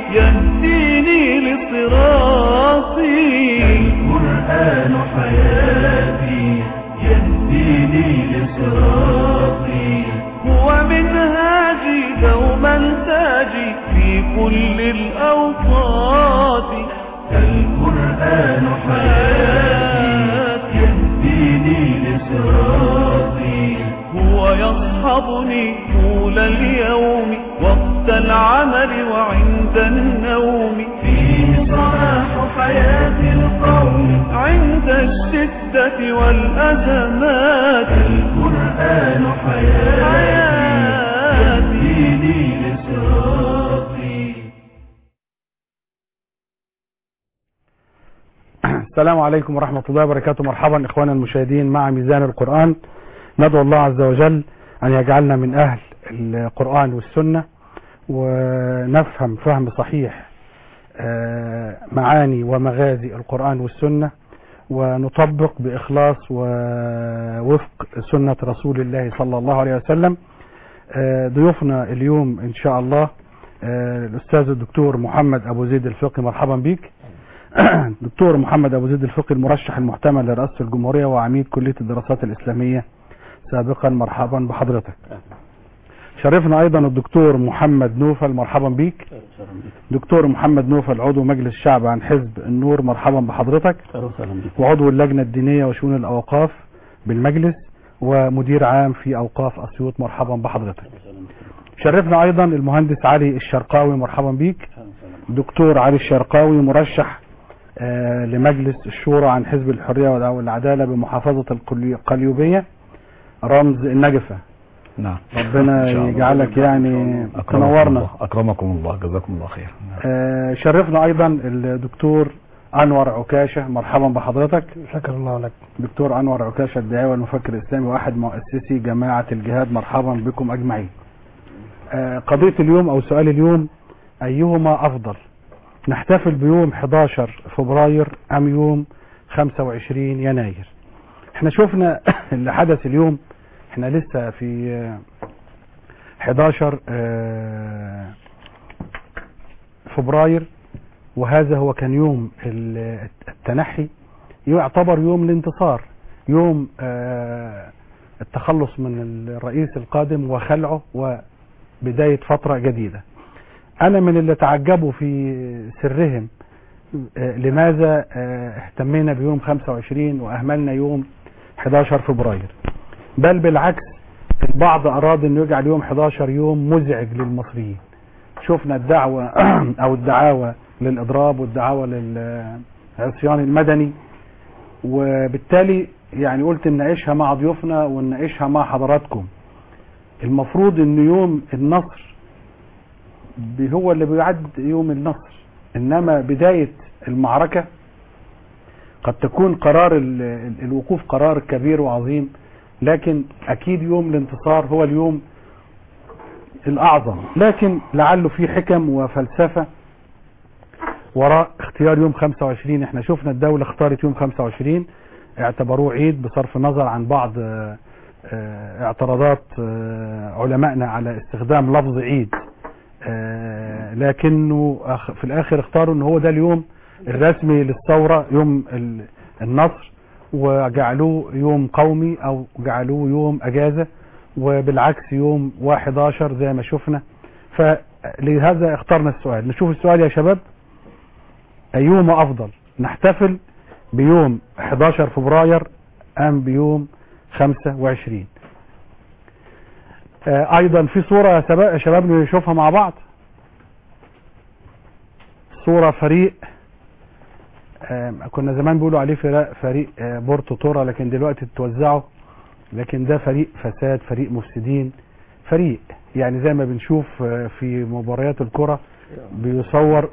يهديني لصراطي القرآن حياتي يهديني لصراطي هو منهاجي دوما تاجي في كل الأوقات القرآن حياتي يهديني لصراطي هو يصحبني طول اليوم وقت العمل وعند النوم فيه صلاح حياة القوم عند الشدة والأزمات القرآن حياتي يهديني لصراطي السلام عليكم ورحمة الله وبركاته مرحبا إخوانا المشاهدين مع ميزان القرآن ندعو الله عز وجل أن يجعلنا من أهل القرآن والسنة ونفهم فهم صحيح آه، معاني ومغازي القرآن والسنة ونطبق بإخلاص ووفق سنة رسول الله صلى الله عليه وسلم آه، ضيوفنا اليوم إن شاء الله آه، الأستاذ الدكتور محمد أبو زيد الفقي مرحبا بك دكتور محمد أبو زيد الفقي المرشح المحتمل لرئاسة الجمهورية وعميد كلية الدراسات الإسلامية سابقا مرحبا بحضرتك شرفنا أيضا الدكتور محمد نوفل مرحبا بيك دكتور محمد نوفل عضو مجلس الشعب عن حزب النور مرحبا بحضرتك وعضو اللجنة الدينية وشؤون الأوقاف بالمجلس ومدير عام في أوقاف أسيوط مرحبا بحضرتك شرفنا أيضا المهندس علي الشرقاوي مرحبا بيك دكتور علي الشرقاوي مرشح آه، لمجلس الشورى عن حزب الحرية والعدالة بمحافظة القلي- القليوبية رمز النجفة نعم ربنا إن شاء الله. يجعلك يعني أكرمكم تنورنا الله. أكرمكم الله جزاكم الله خير آه، شرفنا ايضا الدكتور انور عكاشة مرحبا بحضرتك شكر الله لك دكتور انور عكاشة الداعي والمفكر الاسلامي واحد مؤسسي جماعة الجهاد مرحبا بكم اجمعين آه، قضية اليوم او سؤال اليوم ايهما افضل نحتفل بيوم 11 فبراير ام يوم 25 يناير احنا شفنا اللي حدث اليوم احنا لسه في آه، 11 آه، فبراير وهذا هو كان يوم ال- التنحي يعتبر يوم الانتصار يوم آه، التخلص من الرئيس القادم وخلعه وبداية فترة جديدة أنا من اللي تعجبوا في سرهم آه، لماذا آه، اهتمينا بيوم 25 وأهملنا يوم 11 فبراير بل بالعكس البعض أراد أنه يجعل يوم 11 يوم مزعج للمصريين شفنا الدعوة أو الدعاوى للإضراب والدعاوى للعصيان المدني وبالتالي يعني قلت نناقشها مع ضيوفنا ونناقشها مع حضراتكم المفروض ان يوم النصر ب- هو اللي بيعد يوم النصر انما بداية المعركة قد تكون قرار ال- ال- الوقوف قرار كبير وعظيم لكن اكيد يوم الانتصار هو اليوم الاعظم لكن لعله في حكم وفلسفة وراء اختيار يوم 25 احنا شفنا الدولة اختارت يوم 25 اعتبروه عيد بصرف النظر عن بعض اه، اه، اعتراضات اه، علمائنا على استخدام لفظ عيد اه، لكنه أخ- في الاخر اختاروا ان هو ده اليوم الرسمي للثورة يوم ال- النصر وجعلوه يوم قومي او جعلوه يوم اجازة وبالعكس يوم 11 زي ما شفنا فلهذا اخترنا السؤال نشوف السؤال يا شباب ايهما افضل نحتفل بيوم 11 فبراير ام بيوم 25 آه، ايضا في صورة يا شباب- يا شباب نشوفها مع بعض صورة فريق آه، كنا زمان بيقولوا عليه فريق, فريق آه، بورتو تورا لكن دلوقتي اتوزعوا لكن ده فريق فساد فريق مفسدين فريق يعني زي ما بنشوف آه، في مباريات الكرة بيصور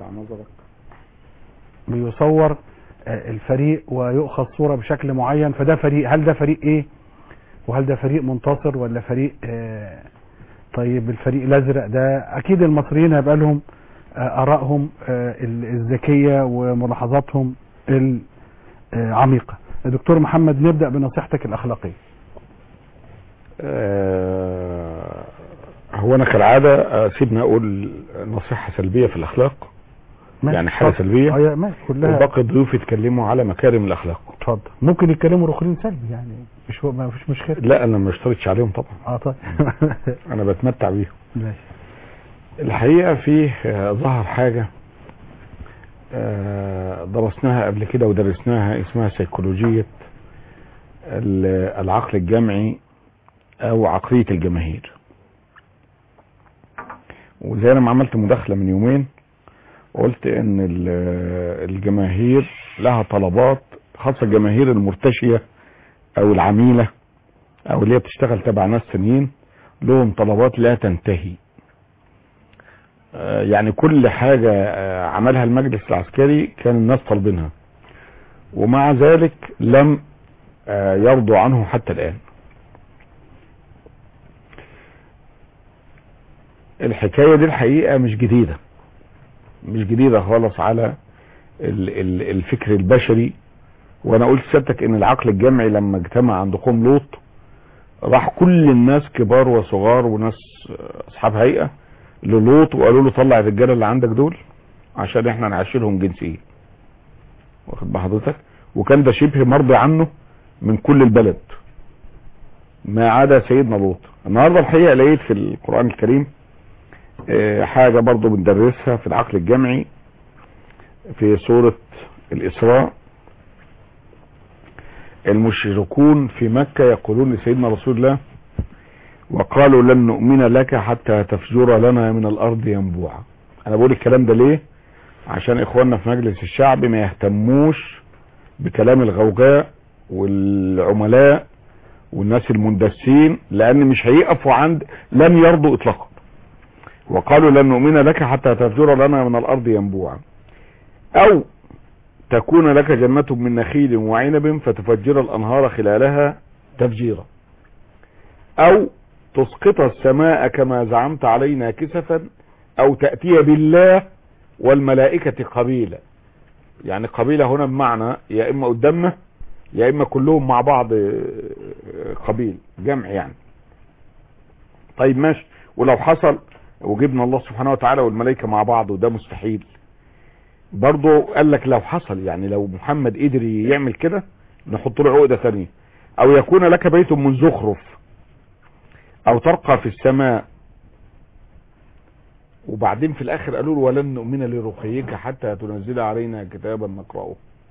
بيصور آه، الفريق ويؤخذ صورة بشكل معين فده فريق هل ده فريق ايه وهل ده فريق منتصر ولا فريق آه، طيب الفريق الازرق ده اكيد المصريين هيبقى لهم آه، ارائهم آه، ال- الذكية وملاحظاتهم العميقة دكتور محمد نبدأ بنصيحتك الاخلاقية آه، هو انا كالعاده آه، سيبني اقول نصيحه سلبيه في الاخلاق ماشي. يعني حاجة اتفضل. سلبية اه يا ماشي كلها وباقي الضيوف يتكلموا على مكارم الاخلاق اتفضل ممكن يتكلموا الاخرين سلبي يعني مش ما فيش مشكله لا انا ما اشترطش عليهم طبعا اه طيب انا بتمتع بيهم ماشي الحقيقة فيه آه، ظهر حاجة آه، درسناها قبل كده ودرسناها اسمها سيكولوجية ال- العقل الجمعي او عقلية الجماهير وزي انا ما عملت مداخلة من يومين قلت ان ال- الجماهير لها طلبات خاصة الجماهير المرتشية او العميلة او اللي هي بتشتغل تبع ناس تانيين لهم طلبات لا تنتهي آه، يعني كل حاجة آه، عملها المجلس العسكري كان الناس طالبينها ومع ذلك لم آه، يرضوا عنه حتى الآن الحكاية دي الحقيقة مش جديدة مش جديدة خالص على ال- ال- الفكر البشري وانا قلت سيادتك ان العقل الجمعي لما اجتمع عند قوم لوط راح كل الناس كبار وصغار وناس آه، اصحاب هيئة للوط وقالوا له طلع الرجاله اللي عندك دول عشان احنا نعاشرهم جنسيا واخد بحضرتك وكان ده شبه مرضي عنه من كل البلد ما عدا سيدنا لوط النهارده الحقيقه لقيت في القران الكريم آه، حاجه برضو بندرسها في العقل الجمعي في سوره الاسراء المشركون في مكه يقولون لسيدنا رسول الله وقالوا لن نؤمن لك حتى تفجر لنا من الارض ينبوعا انا بقول الكلام ده ليه عشان اخواننا في مجلس الشعب ما يهتموش بكلام الغوغاء والعملاء والناس المندسين لان مش هيقفوا عند لم يرضوا اطلاقا وقالوا لن نؤمن لك حتى تفجر لنا من الارض ينبوعا او تكون لك جنة من نخيل وعنب فتفجر الانهار خلالها تفجيرا او تسقط السماء كما زعمت علينا كسفا او تأتي بالله والملائكة قبيلا يعني قبيلة هنا بمعنى يا اما قدامنا يا اما كلهم مع بعض قبيل جمع يعني طيب ماشي ولو حصل وجبنا الله سبحانه وتعالى والملائكة مع بعض وده مستحيل برضه قال لك لو حصل يعني لو محمد قدر يعمل كده نحط له عقدة ثانية او يكون لك بيت من زخرف او ترقى في السماء وبعدين في الاخر قالوا له ولن نؤمن لرقيك حتى تنزل علينا كتابا نقرأه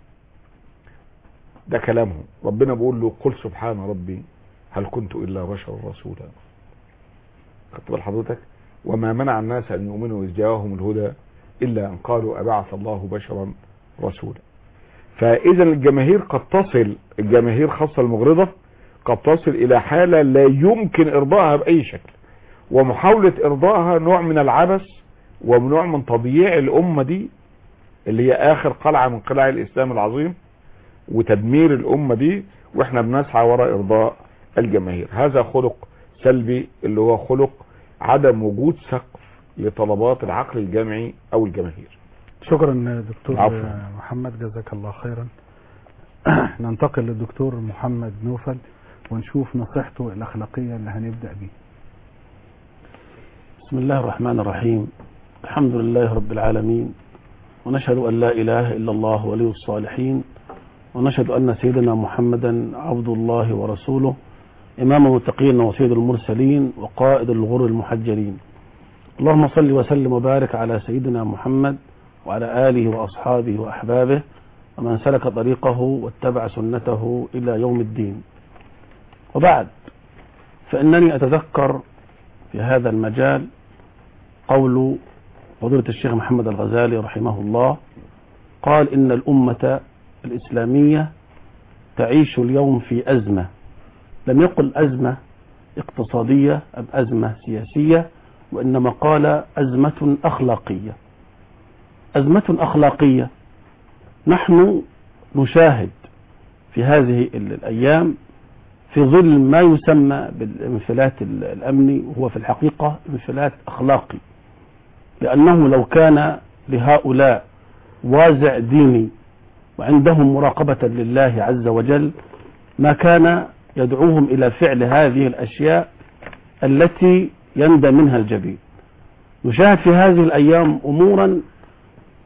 ده كلامهم ربنا بيقول له قل سبحان ربي هل كنت الا بشرا رسولا خدت بال حضرتك وما منع الناس ان يؤمنوا اذ جاءهم الهدى الا ان قالوا ابعث الله بشرا رسولا فاذا الجماهير قد تصل الجماهير خاصه المغرضه قد تصل الى حاله لا يمكن ارضائها باي شكل ومحاولة ارضائها نوع من العبث ونوع من تضييع الامة دي اللي هي اخر قلعة من قلاع الاسلام العظيم وتدمير الامة دي واحنا بنسعى وراء ارضاء الجماهير هذا خلق سلبي اللي هو خلق عدم وجود سقف لطلبات العقل الجمعي او الجماهير شكرا دكتور عفوا. محمد جزاك الله خيرا ننتقل للدكتور محمد نوفل ونشوف نصيحته الأخلاقية اللي هنبدأ بيه بسم الله الرحمن الرحيم الحمد لله رب العالمين ونشهد أن لا إله إلا الله ولي الصالحين ونشهد أن سيدنا محمدا عبد الله ورسوله إمام المتقين وسيد المرسلين وقائد الغر المحجلين اللهم صل وسلم وبارك على سيدنا محمد وعلى آله وأصحابه وأحبابه ومن سلك طريقه واتبع سنته إلى يوم الدين وبعد فإنني أتذكر في هذا المجال قول فضيلة الشيخ محمد الغزالي رحمه الله قال إن الأمة الإسلامية تعيش اليوم في أزمة لم يقل أزمة اقتصادية أم أزمة سياسية وإنما قال أزمة أخلاقية أزمة أخلاقية نحن نشاهد في هذه الأيام في ظل ما يسمى بالانفلات الأمني وهو في الحقيقة انفلات أخلاقي لأنه لو كان لهؤلاء وازع ديني وعندهم مراقبة لله عز وجل ما كان يدعوهم إلى فعل هذه الأشياء التي يندى منها الجبين نشاهد في هذه الأيام أمورا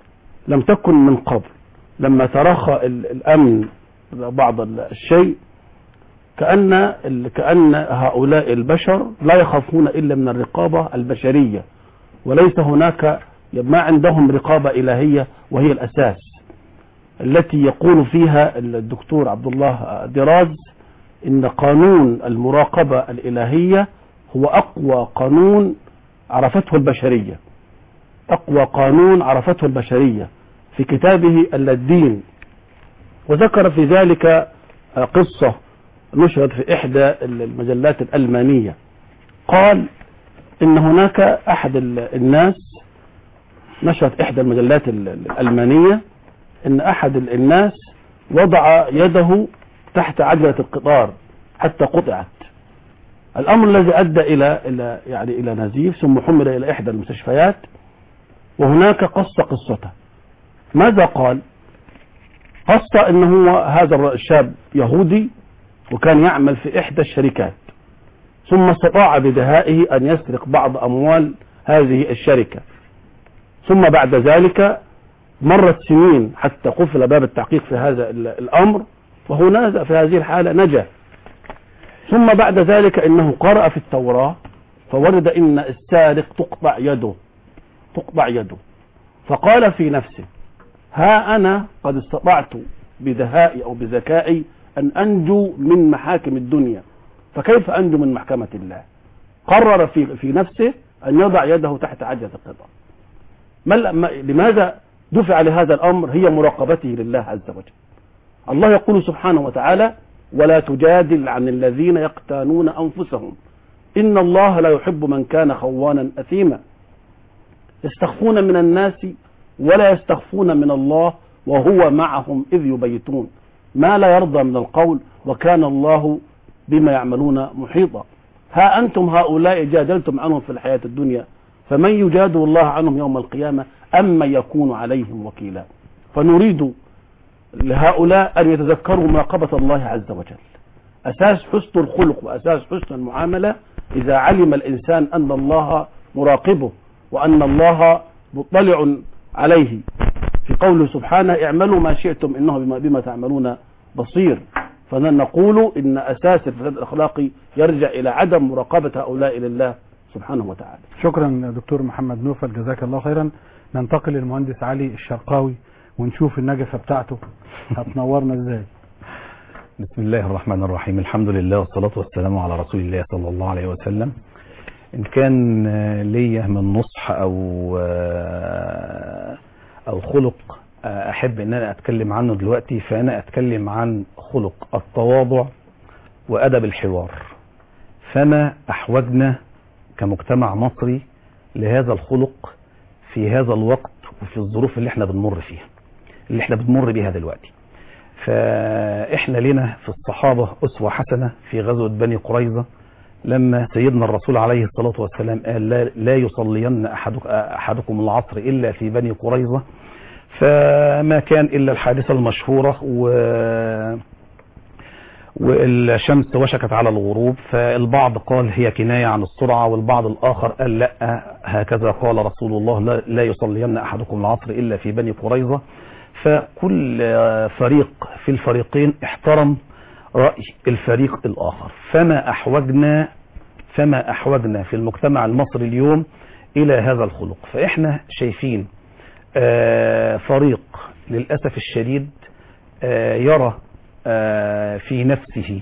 لم تكن من قبل لما تراخى ال- الأمن بعض ال- الشيء كأن ال- كأن هؤلاء البشر لا يخافون إلا من الرقابة البشرية وليس هناك ما عندهم رقابة إلهية وهي الأساس التي يقول فيها الدكتور عبد الله دراز إن قانون المراقبة الإلهية هو أقوى قانون عرفته البشرية أقوى قانون عرفته البشرية في كتابه الدين وذكر في ذلك قصة نشرت في إحدى المجلات الألمانية قال إن هناك أحد الناس نشرت إحدى المجلات الألمانية إن أحد الناس وضع يده تحت عجلة القطار حتى قطعت الأمر الذي أدى إلى إلى يعني إلى نزيف ثم حمل إلى إحدى المستشفيات وهناك قص قصته ماذا قال؟ قص أنه هو هذا الشاب يهودي وكان يعمل في إحدى الشركات ثم استطاع بدهائه أن يسرق بعض أموال هذه الشركة ثم بعد ذلك مرت سنين حتى قفل باب التحقيق في هذا الأمر وهنا في هذه الحالة نجا ثم بعد ذلك إنه قرأ في التوراة فورد إن السارق تقطع يده تقطع يده فقال في نفسه ها أنا قد استطعت بدهائي أو بذكائي أن أنجو من محاكم الدنيا فكيف أنجو من محكمة الله قرر في, في نفسه أن يضع يده تحت عجلة القطار ما لماذا دفع لهذا الأمر هي مراقبته لله عز وجل الله يقول سبحانه وتعالى ولا تجادل عن الذين يقتانون أنفسهم إن الله لا يحب من كان خوانا أثيما يستخفون من الناس ولا يستخفون من الله وهو معهم إذ يبيتون ما لا يرضى من القول وكان الله بما يعملون محيطا ها أنتم هؤلاء جادلتم عنهم في الحياة الدنيا فمن يجادل الله عنهم يوم القيامة أما يكون عليهم وكيلا فنريد لهؤلاء أن يتذكروا مراقبة الله عز وجل أساس حسن الخلق وأساس حسن المعاملة إذا علم الإنسان أن الله مراقبه وأن الله مطلع عليه في قوله سبحانه اعملوا ما شئتم إنه بما, بما تعملون بصير فنقول إن أساس الفساد الأخلاقي يرجع إلى عدم مراقبة هؤلاء لله سبحانه وتعالى شكرا دكتور محمد نوفل جزاك الله خيرا ننتقل للمهندس علي الشرقاوي ونشوف النجفة بتاعته هتنورنا ازاي بسم الله الرحمن الرحيم الحمد لله والصلاة والسلام على رسول الله صلى الله عليه وسلم إن كان ليا من نصح أو أو خلق أحب أن أنا أتكلم عنه دلوقتي فأنا أتكلم عن خلق التواضع وأدب الحوار فما أحوجنا كمجتمع مصري لهذا الخلق في هذا الوقت وفي الظروف اللي احنا بنمر فيها اللي احنا بنمر بيها دلوقتي فاحنا لنا في الصحابة أسوة حسنة في غزوة بني قريظة لما سيدنا الرسول عليه الصلاة والسلام قال لا, لا يصلين أحدك أحدكم العصر إلا في بني قريظة فما كان إلا الحادثة المشهورة و والشمس وشكت على الغروب فالبعض قال هي كناية عن السرعة والبعض الآخر قال لا هكذا قال رسول الله لا, لا يصلين أحدكم العصر إلا في بني قريظة فكل فريق في الفريقين احترم رأي الفريق الآخر فما أحوجنا فما أحوجنا في المجتمع المصري اليوم إلى هذا الخلق فإحنا شايفين فريق للأسف الشديد يرى في نفسه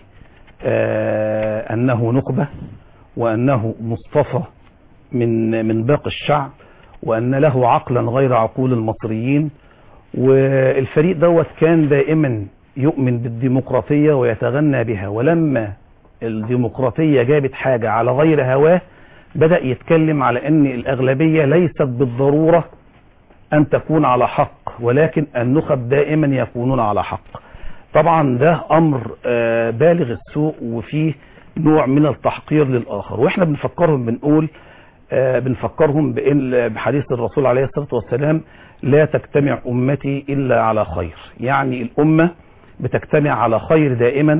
أنه نخبة وأنه مصطفى من من باقي الشعب وأن له عقلا غير عقول المصريين والفريق دوت كان دائما يؤمن بالديمقراطية ويتغنى بها ولما الديمقراطية جابت حاجة على غير هواه بدأ يتكلم على أن الأغلبية ليست بالضرورة أن تكون على حق ولكن النخب دائما يكونون على حق طبعا ده أمر بالغ السوء وفيه نوع من التحقير للآخر وإحنا بنفكرهم بنقول بنفكرهم بإن بحديث الرسول عليه الصلاة والسلام لا تجتمع أمتي إلا على خير يعني الأمة بتجتمع على خير دائما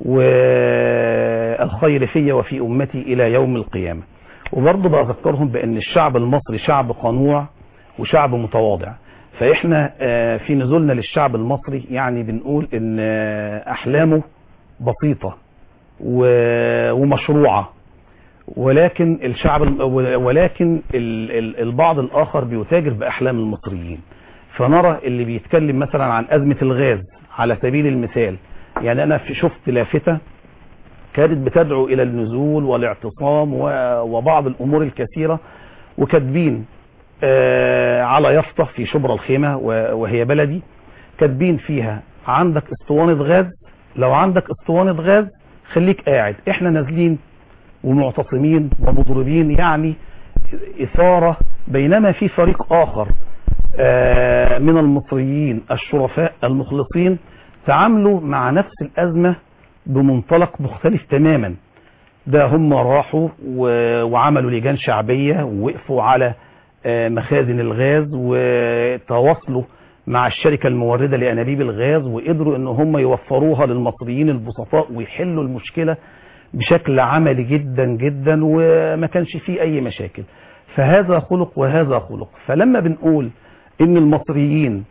والخير في وفي أمتي إلى يوم القيامة وبرضه بذكرهم بأن الشعب المصري شعب قنوع وشعب متواضع فاحنا آه، في نزولنا للشعب المصري يعني بنقول ان آه، احلامه بسيطة و- ومشروعة ولكن الشعب الم- ولكن ال- ال- البعض الاخر بيتاجر باحلام المصريين فنرى اللي بيتكلم مثلا عن ازمة الغاز على سبيل المثال يعني انا في- شفت لافتة كانت بتدعو الى النزول والاعتصام و- وبعض الامور الكثيرة وكاتبين آه، على يافطة في شبرا الخيمة و- وهي بلدي كاتبين فيها عندك اسطوانة غاز لو عندك اسطوانة غاز خليك قاعد احنا نازلين ومعتصمين ومضربين يعني إثارة بينما في فريق آخر آه، من المصريين الشرفاء المخلصين تعاملوا مع نفس الأزمة بمنطلق مختلف تماما ده هم راحوا و- وعملوا لجان شعبية ووقفوا على آه، مخازن الغاز وتواصلوا مع الشركة الموردة لأنابيب الغاز وقدروا ان هم يوفروها للمصريين البسطاء ويحلوا المشكلة بشكل عملي جدا جدا وما كانش فيه اي مشاكل فهذا خلق وهذا خلق فلما بنقول ان المصريين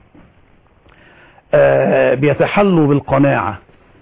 آه، بيتحلوا بالقناعة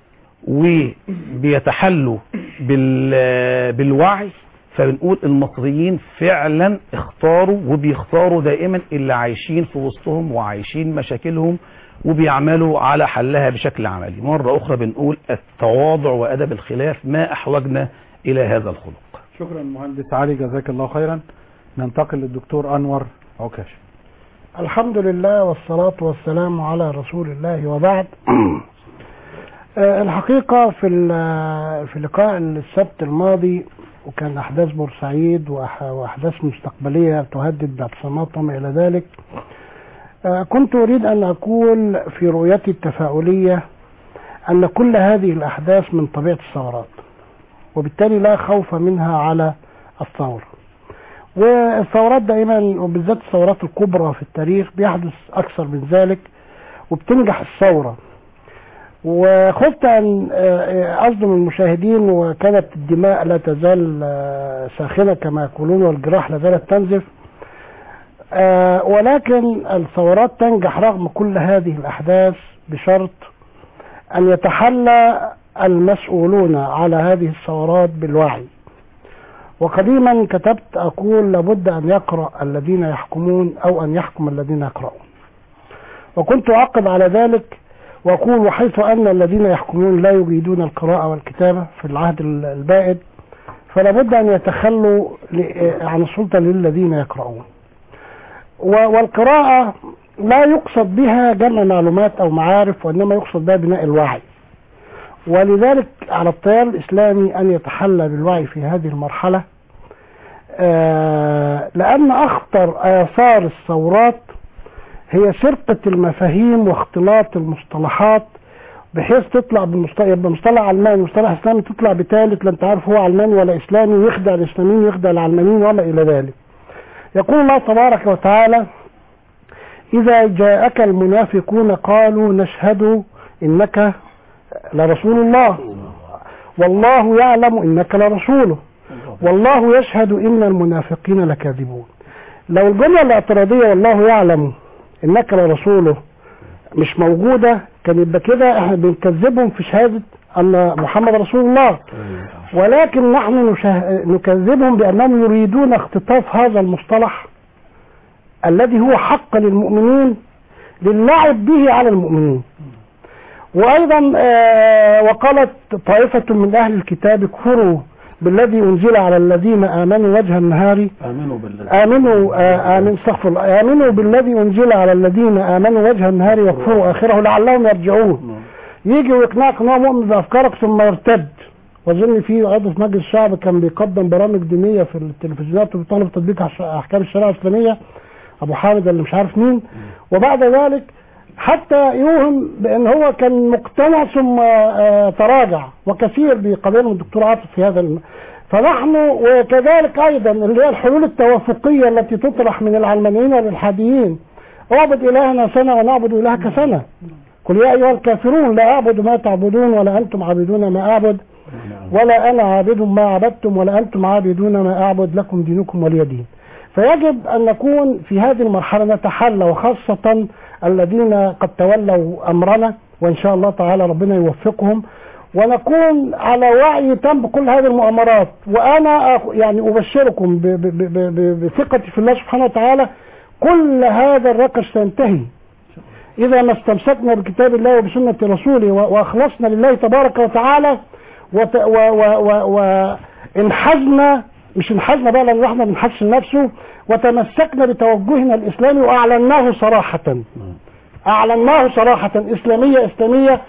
وبيتحلوا بال- بالوعي فبنقول المصريين فعلا اختاروا وبيختاروا دائما اللي عايشين في وسطهم وعايشين مشاكلهم وبيعملوا على حلها بشكل عملي مرة أخرى بنقول التواضع وأدب الخلاف ما أحوجنا إلى هذا الخلق شكرا مهندس علي جزاك الله خيرا ننتقل للدكتور أنور عكاش الحمد لله والصلاة والسلام على رسول الله وبعد آه، الحقيقة في ال- في لقاء السبت الماضي وكان أحداث بورسعيد وأح- وأحداث مستقبلية تهدد باعتصامات وما إلى ذلك آه، كنت أريد أن أقول في رؤيتي التفاؤلية أن كل هذه الأحداث من طبيعة الثورات وبالتالي لا خوف منها على الثورة والثورات دائما وبالذات الثورات الكبرى في التاريخ بيحدث أكثر من ذلك وبتنجح الثورة وخفت أن آه، آه، أصدم المشاهدين وكانت الدماء لا تزال آه، ساخنة كما يقولون والجراح لا زالت تنزف آه، ولكن الثورات تنجح رغم كل هذه الأحداث بشرط أن يتحلى المسؤولون على هذه الثورات بالوعي وقديما كتبت أقول لابد أن يقرأ الذين يحكمون أو أن يحكم الذين يقرؤون وكنت أعقب على ذلك وأقول وحيث أن الذين يحكمون لا يجيدون القراءة والكتابة في العهد البائد فلا بد أن يتخلوا ل- عن السلطة للذين يقرؤون و- والقراءة لا يقصد بها جمع معلومات أو معارف وإنما يقصد بها بناء الوعي ولذلك على التيار الإسلامي أن يتحلى بالوعي في هذه المرحلة آه، لأن أخطر آثار الثورات هي سرقة المفاهيم واختلاط المصطلحات بحيث تطلع بمصطلح يبقى مصطلح علماني مصطلح اسلامي تطلع بثالث لا انت عارف هو علماني ولا اسلامي ويخدع الاسلاميين ويخدع العلمانيين وما الى ذلك. يقول الله تبارك وتعالى: إذا جاءك المنافقون قالوا نشهد إنك لرسول الله والله يعلم إنك لرسوله والله يشهد إن المنافقين لكاذبون لو الجملة الاعتراضية والله يعلم إنك لرسوله مش موجودة كان يبقى كده احنا بنكذبهم في شهادة أن محمد رسول الله ولكن نحن نشه... نكذبهم بأنهم يريدون اختطاف هذا المصطلح الذي هو حق للمؤمنين للعب به على المؤمنين وأيضا آه، وقالت طائفة من أهل الكتاب اكفروا بالذي أنزل على الذين آمنوا وجه النهار آمنوا بالله آمنوا آه، آمن استغفر الله آمنوا بالذي أنزل على الذين آمنوا وجه النهار واكفروا آخره لعلهم يرجعون يجي ويقنعك ان هو مؤمن بافكارك ثم يرتد واظن في عضو في مجلس الشعب كان بيقدم برامج دينيه في التلفزيونات وبيطالب تطبيق أح- احكام الشريعه الاسلاميه ابو حامد اللي مش عارف مين وبعد ذلك حتى يوهم بان هو كان مقتنع ثم آه، تراجع وكثير بيقابلهم الدكتور عاطف في هذا الم... فنحن وكذلك ايضا اللي هي الحلول التوافقيه التي تطرح من العلمانيين والالحاديين اعبد الهنا سنه ونعبد الهك سنه قل يا ايها الكافرون لا اعبد ما تعبدون ولا انتم عابدون ما اعبد ولا انا عابد ما عبدتم ولا انتم عابدون ما اعبد لكم دينكم ولي دين فيجب أن نكون في هذه المرحلة نتحلى وخاصة الذين قد تولوا أمرنا وإن شاء الله تعالى ربنا يوفقهم ونكون على وعي تام بكل هذه المؤامرات وأنا أخ- يعني أبشركم ب- ب- ب- ب- بثقتي في الله سبحانه وتعالى كل هذا الركش سينتهي إذا ما استمسكنا بكتاب الله وبسنة رسوله و- وأخلصنا لله تبارك وتعالى وت- و- و- و- وانحزنا مش انحزنا بقى لأن احنا بنحسن نفسه وتمسكنا بتوجهنا الإسلامي وأعلناه صراحة أعلناه صراحة إسلامية إسلامية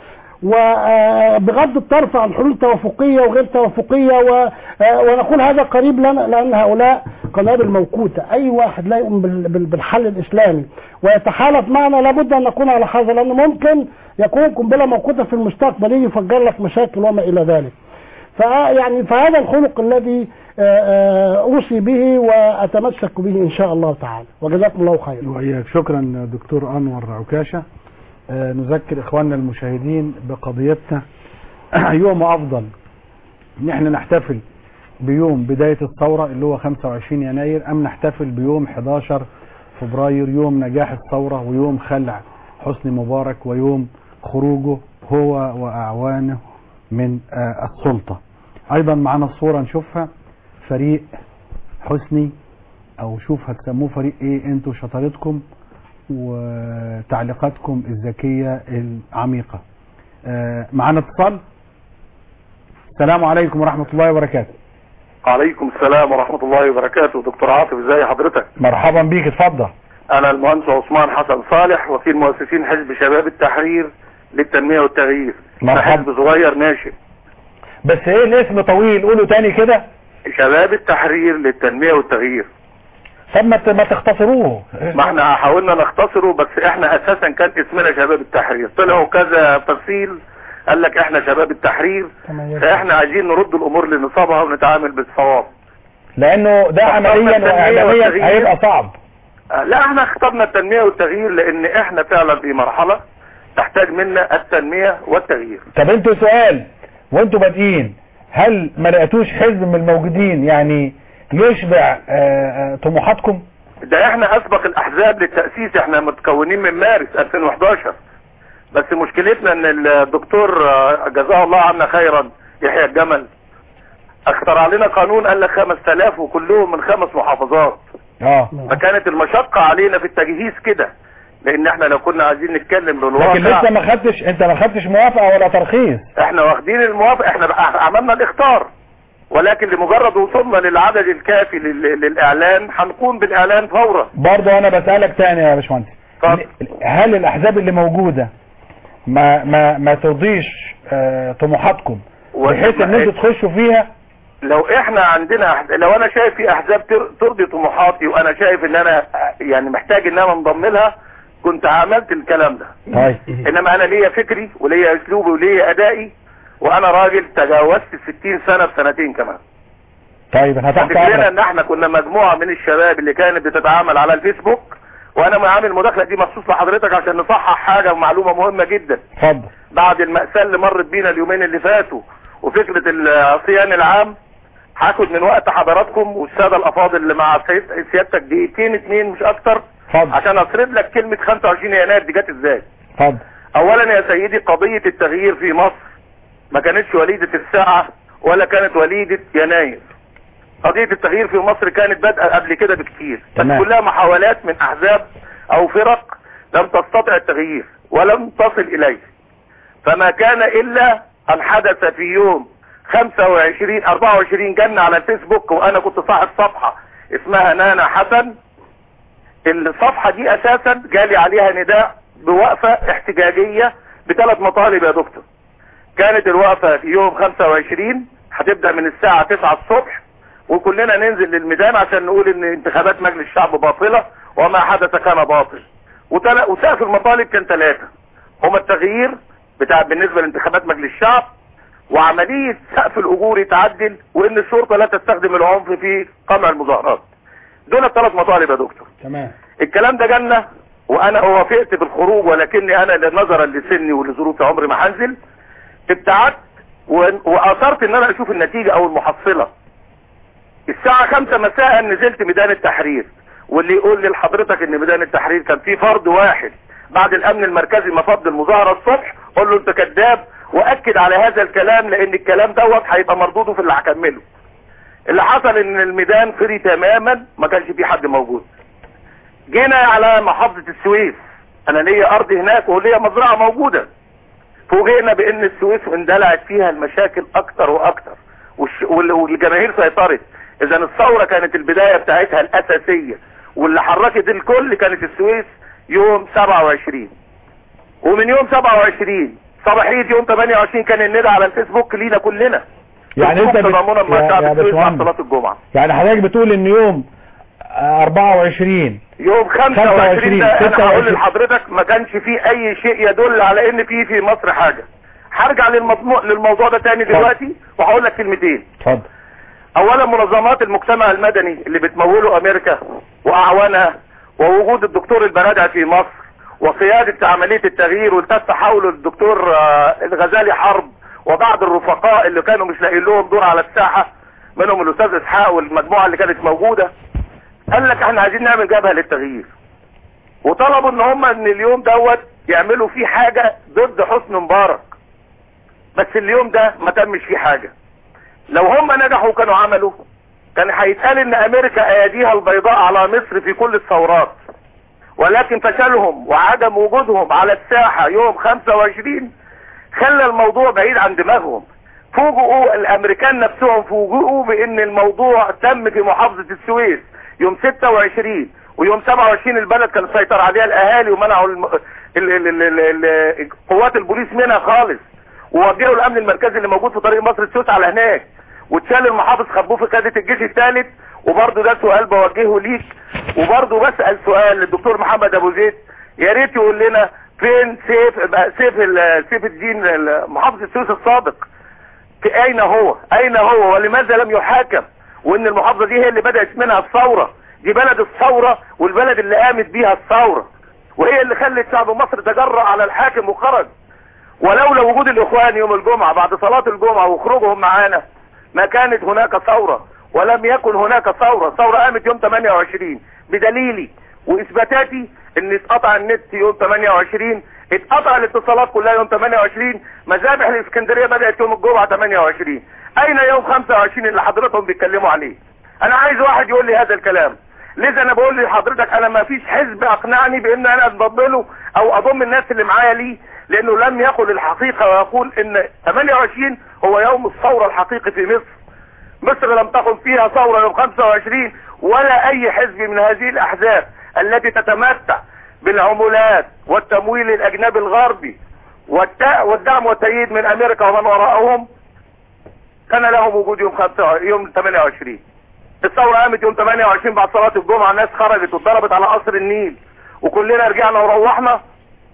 وبغض الطرف عن حلول توافقية وغير توافقية و- آه، ونقول هذا قريب لنا لأن هؤلاء قنابل موقوتة أي واحد لا يؤمن بال- بال- بالحل الإسلامي ويتحالف معنا لابد أن نكون على حذر لأنه ممكن يكون قنبلة موقوتة في المستقبل يجي يفجر لك مشاكل وما إلى ذلك فيعني فهذا الخلق الذي آه، آه، أوصي به وأتمسك به إن شاء الله تعالى وجزاكم الله خيرا وإياك شكرا دكتور أنور عكاشة آه، نذكر إخواننا المشاهدين بقضيتنا يوم أفضل إن احنا نحتفل بيوم بداية الثورة اللي هو 25 يناير أم نحتفل بيوم 11 فبراير يوم نجاح الثورة ويوم خلع حسني مبارك ويوم خروجه هو وأعوانه من آه، السلطة أيضا معنا الصورة نشوفها فريق حسني او شوف هتسموه فريق ايه انتوا شطارتكم وتعليقاتكم الذكية العميقة آه، معانا اتصال السلام عليكم ورحمة الله وبركاته عليكم السلام ورحمة الله وبركاته دكتور عاطف ازي حضرتك مرحبا بيك اتفضل انا المهندس عثمان حسن صالح وكيل مؤسسين حزب شباب التحرير للتنمية والتغيير مرحبا. حزب صغير ناشئ بس ايه الاسم طويل قوله تاني كده شباب التحرير للتنمية والتغيير طب ما ت- ما تختصروه ما احنا حاولنا نختصره بس احنا اساسا كان اسمنا شباب التحرير طلعوا كذا تفصيل قال لك احنا شباب التحرير فاحنا عايزين نرد الامور لنصابها ونتعامل بالصواب لانه ده عمليا واعلاميا هيبقى صعب آه، لا احنا اخترنا التنمية والتغيير لان احنا فعلا في مرحلة تحتاج منا التنمية والتغيير طب انتوا سؤال وانتوا بادئين هل ما لقيتوش حزب من الموجودين يعني يشبع آه، آه، طموحاتكم ده احنا اسبق الاحزاب للتأسيس احنا متكونين من مارس 2011 بس مشكلتنا ان الدكتور آه، جزاه الله عنا خيرا يحيى الجمل اخترع لنا قانون قال لك 5000 وكلهم من خمس محافظات اه فكانت المشقة علينا في التجهيز كده لان احنا لو كنا عايزين نتكلم بالواقع لكن لسه ما خدتش انت ما خدتش موافقة ولا ترخيص احنا واخدين الموافقة احنا بقى عملنا الاختار ولكن لمجرد وصولنا للعدد الكافي لل- للاعلان هنقوم بالاعلان فورا برضه انا بسألك تاني يا باشمهندس اتفضل. هل الاحزاب اللي موجودة ما ما ما ترضيش آه، طموحاتكم و- بحيث ان انتوا تخشوا فيها لو احنا عندنا أحز- لو انا شايف في احزاب تر- ترضي طموحاتي وانا شايف ان انا يعني محتاج ان انا انضم لها كنت عملت الكلام ده طيب انما انا ليا فكري وليا اسلوبي وليا ادائي وانا راجل تجاوزت ال 60 سنه في سنتين كمان طيب انا تحت فكرنا امرك ان احنا كنا مجموعه من الشباب اللي كانت بتتعامل على الفيسبوك وانا عامل المداخله دي مخصوص لحضرتك عشان نصحح حاجه ومعلومه مهمه جدا اتفضل بعد المأساة اللي مرت بينا اليومين اللي فاتوا وفكرة العصيان العام هاخد من وقت حضراتكم والسادة الافاضل اللي مع سيد- سيادتك دقيقتين اتنين مش اكتر اتفضل عشان اسرد لك كلمة 25 يناير دي جت ازاي اتفضل اولا يا سيدي قضية التغيير في مصر ما كانتش وليدة الساعة ولا كانت وليدة يناير قضية التغيير في مصر كانت بادئة قبل كده بكتير بس تمام. كلها محاولات من احزاب او فرق لم تستطع التغيير ولم تصل اليه فما كان الا ان حدث في يوم 25 24 جنة على الفيسبوك وانا كنت صاحب صفحة اسمها نانا حسن الصفحة دي اساسا جالي عليها نداء بوقفة احتجاجية بثلاث مطالب يا دكتور كانت الوقفة في يوم 25 هتبدأ من الساعة 9 الصبح وكلنا ننزل للميدان عشان نقول ان انتخابات مجلس الشعب باطلة وما حدث كان باطل وتلا- وسقف المطالب كان ثلاثة هما التغيير بتاع بالنسبة لانتخابات مجلس الشعب وعملية سقف الأجور يتعدل وإن الشرطة لا تستخدم العنف في قمع المظاهرات دول الثلاث مطالب يا دكتور تمام الكلام ده جالنا وانا وافقت بالخروج ولكني انا نظرا لسني ولظروف عمري ما هنزل ابتعدت و- واثرت ان انا اشوف النتيجة او المحصلة الساعة خمسة مساء نزلت ميدان التحرير واللي يقول لي لحضرتك ان ميدان التحرير كان فيه فرد واحد بعد الامن المركزي ما فض المظاهرة الصبح قول له انت كذاب واكد على هذا الكلام لان الكلام دوت هيبقى مردوده في اللي هكمله اللي حصل ان الميدان فري تماما ما كانش فيه حد موجود جينا على محافظة السويس انا ليا ارض هناك وليا مزرعة موجودة فوجئنا بان السويس اندلعت فيها المشاكل اكتر واكتر والش- وال- والجماهير سيطرت اذا الثورة كانت البداية بتاعتها الاساسية واللي حركت الكل كانت السويس يوم 27 ومن يوم 27 صباحية يوم 28 كان الندى على الفيسبوك لينا كلنا يعني انت بت... تضامنا مع يا- شعب يا السويس مع باشمهندس، صلاة الجمعة يعني حضرتك بتقول ان يوم آه، 24 يوم 25 25 ده انا هقول 26. لحضرتك ما كانش فيه اي شيء يدل على ان فيه في مصر حاجة هرجع للمضموع للموضوع ده تاني دلوقتي وهقول لك كلمتين اتفضل اولا منظمات المجتمع المدني اللي بتموله امريكا واعوانها ووجود الدكتور البرادعي في مصر وقيادة عملية التغيير والتف حوله الدكتور آه، الغزالي حرب وبعض الرفقاء اللي كانوا مش لاقيين لهم دور على الساحة منهم الاستاذ اسحاق والمجموعة اللي كانت موجودة قال لك احنا عايزين نعمل جبهة للتغيير وطلبوا ان هم ان اليوم دوت يعملوا فيه حاجة ضد حسن مبارك بس اليوم ده ما تمش فيه حاجة لو هم نجحوا كانوا عملوا كان هيتقال ان امريكا اياديها البيضاء على مصر في كل الثورات ولكن فشلهم وعدم وجودهم على الساحة يوم 25 خلى الموضوع بعيد عن دماغهم فوجئوا الامريكان نفسهم فوجئوا بان الموضوع تم في محافظة السويس يوم 26 ويوم 27 البلد كان سيطر عليها الاهالي ومنعوا الم... ال... ال... ال... ال... ال... قوات البوليس منها خالص ووجهوا الامن المركزي اللي موجود في طريق مصر السويس على هناك واتشال المحافظ خبوه في قيادة الجيش الثالث وبرضه ده سؤال بوجهه ليك وبرضه بسأل سؤال للدكتور محمد ابو زيد يا ريت يقول لنا فين سيف بقى سيف ال- سيف الدين ال- محافظ السويس السابق في اين هو اين هو ولماذا لم يحاكم وان المحافظة دي هي اللي بدأت منها الثورة دي بلد الثورة والبلد اللي قامت بيها الثورة وهي اللي خلت شعب مصر تجرأ على الحاكم وخرج ولولا وجود الاخوان يوم الجمعة بعد صلاة الجمعة وخروجهم معانا ما كانت هناك ثورة ولم يكن هناك ثورة ثورة قامت يوم 28 بدليلي واثباتاتي ان اتقطع النت يوم 28 اتقطع الاتصالات كلها يوم 28 مذابح الاسكندرية بدأت يوم الجمعة 28 اين يوم 25 اللي حضرتهم بيتكلموا عليه انا عايز واحد يقول لي هذا الكلام لذا انا بقول لحضرتك انا ما فيش حزب اقنعني بان انا انضم له او اضم الناس اللي معايا ليه لانه لم يقل الحقيقة ويقول ان 28 هو يوم الثورة الحقيقي في مصر مصر لم تقم فيها ثورة يوم 25 ولا اي حزب من هذه الاحزاب التي تتمتع بالعمولات والتمويل الاجنبي الغربي والت- والدعم والتأييد من امريكا ومن وراءهم كان لهم وجود يوم 5 يوم 28 الثورة قامت يوم 28 بعد صلاة الجمعة الناس خرجت واتضربت على قصر النيل وكلنا رجعنا وروحنا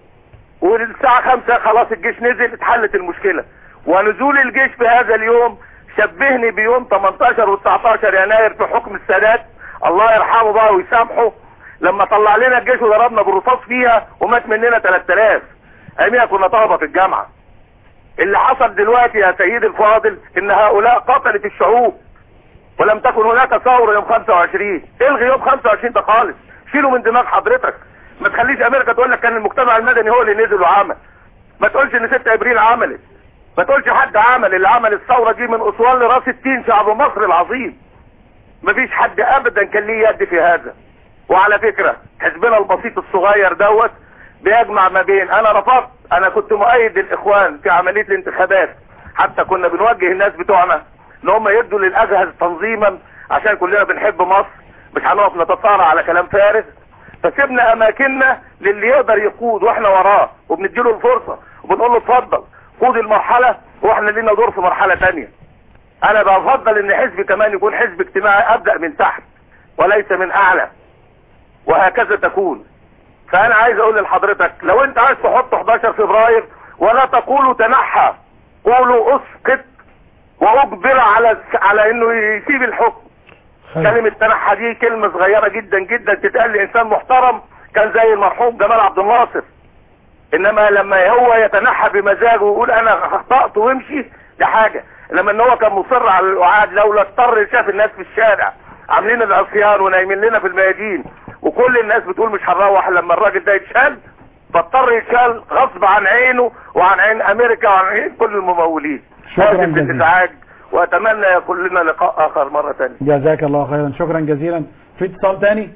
والساعة خمسة خلاص الجيش نزل اتحلت المشكلة ونزول الجيش في هذا اليوم شبهني بيوم 18 و 19 يناير في حكم السادات الله يرحمه بقى ويسامحه لما طلع لنا الجيش وضربنا بالرصاص فيها ومات مننا 3000 اياميها كنا طلبة في الجامعة اللي حصل دلوقتي يا سيدي الفاضل ان هؤلاء قتلت الشعوب ولم تكن هناك ثورة يوم 25 الغي يوم 25 ده خالص شيله من دماغ حضرتك ما تخليش امريكا تقول لك كان المجتمع المدني هو اللي نزل وعمل ما تقولش ان 6 ابريل عملت ما تقولش حد عمل اللي عمل الثورة دي من اسوان لراس التين شعب مصر العظيم مفيش حد ابدا كان ليه يد في هذا وعلى فكرة حزبنا البسيط الصغير دوت بيجمع ما بين انا رفضت انا كنت مؤيد للاخوان في عملية الانتخابات حتى كنا بنوجه الناس بتوعنا ان هم يدوا للاجهز تنظيما عشان كلنا بنحب مصر مش هنقف نتصارع على كلام فارغ فسيبنا اماكننا للي يقدر يقود واحنا وراه وبنديله الفرصة وبنقول له اتفضل قود المرحلة واحنا لينا دور في مرحلة تانية انا بفضل ان حزبي كمان يكون حزب اجتماعي ابدأ من تحت وليس من اعلى وهكذا تكون فانا عايز اقول لحضرتك لو انت عايز تحط 11 فبراير ولا تقولوا تنحى قولوا اسقط واجبر على على انه يسيب الحكم كلمة تنحى دي كلمة صغيرة جدا جدا تتقال لإنسان محترم كان زي المرحوم جمال عبد الناصر إنما لما هو يتنحى بمزاجه ويقول أنا أخطأت وامشي ده حاجة انما ان هو كان مصر على القعاد لولا اضطر شاف الناس في الشارع عاملين العصيان ونايمين لنا في الميادين وكل الناس بتقول مش هنروح لما الراجل ده يتشال فاضطر يتشال غصب عن عينه وعن عين امريكا وعن عين كل الممولين شكراً آسف جزيلاً. بالازعاج واتمنى يكون لنا لقاء اخر مرة ثانية جزاك الله خيرا شكرا جزيلا في اتصال تاني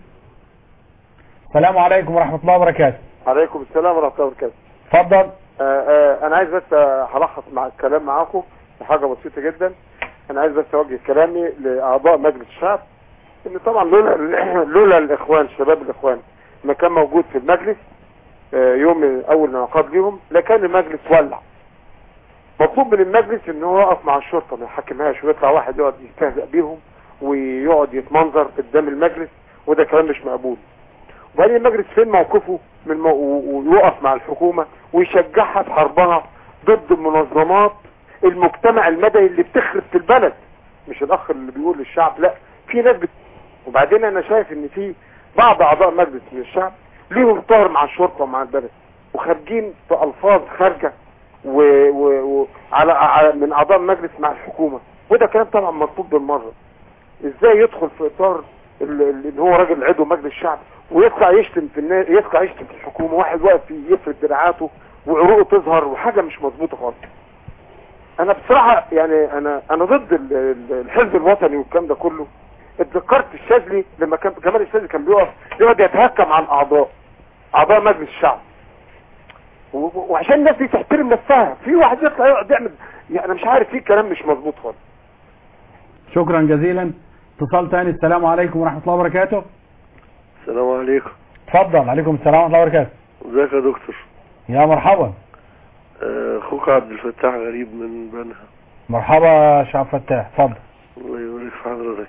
السلام عليكم ورحمة الله وبركاته عليكم السلام ورحمة الله وبركاته اتفضل آه، آه، انا عايز بس آه، هلخص مع الكلام معاكم في حاجة بسيطة جدا انا عايز بس اوجه كلامي لاعضاء مجلس الشعب ان طبعا لولا لولا الاخوان شباب الاخوان ما كان موجود في المجلس آه، يوم اول انعقاد ليهم لكان المجلس ولع مطلوب من المجلس ان هو يقف مع الشرطه ما يحكمهاش ويطلع واحد يقعد يستهزئ بيهم ويقعد يتمنظر قدام المجلس وده كلام مش مقبول وبعدين المجلس فين موقفه من مو... و- ويقف مع الحكومة ويشجعها في حربها ضد منظمات المجتمع المدني اللي بتخرب في البلد مش الاخ اللي بيقول للشعب لا في ناس بت... وبعدين انا شايف ان في بعض اعضاء مجلس من الشعب ليهم طار مع الشرطة ومع البلد وخارجين في الفاظ خارجة و... و... و... على... على من اعضاء المجلس مع الحكومة وده كلام طبعا مرفوض بالمرة ازاي يدخل في اطار ال- ال- ان هو راجل عضو مجلس الشعب ويطلع يشتم في الناس يطلع يشتم في الحكومه واحد واقف يفرد دراعاته وعروقه تظهر وحاجه مش مظبوطه خالص انا بصراحه يعني انا انا ضد ال- ال- الحزب الوطني والكلام ده كله اتذكرت الشاذلي لما كان جمال الشاذلي كان بيقف يقعد يتهكم على الاعضاء اعضاء مجلس الشعب و- و- وعشان الناس دي تحترم نفسها في واحد يطلع يقعد يعمل يعني انا مش عارف في كلام مش مظبوط خالص شكرا جزيلا اتصال تاني السلام عليكم ورحمة الله وبركاته السلام عليكم اتفضل عليكم السلام ورحمة الله وبركاته ازيك يا دكتور يا مرحبا آه، اخوك عبد الفتاح غريب من بنها مرحبا يا شعب فتاح اتفضل الله يبارك في حضرتك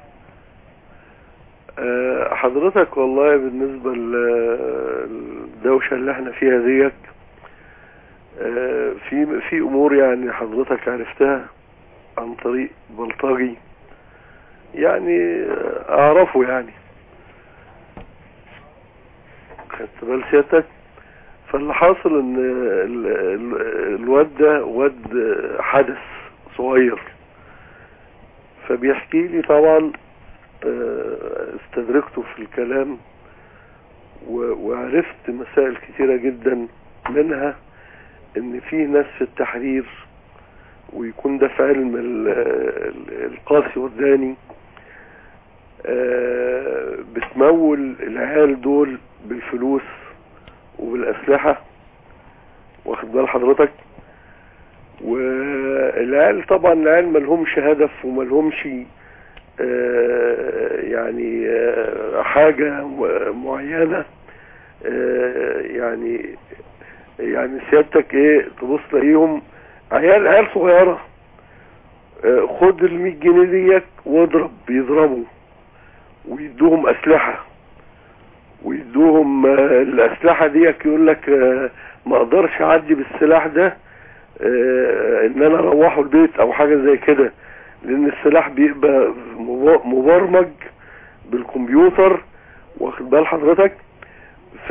آه، حضرتك والله بالنسبة للدوشة اللي احنا فيها ديت آه، في في امور يعني حضرتك عرفتها عن طريق بلطجي يعني آه، اعرفه يعني خدت بال سيادتك فاللي حاصل ان ال- ال- الواد ده واد حدث صغير فبيحكي لي طبعا آه، استدركته في الكلام و- وعرفت مسائل كتيرة جدا منها ان في ناس في التحرير ويكون ده في علم ال- ال- القاسي والداني آه، بتمول العيال دول بالفلوس وبالأسلحة واخد بال حضرتك والعيال طبعا العيال ملهمش هدف وملهمش آه، يعني آه، حاجة م- معينة آه، يعني يعني سيادتك ايه تبص تلاقيهم عيال عيال صغيرة آه، خد ال 100 جنيه ديت واضرب بيضربوا ويدوهم اسلحة ويدوهم آه، الاسلحة ديت يقول لك آه، ما اقدرش اعدي بالسلاح ده آه، ان انا اروحه البيت او حاجة زي كده لان السلاح بيبقى مب- مبرمج بالكمبيوتر واخد بال حضرتك ف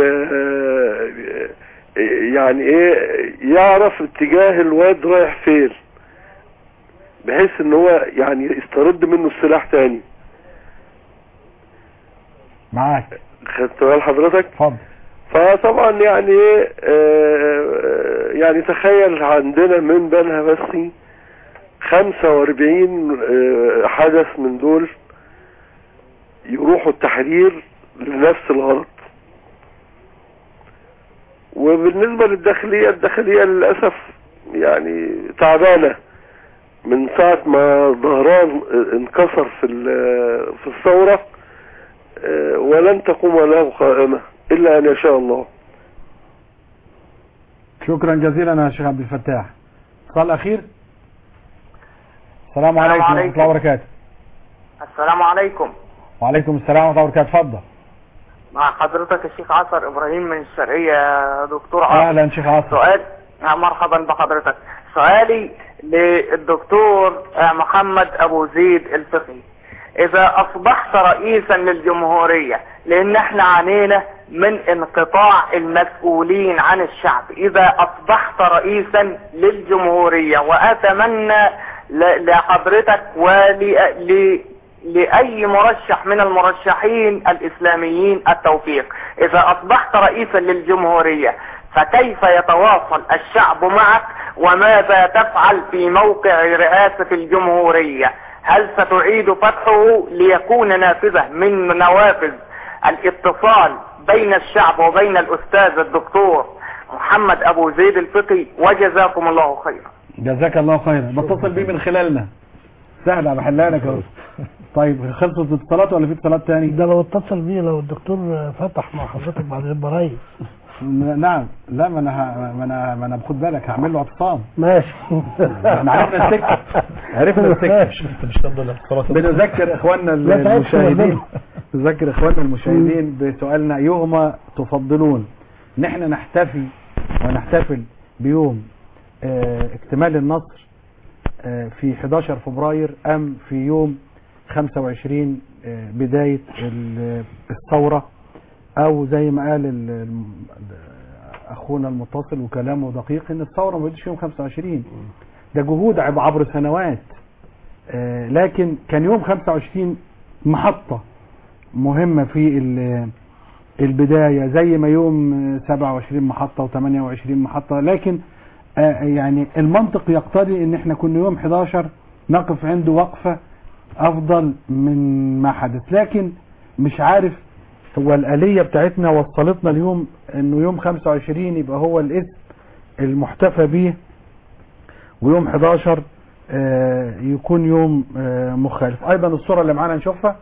يعني ايه يعرف اتجاه الواد رايح فين بحيث ان هو يعني يسترد منه السلاح تاني معاك خدت بال حضرتك اتفضل فطبعا يعني ايه آه، يعني تخيل عندنا من بنها بس 45 آه، حدث من دول يروحوا التحرير لنفس الغرض وبالنسبة للداخلية الداخلية للأسف يعني تعبانة من ساعة ما ظهران انكسر في ال- في الثورة آه، ولن تقوم له قائمة إلا أن يشاء الله شكرا جزيلا يا شيخ عبد الفتاح اتصال اخير السلام السلام عليكم ورحمة عليكم. الله وبركاته السلام عليكم وعليكم السلام ورحمة الله وبركاته اتفضل مع حضرتك الشيخ عصر ابراهيم من الشرقية يا دكتور عاصر اهلا شيخ عاصم سؤال آه، مرحبا بحضرتك سؤالي للدكتور آه، محمد ابو زيد الفقي اذا اصبحت رئيسا للجمهورية لان احنا عانينا من انقطاع المسؤولين عن الشعب اذا اصبحت رئيسا للجمهورية واتمنى ل- لحضرتك ول لأي مرشح من المرشحين الإسلاميين التوفيق إذا أصبحت رئيسا للجمهورية فكيف يتواصل الشعب معك وماذا تفعل في موقع رئاسة الجمهورية هل ستعيد فتحه ليكون نافذة من نوافذ الاتصال بين الشعب وبين الأستاذ الدكتور محمد أبو زيد الفقي وجزاكم الله خيرا جزاك الله خيرا بتصل بيه من خلالنا سهلة بحلها لك اهو طيب خلصت الاتصالات ولا في اتصالات تاني؟ ده لو اتصل بيه لو الدكتور فتح مع حضرتك بعد البرايز نعم لا ما انا ه- ما انا ما انا خد بالك هعمل له اعتصام ماشي احنا عرفنا السكه عرفنا السكه انت مش تفضل الاتصالات بنذكر اخواننا لا تعبش المشاهدين ربنا. نذكر اخواننا المشاهدين بسؤالنا ايهما تفضلون ان احنا نحتفي ونحتفل بيوم اه اكتمال النصر اه في 11 فبراير ام في يوم 25 اه بداية ال- الثورة او زي ما قال ال- الم- اخونا المتصل وكلامه دقيق ان الثورة ما بدش يوم 25 ده جهود عب- عبر سنوات آه، لكن كان يوم 25 محطة مهمة في ال- البداية زي ما يوم آه، 27 محطة و28 محطة لكن آه، يعني المنطق يقتضي ان احنا كنا يوم 11 نقف عنده وقفة افضل من ما حدث لكن مش عارف هو الآلية بتاعتنا وصلتنا اليوم انه يوم 25 يبقى هو الاسم المحتفى به ويوم 11 آه، يكون يوم آه، مخالف ايضا الصورة اللي معانا نشوفها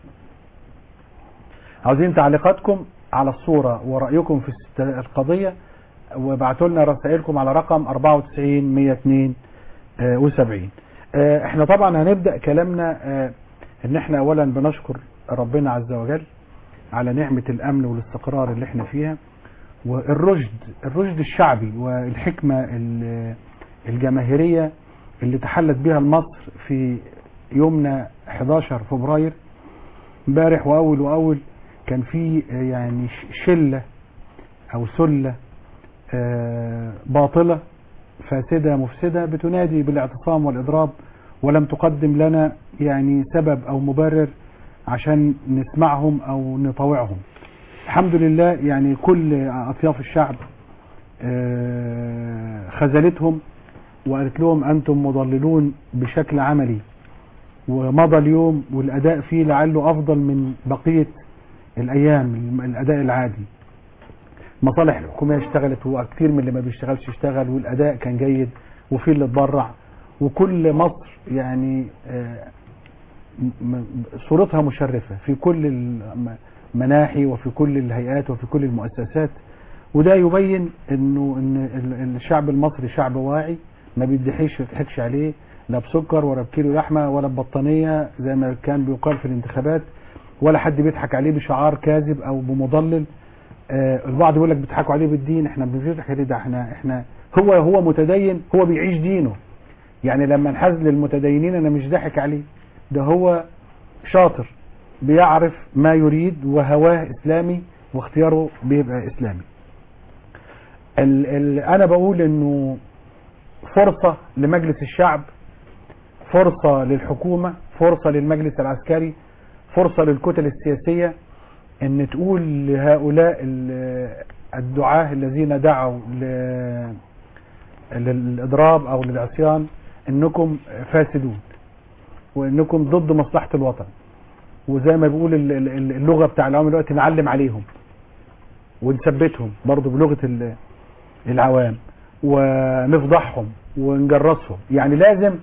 عاوزين تعليقاتكم على الصورة ورأيكم في الست- القضية وابعتوا لنا رسائلكم على رقم 94 102 آه، وسبعين آه، احنا طبعا هنبدأ كلامنا آه، ان احنا اولا بنشكر ربنا عز وجل على نعمة الامن والاستقرار اللي احنا فيها والرشد الرشد الشعبي والحكمة ال- الجماهيرية اللي تحلت بها مصر في يومنا 11 فبراير امبارح واول واول كان في آه، يعني ش- شلة او سلة آه، باطلة فاسدة مفسدة بتنادي بالاعتصام والإضراب ولم تقدم لنا يعني سبب أو مبرر عشان نسمعهم أو نطوعهم الحمد لله يعني كل أطياف الشعب آه، خذلتهم وقالت لهم أنتم مضللون بشكل عملي ومضى اليوم والأداء فيه لعله أفضل من بقية الأيام الأداء العادي مصالح الحكومية اشتغلت وكثير من اللي ما بيشتغلش اشتغل والأداء كان جيد وفي اللي اتبرع وكل مصر يعني آه، م- م- صورتها مشرفة في كل المناحي وفي كل الهيئات وفي كل المؤسسات وده يبين انه ان ال- الشعب المصري شعب واعي ما بيضحكش يضحكش عليه لا بسكر ولا بكيلو لحمه ولا ببطانيه زي ما كان بيقال في الانتخابات ولا حد بيضحك عليه بشعار كاذب او بمضلل آه البعض يقول لك بيضحكوا عليه بالدين احنا مش بنضحك عليه ده احنا احنا هو هو متدين هو بيعيش دينه يعني لما انحاز للمتدينين انا مش ضاحك عليه ده هو شاطر بيعرف ما يريد وهواه اسلامي واختياره بيبقى اسلامي ال ال انا بقول انه فرصة لمجلس الشعب فرصة للحكومة فرصة للمجلس العسكري فرصة للكتل السياسية ان تقول لهؤلاء ال- الدعاة الذين دعوا ل- للاضراب او للعصيان انكم فاسدون وانكم ضد مصلحة الوطن وزي ما بيقول ال- ال- اللغة بتاع العوام دلوقتي نعلم عليهم ونثبتهم برضو بلغة ال- العوام ونفضحهم ونجرسهم يعني لازم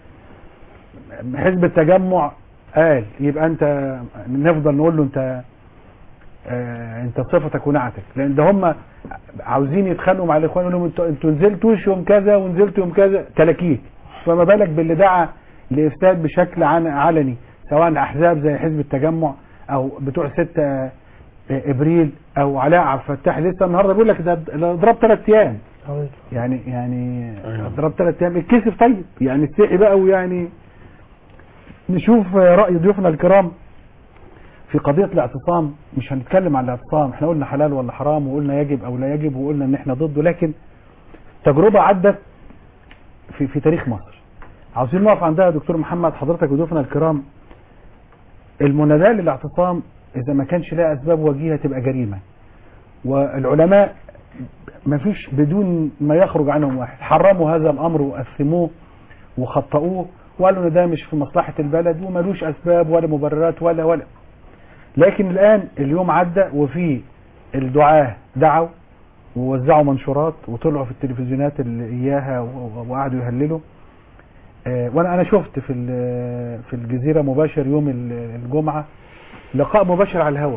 حزب التجمع قال يبقى انت نفضل نقول له انت آه انت صفتك ونعتك لان ده هم عاوزين يتخانقوا مع الاخوان يقول لهم انتوا انتوا نزلتوش يوم كذا ونزلتوا يوم كذا تلاكيك فما بالك باللي دعا لافساد بشكل عن- علني سواء احزاب زي حزب التجمع او بتوع 6 ابريل او علاء عبد الفتاح لسه النهارده بيقول لك ده ده ضرب ثلاث ايام يعني يعني ضرب ثلاث ايام الكسف طيب يعني السيحي بقى ويعني نشوف راي ضيوفنا الكرام في قضيه الاعتصام مش هنتكلم عن الاعتصام احنا قلنا حلال ولا حرام وقلنا يجب او لا يجب وقلنا ان احنا ضده لكن تجربه عدت في في تاريخ مصر عاوزين نقف عندها يا دكتور محمد حضرتك وضيوفنا الكرام المناداة للاعتصام اذا ما كانش لها اسباب وجيهة تبقى جريمة والعلماء ما فيش بدون ما يخرج عنهم واحد حرموا هذا الامر واثموه وخطئوه وقالوا ان ده مش في مصلحة البلد وملوش اسباب ولا مبررات ولا ولا لكن الان اليوم عدى وفي الدعاة دعوا ووزعوا منشورات وطلعوا في التلفزيونات اللي اياها و- و- وقعدوا يهللوا آه، وانا انا شفت في ال- في الجزيره مباشر يوم ال- الجمعه لقاء مباشر على الهواء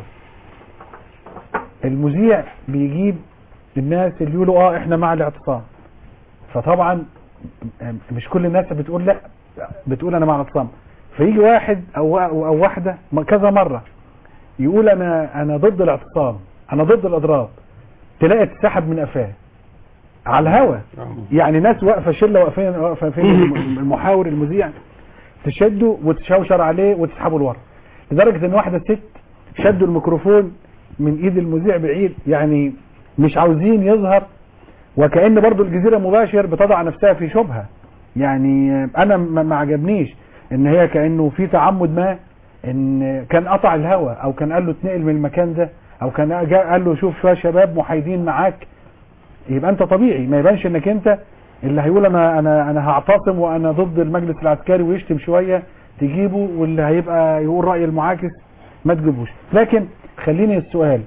المذيع بيجيب الناس اللي يقولوا اه احنا مع الاعتصام فطبعا آه، مش كل الناس بتقول لا بتقول انا مع الاعتصام فيجي واحد او او واحده م- كذا مره يقول انا انا ضد الاعتصام انا ضد الاضراب تلاقي تسحب من قفاه على الهوا يعني ناس واقفه شله واقفين واقفه فين الم- المحاور المذيع تشده وتشوشر عليه وتسحبه لورا لدرجه ان واحده ست شدوا الميكروفون من ايد المذيع بعيد يعني مش عاوزين يظهر وكأن برضو الجزيرة مباشر بتضع نفسها في شبهة يعني انا ما ما عجبنيش ان هي كأنه في تعمد ما ان كان قطع الهوا او كان قال له اتنقل من المكان ده او كان جاء قال له شوف شويه شباب محايدين معاك يبقى انت طبيعي ما يبانش انك انت اللي هيقول انا انا انا هعتصم وانا ضد المجلس العسكري ويشتم شويه تجيبه واللي هيبقى يقول راي المعاكس ما تجيبوش لكن خليني السؤال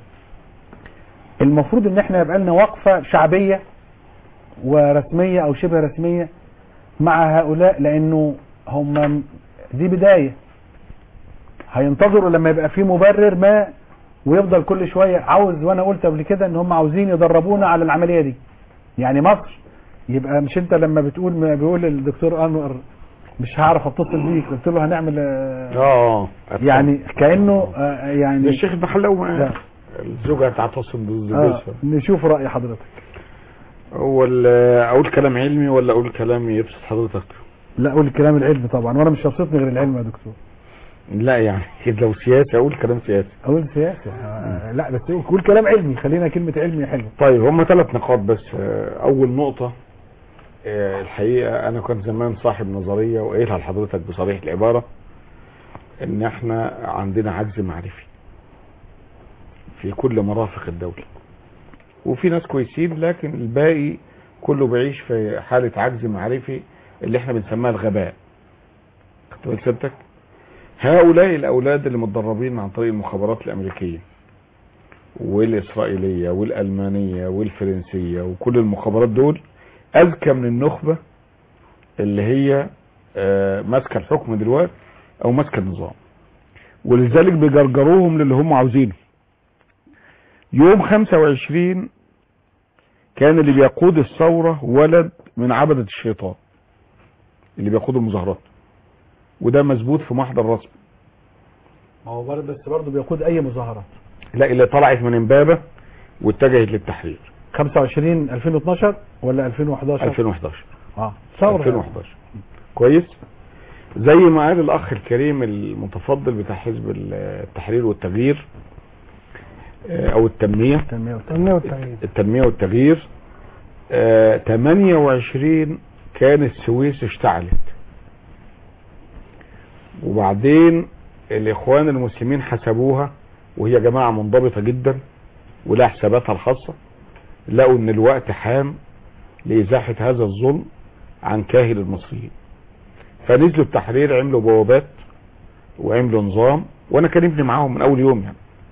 المفروض ان احنا يبقى لنا وقفه شعبيه ورسميه او شبه رسميه مع هؤلاء لانه هم دي بدايه هينتظروا لما يبقى في مبرر ما ويفضل كل شويه عاوز وانا قلت قبل كده ان هم عاوزين يدربونا على العمليه دي يعني مصر يبقى مش انت لما بتقول ما بيقول الدكتور انور مش هعرف اتصل بيك قلت له هنعمل آه، اه يعني كانه آه، يعني الشيخ المحلاوي معاه لا. الزوجة هتعتصم ضد آه جوزها نشوف راي حضرتك هو ال- اقول كلام علمي ولا اقول كلام يبسط حضرتك لا قول الكلام العلمي طبعا وانا مش هبسطني غير العلم يا دكتور لا يعني لو سياسي اقول كلام سياسي اقول سياسي آه لا بس قول كلام علمي خلينا كلمه علمي حلوه طيب هم ثلاث نقاط بس آه، اول نقطة آه، الحقيقة انا كنت زمان صاحب نظرية وقايلها لحضرتك بصريح العبارة ان احنا عندنا عجز معرفي في كل مرافق الدولة وفي ناس كويسين لكن الباقي كله بيعيش في حالة عجز معرفي اللي احنا بنسميها الغباء خدت بال سيادتك هؤلاء الاولاد اللي متدربين عن طريق المخابرات الامريكيه والاسرائيليه والالمانيه والفرنسيه وكل المخابرات دول اذكى من النخبه اللي هي آه، ماسكه الحكم دلوقتي او ماسكه النظام ولذلك بيجرجروهم للي هم عاوزينه يوم 25 كان اللي بيقود الثوره ولد من عبده الشيطان اللي بيقود المظاهرات وده مثبوت في محضر رسمي ما هو برضه بس برضه بيقود اي مظاهرات لا اللي طلعت من امبابه واتجهت للتحرير 25 2012 ولا 2011 2011 اه ثوره 2011 كويس زي ما قال الاخ الكريم المتفضل بتاع حزب التحرير والتغيير آه، او التنميه التنميه والتنميه التنمية والتغيير التنميه والتغيير آه، 28 كان السويس اشتعلت وبعدين الاخوان المسلمين حسبوها وهي جماعه منضبطه جدا ولها حساباتها الخاصه لقوا ان الوقت حان لازاحه هذا الظلم عن كاهل المصريين فنزلوا التحرير عملوا بوابات وعملوا نظام وانا كلمني معاهم من اول يوم يعني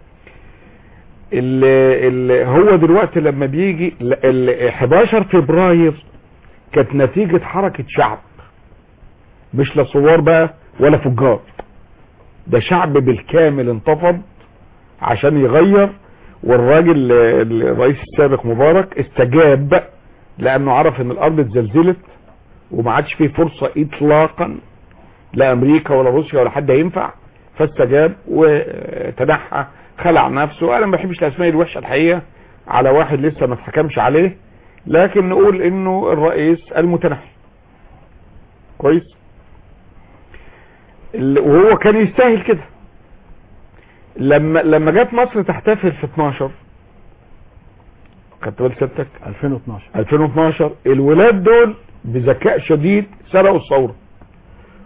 ال ال هو دلوقتي لما بيجي ال- ال 11 فبراير كانت نتيجة حركة شعب مش لا ثوار بقى ولا فجار ده شعب بالكامل انتفض عشان يغير والراجل ال- الرئيس السابق مبارك استجاب لانه عرف ان الارض اتزلزلت وما عادش فيه فرصة اطلاقا لا امريكا ولا روسيا ولا حد هينفع فاستجاب وتنحى خلع نفسه انا ما بحبش الاسماء الوحشه الحقيقه على واحد لسه ما اتحكمش عليه لكن نقول انه الرئيس المتنحي كويس ال- وهو كان يستاهل كده لما لما جت مصر تحتفل في 12 خدت بال سيادتك 2012 2012 الولاد دول بذكاء شديد سرقوا الثوره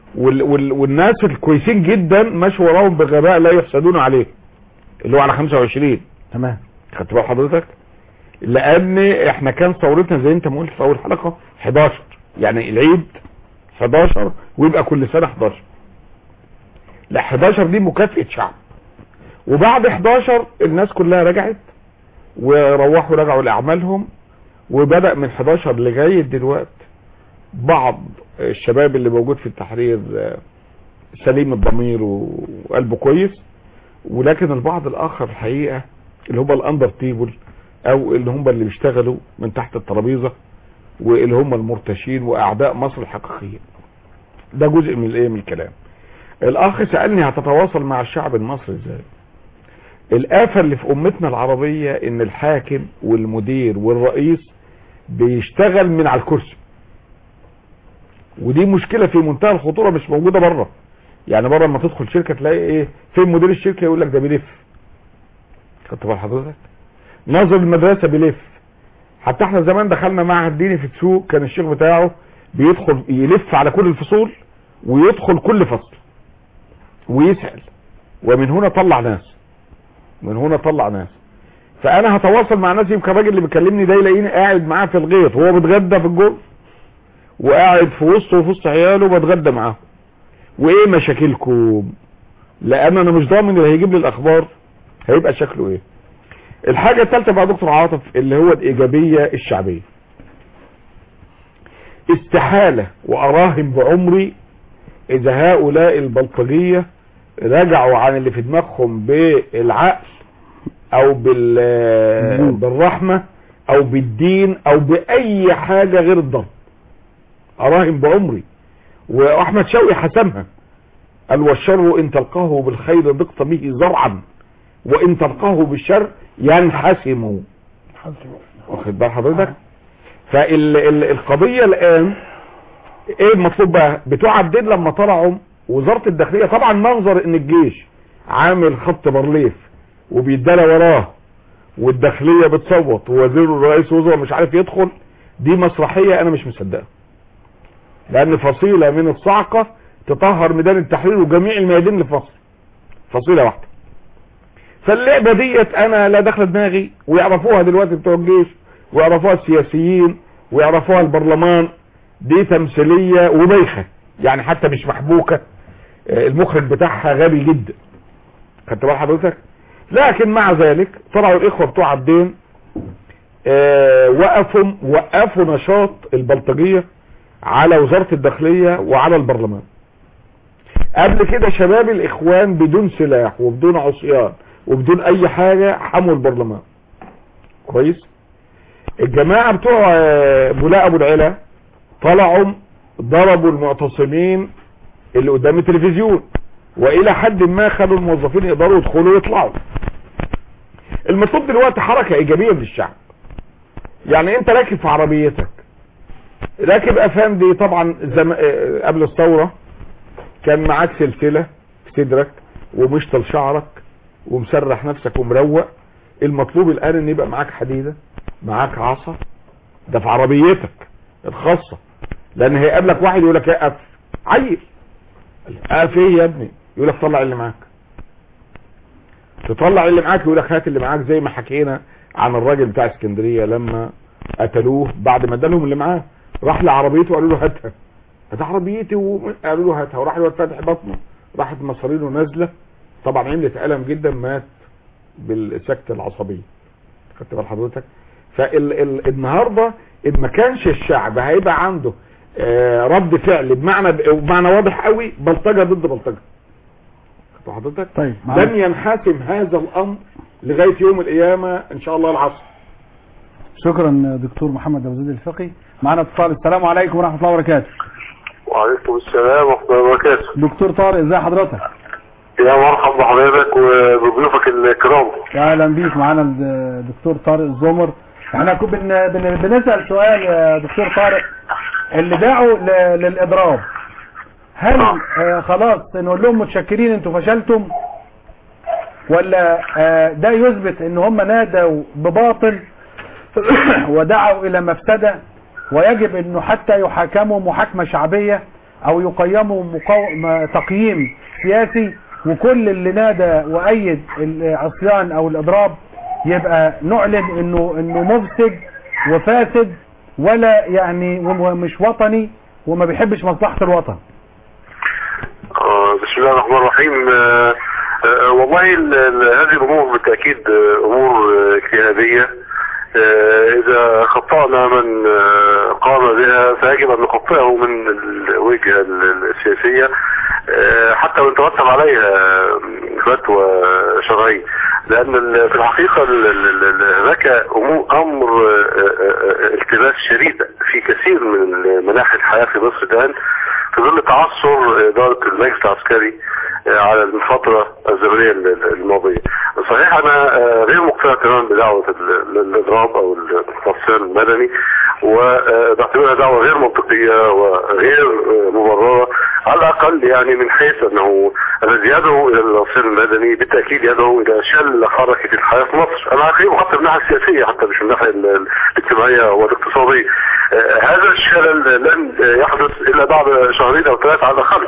وال وال والناس الكويسين جدا ماشوا وراهم بغباء لا يحسدون عليه اللي هو على 25 تمام خدت بال حضرتك لان احنا كان ثورتنا زي انت ما قلت في اول حلقه 11 يعني العيد 11 ويبقى كل سنه 11 لا 11 دي مكافاه شعب وبعد 11 الناس كلها رجعت وروحوا رجعوا لاعمالهم وبدا من 11 لغايه دلوقتي بعض الشباب اللي موجود في التحرير آه، سليم الضمير و- وقلبه كويس ولكن البعض الاخر الحقيقه اللي هم الاندر تيبل او اللي هم اللي بيشتغلوا من تحت الترابيزه واللي هم المرتشين واعداء مصر الحقيقيين ده جزء من الايه من الكلام الاخ سالني هتتواصل مع الشعب المصري ازاي الآفة اللي في أمتنا العربية إن الحاكم والمدير والرئيس بيشتغل من على الكرسي ودي مشكلة في منتهى الخطورة مش موجودة بره يعني بره لما تدخل شركة تلاقي ايه فين مدير الشركة يقول لك ده بيلف خدت بال حضرتك ناظر المدرسة بيلف حتى احنا زمان دخلنا معهد ديني في السوق كان الشيخ بتاعه بيدخل يلف على كل الفصول ويدخل كل فصل ويسأل ومن هنا طلع ناس من هنا طلع ناس فانا هتواصل مع ناس يمكن الراجل اللي بيكلمني ده يلاقيني قاعد معاه في الغيط وهو بيتغدى في الجو وقاعد في وسطه وفي وسط عياله بتغدى معاه وايه مشاكلكم لان انا مش ضامن اللي هيجيب لي الاخبار هيبقى شكله ايه الحاجة الثالثة بقى دكتور عاطف اللي هو الايجابية الشعبية استحالة واراهن بعمري اذا هؤلاء البلطجية رجعوا عن اللي في دماغهم بالعقل او بال بالرحمة او بالدين او باي حاجة غير الضرب اراهن بعمري واحمد شوقي حسمها قال والشر ان تلقاه بالخير ضقت به زرعا وان تلقاه بالشر ينحسم واخد بال حضرتك فالقضية الان ايه المطلوب بقى بتوع عبدين لما طلعوا وزارة الداخلية طبعا منظر ان الجيش عامل خط برليف وبيدلى وراه والداخلية بتصوت ووزير الرئيس وزراء مش عارف يدخل دي مسرحية انا مش مصدقها لان فصيلة من الصعقة تطهر ميدان التحرير وجميع الميادين اللي في مصر فصيلة واحدة فاللعبة ديت انا لا دخل دماغي ويعرفوها دلوقتي بتوع الجيش ويعرفوها السياسيين ويعرفوها البرلمان دي تمثيلية وبايخة يعني حتى مش محبوكة آه، المخرج بتاعها غبي جدا خدت بال حضرتك لكن مع ذلك طلعوا الاخوة بتوع عبدين آه، وقفوا وقفوا نشاط البلطجية على وزارة الداخلية وعلى البرلمان قبل كده شباب الاخوان بدون سلاح وبدون عصيان وبدون اي حاجة حموا البرلمان كويس الجماعة بتوع آه، بولاء ابو العلا طلعوا ضربوا المعتصمين اللي قدام التلفزيون والى حد ما خلوا الموظفين يقدروا يدخلوا ويطلعوا المطلوب دلوقتي حركة ايجابية من الشعب يعني انت راكب في عربيتك راكب افندي طبعا زم... آه، قبل الثورة كان معاك سلسلة في صدرك ومشطل شعرك ومسرح نفسك ومروق المطلوب الان ان يبقى معاك حديدة معاك عصا ده في عربيتك الخاصة لان هيقابلك واحد يقول لك اقف عيل اقف ايه يا ابني يقول لك طلع اللي معاك تطلع اللي معاك يقول لك هات اللي معاك زي ما حكينا عن الراجل بتاع اسكندرية لما قتلوه بعد ما ادالهم اللي معاه راح لعربيته وقالوا له هاتها هات عربيتي وقالوا له هاتها وراح الواد فاتح بطنه راحت مصارينه نازله طبعا عملت الم جدا مات بالسكتة العصبية خدت بال حضرتك فالنهاردة ان ما كانش الشعب هيبقى عنده آه، رد فعل بمعنى بمعنى واضح قوي بلطجة ضد بلطجة خدت حضرتك طيب لن ينحسم هذا الامر لغاية يوم القيامة ان شاء الله العصر شكرا دكتور محمد ابو زيد الفقي معنا اتصال السلام عليكم ورحمه الله وبركاته وعليكم السلام ورحمة الله وبركاته دكتور طارق ازي حضرتك يا مرحبا بحضرتك وبضيوفك الكرام اهلا بيك معانا الدكتور طارق الزمر احنا كنا بن... بن... بنسال سؤال يا دكتور طارق اللي دعوا ل... للاضراب هل آه خلاص نقول لهم متشكرين انتوا فشلتم ولا آه ده يثبت ان هم نادوا بباطل ودعوا الى مفسدة ويجب انه حتى يحاكموا محاكمة شعبية او يقيموا مقو... ما- تقييم سياسي وكل اللي نادى وايد العصيان او الاضراب يبقى نعلن انه انه مفسد وفاسد ولا يعني ومش وطني وما بيحبش مصلحة الوطن آه، بسم الله الرحمن الرحيم آه، آه، والله ال- ال- هذه الامور بالتاكيد آه، امور آه، اجتهاديه آه، اذا خطانا من آه، قام بها فيجب ان نخطئه من الوجهه ال- السياسيه آه، حتى وان ترتب عليها فتوى شرعيه لان ال- في الحقيقه ال- ال- ال- هناك أمور- امر آه، آه، آه، التباس شديد في كثير من مناحي الحياه في مصر الان في ظل تعثر إدارة المجلس العسكري آه، على الفترة الزمنية ال- ال- الماضية صحيح أنا آه، غير مقتنع تماما بدعوة ال- ال- الإضراب أو الفصل المدني وبعتبرها دعوة غير منطقية وغير آه، مبررة على الأقل يعني من حيث أنه الذي يدعو إلى الفصل المدني بالتأكيد يدعو إلى شل حركة الحياة في مصر أنا غير حتى من الناحية السياسية حتى مش من الناحية ال- ال- الاجتماعية والاقتصادية آه، هذا الشلل لن يحدث إلا بعد شهرين أو ثلاثة على الأقل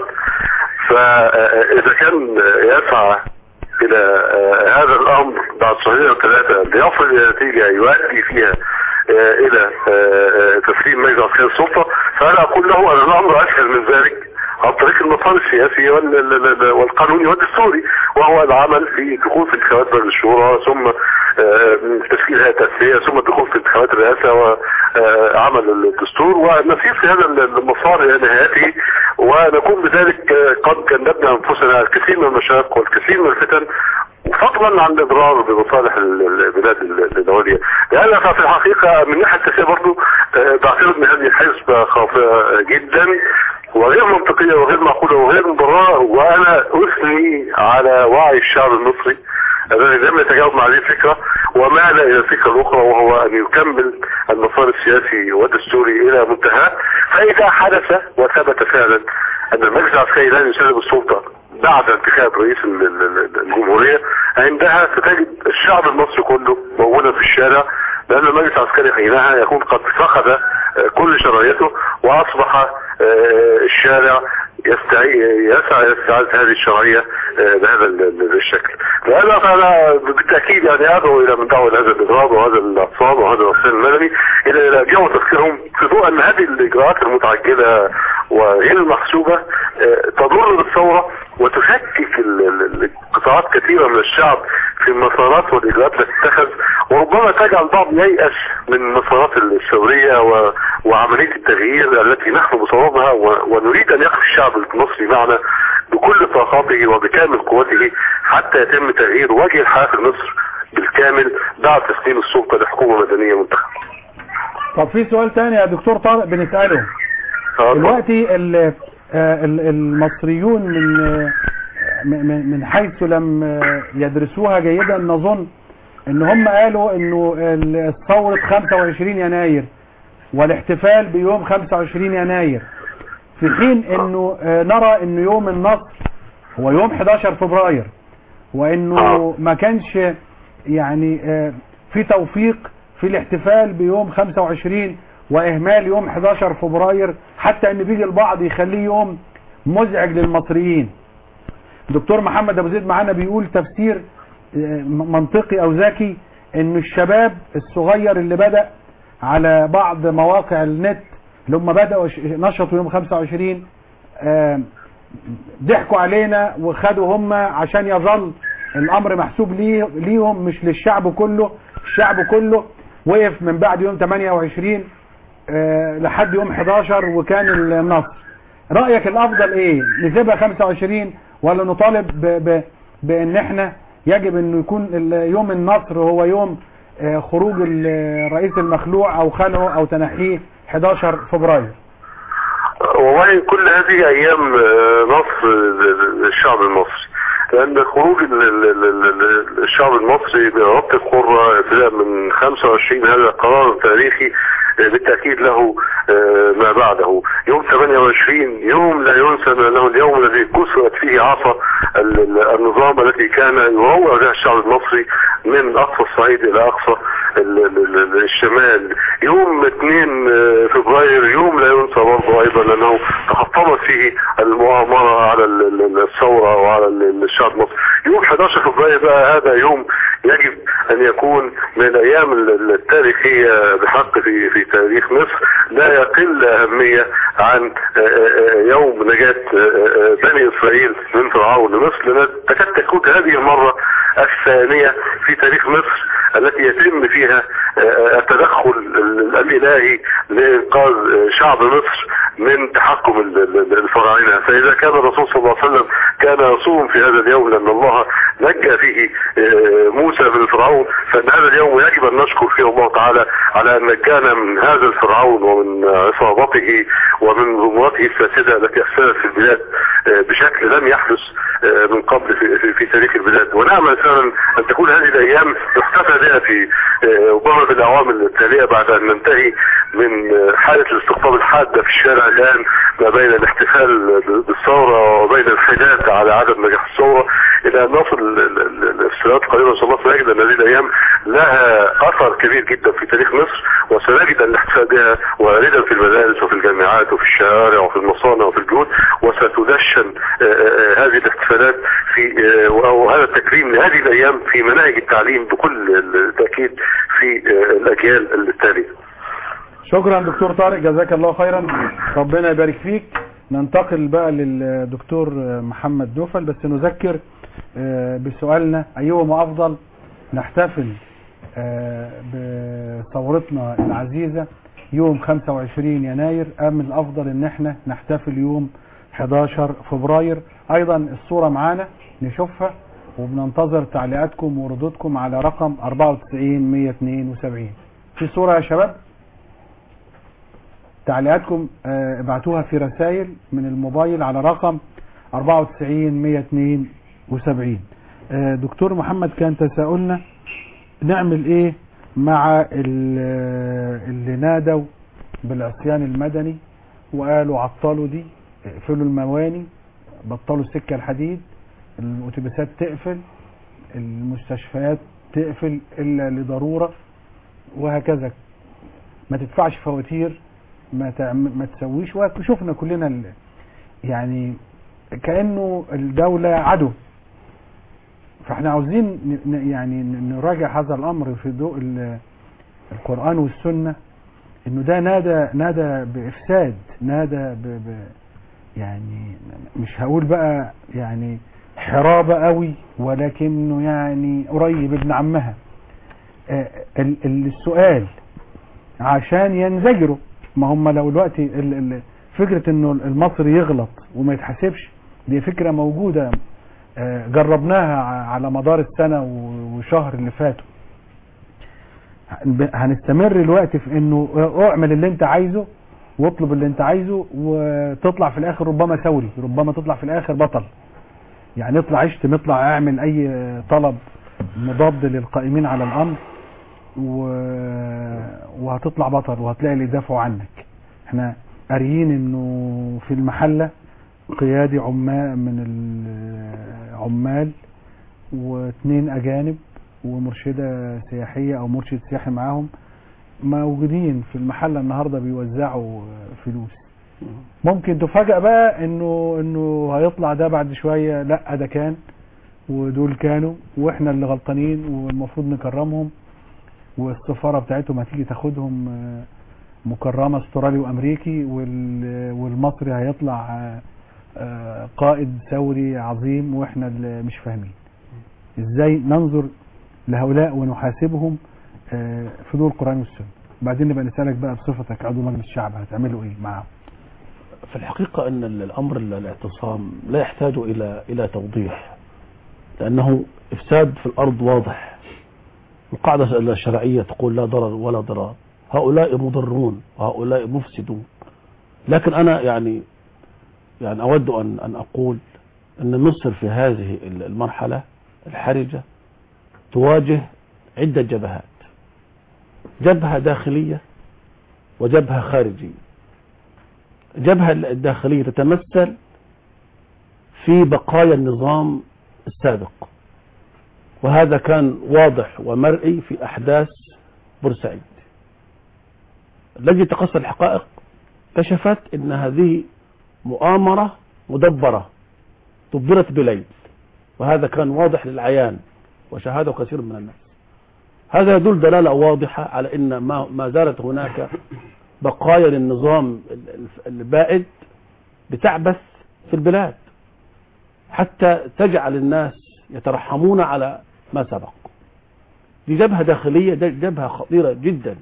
فإذا كان يسعى إلى آه، هذا الأمر بعد شهرين أو ثلاثة ليصل إلى نتيجة يؤدي فيها آه، إلى آه، آه، تسليم مجلس عسكري السلطة فأنا أقول له أن الأمر أسهل من ذلك عن طريق المسار السياسي وال- ال- ال- والقانوني والدستوري وهو العمل في دخول في انتخابات مجلس الشورى ثم آه، تشكيل هيئة تأسيسية ثم الدخول في انتخابات الرئاسة وعمل الدستور ونسير في هذا المسار إلى نهايته ونكون بذلك آه، قد جنبنا أنفسنا الكثير من المشاق والكثير من الفتن فضلا عن الاضرار بمصالح ال- ال- البلاد ال- الدوليه لان في الحقيقه من الناحيه السياسيه برضه آه، بعتبر ان هذه حزبه خاطئه جدا وغير منطقيه وغير معقوله وغير مبرره وانا اثني على وعي الشعب المصري الذي لم يتجاوب مع هذه الفكره ومال الى الفكره الاخرى وهو ان يكمل المسار السياسي والدستوري الى منتهاه فاذا حدث وثبت فعلا ان المجلس العسكري لن يسلم السلطه بعد انتخاب رئيس ال- ال- ال- الجمهورية عندها ستجد الشعب المصري كله موجودا في الشارع لأن المجلس العسكري حينها يكون قد فقد آه، كل شرعيته وأصبح آه، الشارع يستعي يسعى إلى استعادة هذه الشرعية آه، بهذا ال- ال- الشكل لأن فأنا بالتأكيد يعني أدعو إلى من دعوة هذا الإضراب وهذا الاعتصام وهذا الوصول المدني إلى إلى جو تفكيرهم في ضوء أن هذه الإجراءات المتعجلة وغير المحسوبة آه، تضر بالثورة وتفكك ال- ال- قطاعات كثيرة من الشعب في المسارات والإجراءات التي تتخذ وربما تجعل بعض ييأس من المسارات الثورية و- وعملية التغيير التي نحن بصوابها و- ونريد أن يقف الشعب المصري معنا بكل طاقاته وبكامل قوته حتى يتم تغيير وجه الحياة في مصر بالكامل بعد تسليم السلطة لحكومة مدنية منتخبة. طب في سؤال تاني يا دكتور طارق بنسأله دلوقتي ال- آه، ال- المصريون من آه، من من حيث لم آه، يدرسوها جيدا نظن ان هم قالوا انه ال- ثورة 25 يناير والاحتفال بيوم 25 يناير في حين انه آه، نرى انه يوم النصر هو يوم 11 فبراير وانه ما كانش يعني آه، في توفيق في الاحتفال بيوم 25 واهمال يوم 11 فبراير حتى ان بيجي البعض يخليه يوم مزعج للمصريين دكتور محمد ابو زيد معانا بيقول تفسير آه، منطقي او ذكي ان الشباب الصغير اللي بدأ على بعض مواقع النت اللي هم بدأوا ش- نشطوا يوم 25 آه، ضحكوا علينا وخدوا هم عشان يظل الامر محسوب ليه ليهم مش للشعب كله الشعب كله وقف من بعد يوم 28 آه، لحد يوم 11 وكان النصر رأيك الافضل ايه نسيبها 25 ولا نطالب ب ب بان احنا يجب انه يكون ال- يوم النصر هو يوم آه، خروج الرئيس المخلوع او خلعه او تنحيه 11 فبراير والله كل هذه ايام آه، نصر ال- الشعب المصري لان خروج ال- ال- ال- ال- الشعب المصري بربط القرى ابتداء من 25 هذا قرار تاريخي آه، بالتاكيد له آه، ما بعده يوم 28 يوم لا ينسى لانه اليوم الذي كسرت فيه عصا ال- ال- النظام التي كان يروع بها الشعب المصري من اقصى الصعيد الى اقصى ال- ال- ال- الشمال يوم 2 آه، فبراير يوم لا ينسى برضه ايضا لانه تحطمت فيه المؤامرة على ال- ال- الثورة وعلى ال- الشعب المصري يوم 11 فبراير بقى هذا يوم يجب ان يكون من الايام ال- التاريخية بحق في في تاريخ مصر لا يقل اهمية عن آه، آه، يوم نجاة آه، آه، بني اسرائيل من فرعون لمصر لان تكاد تكون هذه المرة الثانية في تاريخ مصر التي يتم فيها آه، التدخل ال- الالهي لانقاذ آه، شعب مصر من تحكم ال- ال- الفراعنه فاذا كان الرسول صلى الله عليه وسلم كان يصوم في هذا اليوم لان الله نجى فيه آه، موسى من فرعون فان هذا اليوم يجب ان نشكر فيه الله تعالى على ان نجانا من هذا الفرعون ومن عصابته ومن ضمورته الفاسده التي افسدت في البلاد آه، بشكل لم يحدث آه، من قبل في, في, في تاريخ البلاد ونامل فعلا ان تكون هذه الايام يحتفى بها في آه، ربما في الاعوام التاليه بعد ان ننتهي من آه، حاله الاستقطاب الحاده في الشارع الان ما بين الاحتفال ب- بالثوره وبين الحداد على عدم نجاح الثوره الى ان نصل ال- ال- ال- السنوات القريبه ان شاء الله سنجد ان هذه الايام لها اثر كبير جدا في تاريخ مصر وسنجد ان الاحتفال بها واردا في المدارس وفي الجامعات وفي الشوارع وفي المصانع وفي البيوت وستدشن آه، آه، هذه الاحتفالات في آه، وهذا التكريم لهذه الايام في مناهج التعليم بكل التاكيد في آه، الاجيال التاليه شكرا دكتور طارق جزاك الله خيرا ربنا يبارك فيك ننتقل بقى للدكتور محمد دوفل بس نذكر آه، بسؤالنا أيهما أفضل نحتفل آه، بثورتنا العزيزة يوم 25 يناير أم الأفضل إن احنا نحتفل يوم 11 فبراير أيضا الصورة معانا نشوفها وبننتظر تعليقاتكم وردودكم على رقم 94 172 في صورة يا شباب تعليقاتكم آه، ابعتوها في رسائل من الموبايل على رقم 94 172 آه، دكتور محمد كان تساؤلنا نعمل ايه مع ال- آه، اللي نادوا بالعصيان المدني وقالوا عطلوا دي اقفلوا المواني بطلوا السكة الحديد الاتوبيسات تقفل المستشفيات تقفل الا لضرورة وهكذا ما تدفعش فواتير ما تعم- ما تسويش وشفنا كلنا ال- يعني كانه الدوله عدو فاحنا عاوزين ن- ن- يعني ن- نراجع هذا الامر في ضوء ال- القران والسنه انه ده نادى نادى بافساد نادى ب ب يعني مش هقول بقى يعني حرابه قوي ولكنه يعني قريب ابن عمها آه، ال- ال- السؤال عشان ينزجروا ما هم لو دلوقتي ال- ال- فكرة انه المصري يغلط وما يتحاسبش دي فكرة موجودة آه، جربناها ع- على مدار السنة و- وشهر اللي فاتوا هن- هنستمر الوقت في انه اعمل اللي انت عايزه واطلب اللي انت عايزه وتطلع في الاخر ربما ثوري ربما تطلع في الاخر بطل يعني اطلع اشتم اطلع اعمل اي طلب مضاد للقائمين على الامر و... وهتطلع بطل وهتلاقي اللي يدافعوا عنك احنا قاريين انه في المحلة قيادي عمال من العمال واثنين اجانب ومرشدة سياحية او مرشد سياحي معاهم موجودين في المحلة النهاردة بيوزعوا فلوس ممكن تفاجأ بقى انه انه هيطلع ده بعد شوية لا ده كان ودول كانوا واحنا اللي غلطانين والمفروض نكرمهم والسفارة بتاعتهم هتيجي تاخدهم آه، مكرمة استرالي وامريكي وال- والمصري هيطلع آه، آه، قائد ثوري عظيم واحنا اللي مش فاهمين ازاي ننظر لهؤلاء ونحاسبهم آه، في ضوء القرآن والسنة بعدين نبقى نسألك بقى بصفتك عضو مجلس الشعب هتعملوا ايه معاهم في الحقيقة أن ال- الأمر ال- الاعتصام لا يحتاج إلى إلى توضيح لأنه إفساد في الأرض واضح القاعدة الشرعية تقول لا ضرر ولا ضرار هؤلاء مضرون وهؤلاء مفسدون لكن أنا يعني يعني أود أن أن أقول أن مصر في هذه ال- المرحلة الحرجة تواجه عدة جبهات جبهة داخلية وجبهة خارجية الجبهة الداخلية تتمثل في بقايا النظام السابق وهذا كان واضح ومرئي في أحداث بورسعيد لجنة تقصي الحقائق كشفت ان هذه مؤامرة مدبرة دبرت بليل وهذا كان واضح للعيان وشاهده كثير من الناس هذا يدل دلالة واضحة على ان ما, ما زالت هناك بقايا للنظام البائد بتعبث في البلاد حتى تجعل الناس يترحمون على ما سبق دي جبهة داخلية جبهة خطيرة جدا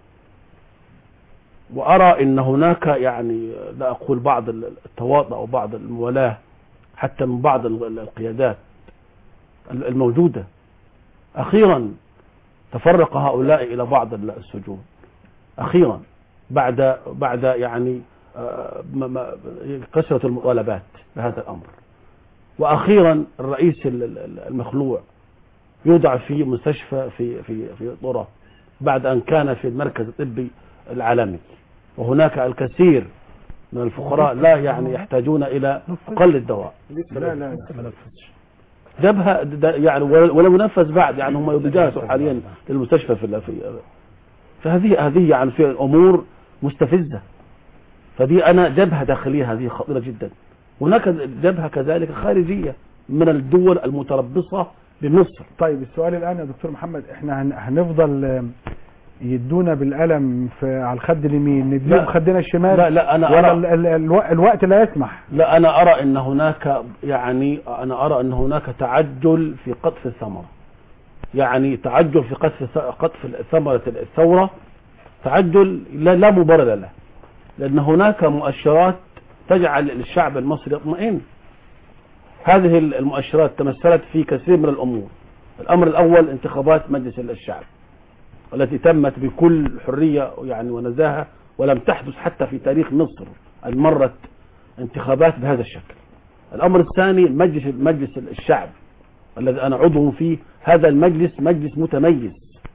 وأرى أن هناك يعني لا أقول بعض التواطؤ أو بعض الموالاة حتى من بعض القيادات الموجودة أخيرا تفرق هؤلاء إلى بعض السجون أخيرا بعد بعد يعني كثرة المطالبات بهذا الأمر وأخيرا الرئيس المخلوع يوضع في مستشفى في في في طرة بعد أن كان في المركز الطبي العالمي وهناك الكثير من الفقراء لا يعني يحتاجون إلى أقل الدواء لا لا جبهة يعني ولم ينفذ بعد يعني هم بيجهزوا حاليا للمستشفى في في فهذه هذه يعني في أمور مستفزة فدي أنا جبهة داخلية هذه خطيرة جدا هناك جبهة كذلك خارجية من الدول المتربصة بمصر طيب السؤال الآن يا دكتور محمد احنا هن- هنفضل يدونا بالقلم في على الخد اليمين نديهم لا. خدنا الشمال لا لا أنا ولا أرى ال- ال- الو- الوقت لا يسمح لا أنا أرى أن هناك يعني أنا أرى أن هناك تعجل في قطف الثمرة يعني تعجل في قطف قطف ثمرة الثورة تعجل لا, لا مبرر له لأن هناك مؤشرات تجعل الشعب المصري يطمئن هذه المؤشرات تمثلت في كثير من الأمور الأمر الأول انتخابات مجلس الشعب التي تمت بكل حرية يعني ونزاهة ولم تحدث حتى في تاريخ مصر أن مرت انتخابات بهذا الشكل الأمر الثاني مجلس مجلس الشعب الذي أنا عضو فيه هذا المجلس مجلس متميز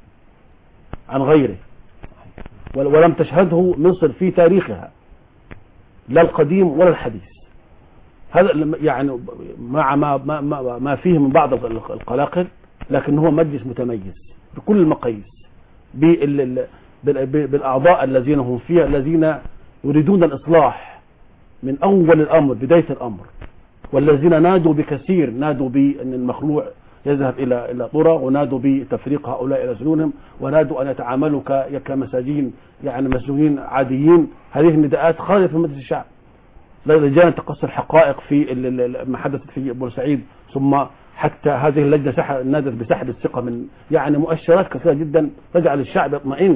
عن غيره ول- ولم تشهده مصر في تاريخها لا القديم ولا الحديث هذا الم- يعني مع ما ما ما, ما فيه من بعض الق- القلاقل لكن هو مجلس متميز بكل المقاييس بال- ال- بال- بال- بالاعضاء الذين هم فيها الذين يريدون الاصلاح من اول الامر بدايه الامر والذين نادوا بكثير نادوا بان المخلوع يذهب الى الى طرى ونادوا بتفريق هؤلاء الى سجونهم ونادوا ان يتعاملوا ك- كمساجين يعني مسجونين عاديين هذه النداءات خارجه من مجلس الشعب لجنة تقصي الحقائق في ال- ال- ما حدث في بورسعيد ثم حتى هذه اللجنة سحب نادت بسحب الثقة من يعني مؤشرات كثيرة جدا تجعل الشعب يطمئن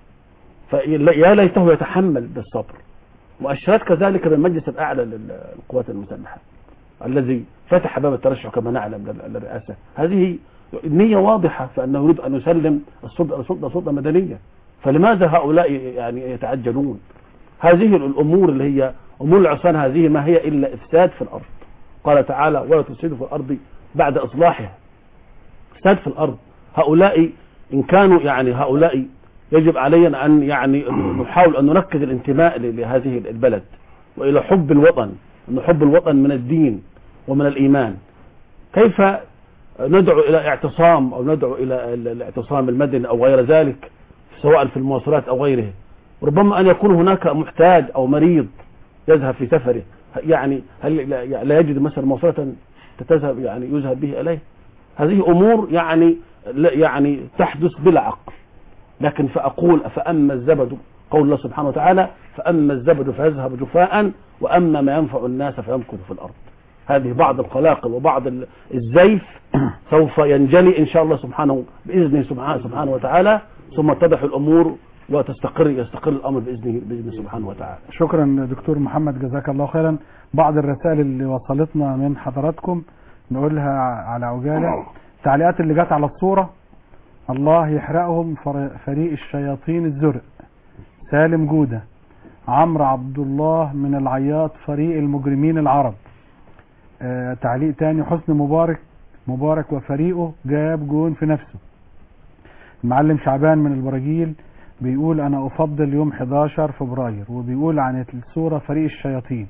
فيا ليته يتحمل بالصبر مؤشرات كذلك من المجلس الأعلى للقوات المسلحة الذي فتح باب الترشح كما نعلم لل- للرئاسة هذه نية واضحة فأنه يريد أن يسلم السلطة السلطة سلطة مدنية فلماذا هؤلاء يعني يتعجلون هذه الأمور اللي هي أمور العصيان هذه ما هي إلا إفساد في الأرض قال تعالى ولا تفسدوا في الأرض بعد إصلاحها إفساد في الأرض هؤلاء إن كانوا يعني هؤلاء يجب علينا أن يعني نحاول أن نركز الانتماء ل- لهذه البلد وإلى حب الوطن أن حب الوطن من الدين ومن الإيمان كيف ندعو إلى اعتصام أو ندعو إلى ال- الاعتصام المدني أو غير ذلك سواء في المواصلات أو غيره ربما أن يكون هناك محتاج أو مريض يذهب في سفره يعني هل لا- لا يجد مثلا مواصلة تذهب يعني يذهب به إليه هذه أمور يعني لا- يعني تحدث بلا عقل لكن فأقول فأما الزبد قول الله سبحانه وتعالى فأما الزبد فيذهب جفاء وأما ما ينفع الناس فيمكث في الأرض هذه بعض القلاقل وبعض ال- الزيف سوف ينجلي إن شاء الله سبحانه بإذنه سبحانه, سبحانه وتعالى ثم تضح الأمور وتستقر يستقر الأمر بإذنه بإذنه سبحانه وتعالى شكرا دكتور محمد جزاك الله خيرا بعض الرسائل اللي وصلتنا من حضراتكم نقولها على عجالة التعليقات اللي جت على الصورة الله يحرقهم فر- فريق الشياطين الزرق سالم جودة عمرو عبد الله من العياط فريق المجرمين العرب آه تعليق تاني حسن مبارك مبارك وفريقه جاب جون في نفسه المعلم شعبان من البراجيل بيقول انا افضل يوم 11 فبراير وبيقول عن الصورة فريق الشياطين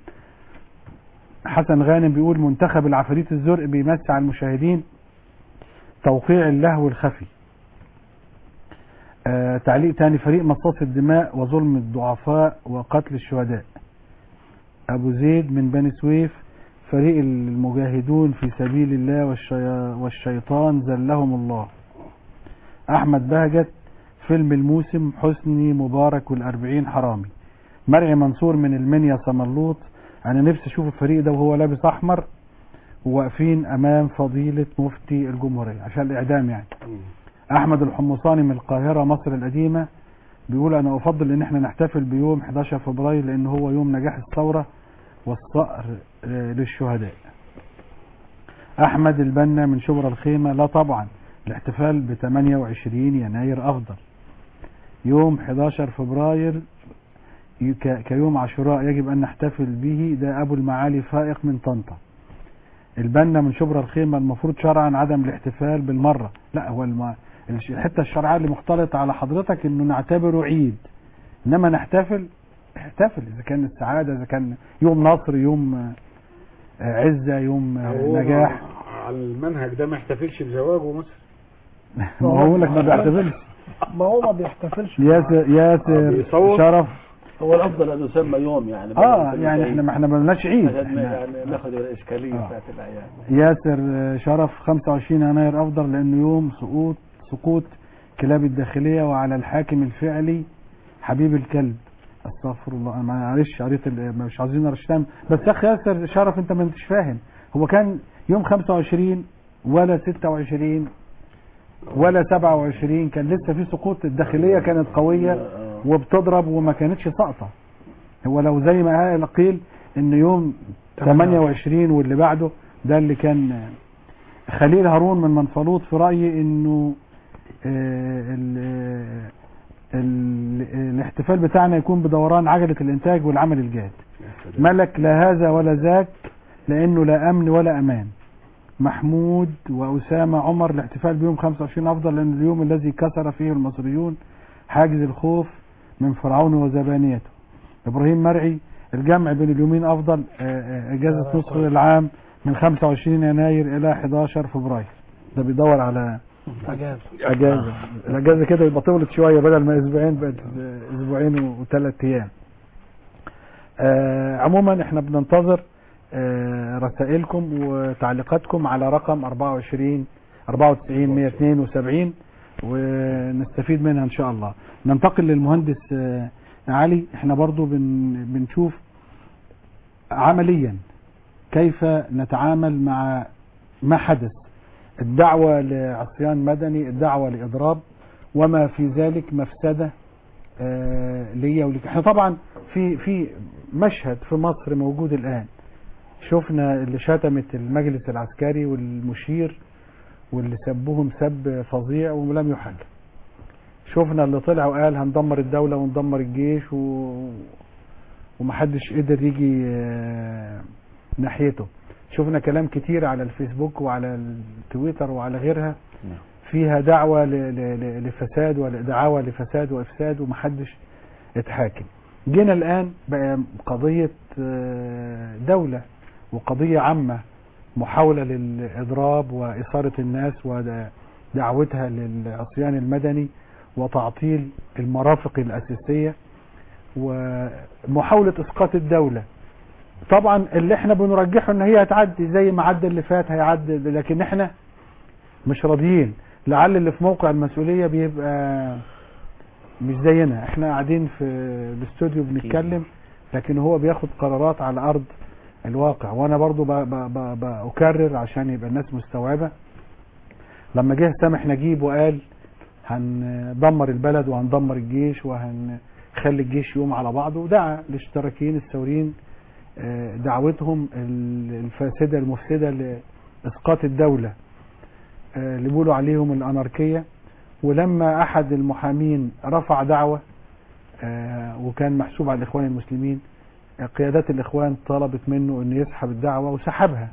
حسن غانم بيقول منتخب العفاريت الزرق بيمسي على المشاهدين توقيع اللهو الخفي آه تعليق تاني فريق مصاص الدماء وظلم الضعفاء وقتل الشهداء أبو زيد من بني سويف فريق المجاهدون في سبيل الله والشي... والشيطان زلهم الله أحمد بهجت فيلم الموسم حسني مبارك والأربعين حرامي مرعي منصور من المنيا صملوط أنا نفسي أشوف الفريق ده وهو لابس أحمر وواقفين أمام فضيلة مفتي الجمهورية عشان الإعدام يعني احمد الحمصاني من القاهرة مصر القديمة بيقول انا افضل ان احنا نحتفل بيوم 11 فبراير لان هو يوم نجاح الثورة والصقر آه، للشهداء احمد البنا من شبرا الخيمة لا طبعا الاحتفال ب 28 يناير افضل يوم 11 فبراير ي- ك- كيوم عاشوراء يجب ان نحتفل به ده ابو المعالي فائق من طنطا البنا من شبرا الخيمة المفروض شرعا عدم الاحتفال بالمرة لا هو الم... الش- الحتة الشرعية اللي مختلطة على حضرتك انه نعتبره عيد انما نحتفل احتفل اذا كان السعادة اذا كان يوم نصر يوم آه، عزة يوم آه، هو نجاح على المنهج ده ما احتفلش بزواجه مثلا ما هو بقول لك ما بيحتفلش ما هو ما بيحتفلش ياسر ياسر بيصور. شرف هو الافضل ان يسمى يوم يعني اه يعني احنا ما احنا ما بناش عيد عشان ما- احنا يعني ناخد الاشكاليه آه. بتاعت الاعياد ياسر آه، شرف 25 يناير افضل لانه يوم سقوط سقوط كلاب الداخليه وعلى الحاكم الفعلي حبيب الكلب استغفر الله انا معلش قريت ال- مش عايزين ارشتم بس يا اخي ياسر شرف انت ما انتش فاهم هو كان يوم 25 ولا 26 ولا 27 كان لسه في سقوط الداخليه كانت قويه وبتضرب وما كانتش ساقطه هو لو زي ما قال قيل ان يوم 28 واللي بعده ده اللي كان خليل هارون من منفلوط في رايي انه آه، ال- ال- الاحتفال بتاعنا يكون بدوران عجله الانتاج والعمل الجاد ملك لا هذا ولا ذاك لانه لا امن ولا امان محمود واسامه عمر الاحتفال بيوم 25 افضل لان اليوم الذي كسر فيه المصريون حاجز الخوف من فرعون وزبانيته ابراهيم مرعي الجمع بين اليومين افضل آه، آه، اجازه نصف العام من 25 يناير الى 11 فبراير ده بيدور على اجازه اجازه الاجازه كده يبقى طولت شويه بدل ما اسبوعين بقت اسبوعين وثلاث ايام آه عموما احنا بننتظر آه رسائلكم وتعليقاتكم على رقم 24 94 172 ونستفيد منها ان شاء الله ننتقل للمهندس آه علي احنا برضو بن بنشوف عمليا كيف نتعامل مع ما حدث الدعوة لعصيان مدني الدعوة لإضراب وما في ذلك مفسدة آه، ليا ولك احنا طبعا في في مشهد في مصر موجود الآن شفنا اللي شتمت المجلس العسكري والمشير واللي سبهم سب فظيع ولم يحل شفنا اللي طلع وقال هندمر الدولة وندمر الجيش و... ومحدش قدر يجي آه، ناحيته شفنا كلام كتير على الفيسبوك وعلى التويتر وعلى غيرها فيها دعوة ل- ل- ل- لفساد ودعاوى لفساد وإفساد ومحدش اتحاكم جينا الآن بقى قضية آه، دولة وقضية عامة محاولة للإضراب وإثارة الناس ودعوتها للعصيان المدني وتعطيل المرافق الأساسية ومحاولة إسقاط الدولة طبعا اللي احنا بنرجحه ان هي هتعدي زي ما عدى اللي فات هيعدي لكن احنا مش راضيين لعل اللي في موقع المسؤولية بيبقى مش زينا احنا قاعدين في الاستوديو بنتكلم لكن هو بياخد قرارات على ارض الواقع وانا برضو ب- ب- ب- بأكرر عشان يبقى الناس مستوعبة لما جه سامح نجيب وقال هندمر البلد وهندمر الجيش وهنخلي الجيش يقوم على بعضه ودعا الاشتراكيين الثوريين آه، دعوتهم ال- الفاسدة المفسدة لإسقاط الدولة آه، اللي بيقولوا عليهم الأناركية ولما أحد المحامين رفع دعوة آه، وكان محسوب على الإخوان المسلمين آه، قيادات الإخوان طلبت منه أنه يسحب الدعوة وسحبها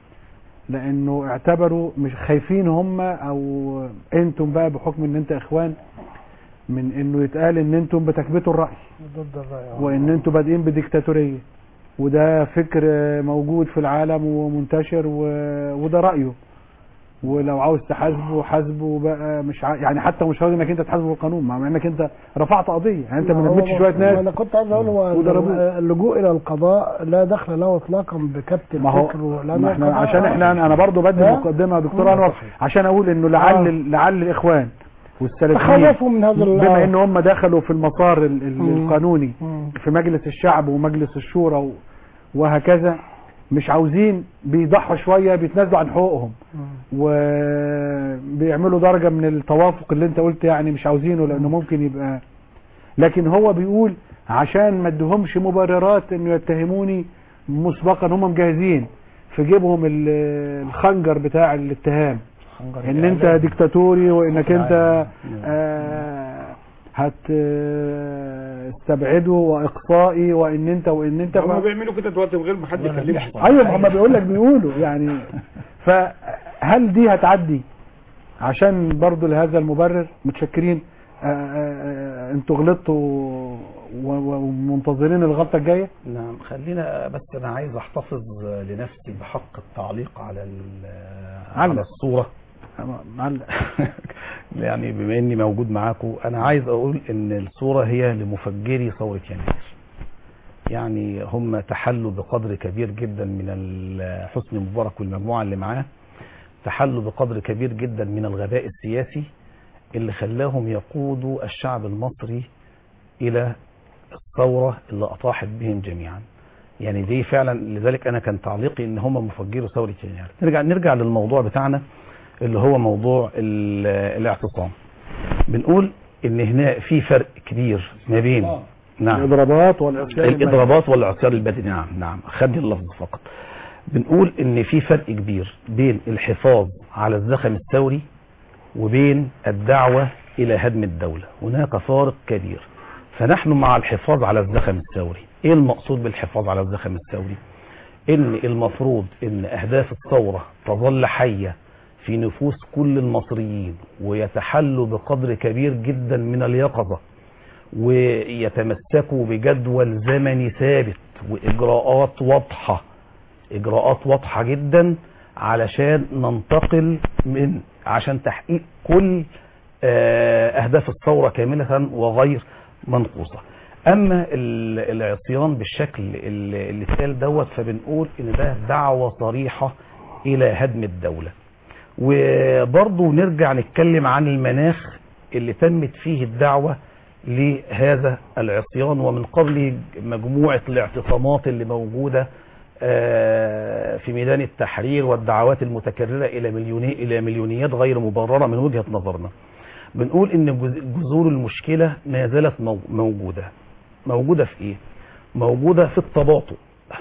لأنه اعتبروا مش خايفين هم أو أنتم بقى بحكم أن أنت إخوان من أنه يتقال أن أنتم بتكبتوا الرأي ضد الرأي وان انتوا بادئين بديكتاتوريه وده فكر موجود في العالم ومنتشر و... وده رايه ولو عاوز تحاسبه حاسبه بقى مش ع... يعني حتى مش عاوز انك انت تحاسبه بالقانون مع انك انت رفعت قضيه يعني انت ما هو- نمتش شويه ما انا ناس كنت عايز اقول هو وضربوه. اللجوء الى القضاء لا دخل له اطلاقا بكبت ما هو الفكر لأن ما احنا القضاء- عشان احنا انا برضو بدي ها؟ مقدمه يا دكتور مم. انور عشان اقول انه لعل آه. لعل الاخوان والسلفيين تخوفوا من هذا ال- بما ان هم دخلوا في المسار ال- ال- مم. القانوني مم. في مجلس الشعب ومجلس الشورى و- وهكذا مش عاوزين بيضحوا شويه بيتنازلوا عن حقوقهم وبيعملوا درجه من التوافق اللي انت قلت يعني مش عاوزينه لانه ممكن يبقى لكن هو بيقول عشان ما ادهمش مبررات انه يتهموني مسبقا هم مجهزين في جيبهم ال- الخنجر بتاع الاتهام ان انت ديكتاتوري وانك انت آه هتستبعده واقصائي وان انت وان انت هم ما- بيعملوا كده دلوقتي من غير ما حد يكلمهم ايوه هم بيقول لك بيقولوا يعني فهل دي هتعدي عشان برضو لهذا المبرر متشكرين آه، آه، آه، انتوا غلطتوا و- و- ومنتظرين الغلطه الجايه نعم خلينا بس انا عايز احتفظ لنفسي بحق التعليق على ال- على علق. الصوره معلق يعني بما اني موجود معاكم انا عايز اقول ان الصوره هي لمفجري ثوره يناير يعني هم تحلوا بقدر كبير جدا من ال- حسني مبارك والمجموعه اللي معاه تحلوا بقدر كبير جدا من الغباء السياسي اللي خلاهم يقودوا الشعب المصري الى الثوره اللي اطاحت بهم جميعا يعني دي فعلا لذلك انا كان تعليقي ان هم مفجروا ثوره يناير نرجع نرجع للموضوع بتاعنا اللي هو موضوع ال- الاعتصام بنقول ان هنا في فرق كبير ما بين نعم الاضرابات والعصيان الاضرابات والعصيان البدني نعم نعم خدي اللفظ فقط بنقول ان في فرق كبير بين الحفاظ على الزخم الثوري وبين الدعوة الى هدم الدولة هناك فارق كبير فنحن مع الحفاظ على الزخم الثوري ايه المقصود بالحفاظ على الزخم الثوري ان المفروض ان اهداف الثورة تظل حية في نفوس كل المصريين ويتحلوا بقدر كبير جدا من اليقظة ويتمسكوا بجدول زمني ثابت واجراءات واضحة اجراءات واضحة جدا علشان ننتقل من عشان تحقيق كل آه، اهداف الثورة كاملة وغير منقوصة اما ال- العصيان بالشكل اللي اللي اتقال دوت فبنقول ان ده دعوة صريحة الى هدم الدولة وبرضه نرجع نتكلم عن المناخ اللي تمت فيه الدعوة لهذا العصيان ومن قبله مجموعة الاعتصامات اللي موجودة آه، في ميدان التحرير والدعوات المتكررة إلى مليوني إلى مليونيات غير مبررة من وجهة نظرنا بنقول إن جز- جذور المشكلة ما زالت مو- موجودة موجودة في إيه؟ موجودة في التباطؤ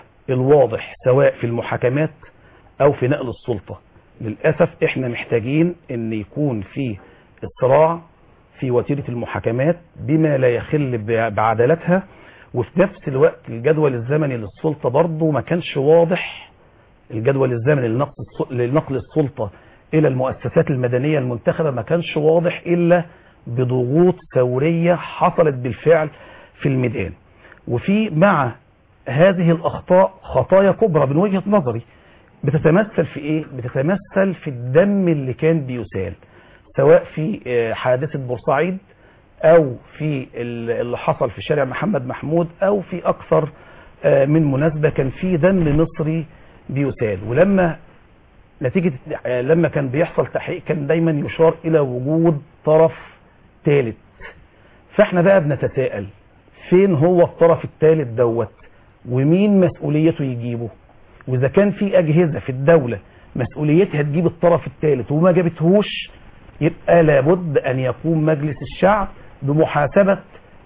الواضح سواء في المحاكمات أو في نقل السلطة للأسف إحنا محتاجين إن يكون في إسراع في وتيرة المحاكمات بما لا يخل ب- بعدالتها وفي نفس الوقت الجدول الزمني للسلطة برضه ما كانش واضح الجدول الزمني لنقل الس- لنقل السلطة إلى المؤسسات المدنية المنتخبة ما كانش واضح إلا بضغوط ثورية حصلت بالفعل في الميدان وفي مع هذه الأخطاء خطايا كبرى من وجهة نظري بتتمثل في إيه؟ بتتمثل في الدم اللي كان بيسال سواء في آه، حادثة بورسعيد او في ال- اللي حصل في شارع محمد محمود او في اكثر آه، من مناسبة كان في دم مصري بيسال ولما نتيجة آه، لما كان بيحصل تحقيق كان دايما يشار الى وجود طرف ثالث فاحنا بقى بنتساءل فين هو الطرف الثالث دوت ومين مسؤوليته يجيبه واذا كان في اجهزة في الدولة مسؤوليتها تجيب الطرف الثالث وما جابتهوش يبقى لابد ان يقوم مجلس الشعب بمحاسبة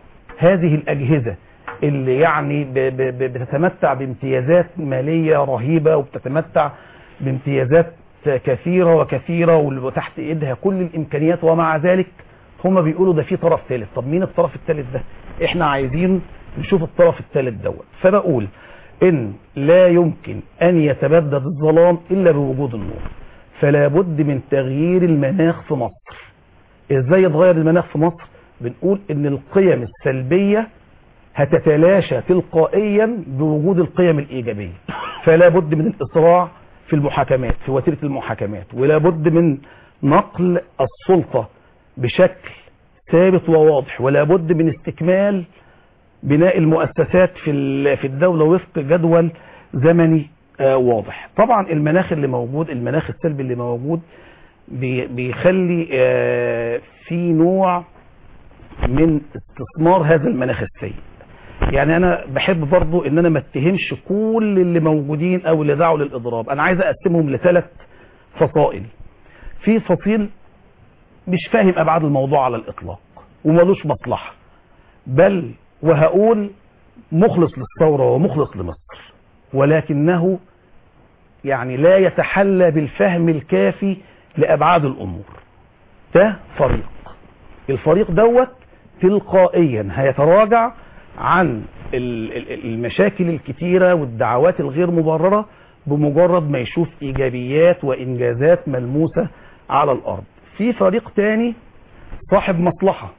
هذه الاجهزة اللي يعني ب- ب- ب- بتتمتع بامتيازات مالية رهيبة وبتتمتع بامتيازات كثيرة وكثيرة وتحت ايدها كل الامكانيات ومع ذلك هم بيقولوا ده في طرف ثالث طب مين الطرف الثالث ده احنا عايزين نشوف الطرف الثالث دوت فبقول ان لا يمكن ان يتبدد الظلام الا بوجود النور فلا بد من تغيير المناخ في مصر ازاي يتغير المناخ في مصر بنقول ان القيم السلبية هتتلاشى تلقائيا بوجود القيم الايجابية فلا بد من الاسراع في المحاكمات في وتيره المحاكمات ولا بد من نقل السلطه بشكل ثابت وواضح ولا بد من استكمال بناء المؤسسات في ال- في الدوله وفق جدول زمني آه، واضح طبعا المناخ اللي موجود المناخ السلبي اللي موجود بي- بيخلي آه، في نوع من استثمار هذا المناخ السيء يعني انا بحب برضو ان انا ما اتهمش كل اللي موجودين او اللي دعوا للاضراب انا عايز اقسمهم لثلاث فصائل في فصيل مش فاهم ابعاد الموضوع على الاطلاق وملوش مصلحه بل وهقول مخلص للثوره ومخلص لمصر ولكنه يعني لا يتحلى بالفهم الكافي لابعاد الامور ده فريق الفريق دوت تلقائيا هيتراجع عن ال- ال- المشاكل الكتيرة والدعوات الغير مبررة بمجرد ما يشوف إيجابيات وإنجازات ملموسة على الأرض في فريق تاني صاحب مصلحة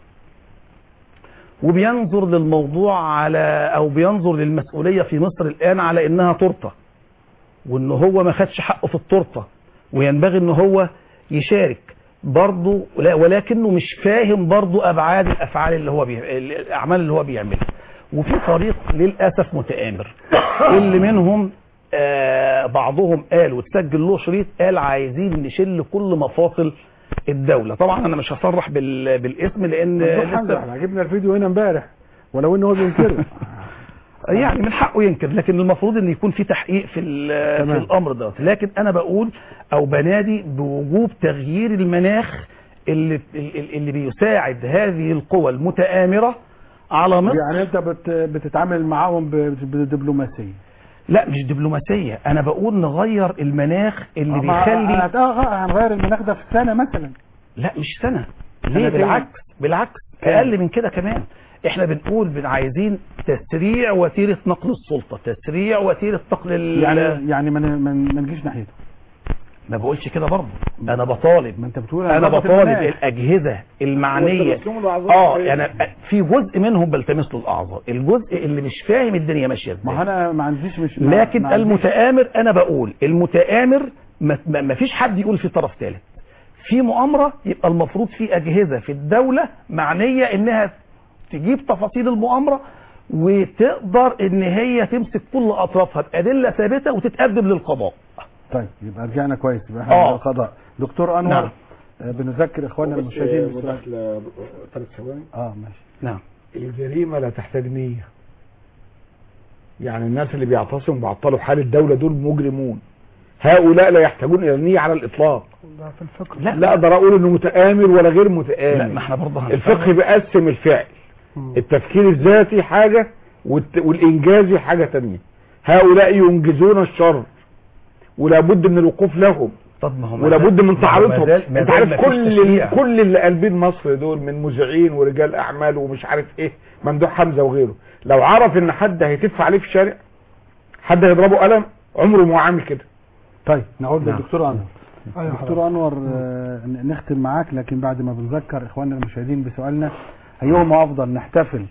وبينظر للموضوع على أو بينظر للمسؤولية في مصر الآن على إنها تورته وإن هو ما خدش حقه في التورته وينبغي إن هو يشارك برضه لا- ولكنه مش فاهم برضه ابعاد الافعال اللي هو بي... الاعمال اللي هو بيعملها وفي فريق للاسف متآمر اللي منهم آه بعضهم قال وتسجل له شريط قال عايزين نشل كل مفاصل الدوله طبعا انا مش هصرح بال... بالاسم لان ممدوح حمزة لسه احنا جبنا الفيديو هنا امبارح ولو ان هو بينكره يعني من حقه ينكر لكن المفروض ان يكون في تحقيق في ال- في تمام. الامر ده لكن انا بقول او بنادي بوجوب تغيير المناخ اللي اللي اللي بيساعد هذه القوى المتآمرة على مصر يعني انت بت بتتعامل معاهم ب- بدبلوماسيه لا مش دبلوماسية انا بقول نغير المناخ اللي أما بيخلي هت- آه، هنغير المناخ ده في سنه مثلا لا مش سنة ليه سنتين. بالعكس بالعكس كام؟ اقل من كده كمان احنا بنقول بن عايزين تسريع وتيرة نقل السلطة تسريع وتيرة نقل ال- يعني يعني ما ن- ما ن- ما نجيش ناحيته ما بقولش كده برضه انا بطالب ما انت بتقول انا هنظبط بطالب المناخ. الاجهزه المعنيه والتبسم الأعضاء اه الصحية. يعني في جزء منهم بلتمس له الاعذار الجزء اللي مش فاهم الدنيا ماشيه ما ازاي انا ما عنديش مش ما- لكن ما عنديش- المتآمر انا بقول المتآمر ما ما- ما فيش حد يقول في طرف ثالث في مؤامره يبقى المفروض في اجهزه في الدوله معنيه انها تجيب تفاصيل المؤامره وتقدر ان هي تمسك كل اطرافها بادله ثابته وتتقدم للقضاء طيب يبقى رجعنا كويس يبقى احنا آه. على القضاء دكتور انور نعم. آه، بنذكر اخواننا المشاهدين بالسؤال. ثلاث ثواني اه ماشي نعم الجريمة لا تحتاج نية يعني الناس اللي بيعتصموا بعطلوا حال الدولة دول مجرمون هؤلاء لا يحتاجون الى النية على الاطلاق ده في الفقه لا لا اقدر اقول انه متآمر ولا غير لا متآمر ما احنا برضه هنفرق. الفقه بيقسم الفعل التفكير الذاتي حاجة والت- والانجازي حاجة تانية هؤلاء ينجزون الشر ولا بد من الوقوف لهم طب ما هو ما ولا زال- بد من ما هو تعريضهم ما زال- ما انت زال عارف ما فيش كل تشريع. كل اللي قلبين مصر دول من مذيعين ورجال اعمال ومش عارف ايه ممدوح حمزه وغيره لو عرف ان حد هيتف عليه في الشارع حد هيضربه قلم عمره ما هو عامل كده طيب نعود نعم. للدكتور انور أيوة دكتور انور آه، ن- نختم معاك لكن بعد ما بنذكر اخواننا المشاهدين بسؤالنا ايهما افضل نحتفل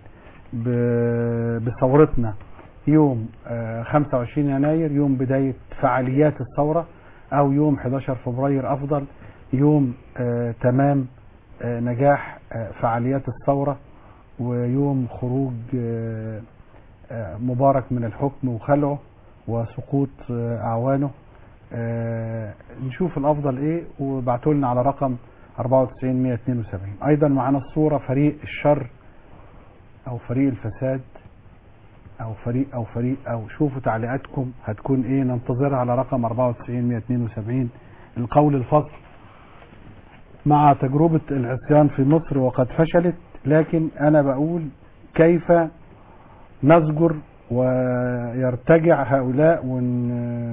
ب- بثورتنا يوم آه، 25 يناير يوم بداية فعاليات الثورة او يوم 11 فبراير افضل يوم آه، تمام آه، نجاح آه، فعاليات الثورة ويوم خروج آه، آه، مبارك من الحكم وخلعه وسقوط آه، اعوانه آه، نشوف الافضل ايه وابعتوا لنا على رقم 94 172 ايضا معانا الصوره فريق الشر او فريق الفساد او فريق او فريق او شوفوا تعليقاتكم هتكون ايه ننتظرها على رقم 94 172 القول الفصل مع تجربة العصيان في مصر وقد فشلت لكن انا بقول كيف نزجر ويرتجع هؤلاء ون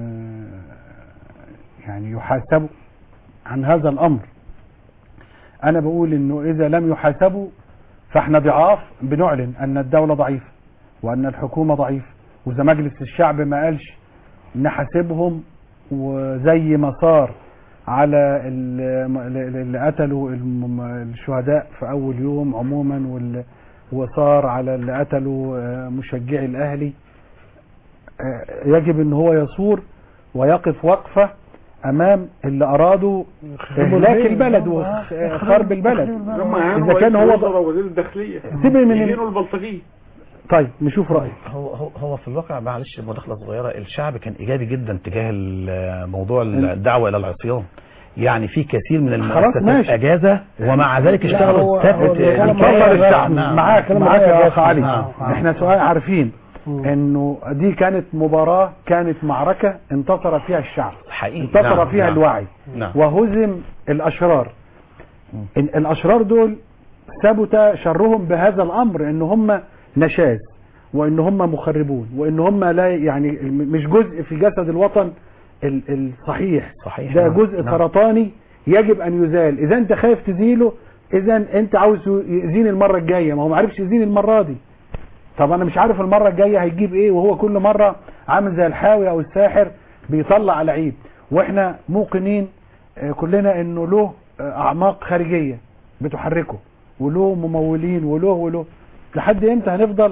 يعني يحاسبوا عن هذا الامر انا بقول انه اذا لم يحاسبوا فاحنا ضعاف بنعلن ان الدولة ضعيفة وان الحكومة ضعيفة واذا مجلس الشعب ما قالش نحاسبهم وزي ما صار على ال- اللي قتلوا الم- الشهداء في اول يوم عموما وال- وصار على اللي قتلوا آه، مشجعي الاهلي آه، يجب ان هو يصور ويقف وقفة امام اللي ارادوا اهلاك البلد وخرب البلد اذا كان هو وزير الداخليه سيبني من ال- يهينوا البلطجيه طيب نشوف رايك هو هو هو في الواقع معلش مداخله صغيره الشعب كان ايجابي جدا تجاه ال- موضوع الدعوه الى العصيان يعني في كثير من المؤسسات ماشي. اجازه ومع ذلك لا، اشتغلوا هو- السبت هو بيتكلم لكي معايا الشعب بس. نعم. معاك كلام معاك يا معايا اخ علي نعم. احنا سؤال عارفين انه دي كانت مباراة كانت معركة انتصر فيها الشعب حقيقي انتصر نعم، فيها نعم. الوعي نعم وهزم الاشرار إن الاشرار دول ثبت شرهم بهذا الامر ان هم نشاز وان هم مخربون وان هم لا يعني مش جزء في جسد الوطن ال- الصحيح صحيح ده نعم. جزء نعم. سرطاني يجب ان يزال اذا انت خايف تزيله اذا انت عاوز يأذيني المره الجايه ما هو ما عرفش يأذيني المره دي طب انا مش عارف المره الجايه هيجيب ايه وهو كل مره عامل زي الحاوي او الساحر بيطلع على عيب واحنا موقنين آه، كلنا انه له آه، اعماق خارجيه بتحركه وله ممولين وله وله لحد امتى هنفضل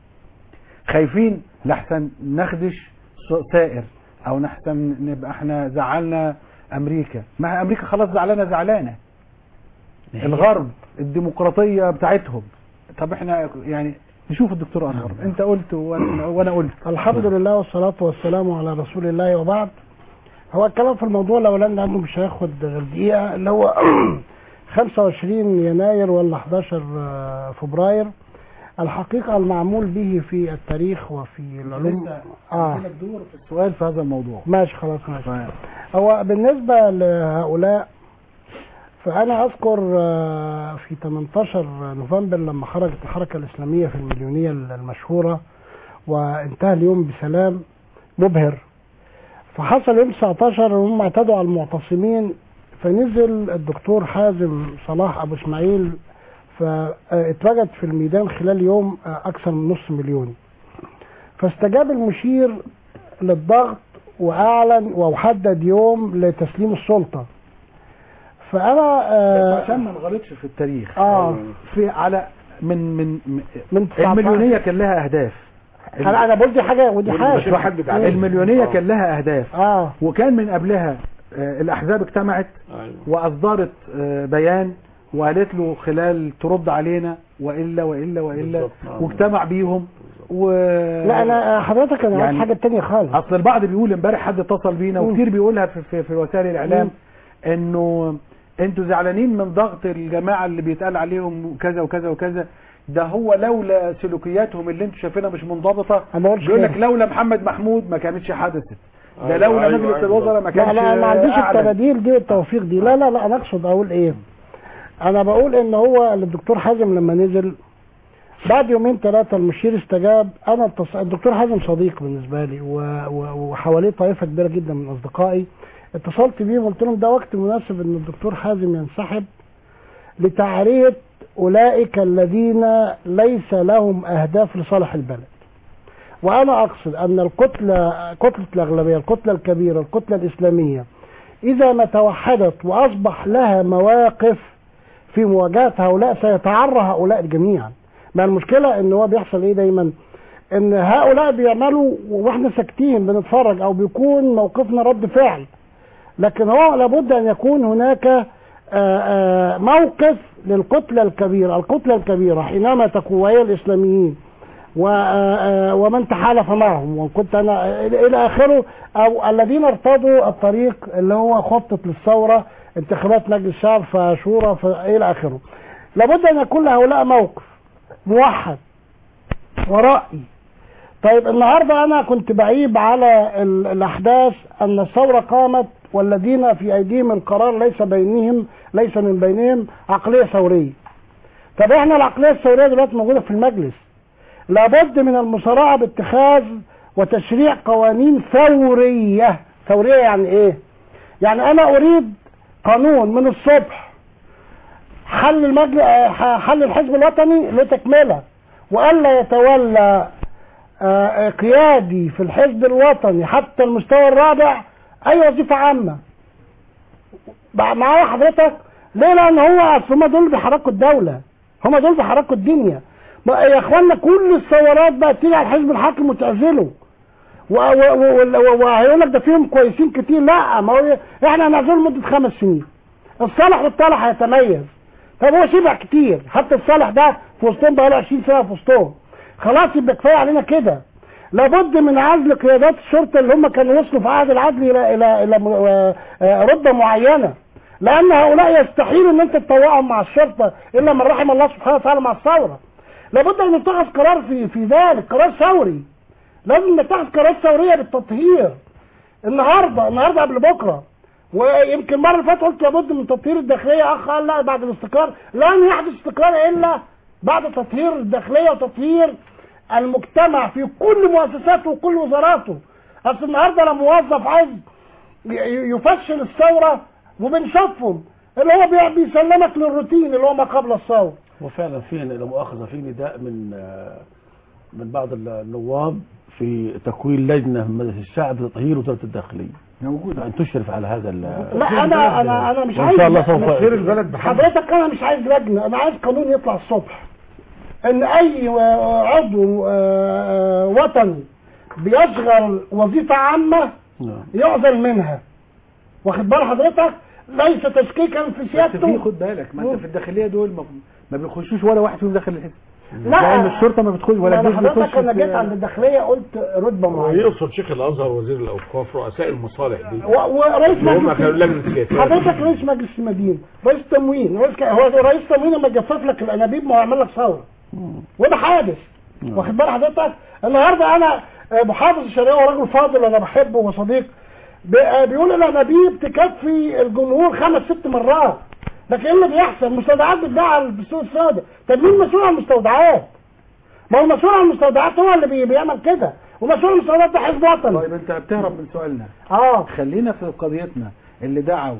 خايفين لحسن نخدش س- سائر او نحسن نبقى احنا زعلنا امريكا ما هي امريكا خلاص زعلانه زعلانه الغرب الديمقراطيه بتاعتهم طب احنا يعني نشوف الدكتور انور انت قلت وانا وأنا قلت الحمد لله والصلاة والسلام على رسول الله وبعد هو الكلام في الموضوع الاولاني عنده مش هياخد غير دقيقة اللي هو 25 يناير ولا 11 فبراير الحقيقة المعمول به في التاريخ وفي العلوم اه عندنا دور في السؤال في هذا الموضوع ماشي خلاص ماشي هو بالنسبة لهؤلاء فأنا أذكر آه، في 18 نوفمبر لما خرجت الحركة الإسلامية في المليونية المشهورة وانتهى اليوم بسلام مبهر فحصل يوم 19 هم اعتدوا على المعتصمين فنزل الدكتور حازم صلاح أبو إسماعيل فاتوجد في الميدان خلال يوم آه، أكثر من نص مليون فاستجاب المشير للضغط واعلن وحدد يوم لتسليم السلطه فانا آه عشان ما نغلطش في التاريخ اه في على من من من 19 المليونيه كان لها اهداف انا انا بقول دي حاجه ودي حاجه محدد عليه. المليونيه كان لها اهداف اه وكان من قبلها آه، الاحزاب اجتمعت واصدرت آه، بيان وقالت له خلال ترد علينا والا والا والا بالظبط. نعم. واجتمع بيهم و لا انا حضرتك انا يعني- يعني حاجه تانية خالص اصل البعض بيقول امبارح حد اتصل بينا مم. وكتير بيقولها في, في, في وسائل الاعلام انه انتوا زعلانين من ضغط الجماعه اللي بيتقال عليهم كذا وكذا وكذا ده هو لولا سلوكياتهم اللي انتوا شايفينها مش منضبطه انا ما بقولش بيقول لك كده. لولا محمد محمود ما كانتش حدثت ده أيوة، لولا أيوة، مجلس أيوة. الوزراء ما لا كانش لا ما عنديش أعلن. التباديل دي والتوفيق دي لا لا لا انا اقصد اقول ايه انا بقول ان هو الدكتور حازم لما نزل بعد يومين ثلاثة المشير استجاب انا اتص... الدكتور حازم صديق بالنسبة لي و... و... وحواليه طائفة كبيرة جدا من اصدقائي اتصلت بيهم قلت لهم ده وقت مناسب ان الدكتور حازم ينسحب لتعرية اولئك الذين ليس لهم اهداف لصالح البلد وانا اقصد ان الكتلة كتلة الاغلبية الكتلة الكبيرة الكتلة الاسلامية اذا ما توحدت واصبح لها مواقف في مواجهة هؤلاء سيتعرى هؤلاء جميعا ما المشكلة ان هو بيحصل ايه دايما ان هؤلاء بيعملوا واحنا ساكتين بنتفرج او بيكون موقفنا رد فعل لكن هو لابد ان يكون هناك آه، آه، موقف للكتلة الكبيرة الكتلة الكبيرة حينما تكون وهي الاسلاميين و- آه، آه، ومن تحالف معهم وكنت انا الى إلى اخره او الذين ارتضوا الطريق اللي هو خطة للثورة انتخابات مجلس الشعب فشورى الى اخره لابد ان يكون لهؤلاء موقف موحد ورأي طيب النهاردة انا كنت بعيب على ال- الاحداث ان الثورة قامت والذين في ايديهم القرار ليس بينهم ليس من بينهم عقلية ثورية طب احنا العقلية الثورية دلوقتي موجودة في المجلس لابد من المسارعة باتخاذ وتشريع قوانين ثورية ثورية يعني ايه يعني انا اريد قانون من الصبح حل المجلس حل الحزب الوطني لتكملة والا يتولى آه، قيادي في الحزب الوطني حتى المستوى الرابع اي وظيفة عامة بقى معايا حضرتك ليه لان هو اصل هم دول بيحركوا الدولة هم دول بيحركوا الدنيا بقى يا اخوانا كل الثورات بقى تيجي على الحزب الحاكم وتعزله و- و- و- و- وهيقول لك ده فيهم كويسين كتير لا ما هو احنا هنعزل مده خمس سنين الصالح والطالح هيتميز طب هو شبع كتير حتى الصالح ده في وسطهم بقى له 20 سنه في وسطهم خلاص يبقى كفايه علينا كده لابد من عزل قيادات الشرطه اللي هم كانوا وصلوا في عهد العدل الى الى الى م- آه، آه، رتبه معينه لان هؤلاء يستحيل ان انت تطوعهم مع الشرطه الا من رحم الله سبحانه وتعالى مع الثوره لابد ان نتخذ قرار في في ذلك قرار ثوري لازم نتخذ قرارات ثوريه بالتطهير النهارده النهارده قبل بكره ويمكن المره اللي فاتت قلت لابد من تطهير الداخليه اخ قال لا بعد الاستقرار لن يحدث استقرار الا بعد تطهير الداخليه وتطهير المجتمع في كل مؤسساته وكل وزاراته اصل النهارده لما موظف عايز ي- ي- يفشل الثوره وبنشوفهم اللي هو بي- بيسلمك للروتين اللي هو ما قبل الثوره وفعلا في لا مؤاخذه في نداء من آه، من بعض النواب في تكوين لجنه من مجلس الشعب لتطهير وزاره الداخليه موجود ان تشرف على هذا ال- لا انا انا انا مش وإن عايز شاء الله سوف خير البلد بحمد حضرتك انا مش عايز لجنه انا عايز قانون يطلع الصبح ان اي و- عضو آه، آه، وطني بيشغل وظيفه عامه نعم. يعزل منها واخد بال حضرتك ليس تشكيكا في بس في سيادته خد بالك ما انت في الداخليه دول ما, ما بيخشوش ولا واحد فيهم داخل الحزب لا لان الشرطه ما بتخش ولا انا الجيش حضرتك بيخش انا في- جيت عند الداخليه قلت رتبه معينه يقصد شيخ الازهر وزير الاوقاف رؤساء المصالح دي و- ورئيس اللي هم مجلس كانوا لجنه سياسات حضرتك رئيس مجلس المدينه رئيس تموين رئيس ك... هو رئيس تموين لما يجفف لك الانابيب ما هو يعمل لك ثوره وده حادث واخد بال حضرتك النهارده انا آه، محافظ الشرقيه وراجل فاضل انا بحبه وصديق بي- آه، بيقول الانابيب تكفي الجمهور خمس ست مرات لكن ايه اللي بيحصل مستودعات بتباع على السوق السوداء طب مين مسؤول عن المستودعات ما هو المسؤول عن المستودعات هو اللي بي- بيعمل كده ومسؤول عن المستودعات ده حزب وطني طيب انت بتهرب من سؤالنا اه خلينا في قضيتنا اللي دعوا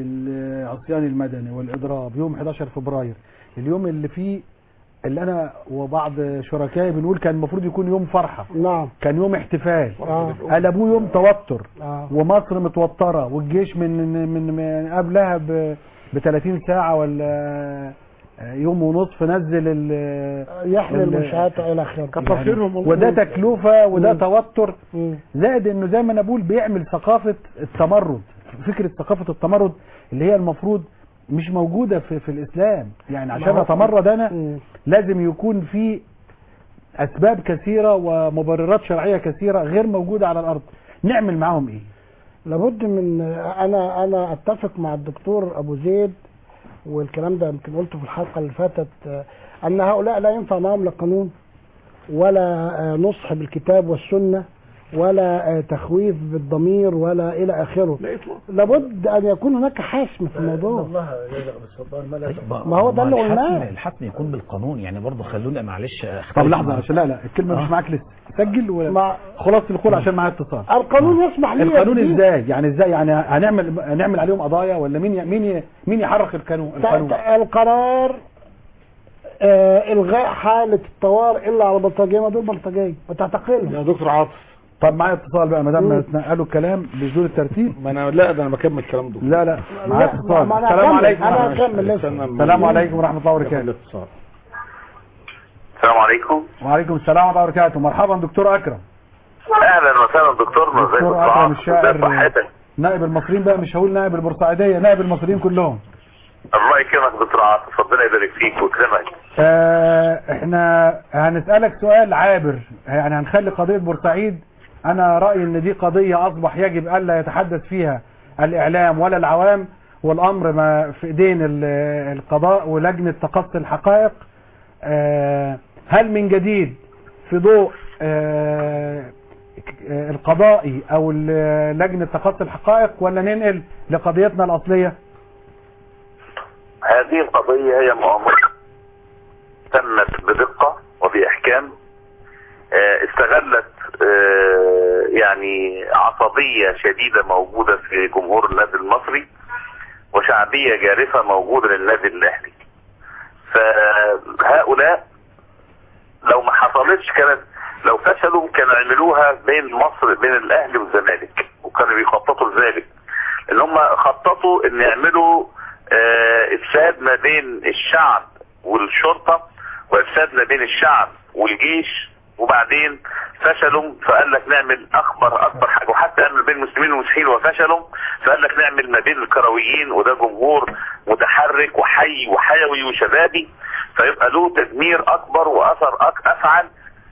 للعصيان المدني والاضراب يوم 11 فبراير اليوم اللي فيه اللي انا وبعض شركائي بنقول كان المفروض يكون يوم فرحه نعم كان يوم احتفال اه قلبوه يوم توتر اه ومصر متوتره والجيش من من, من قبلها ب ب 30 ساعه ولا يوم ونصف نزل ال يحمل ال- المنشآت الى اخره كتر خيرهم والله. وده تكلفه وده مم. توتر مم. زائد انه زي ما انا بقول بيعمل ثقافه التمرد فكره ثقافه التمرد اللي هي المفروض مش موجوده في في الاسلام يعني عشان ما هو- اتمرد انا مم. لازم يكون في اسباب كثيره ومبررات شرعيه كثيره غير موجوده على الارض نعمل معاهم ايه لابد من انا انا اتفق مع الدكتور ابو زيد والكلام ده يمكن قلته في الحلقه اللي فاتت آه، ان هؤلاء لا ينفع معهم لا قانون ولا آه، نصح بالكتاب والسنه ولا آه، تخويف بالضمير ولا الى اخره لا يطلع لابد ان يكون هناك حسم في الموضوع الله يجزاك بالسلطان ما لا ما هو ده اللي الحسم قلناه. الحسم يكون بالقانون يعني برضه خلونا معلش طب اختلف لحظه مع- عشان لا لا الكلمه مش آه. معاك لسه سجل ولا مع خلاص القول عشان معايا اتصال القانون يسمح لي القانون بدي- ازاي يعني ازاي يعني هنعمل هنعمل عليهم قضايا ولا مين ي- مين ي- مين يحرك القانون القانون ت- القرار آه الغاء حاله الطوارئ الا على بلطجيه ما دول بلطجيه وتعتقلهم يا دكتور عاطف طب معايا اتصال بقى ما دام مم. اتنقلوا الكلام بجدول الترتيب ما انا لا ده انا بكمل الكلام ده لا لا معايا لا، اتصال ما أنا السلام هكمل، عليكم أنا ورحمة الله. هكمل لسه. استنى أما السلام يجي. عليكم ورحمه الله ياخد وبركاته الاتصال. السلام عليكم وعليكم السلام ورحمه الله وبركاته مرحبا دكتور اكرم اهلا وسهلا دكتورنا ازيك دكتور يا اكرم دكتور الشاعر ازي صحتك نائب المصريين بقى مش هقول نائب البورسعيديه نائب المصريين كلهم الله يكرمك دكتور عاطف ربنا يبارك فيك ويكرمك آه احنا هنسألك سؤال عابر يعني هنخلي قضية بورسعيد انا رأيي ان دي قضية اصبح يجب الا يتحدث فيها الاعلام ولا العوام والامر ما في ايدين ال- القضاء ولجنة تقصي الحقائق آه هل من جديد في ضوء آه آه، القضائي او ال- لجنة تقصي الحقائق ولا ننقل لقضيتنا الاصلية هذه القضية هي مؤامرة تمت بدقة وبإحكام آه، استغلت آه، يعني عصبية شديدة موجودة في جمهور النادي المصري وشعبية جارفة موجودة للنادي الأهلي فهؤلاء لو ما حصلتش كانت لو فشلوا كانوا عملوها بين مصر بين الأهلي والزمالك وكانوا بيخططوا لذلك ان هم خططوا ان يعملوا آه، افساد ما بين الشعب والشرطة وافساد ما بين الشعب والجيش وبعدين فشلوا فقال لك نعمل اكبر اكبر حاجه وحتى ما بين المسلمين والمسيحيين وفشلوا فقال لك نعمل ما بين الكرويين وده جمهور متحرك وحي وحيوي وشبابي فيبقى له تدمير اكبر واثر أك افعل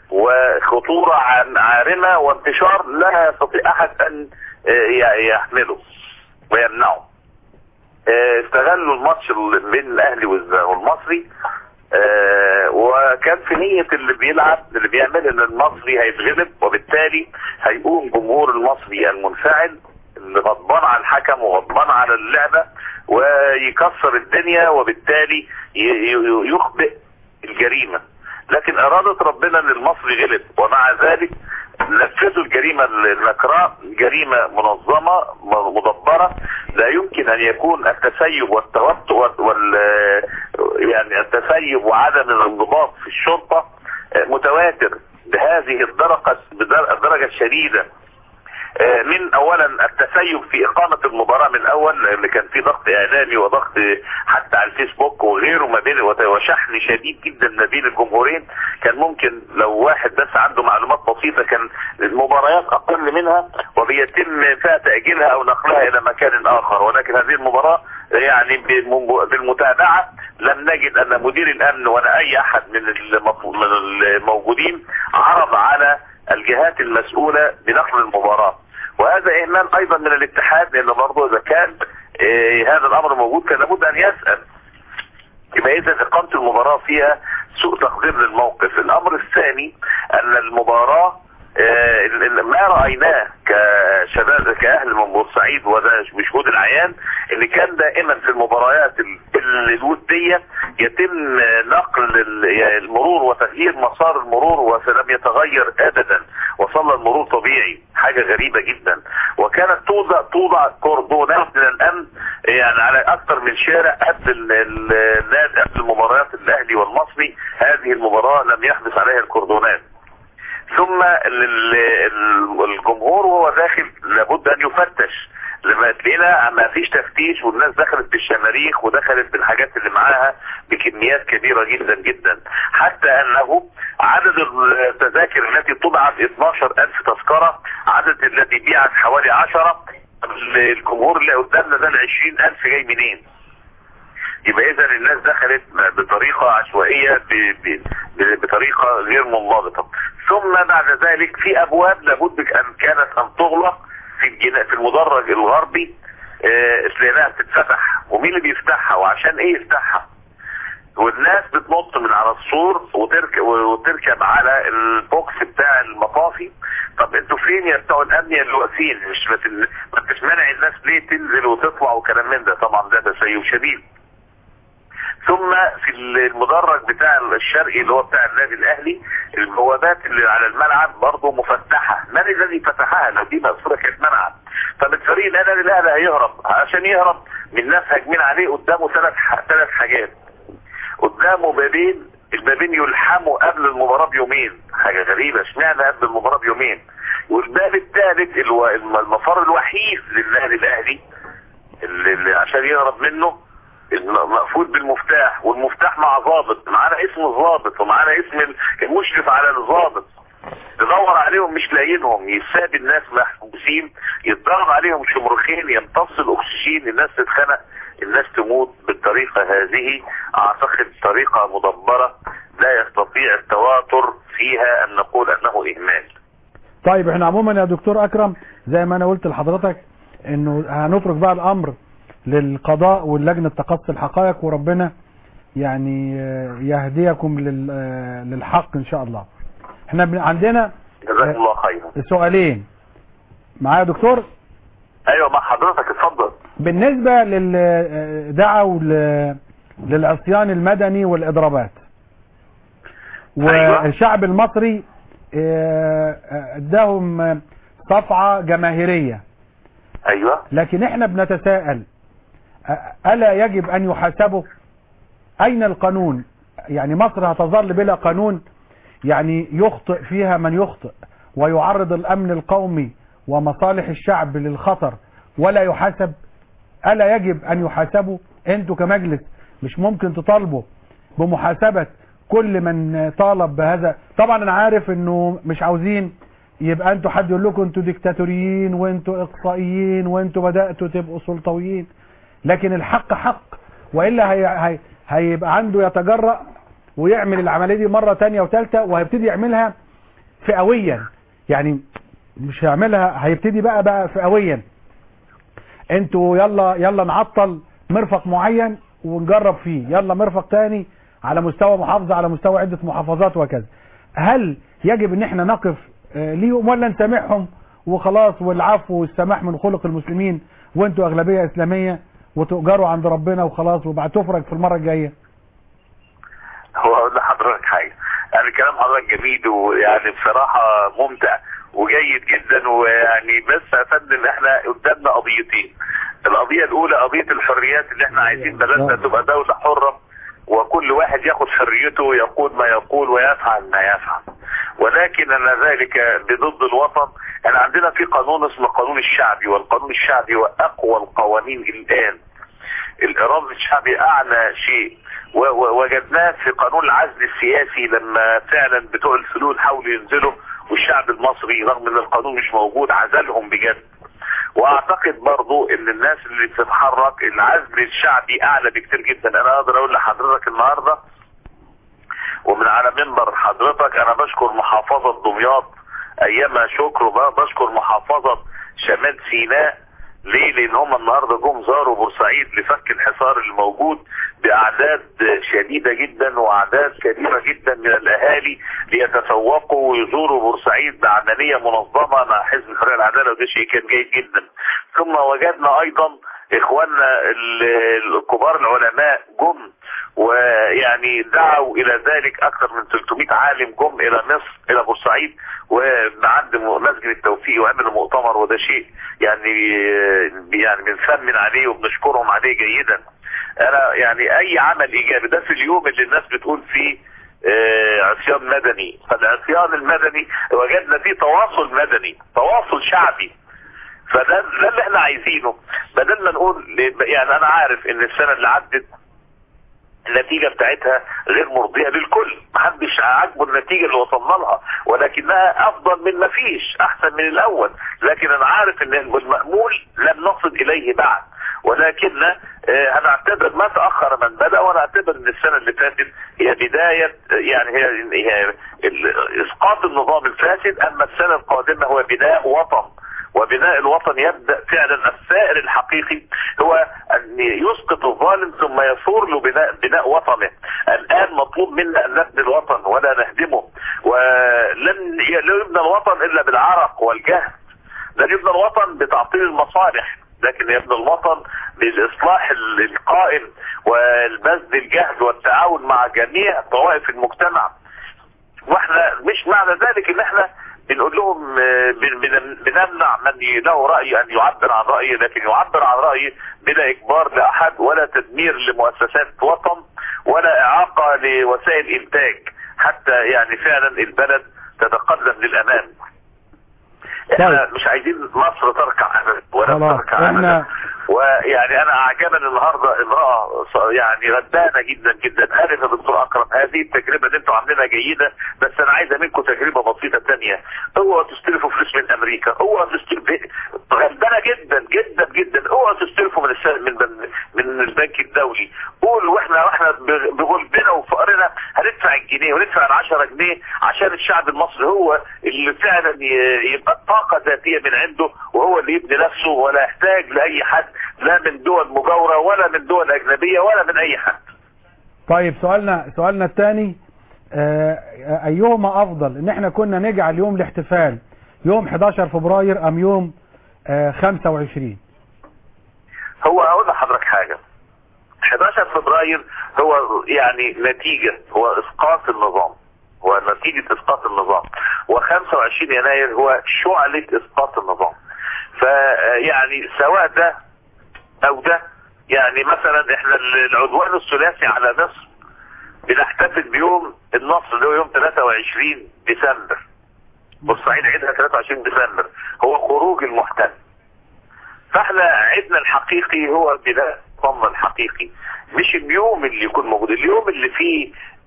وخطوره عن- عارمه وانتشار لا يستطيع احد ان آه، ي- يحمله ويمنعه آه، استغلوا الماتش ال- بين الاهلي والز- والمصري آه، وكان في نية اللي بيلعب اللي بيعمل ان المصري هيتغلب وبالتالي هيقوم جمهور المصري المنفعل اللي غضبان على الحكم وغضبان على اللعبة ويكسر الدنيا وبالتالي ي- ي- يخبئ الجريمة لكن ارادة ربنا ان المصري غلب ومع ذلك نفذوا الجريمة النكراء جريمة منظمة م- مدبرة لا يمكن ان يكون التسيب والتوتر وال وال- يعني التسيب وعدم الانضباط في الشرطة متواتر بهذه الدرجة الدرجة الشديدة آه، من اولا التسيب في اقامة المباراة من الاول لان كان في ضغط اعلامي وضغط حتى على الفيسبوك وغيره ما بين وشحن شديد جدا ما بين الجمهورين كان ممكن لو واحد بس عنده معلومات بسيطة كان المباريات اقل منها وبيتم فيها تأجيلها او نقلها الى مكان اخر ولكن هذه المباراة يعني بالم- بالمتابعة لم نجد ان مدير الامن ولا اي احد من المف- من الموجودين عرض على الجهات المسؤولة بنقل المباراة وهذا اهمال ايضا من الاتحاد لان برضه اذا كان آه، هذا الامر موجود كان لابد ان يسأل يبقى اذا اقامة المباراة فيها سوء تقدير للموقف الامر الثاني ان المباراة آه، ال- ال- ما رأيناه كشباب كأهل من بورسعيد وده بشهود العيان اللي كان دائما في المباريات ال- ال- الودية يتم نقل ال- يعني المرور وتغيير مسار المرور ولم يتغير ابدا وصل المرور طبيعي حاجة غريبة جدا وكانت توضع توضع كوردونات من الامن يعني على اكثر من شارع قبل ال- ال- النادي قبل المباريات الاهلي والمصري هذه المباراة لم يحدث عليها الكوردونات ثم ال- ال- ال- الجمهور وهو داخل لابد ان يفتش لما تلاقينا ما فيش تفتيش والناس دخلت بالشماريخ ودخلت بالحاجات اللي معاها بكميات كبيرة جدا جدا حتى انه عدد التذاكر التي طبعت 12 الف تذكرة عدد التي بيعت حوالي 10 الجمهور اللي قدامنا ده ال 20 الف جاي منين يبقى اذا الناس دخلت بطريقة عشوائية ب- ب- ب- بطريقة غير منضبطة ثم بعد ذلك في ابواب لابد ان كانت ان تغلق في الجنا- في المدرج الغربي آه، لانها بتتفتح ومين اللي بيفتحها وعشان ايه يفتحها والناس بتنط من على السور وتركب وتركب على البوكس بتاع المطافي طب انتوا فين يا بتوع الامن اللي واقفين مش ما تل- ما انتش مانع الناس ليه تنزل وتطلع وكلام من ده طبعا ده تسيب شديد ثم في المدرج بتاع الشرقي اللي هو بتاع النادي الاهلي البوابات اللي على الملعب برضه مفتحه من الذي فتحها لو دي مقصوره كانت منعت طب الفريق النادي الاهلي هيهرب عشان يهرب من ناس هاجمين عليه قدامه ثلاث ثلاث حاجات قدامه بابين البابين يلحموا قبل المباراة بيومين حاجة غريبة اشمعنى قبل المباراة بيومين والباب الثالث اللي هو المفر الوحيد للنادي الاهلي اللي اللي عشان يهرب منه مقفول بالمفتاح والمفتاح مع ضابط معانا اسم الضابط ومعانا اسم ال- المشرف على الضابط تدور عليهم مش لاقيينهم يساب الناس محبوسين يتضرب عليهم شمرخين يمتص الاكسجين الناس تتخنق الناس تموت بالطريقة هذه اعتقد طريقة مدبرة لا يستطيع التواتر فيها ان نقول انه اهمال طيب احنا عموما يا دكتور اكرم زي ما انا قلت لحضرتك انه هنترك بقى الامر للقضاء واللجنة تقصي الحقائق وربنا يعني آه، يهديكم لل- آه، للحق ان شاء الله احنا بن- عندنا جزاكم الله خيرا سؤالين معايا يا دكتور ايوه مع حضرتك اتفضل بالنسبة لل دعوا ل- للعصيان المدني والإضرابات والشعب المصري آه، آه، اداهم صفعة جماهيرية ايوه لكن احنا بنتساءل أ- ألا يجب أن يحاسبوا أين القانون يعني مصر هتظل بلا قانون يعني يخطئ فيها من يخطئ ويعرض الأمن القومي ومصالح الشعب للخطر ولا يحاسب ألا يجب أن يحاسبوا أنتوا كمجلس مش ممكن تطالبوا بمحاسبة كل من طالب بهذا طبعا انا عارف انه مش عاوزين يبقى انتوا حد يقول لكم انتوا ديكتاتوريين وانتوا اقصائيين وانتوا بداتوا تبقوا سلطويين لكن الحق حق والا هي هي هيبقى عنده يتجرأ ويعمل العمليه دي مره تانية وثالثه وهيبتدي يعملها فئويا يعني مش هيعملها هيبتدي بقى بقى فئويا انتوا يلا يلا نعطل مرفق معين ونجرب فيه يلا مرفق تاني على مستوى محافظة على مستوى عدة محافظات وكذا هل يجب ان احنا نقف آه، ليهم ولا نسامحهم وخلاص والعفو والسماح من خلق المسلمين وانتوا اغلبية اسلامية وتؤجروا عند ربنا وخلاص وبعد تفرج في المرة الجاية هو اقول لحضرتك حاجه يعني كلام حضرتك جميل ويعني بصراحه ممتع وجيد جدا ويعني بس يا فندم احنا قدامنا قضيتين القضيه الاولى قضيه الحريات اللي احنا عايزين بلدنا تبقى دوله حره وكل واحد ياخد حريته ويقول ما يقول ويفعل ما يفعل ولكن ان ذلك بضد الوطن احنا عندنا في قانون اسمه القانون الشعبي والقانون الشعبي هو اقوى القوانين الان الإرادة الشعبي أعلى شيء و- و- وجدناه في قانون العزل السياسي لما فعلا بتوع الفلول حاولوا ينزلوا والشعب المصري رغم ان القانون مش موجود عزلهم بجد واعتقد برضو ان الناس اللي بتتحرك العزل الشعبي اعلى بكتير جدا انا اقدر اقول لحضرتك النهارده ومن على منبر حضرتك انا بشكر محافظة دمياط ايامها شكر وب- بشكر محافظة شمال سيناء ليه لان هم النهارده جم زاروا بورسعيد لفك الحصار الموجود باعداد شديده جدا واعداد كبيره جدا من الاهالي ليتفوقوا ويزوروا بورسعيد بعمليه منظمه مع حزب الحريه والعداله وده شيء كان جيد جدا ثم وجدنا ايضا اخواننا ال- الكبار العلماء جم ويعني دعوا الى ذلك اكثر من 300 عالم جم الى مصر الى بورسعيد وعند مسجد التوفيق وعملوا مؤتمر وده شيء يعني يعني بنثمن عليه وبنشكرهم عليه جيدا انا يعني اي عمل ايجابي ده في اليوم اللي الناس بتقول فيه آه، عصيان مدني فالعصيان المدني وجدنا فيه تواصل مدني تواصل شعبي فده ده اللي احنا عايزينه بدل ما نقول يعني انا عارف ان السنه اللي عدت النتيجة بتاعتها غير مرضية للكل محدش عاجبه النتيجة اللي وصلنا لها ولكنها افضل من ما فيش احسن من الاول لكن انا عارف ان المأمول لم نصل اليه بعد ولكن آه، هنعتبر ما تأخر من بدأ ونعتبر ان السنة اللي فاتت هي بداية آه، يعني هي, هي ال- اسقاط النظام الفاسد اما السنة القادمة هو بناء وطن وبناء الوطن يبدأ فعلا السائر الحقيقي هو أن يسقط الظالم ثم يثور له بناء, بناء وطنه الآن مطلوب منا أن نبني الوطن ولا نهدمه ولن لا يبنى الوطن إلا بالعرق والجهد لن يبنى الوطن بتعطيل المصالح لكن يبنى الوطن بالإصلاح ال- القائم والبذل الجهد والتعاون مع جميع طوائف المجتمع واحنا مش معنى ذلك ان احنا بنقول لهم آه، بن- بن- بنمنع من له رأي ان يعبر عن رأيه لكن يعبر عن رأيه بلا اجبار لاحد ولا تدمير لمؤسسات وطن ولا اعاقة لوسائل انتاج حتى يعني فعلا البلد تتقدم للامام احنا مش عايزين مصر تركع ابدا ولا خلاص تركع ابدا احنا ويعني انا اعجبني النهارده امراه ص- يعني غدانه جدا جدا قالت يا دكتور اكرم هذه التجربه اللي انتوا عاملينها جيده بس انا عايزه منكم تجربه بسيطه ثانيه اوعوا تستلفوا فلوس من امريكا اوعوا تستلفوا غلبانه جدا جدا جدا اوعوا تستلفوا من الس... من من, من البنك الدولي قول واحنا واحنا ب- بغلبنا وفقرنا هندفع الجنيه وندفع ال 10 جنيه عشان الشعب المصري هو اللي فعلا ي- يبقى طاقه ذاتيه من عنده وهو اللي يبني نفسه ولا يحتاج لاي حد لا من دول مجاوره ولا من دول اجنبيه ولا من اي حد طيب سؤالنا سؤالنا الثاني ايهما افضل ان احنا كنا نجعل يوم الاحتفال يوم 11 فبراير ام يوم آه، 25 هو اقول لحضرتك حاجه 11 فبراير هو يعني نتيجه هو اسقاط النظام هو نتيجه اسقاط النظام و25 يناير هو شعله اسقاط النظام فيعني سواء ده او ده يعني مثلا احنا العدوان الثلاثي على مصر بنحتفل بيوم النصر اللي هو يوم 23 ديسمبر بورسعيد عيدها 23 ديسمبر هو خروج المحتل فاحنا عيدنا الحقيقي هو بناء النظام الحقيقي مش اليوم اللي يكون موجود اليوم اللي فيه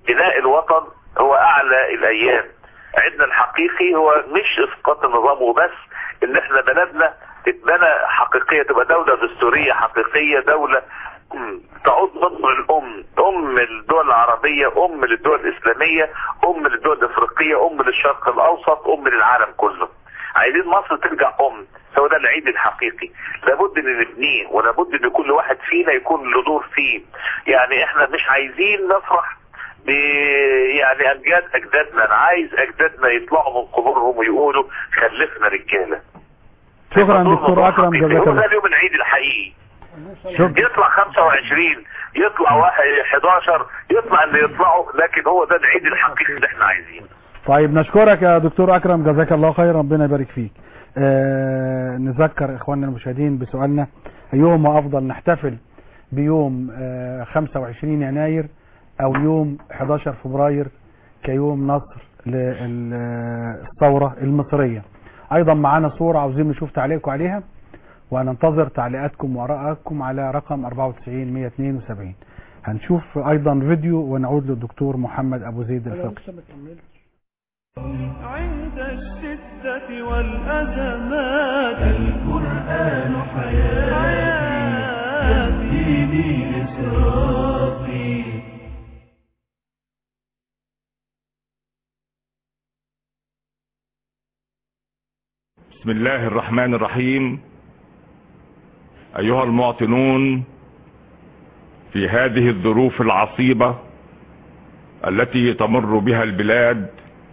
بناء الوطن هو اعلى الايام عندنا الحقيقي هو مش اسقاط النظام وبس ان احنا بلدنا تتبنى حقيقيه تبقى دوله دستوريه حقيقيه دوله أم تعود مصر الام ام الدول العربيه ام للدول الاسلاميه ام للدول الافريقيه ام للشرق الاوسط ام للعالم كله عايزين مصر ترجع ام هو ده العيد الحقيقي لابد ان نبنيه ولابد ان كل واحد فينا يكون له دور فيه يعني احنا مش عايزين نفرح ب يعني امجاد اجدادنا انا عايز اجدادنا يطلعوا من قبورهم ويقولوا خلفنا رجاله شكرا دكتور اكرم جزاك هو ده الله اليوم العيد الحقيقي شكرا يطلع 25 يطلع واحد 11 يطلع اللي يطلعوا لكن هو ده العيد الحقيقي اللي احنا عايزينه طيب نشكرك يا دكتور اكرم جزاك الله خير ربنا يبارك فيك آه نذكر اخواننا المشاهدين بسؤالنا ايهما افضل نحتفل بيوم آه 25 يناير او يوم 11 فبراير كيوم نصر للثورة المصرية ايضا معانا صورة عاوزين نشوف تعليقكم عليها وننتظر تعليقاتكم وارائكم على رقم 94 172 هنشوف ايضا فيديو ونعود للدكتور محمد ابو زيد الفقي عند الشدة والأزمات القرآن حياتي يهديني لصراطي بسم الله الرحمن الرحيم ايها المواطنون في هذه الظروف العصيبة التي تمر بها البلاد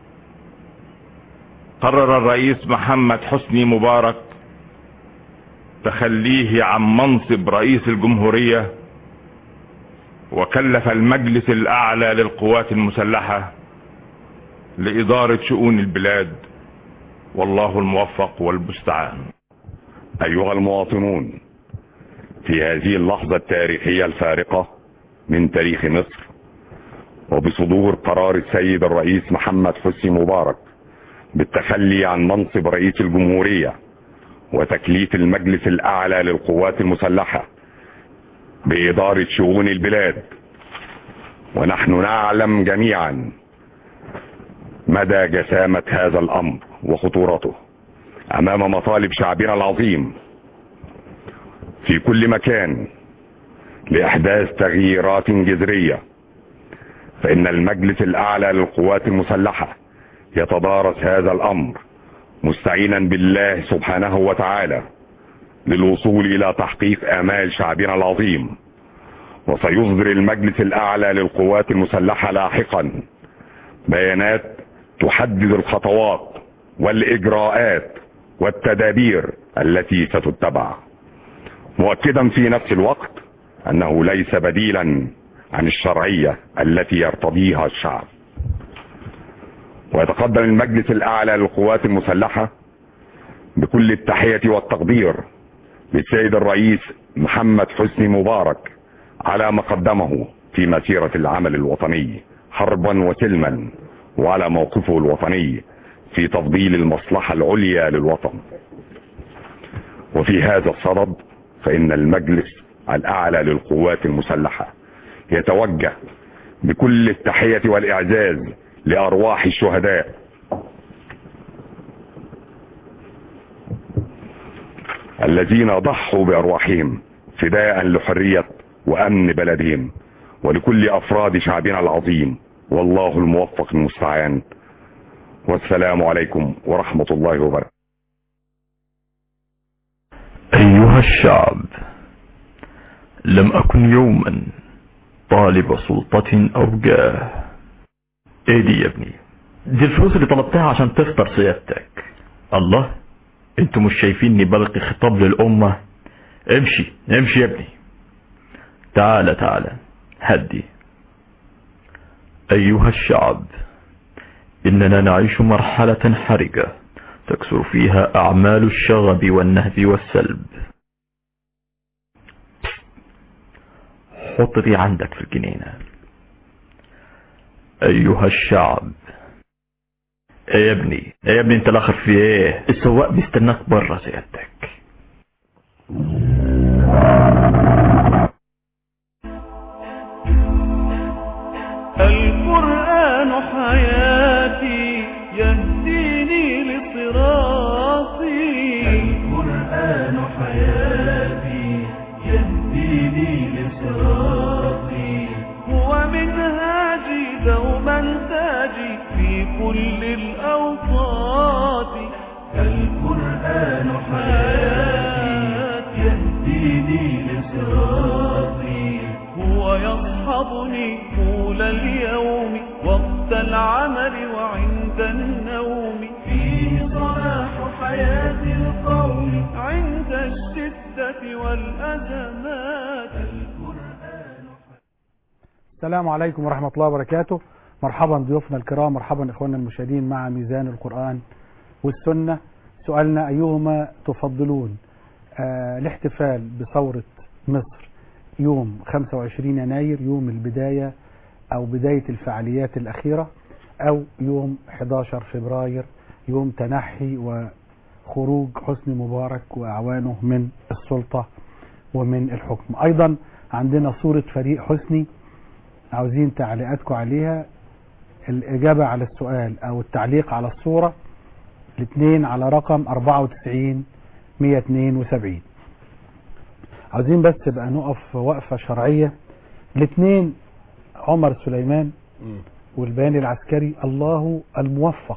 قرر الرئيس محمد حسني مبارك تخليه عن منصب رئيس الجمهورية وكلف المجلس الاعلى للقوات المسلحة لادارة شؤون البلاد والله الموفق والمستعان أيها المواطنون في هذه اللحظة التاريخية الفارقة من تاريخ مصر وبصدور قرار السيد الرئيس محمد حسني مبارك بالتخلي عن منصب رئيس الجمهورية وتكليف المجلس الأعلى للقوات المسلحة بإدارة شؤون البلاد ونحن نعلم جميعا مدى جسامة هذا الأمر وخطورته أمام مطالب شعبنا العظيم في كل مكان لإحداث تغييرات جذرية فإن المجلس الأعلى للقوات المسلحة يتدارس هذا الأمر مستعينا بالله سبحانه وتعالى للوصول إلى تحقيق آمال شعبنا العظيم وسيصدر المجلس الأعلى للقوات المسلحة لاحقا بيانات تحدد الخطوات والإجراءات والتدابير التي ستتبع مؤكدا في نفس الوقت أنه ليس بديلا عن الشرعية التي يرتضيها الشعب ويتقدم المجلس الأعلى للقوات المسلحة بكل التحية والتقدير للسيد الرئيس محمد حسني مبارك على ما قدمه في مسيرة العمل الوطني حربا وسلما وعلى موقفه الوطني في تفضيل المصلحة العليا للوطن وفي هذا الصدد فإن المجلس الأعلى للقوات المسلحة يتوجه بكل التحية والإعزاز لأرواح الشهداء الذين ضحوا بأرواحهم فداء لحرية وأمن بلدهم ولكل أفراد شعبنا العظيم والله الموفق المستعان والسلام عليكم ورحمة الله وبركاته أيها الشعب لم أكن يوما طالب سلطة أو جاه ايه دي يا ابني دي الفلوس اللي طلبتها عشان تفطر سيادتك الله انتوا مش شايفيني بلقي خطاب للأمة امشي امشي يا ابني تعال تعال هدي أيها الشعب إننا نعيش مرحلة حرجة تكثر فيها أعمال الشغب والنهب والسلب حط دي عندك في الجنينة أيها الشعب ايه يا ابني ايه يا ابني انت الاخر في ايه السواق بيستناك بره سيادتك القرآن القرآن حياتي يهديني لصراطي هو يصحبني طول اليوم وقت العمل وعند النوم فيه صلاح حياة القوم عند الشدة والأزمات السلام عليكم ورحمة الله وبركاته مرحبا ضيوفنا الكرام مرحبا إخواننا المشاهدين مع ميزان القرآن والسنة سؤالنا أيهما تفضلون آه الاحتفال بثورة مصر يوم 25 يناير يوم البداية أو بداية الفعاليات الأخيرة أو يوم 11 فبراير يوم تنحي وخروج حسني مبارك وأعوانه من السلطة ومن الحكم أيضا عندنا صورة فريق حسني عاوزين تعليقاتكم عليها الإجابة على السؤال أو التعليق على الصورة الاثنين على رقم 94 172 عاوزين بس بقى نقف وقفة شرعية الاثنين عمر سليمان والبيان العسكري الله الموفق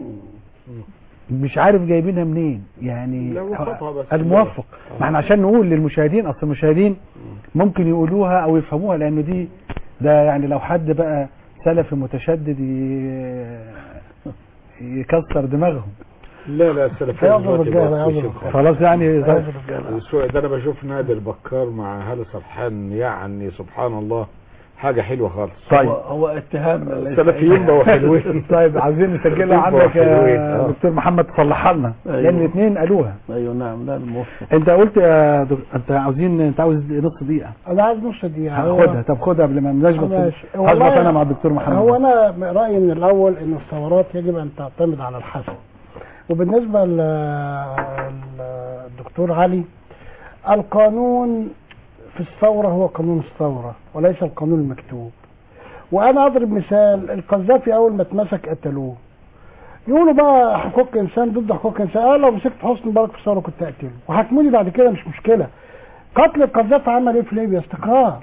مش عارف جايبينها منين يعني لا، هو خطأ بس. الموفق ما احنا عشان نقول للمشاهدين اصل المشاهدين ممكن يقولوها او يفهموها لانه دي ده يعني لو حد بقى سلفي متشدد ي- يكسر دماغهم لا لا السلفية يعذر دلوقتي الرجالة، بقوا يعذر كويسين خلاص يعني خالص. زي- السوق ده انا بشوف نادي البكار مع هالة سرحان يعني سبحان الله حاجة حلوة خالص طيب. هو, هو اتهام ليس السلفيين بقوا حلوين طيب عايزين نسجلها بقوا عندك حلوين. يا آه. دكتور محمد تصلحها لنا أيوة. لان الاثنين قالوها ايوه نعم لا الموفق انت قلت يا دك... انت عاوزين انت عاوز نص دقيقه انا عايز نص دقيقه هو- خدها طب خدها قبل ما نشبط ماشي. هظبط والله انا مع الدكتور محمد هو انا رايي من الاول ان الثورات يجب ان تعتمد على الحسن وبالنسبه للدكتور علي القانون في الثوره هو قانون الثوره وليس القانون المكتوب وانا اضرب مثال القذافي اول ما اتمسك قتلوه يقولوا بقى حقوق انسان ضد حقوق انسان اه لو مسكت حسني مبارك في الثوره كنت اقتله وحكموني بعد كده مش مشكله قتل القذافي عمل ايه في ليبيا استقرار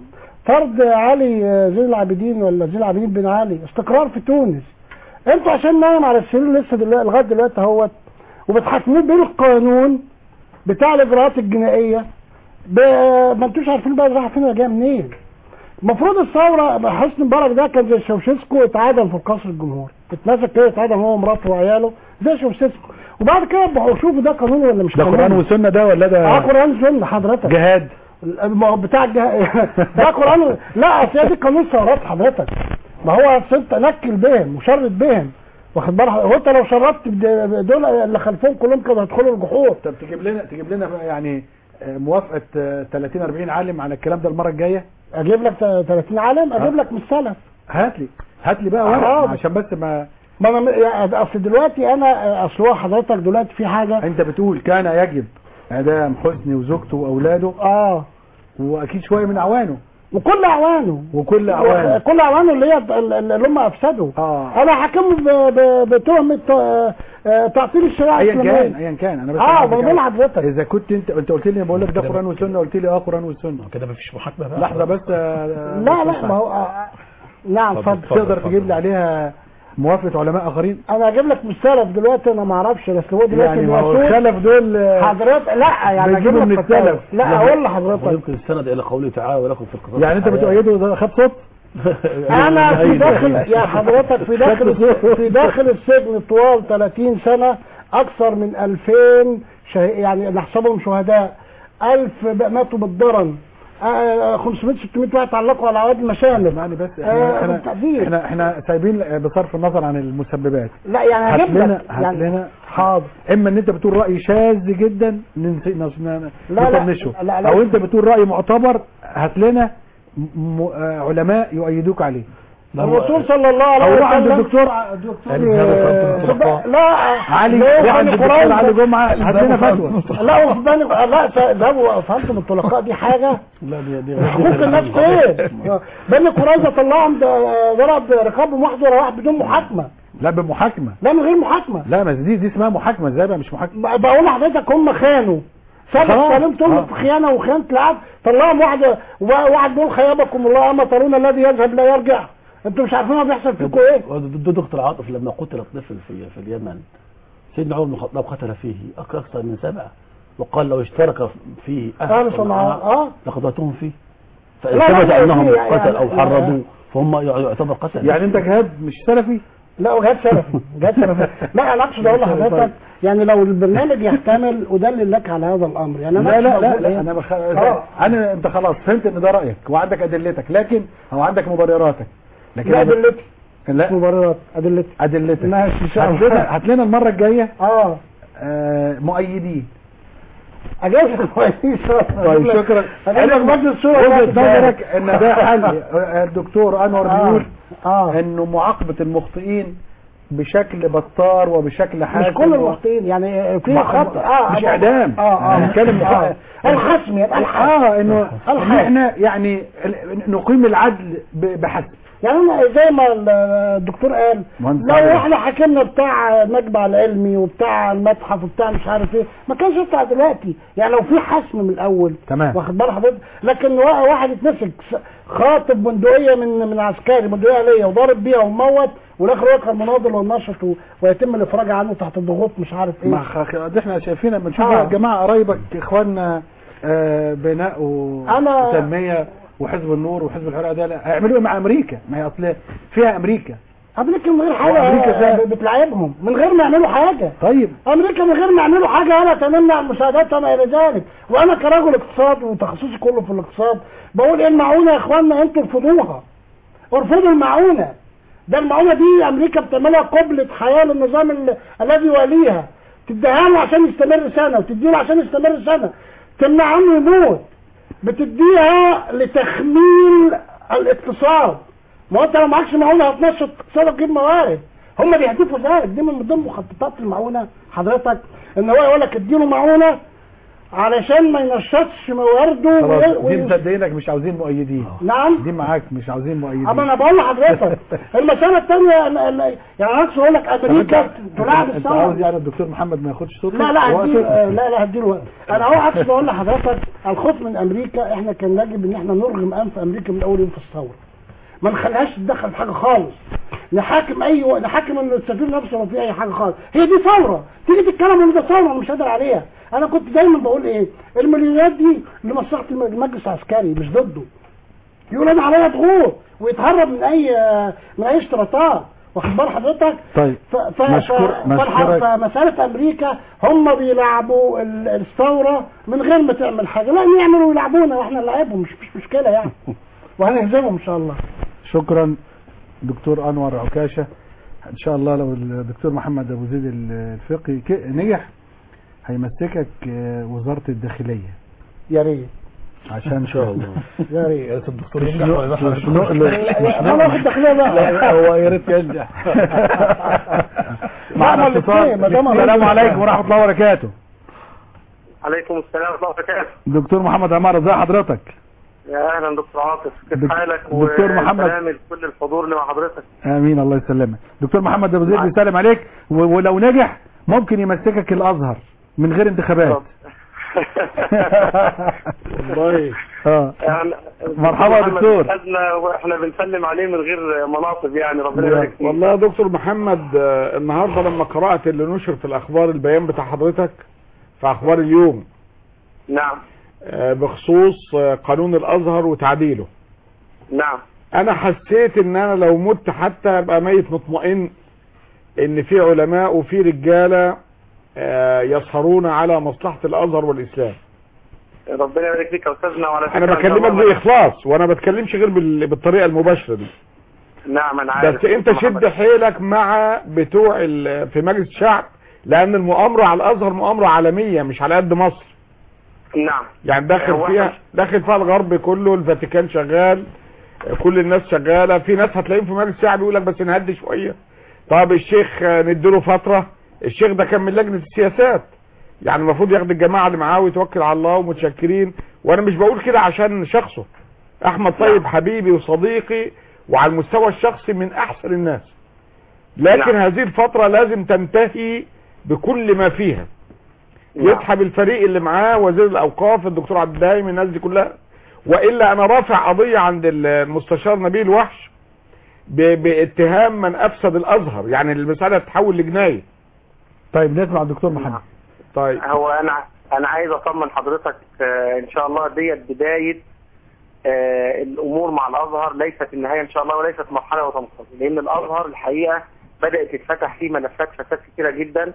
طرد علي آه، زين العابدين ولا زين العابدين بن علي استقرار في تونس انتوا عشان نايم على السرير لسه دلوقتي لغايه دلوقتي اهوت وبتحاكموه بالقانون بتاع الاجراءات الجنائيه ب- ما انتوش عارفين بقى رايحه فين ولا جايه منين المفروض الثوره حسني مبارك ده كان زي شوشيسكو اتعدم في القصر الجمهوري اتمسك كده اتعدم هو ومراته وعياله زي شوشيسكو وبعد كده بقوا شوفوا ده قانون ولا مش ده قانون قران وسنه ده ولا اه ده قران سنه حضرتك جهاد ما هو بتاع الجه... ده قران لا اصل هي دي قانون ثورات حضرتك ما هو أصل انت نكل بهم وشرد بهم واخد بالك هو انت لو شربت بد- دول اللي خلفهم كلهم كانوا هيدخلوا الجحور طب تجيب لنا تجيب لنا بقى يعني آه، موافقه آه، 30 40 عالم على الكلام ده المره الجايه اجيب لك 30 عالم اجيب لك من السلف هات لي هات لي بقى آه. ورق عشان بس ما ما انا يعني اصل دلوقتي انا اصل هو حضرتك دلوقتي في حاجه انت بتقول كان يجب اعدام حسني وزوجته واولاده اه واكيد شويه من اعوانه وكل اعوانه وكل اعوانه كل اعوانه اللي هي اللي هم افسدوا اه انا حاكمه ب- ب- بتهمه آه، آه، تعطيل الشريعه ايا الاسلاميه كان ايا كان انا بس اه عايز بقول أتكلم. لحضرتك اذا كنت انت انت قلت لي بقول لك ده قران وسنه قلت لي اه قران وسنه كده مفيش محاكمه بقى لحظه بس آه، لا لا ما هو آه، نعم اتفضل، اتفضل تقدر تجيب لي عليها موافقه علماء اخرين انا هجيب لك مثال دلوقتي انا ما اعرفش بس هو دلوقتي يعني ما هو المسؤول- الخلف دول آه، حضرتك لا يعني اجيب بيجيبوا لك من فتاوى. السلف. لا اقول لحضرتك ويمكن السند الى قوله تعالى ولكم في القصاص يعني انت الحياة. بتؤيده ده خد صوت انا في داخل يا حضرتك في داخل في داخل السجن طوال 30 سنه اكثر من 2000 شه... يعني نحسبهم شهداء 1000 بقى ماتوا بالضرن آه، 500 600 واحد تعلقوا على عواد المشانب يعني بس آه، احنا بالتقدير. احنا احنا سايبين بصرف النظر عن المسببات لا يعني هات هجيب لنا لك هات يعني لنا حاضر اما ان انت بتقول راي شاذ جدا ننسي نص- ن- لا، لا، نطنشه لا، لا. او انت بتقول راي معتبر هات لنا م- م- آه، علماء يؤيدوك عليه الرسول صلى الله عليه او وسلم روح عند الدكتور الدكتور آه، لا علي لا، روح عند بني الدكتور قريظة. علي جمعه هات لنا فتوى لا وفي بني لا ذهبوا فهمتم الطلقاء دي حاجه لا دي دي حقوق الناس فين بني قريظه طلعهم ده- ضرب رقابهم واحد ورا واحد بدون محاكمه لا بمحاكمه لا من غير محاكمه لا ما دي دي اسمها محاكمه ازاي بقى مش محاكمه ب- بقول لحضرتك هم خانوا سبب خلاص. سليم تهم آه. في خيانه وخيانه العبد طلعهم واحد واحد بيقول خيبكم الله اما ترون الذي يذهب لا يرجع انتوا مش عارفين هو بيحصل فيكم ايه ده دكتور عاطف لما قتل الطفل في في اليمن سيدنا عمر بن الخطاب قتل فيه اكثر من سبعه وقال لو اشترك فيه أهل صنعاء اه لقتلتهم فيه لا، فإن لا، ثبت لا، أنهم يعني- قتل أو يعني- حرضوا فهم يعتبر قتل يعني انت جهاد مش سلفي لا وجهاد سلفي جهاد سلفي لا انا اقصد اقول لحضرتك يعني لو البرنامج يحتمل ادلل لك على هذا الامر يعني انا لا لا أقصد لا, أقول لا إيه؟ انا بخ... آه. انا انت خلاص فهمت ان ده رايك وعندك ادلتك لكن او عندك مبرراتك لكن لا أنا- ادلتي لا مبررات ادلتي ادلتك ماشي ان شاء هات لنا الله هات لنا المره الجايه اه آه مؤيدين اجازه كويس طيب شكرا اجيب لك بس الصوره وجهه بتاعت نظرك ان ده حل الدكتور انور آه. بيقول اه انه معاقبه المخطئين بشكل بطار وبشكل حاسم مش كل المخطئين يعني في ما- خط اه مش اعدام اه اه بنتكلم آه. الخصم يبقى الحسم اه انه ان الحسم. احنا يعني ال- نقيم العدل ب- بحسب يعني أنا زي ما ال- الدكتور قال مهندس لو علي. احنا حكمنا بتاع المجمع العلمي وبتاع المتحف وبتاع مش عارف ايه ما كانش يطلع دلوقتي يعني لو في حسم من الاول تمام. واخد بال حضرتك لكن وا- واحد يتمسك س- خاطب بندقيه من من عسكري بندقيه ليا وضارب بيها وموت والاخر يلقى المناضل والنشط و- ويتم الافراج عنه تحت الضغوط مش عارف ايه ما خ- ده احنا شايفين لما نشوف آه. بقى جماعه قرايبك اخواننا آه بناء أنا- وتنميه وحزب النور وحزب الحريه ده لا، هيعملوا ايه مع امريكا ما هي اصل فيها امريكا امريكا من غير وأمريكا حاجه فيها- ب- بتلعبهم من غير ما يعملوا حاجه طيب امريكا من غير ما يعملوا حاجه ولا تمنع مساعدات وما الى ذلك وانا كرجل اقتصاد وتخصصي كله في الاقتصاد بقول ايه المعونه يا اخوانا انتوا ارفضوها ارفضوا المعونه ده المعونه دي امريكا بتعملها قبلة حياه للنظام ال- الذي يواليها تديها له عشان يستمر سنه وتديله عشان يستمر سنه تمنع عنه يموت بتديها لتخميل الاقتصاد ما هو انت لو معكش معونه هتنشط اقتصادك تجيب موارد هم بيهدفوا ذلك دي من ضمن مخططات المعونه حضرتك ان هو يقول لك اديله معونه علشان ما ينشطش موارده خلاص وي- دي وي- مصدقينك مش عاوزين مؤيدين نعم دي معاك مش عاوزين مؤيدين اما انا بقول لحضرتك المساله الثانيه يعني انا اقصد اقول لك امريكا تلاعب انت عاوز الثوره يعني الدكتور محمد ما ياخدش صوته لا لا وقته؟ هديله آه، لا لا هديله وقت. انا هو اقصد اقول لحضرتك الخوف من امريكا احنا كان يجب ان احنا نرغم انف امريكا من اول يوم في الثوره ما نخليهاش تتدخل في حاجه خالص نحاكم اي و... نحاكم ان السفير نفسه ما في اي حاجه خالص هي دي ثوره تيجي تتكلم ان ده ثوره انا مش قادر عليها انا كنت دايما بقول ايه المليونيات دي لمصلحه الم- المجلس العسكري مش ضده يقول انا عليا ضغوط ويتهرب من اي من اي اشتراطات واخد بال حضرتك طيب ف... ف... مشكور- ف... مشكورك. فالح- فمسألة أمريكا هم بيلعبوا ال- الثورة من غير ما تعمل حاجة لا يعملوا ويلعبونا وإحنا نلعبهم مش مش مشكلة يعني وهنهزمهم إن شاء الله شكرا دكتور انور عكاشه ان شاء الله لو الدكتور محمد ابو زيد الفقي ك- نجح هيمسكك آه، وزاره الداخليه يا ريت عشان ان شاء الله يا ريت الدكتور ينجح ولا ينجح؟ مش نقل- مش أنا واخد داخلية بقى لا هو يا ريت ينجح معنا لا، اتصال ما دام السلام عليكم ورحمه الله وبركاته عليكم السلام ورحمة الله وبركاته دكتور محمد عمار ازي حضرتك يا أهلا دكتور عاطف كيف دك- حالك دكتور محمد. وسلام لكل الحضور اللي مع حضرتك امين الله يسلمك دكتور محمد ابو زيد معك. بيسلم عليك و- ولو نجح ممكن يمسكك الازهر من غير انتخابات والله اه يعني مرحبا يا محمد دكتور. خدنا واحنا بنسلم عليه من غير مناصب يعني ربنا يبارك فيك والله يا دكتور محمد آه، النهارده لما قرأت اللي نشر في الأخبار البيان بتاع حضرتك في أخبار اليوم نعم آه، بخصوص آه، قانون الأزهر وتعديله نعم أنا حسيت إن أنا لو مت حتى أبقى ميت مطمئن إن في علماء وفي رجالة آه، يسهرون على مصلحة الأزهر والإسلام ربنا يبارك فيك يا استاذنا وعلى أنا فكرة بكلمك إن الله- بإخلاص وأنا بتكلمش غير بال- بالطريقة المباشرة دي نعم انا عارف بس انت شد حيلك مع بتوع ال- في مجلس الشعب لان المؤامره على الازهر مؤامره عالميه مش على قد مصر نعم يعني داخل هو فيها داخل فيها الغرب كله الفاتيكان شغال كل الناس شغاله في ناس هتلاقيهم في مجلس الشعب يقول لك بس نهدي شويه طب الشيخ آه، نديله فتره الشيخ ده كان من لجنه السياسات يعني المفروض ياخد الجماعه اللي معاه ويتوكل على الله ومتشكرين وانا مش بقول كده عشان شخصه احمد طيب حبيبي وصديقي وعلى المستوى الشخصي من احسن الناس لكن نعم. هذه الفترة لازم تنتهي بكل ما فيها نعم. يسحب الفريق اللي معاه وزير الاوقاف الدكتور عبد الدايم الناس دي كلها والا انا رافع قضية عند المستشار نبيل وحش ب- باتهام من افسد الازهر يعني المسألة تتحول لجناية طيب نسمع الدكتور محمد طيب هو انا انا عايز اطمن حضرتك آه، ان شاء الله ديت بدايه آه، الامور مع الازهر ليست النهايه ان شاء الله وليست مرحله وتنقضي لان الازهر الحقيقه بدات تتفتح فيه ملفات فساد كثيره جدا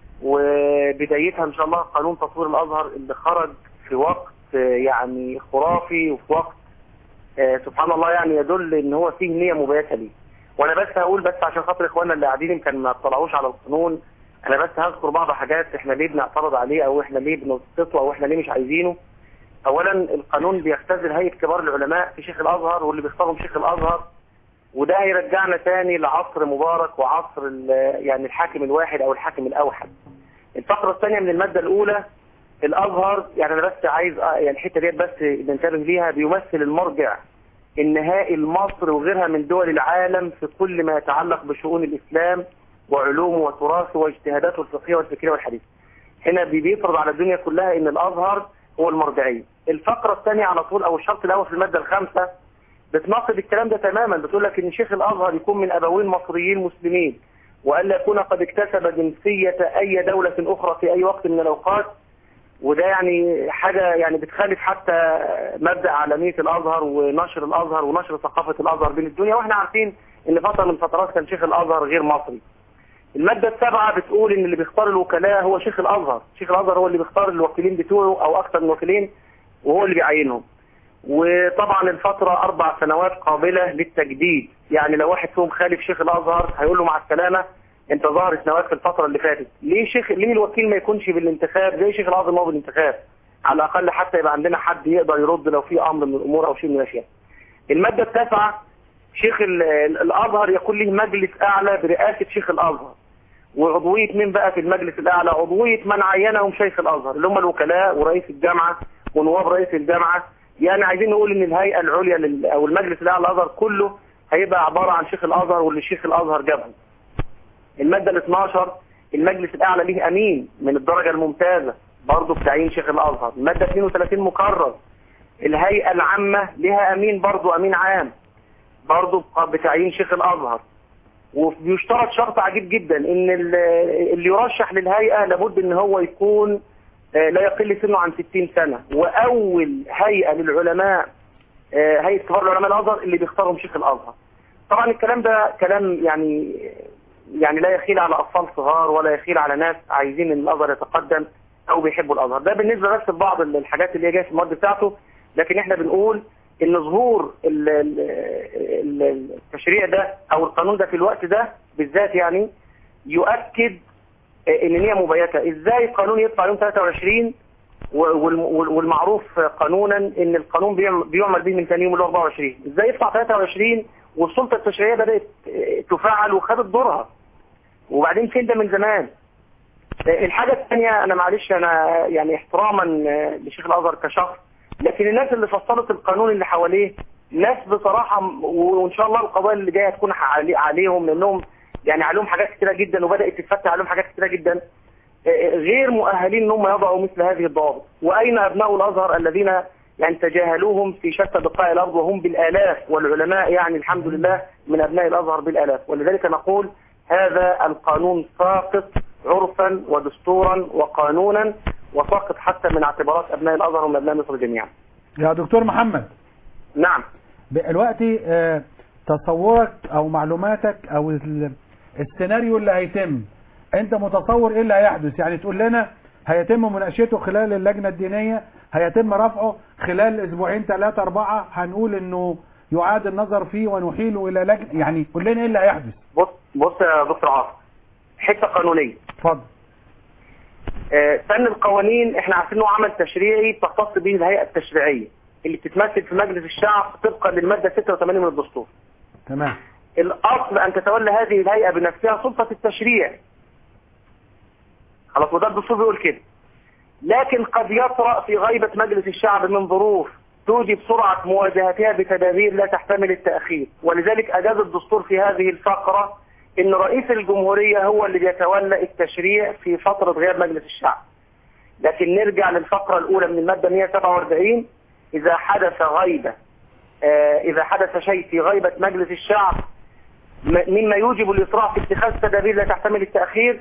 وبدايتها ان شاء الله قانون تطوير الازهر اللي خرج في وقت آه، يعني خرافي وفي وقت آه، سبحان الله يعني يدل ان هو فيه نيه مباشره ليه وانا بس هقول بس عشان خاطر اخواننا اللي قاعدين يمكن ما اطلعوش على القانون انا بس هذكر بعض حاجات احنا ليه بنعترض عليه او احنا ليه بنسقطه او احنا ليه مش عايزينه اولا القانون بيختزل هيئه كبار العلماء في شيخ الازهر واللي بيختارهم شيخ الازهر وده هيرجعنا تاني لعصر مبارك وعصر ال- يعني الحاكم الواحد او الحاكم الاوحد الفقره الثانيه من الماده الاولى الازهر يعني انا بس عايز أ- يعني الحته ديت بس ننتبه ليها بيمثل المرجع النهائي لمصر وغيرها من دول العالم في كل ما يتعلق بشؤون الاسلام وعلومه وتراثه واجتهاداته الفقهيه والفكريه والحديثه. هنا بي- بيفرض على الدنيا كلها ان الازهر هو المرجعيه. الفقره الثانيه على طول او الشرط الاول في الماده الخامسه بتناقض الكلام ده تماما بتقول لك ان شيخ الازهر يكون من ابوين مصريين مسلمين والا يكون قد اكتسب جنسيه اي دوله اخرى في اي وقت من الاوقات وده يعني حاجه يعني بتخالف حتى مبدا عالميه الازهر ونشر الازهر ونشر ثقافه الازهر بين الدنيا واحنا عارفين ان فتره من فترات كان شيخ الازهر غير مصري. الماده السابعه بتقول ان اللي بيختار الوكلاء هو شيخ الازهر، شيخ الازهر هو اللي بيختار الوكيلين بتوعه او اكثر من وكيلين وهو اللي بيعينهم. وطبعا الفتره اربع سنوات قابله للتجديد، يعني لو واحد فيهم خالف شيخ الازهر هيقول له مع السلامه انت ظاهر سنوات في الفتره اللي فاتت، ليه شيخ ليه الوكيل ما يكونش بالانتخاب زي شيخ الازهر ما هو بالانتخاب؟ على الاقل حتى يبقى عندنا حد يقدر يرد لو في امر من الامور او شيء من الاشياء. الماده التاسعه شيخ ال- ال- الازهر يكون له مجلس اعلى برئاسه شيخ الازهر. وعضويه مين بقى في المجلس الاعلى؟ عضويه من عينهم شيخ الازهر اللي هم الوكلاء ورئيس الجامعه ونواب رئيس الجامعه. يعني عايزين نقول ان الهيئه العليا لل- او المجلس الاعلى للازهر كله هيبقى عباره عن شيخ الازهر واللي شيخ الازهر جابهم. الماده ال 12 المجلس الاعلى ليه امين من الدرجه الممتازه برضه بتعيين شيخ الازهر. الماده 32 مكرر الهيئه العامه لها امين برضه امين عام برضه بتعيين شيخ الازهر. وبيشترط شرط عجيب جدا ان ال- اللي يرشح للهيئه لابد ان هو يكون آه، لا يقل سنه عن 60 سنه واول هيئه للعلماء آه، هيئه كبار العلماء الازهر اللي بيختارهم شيخ الازهر. طبعا الكلام ده كلام يعني يعني لا يخيل على اطفال صغار ولا يخيل على ناس عايزين ان الازهر يتقدم او بيحبوا الازهر ده بالنسبه بس لبعض الحاجات اللي هي جايه في المواد بتاعته لكن احنا بنقول ان ظهور ال- ال- ال- التشريع ده او القانون ده في الوقت ده بالذات يعني يؤكد ان نيه مبيته ازاي القانون يطلع يوم 23 والم- والمعروف قانونا ان القانون بيعم- بيعمل به من ثاني يوم اللي هو 24 ازاي يطلع 23 والسلطه التشريعيه بدات تفعل وخدت دورها وبعدين فين ده من زمان الحاجه الثانيه انا معلش انا يعني احتراما لشيخ الازهر كشخص لكن الناس اللي فصلت القانون اللي حواليه ناس بصراحه م- وان شاء الله القضايا اللي جايه تكون علي- عليهم لانهم يعني عليهم حاجات كتيره جدا وبدات تتفتح عليهم حاجات كتيره جدا آه، غير مؤهلين ان هم يضعوا مثل هذه الضوابط واين ابناء الازهر الذين يعني تجاهلوهم في شتى بقاع الارض وهم بالالاف والعلماء يعني الحمد لله من ابناء الازهر بالالاف ولذلك نقول هذا القانون ساقط عرفا ودستورا وقانونا وساقط حتى من اعتبارات ابناء الازهر ومن ابناء مصر جميعا يا دكتور محمد نعم دلوقتي آه، تصورك او معلوماتك او ال- السيناريو اللي هيتم انت متصور ايه اللي هيحدث يعني تقول لنا هيتم مناقشته خلال اللجنة الدينية هيتم رفعه خلال اسبوعين ثلاثة اربعة هنقول انه يعاد النظر فيه ونحيله الى لجنة يعني قول لنا ايه اللي هيحدث بص بص يا دكتور عاصم حته قانونيه اتفضل آه، فن القوانين احنا عارفين انه عمل تشريعي تختص به الهيئه التشريعيه اللي بتتمثل في مجلس الشعب طبقا للماده 86 من الدستور. تمام الاصل ان تتولى هذه الهيئه بنفسها سلطه التشريع. خلاص وده الدستور بيقول كده. لكن قد يطرأ في غيبة مجلس الشعب من ظروف توجب سرعة مواجهتها بتدابير لا تحتمل التأخير ولذلك أجاز الدستور في هذه الفقرة أن رئيس الجمهورية هو اللي بيتولى التشريع في فترة غياب مجلس الشعب لكن نرجع للفقرة الأولى من المادة 147 إذا حدث غيبة آه، إذا حدث شيء في غيبة مجلس الشعب م- مما يوجب الإسراع في اتخاذ تدابير لا تحتمل التأخير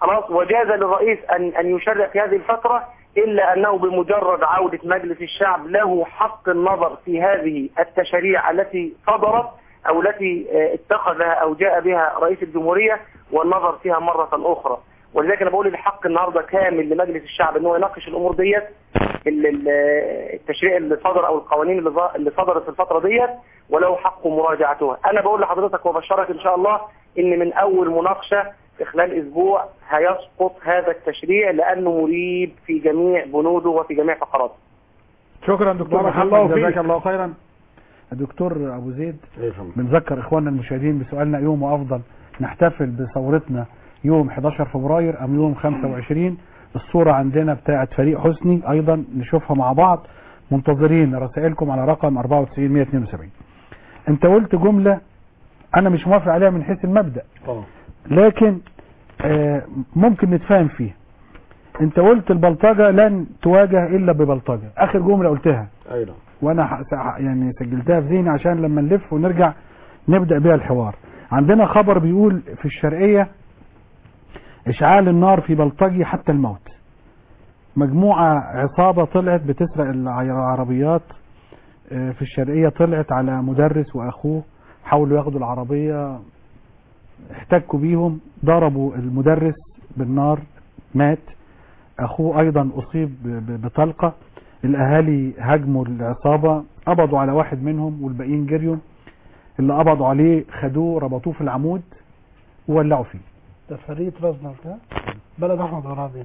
خلاص وجاز للرئيس أن أن يشرع في هذه الفترة إلا أنه بمجرد عودة مجلس الشعب له حق النظر في هذه التشريع التي صدرت أو التي آه، اتخذها أو جاء بها رئيس الجمهورية والنظر فيها مرة أخرى ولذلك أنا بقول الحق النهاردة كامل لمجلس الشعب أنه يناقش الأمور ديت ال- ال- التشريع اللي صدر أو القوانين اللي ظ- اللي صدرت في الفترة ديت وله حق مراجعتها أنا بقول لحضرتك وبشرك إن شاء الله إن من أول مناقشة في خلال أسبوع هيسقط هذا التشريع لأنه مريب في جميع بنوده وفي جميع فقراته شكرا دكتور بارك محمد الله فيك. جزاك الله خيرا الدكتور ابو زيد ايه يا فندم. بنذكر اخواننا المشاهدين بسؤالنا يوم افضل نحتفل بثورتنا يوم 11 فبراير ام يوم 25 الصورة عندنا بتاعت فريق حسني ايضا نشوفها مع بعض منتظرين رسائلكم على رقم 94 172 انت قلت جملة انا مش موافق عليها من حيث المبدأ اه لكن آه، ممكن نتفاهم فيها انت قلت البلطجة لن تواجه الا ببلطجة اخر جملة قلتها ايوه وانا ح- ح- يعني سجلتها في ذهني عشان لما نلف ونرجع نبدأ بيها الحوار عندنا خبر بيقول في الشرقية اشعال النار في بلطجي حتى الموت مجموعة عصابة طلعت بتسرق الع- العربيات آه، في الشرقية طلعت على مدرس واخوه حاولوا ياخدوا العربية احتكوا بيهم ضربوا المدرس بالنار مات اخوه ايضا اصيب ب- ب- بطلقة الاهالي هاجموا العصابة قبضوا على واحد منهم والباقيين جريوا اللي قبضوا عليه خدوه ربطوه في العمود وولعوا فيه ده فريق رزنا ده بلد احمد غرابي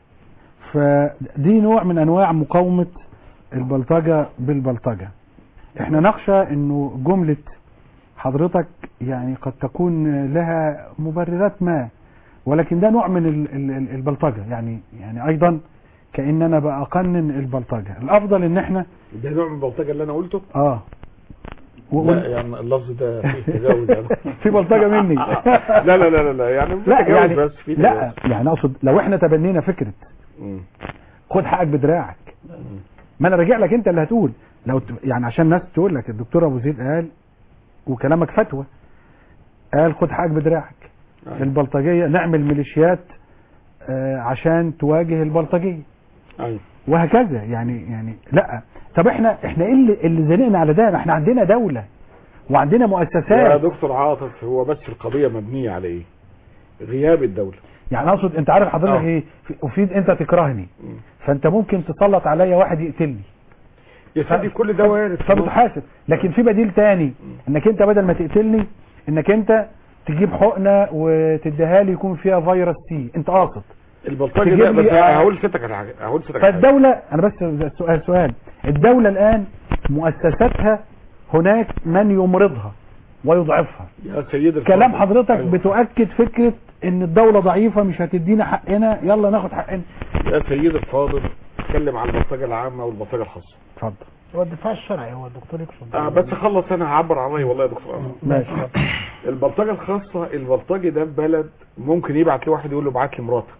فدي نوع من انواع مقاومة البلطجة بالبلطجة احنا نخشى انه جملة حضرتك يعني قد تكون لها مبررات ما ولكن ده نوع من ال- ال- ال- البلطجة يعني يعني ايضا كأن انا بأقنن البلطجة الافضل ان احنا ده نوع من البلطجه اللي انا قلته اه و- لا يعني اللفظ ده فيه تجاوز يعني. في بلطجة مني لا لا لا لا, لا يعني لا تجاوز يعني بس في لا يعني اقصد لو احنا تبنينا فكرة مم. خد حقك بدراعك ما انا راجع لك انت اللي هتقول لو ت... يعني عشان الناس تقول لك الدكتور ابو زيد قال وكلامك فتوى قال خد حقك بدراعك أيوة. البلطجيه نعمل ميليشيات آه عشان تواجه البلطجيه ايوه وهكذا يعني يعني لا طب احنا احنا ايه اللي, اللي زنقنا على ده ما احنا عندنا دوله وعندنا يا مؤسسات دكتور عاطف هو بس القضيه مبنيه على ايه غياب الدوله يعني اقصد انت عارف حضرتك آه. ايه في- وفي انت تكرهني فانت ممكن تسلط عليا واحد يقتلني يا سيدي كل ده وارد فبتحاسب لكن في بديل تاني انك انت بدل ما تقتلني انك انت تجيب حقنه وتديها لي يكون فيها فيروس سي انت قاصد البلطجه تجيب ده لي- بس آه. هقول لسيادتك على حاجه هقول لسيادتك على حاجه فالدوله انا بس سؤال سؤال الدوله الان مؤسساتها هناك من يمرضها ويضعفها يا سيد الفاضل. كلام حضرتك أيوة. بتؤكد فكره ان الدوله ضعيفه مش هتدينا حقنا يلا ناخد حقنا يا سيد الفاضل اتكلم عن البلطجه العامه والبلطجه الخاصه اتفضل هو الدفاع الشرعي هو الدكتور يقصد آه بس خلص انا هعبر عن رايي والله يا دكتور أنور. ماشي البلطجه الخاصه البلطجي ده في بلد ممكن يبعت لواحد يقول له ابعت لي مراتك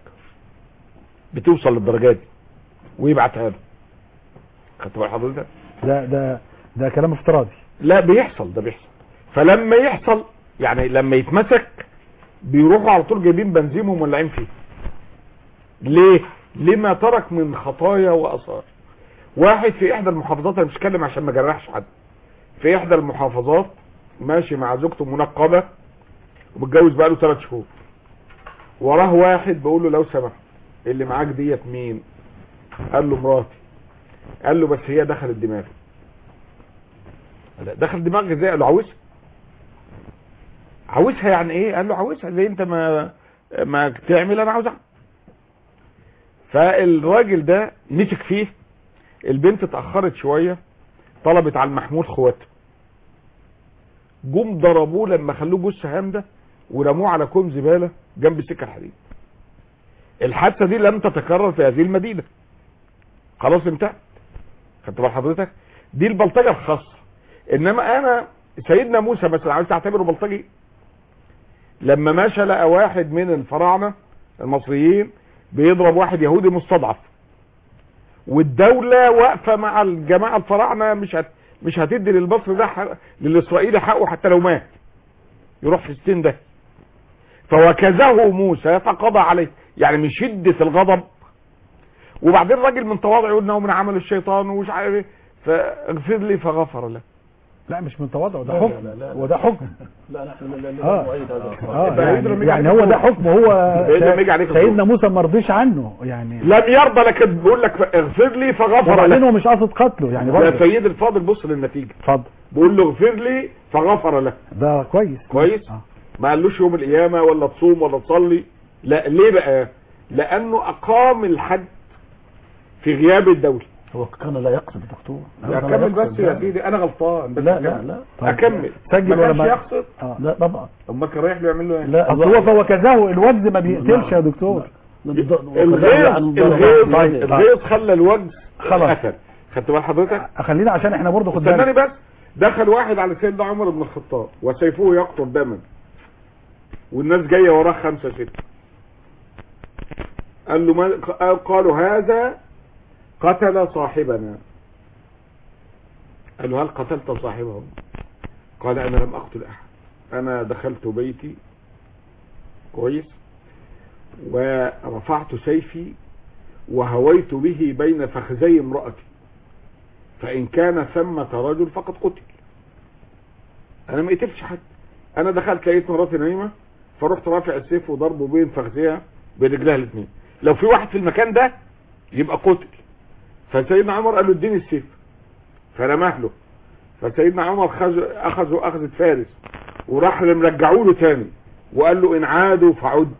بتوصل للدرجات دي ويبعتها له خدت بال حضرتك ده ده ده كلام افتراضي لا بيحصل ده بيحصل فلما يحصل يعني لما يتمسك بيروحوا على طول جايبين بنزين ومولعين فيه ليه لما ترك من خطايا واثار واحد في احدى المحافظات انا مش هتكلم عشان ما اجرحش حد في احدى المحافظات ماشي مع زوجته منقبه ومتجوز بقاله ثلاث شهور وراه واحد بيقول له لو سمحت اللي معاك ديت مين قال له مراتي قال له بس هي دخلت دماغي لا، دخل دماغك ازاي قال له عاوزها عاوزها يعني ايه قال له عاوزها زي انت ما ما تعمل انا عاوزها فالراجل ده مسك فيه البنت اتاخرت شويه طلبت على المحمول خواتها جم ضربوه لما خلوه جثه هامده ورموه على كوم زباله جنب سكه الحديد الحادثه دي لم تتكرر في هذه المدينه خلاص انتهت خدت بال حضرتك دي البلطجه الخاصه انما انا سيدنا موسى مثلا عايز تعتبره بلطجي لما مشى لقى واحد من الفراعنه المصريين بيضرب واحد يهودي مستضعف والدوله واقفه مع الجماعه الفراعنه مش هت مش هتدي للمصري ده حق للاسرائيلي حقه حتى لو مات يروح في السن ده فوكزه موسى فقضى عليه يعني من شده الغضب وبعدين الراجل من تواضع يقول انه من عمل الشيطان ومش عارف ايه فاغفر لي فغفر له لا مش من تواضع ده لا، حكم لا، لا، لا. وده حكم لا نحن لا- لا- لا اه نؤيد هذا القول. اه يبقى يقدر يعني, يجي يعني عليك هو ده الدور. حكم هو يقدر يجي عليك الدور. سيدنا موسى ما رضيش عنه يعني لم يرضى لكن بيقول لك اغفر لي فغفر وبعدين له هو مش قاصد قتله يعني يا برضه سيد الفاضل بص للنتيجه اتفضل بيقول له اغفر لي فغفر له ده كويس كويس آه. ما قالوش يوم القيامه ولا تصوم ولا تصلي لا ليه بقى لانه اقام الحد في غياب الدوله هو كان لا يقصد دكتور يا هذا لا اكمل يقصد بس يا لا. سيدي انا غلطان بس لا أكمل. لا لا اكمل سجل ما ولا كانش ما- يقصد اه لا طبعا امال كان رايح له يعمل له ايه لا اصل هو فهو كذاه الوجز ما بيقتلش يا دكتور الغيظ الغيظ الغيظ خلى الوجز خلاص. قتل خدت بال حضرتك خلينا عشان احنا برضه خد استناني بالك بس دخل واحد على سيدنا عمر بن الخطاب وسيفه يقطر دما والناس جايه وراه خمسه سته قال له ما قالوا هذا قتل صاحبنا قال له هل قتلت صاحبه قال انا لم اقتل احد انا دخلت بيتي كويس ورفعت سيفي وهويت به بين فخذي امرأتي فإن كان ثمة رجل فقد قتل أنا ما قتلش حد أنا دخلت لقيت مراتي نايمة فرحت رافع السيف وضربه بين فخذيها برجلها الاثنين لو في واحد في المكان ده يبقى قتل فسيدنا عمر قال له اديني السيف فرماه له فسيدنا عمر خز- اخذوا اخذة فارس وراح مرجعوا له تاني وقال له ان عادوا فعد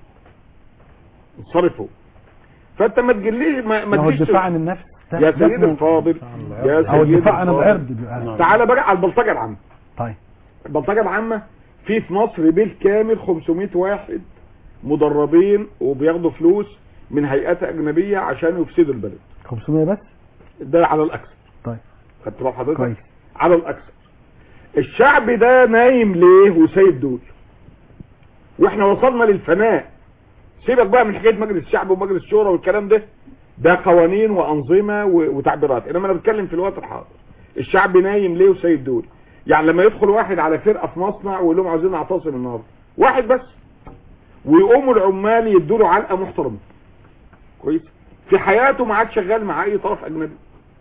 انصرفوا فانت ما تجليش ما, ما هو ما تجيش الدفاع عن النفس ده- يا ده سيدي اسمه- الفاضل يا او سيدي الدفاع عن الفاضل. العرض بيبقى تعالى بقى على البلطجه العامه طيب البلطجه العامه في في مصر بالكامل 500 واحد مدربين وبياخدوا فلوس من هيئات اجنبيه عشان يفسدوا البلد 500 بس ده على الاكثر طيب خدت بال حضرتك كويس على الاكثر الشعب ده نايم ليه وسايب دول واحنا وصلنا للفناء سيبك بقى من حكايه مجلس الشعب ومجلس الشورى والكلام ده ده قوانين وانظمه و- وتعبيرات انما انا بتكلم في الوقت الحاضر الشعب نايم ليه وسايب دول يعني لما يدخل واحد على فرقه في مصنع ويقول لهم عاوزين نعتصم النهارده واحد بس ويقوموا العمال يدوا له علقه محترمه كويس في حياته ما عاد شغال مع اي طرف اجنبي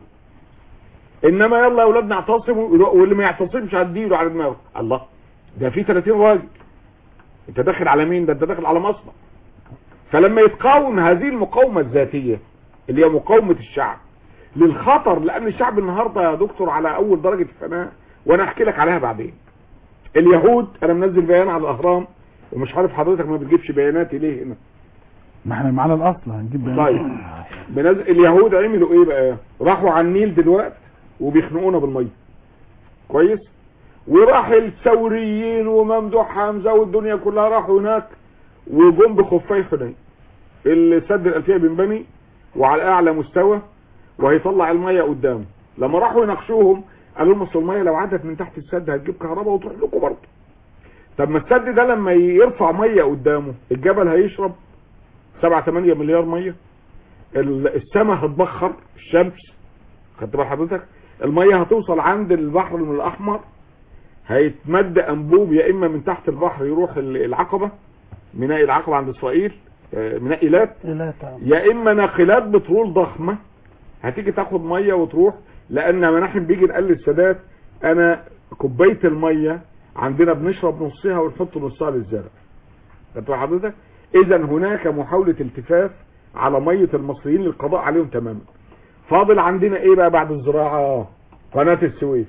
انما يلا يا اولاد نعتصموا واللي ما يعتصمش هديله على دماغه الله ده في 30 راجل انت داخل على مين ده انت داخل على مصنع فلما يتقاوم هذه المقاومه الذاتيه اللي هي مقاومه الشعب للخطر لان الشعب النهارده يا دكتور على اول درجه الفناء وانا احكي لك عليها بعدين اليهود انا منزل بيان على الاهرام ومش عارف حضرتك ما بتجيبش بياناتي ليه هنا ما احنا معانا الاصل هنجيب بيانات. طيب بنزل اليهود عملوا ايه بقى راحوا على النيل دلوقتي وبيخنقونا بالميه كويس وراح الثوريين وممدوح حمزه والدنيا كلها راحوا هناك وجم بخفاي حنين السد الالفيه بنبني وعلى اعلى مستوى وهيطلع الميه قدامه لما راحوا يناقشوهم قالوا لهم اصل الميه لو عدت من تحت السد هتجيب كهرباء وتروح لكم برضه طب ما السد ده لما يرفع ميه قدامه الجبل هيشرب 7 8 مليار ميه ال- السماء هتبخر الشمس خدت بال حضرتك الميه هتوصل عند البحر الاحمر هيتمد انبوب يا اما من تحت البحر يروح ال- العقبه ميناء العقبه عند اسرائيل آه، ميناء ايلات لا طبعا يا اما ناقلات بترول ضخمه هتيجي تاخد ميه وتروح لان مناحم بيجي نقل للسادات انا كوبايه الميه عندنا بنشرب نصها ونحط نصها للزرع خدت بال حضرتك اذا هناك محاوله التفاف على ميه المصريين للقضاء عليهم تماما فاضل عندنا ايه بقى بعد الزراعه قناه السويس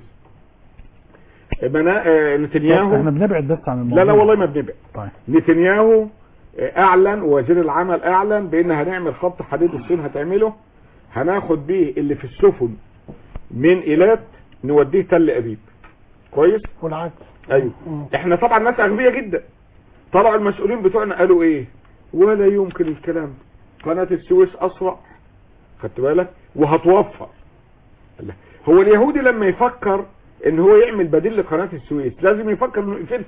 منا... آه، نتنياهو احنا بنبعد بس عن الموضوع لا لا والله ما بنبعد طيب نتنياهو اعلن وزير العمل اعلن بان هنعمل خط حديد الصين هتعمله هناخد بيه اللي في السفن من ايلات نوديه تل ابيب كويس والعكس ايوه احنا طبعا ناس اغبياء جدا طلعوا المسؤولين بتوعنا قالوا ايه ولا يمكن الكلام ده قناه السويس اسرع خدت بالك وهتوفر الله. هو اليهودي لما يفكر ان هو يعمل بديل لقناه السويس لازم يفكر انه يقفلها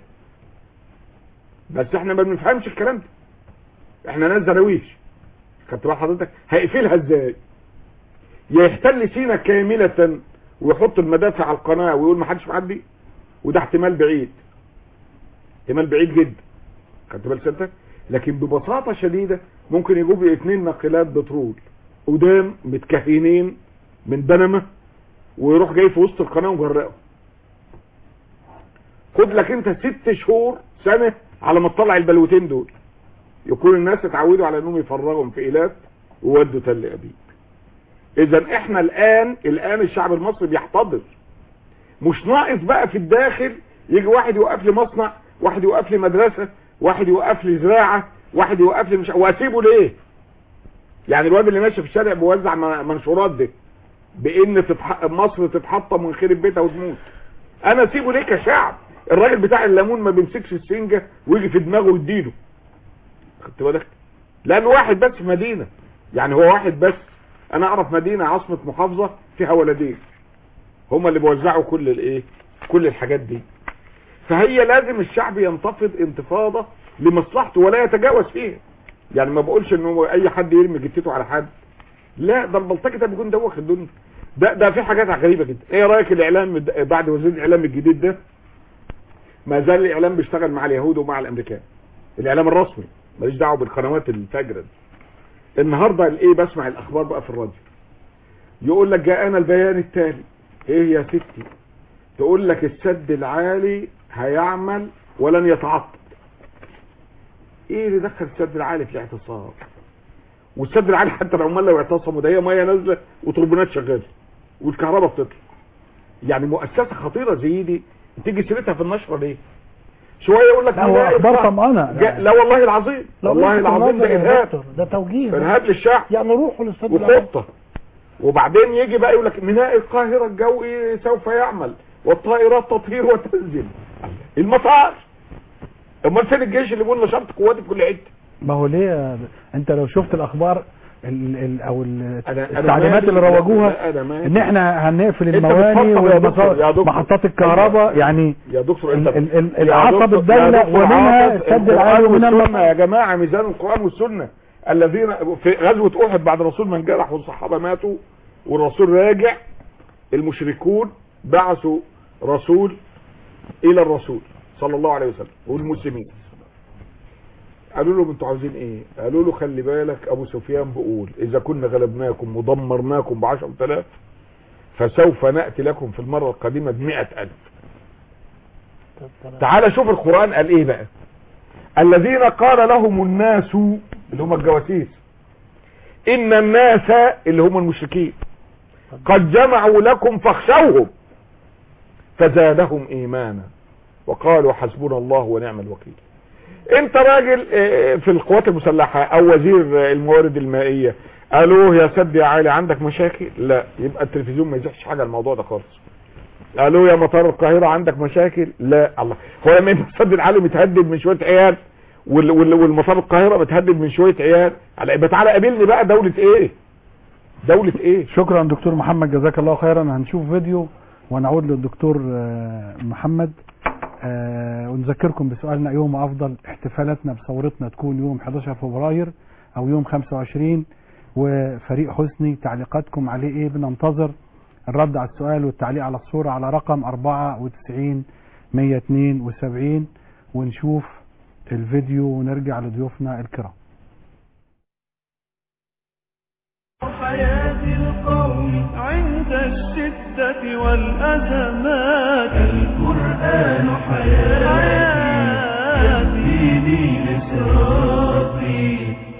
بس احنا ما بنفهمش الكلام ده احنا ناس دراويش خدت بال حضرتك هيقفلها ازاي يا يحتل سينا كاملة ويحط المدافع على القناة ويقول ما حدش معدي وده احتمال بعيد احتمال بعيد جدا خدت بال سيادتك لكن ببساطة شديدة ممكن يجيب لي اتنين ناقلات بترول قدام متكهنين من بنما ويروح جاي في وسط القناه ومغرقه خد لك انت ست شهور سنه على ما تطلع البلوتين دول يكون الناس اتعودوا على انهم يفرغهم في ايلات وودوا تل ابيب اذا احنا الان الان الشعب المصري بيحتضر مش ناقص بقى في الداخل يجي واحد يوقف لي مصنع واحد يوقف لي مدرسه واحد يوقف لي زراعه واحد يوقف لي مش واسيبه ليه يعني الواد اللي ماشي في الشارع بيوزع م- منشورات دي بان تتح... مصر تتحطم وينخرب بيتها وتموت انا اسيبه ليه كشعب الراجل بتاع الليمون ما بيمسكش السنجه ويجي في دماغه ويديله خدت بالك لان واحد بس في مدينه يعني هو واحد بس انا اعرف مدينه عاصمه محافظه فيها ولدين هم اللي بيوزعوا كل الايه كل الحاجات دي فهي لازم الشعب ينتفض انتفاضه لمصلحته ولا يتجاوز فيها يعني ما بقولش انه اي حد يرمي جتته على حد لا ده البلطجي ده بيكون دوخ الدنيا ده ده في حاجات غريبه جدا ايه رايك الاعلام الد- بعد وزير الاعلام الجديد ده ما زال الاعلام بيشتغل مع اليهود ومع الامريكان الاعلام الرسمي ماليش دعوه بالقنوات الفجره دي النهارده الايه بسمع الاخبار بقى في الراديو يقول لك جاءنا البيان التالي ايه يا ستي تقول لك السد العالي هيعمل ولن يتعطل ايه اللي دخل السد العالي في الاعتصام والسد العالي حتى العمال لو اعتصموا ده هي ميه نازله وتوربينات شغاله والكهرباء بتطلع يعني مؤسسه خطيره زي دي تيجي سيرتها في النشره ليه شويه يقول لك لا، هو لا أخبار إرهاب. طمأنة. جا- لا والله العظيم لا، والله وجهة العظيم النظر ده يا ارهاب دكتور، ده توجيه ارهاب للشعب يعني روحوا للاستاد العالي. وخطه وبعدين يجي بقى يقول لك ميناء القاهره الجوي سوف يعمل والطائرات تطير وتنزل المطار امال فين الجيش اللي بيقول نشرت قواتي في كل حته ما هو ليه انت لو شفت الاخبار ال ال او ال- أنا- أنا التعليمات مالي- اللي لا، روجوها أنا مالي. ان احنا هنقفل أنت المواني بتفكر يا دكتور، يا دكتور. ومحطات الكهرباء يعني يا دكتور ال- انت ال- ال- يا العصب دكتور- الدولة يا دكتور ومنها عاطف، السد العالي القرآن ومنها والسنة المطار. يا جماعة ميزان القرآن والسنة الذين في غزوة أحد بعد الرسول من جرح والصحابة ماتوا والرسول راجع المشركون بعثوا رسول إلى الرسول صلى الله عليه وسلم والمسلمين قالوا لهم انتوا عاوزين ايه قالوا له خلي بالك ابو سفيان بيقول اذا كنا غلبناكم ودمرناكم بعشرة آلاف فسوف نأتي لكم في المرة القادمة بمئة ألف تعال شوف القرآن قال ايه بقى الذين قال لهم الناس اللي هم الجواسيس ان الناس اللي هم المشركين قد جمعوا لكم فاخشوهم فزادهم ايمانا وقالوا حسبنا الله ونعم الوكيل انت راجل اه، في القوات المسلحة او وزير اه، الموارد المائية قالوا يا سد يا عالي عندك مشاكل لا يبقى التلفزيون ما يزحش حاجة على الموضوع ده خالص قالوا يا مطار القاهرة عندك مشاكل لا الله هو لما يبقى السد العالي متهدد من شوية عيال وال- وال- والمطار القاهرة متهدد من شوية عيال على يبقى تعالى قابلني بقى دولة ايه دولة ايه شكرا دكتور محمد جزاك الله خيرا هنشوف فيديو ونعود للدكتور آه، محمد آه، ونذكركم بسؤالنا يوم افضل احتفالاتنا بثورتنا تكون يوم 11 فبراير او يوم 25 وفريق حسني تعليقاتكم عليه ايه بننتظر الرد على السؤال والتعليق على الصورة على رقم 94 172 ونشوف الفيديو ونرجع لضيوفنا الكرام حياة القوم عند الشدة والأزمات القرآن حياتي دين صراطي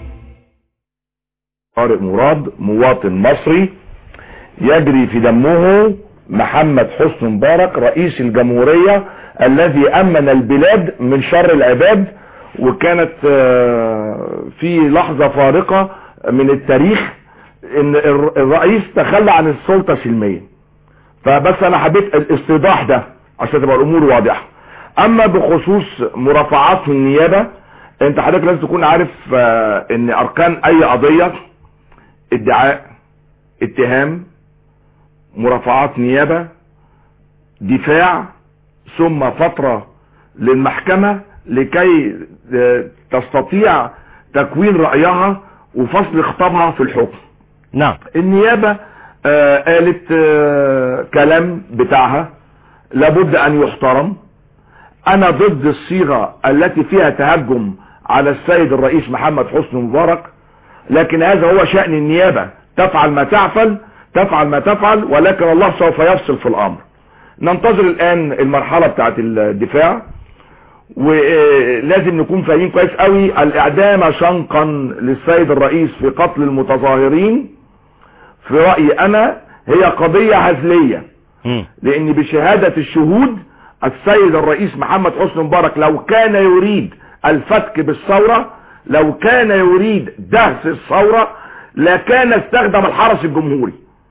طارق مراد مواطن مصري يجري في دمه محمد حسني مبارك رئيس الجمهورية الذي أمن البلاد من شر العباد وكانت آه، في لحظة فارقة من التاريخ ان الر- الرئيس تخلى عن السلطة سلميا فبس انا حبيت الاستيضاح ده عشان تبقى الامور واضحة اما بخصوص مرافعات في النيابة انت حضرتك لازم تكون عارف آه، ان اركان اي قضية ادعاء اتهام مرافعات نيابة دفاع ثم فترة للمحكمة لكي آه، تستطيع تكوين رأيها وفصل خطابها في الحكم نعم النيابة آه، قالت آه، كلام بتاعها لابد ان يحترم انا ضد الصيغة التي فيها تهجم على السيد الرئيس محمد حسني مبارك لكن هذا هو شأن النيابة تفعل ما تفعل تفعل ما تفعل ولكن الله سوف يفصل في الامر ننتظر الان المرحلة بتاعت الدفاع ولازم نكون فاهمين كويس قوي الاعدام شنقا للسيد الرئيس في قتل المتظاهرين في رأيي انا هي قضية هزلية لان بشهادة الشهود السيد الرئيس محمد حسني مبارك لو كان يريد الفتك بالثورة لو كان يريد دهس الثورة لكان استخدم الحرس الجمهوري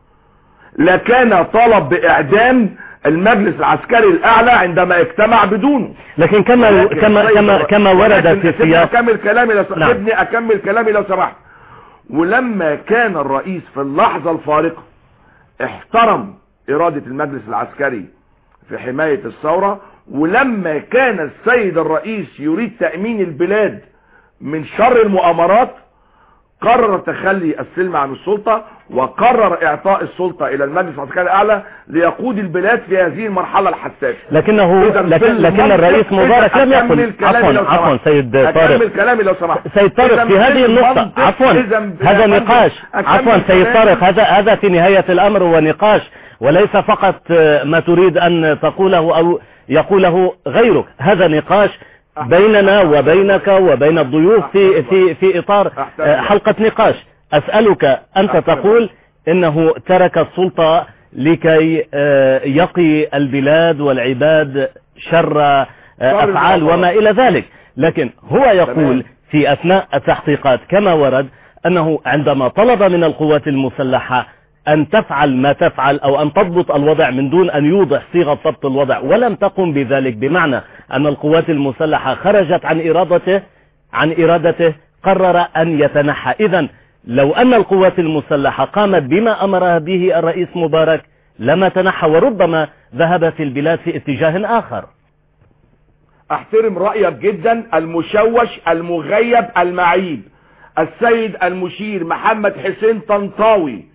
لكان طلب باعدام المجلس العسكري الاعلى عندما اجتمع بدونه لكن كما لكن كما السيد كما الرئيس- كما ورد لكن في سيبني سياق اكمل كلامي لو نعم. سيبني اكمل كلامي لو سمحت ولما كان الرئيس في اللحظة الفارقة احترم ارادة المجلس العسكري في حماية الثورة ولما كان السيد الرئيس يريد تأمين البلاد من شر المؤامرات قرر تخلي السلم عن السلطة وقرر اعطاء السلطة الى المجلس العسكري الاعلى ليقود البلاد في هذه المرحلة الحساسة لكنه إذا في لكن, لكن المنطق- الرئيس إذا مبارك لم أكمل يقل كلامي عفوا لو سمحت. عفوا سيد اكمل طارق كلامي لو سمحت سيد طارق إذا في هذه النقطة المنطق- عفوا إذا هذا يا فندم نقاش أكمل عفوا سيد كلامي. طارق هذا هذا في نهاية الأمر هو نقاش وليس فقط آه، ما تريد أن تقوله أو يقوله غيرك هذا نقاش بيننا وبينك وبين الضيوف في في في إطار آه، حلقة نقاش أسألك أنت تقول إنه ترك السلطة لكي آه، يقي البلاد والعباد شر آه، أفعال المؤامرات. وما إلى ذلك لكن هو يقول في أثناء التحقيقات كما ورد أنه عندما طلب من القوات المسلحة أن تفعل ما تفعل أو أن تضبط الوضع من دون أن يوضح صيغة ضبط الوضع ولم تقم بذلك بمعنى أن القوات المسلحة خرجت عن إرادته عن إرادته قرر أن يتنحى إذا لو أن القوات المسلحة قامت بما أمرها به الرئيس مبارك لما تنحى وربما ذهب في البلاد في اتجاه آخر احترم رأيك جدا المشوش المغيب المعيب السيد المشير محمد حسين طنطاوي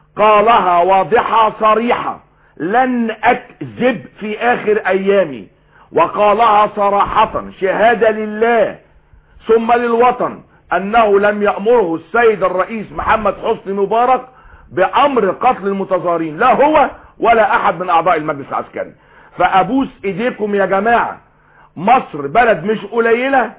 قالها واضحة صريحة لن اكذب في اخر ايامي وقالها صراحة شهادة لله ثم للوطن انه لم يأمره السيد الرئيس محمد حسني مبارك بامر قتل المتظاهرين لا هو ولا احد من اعضاء المجلس العسكري فابوس ايديكم يا جماعة مصر بلد مش قليلة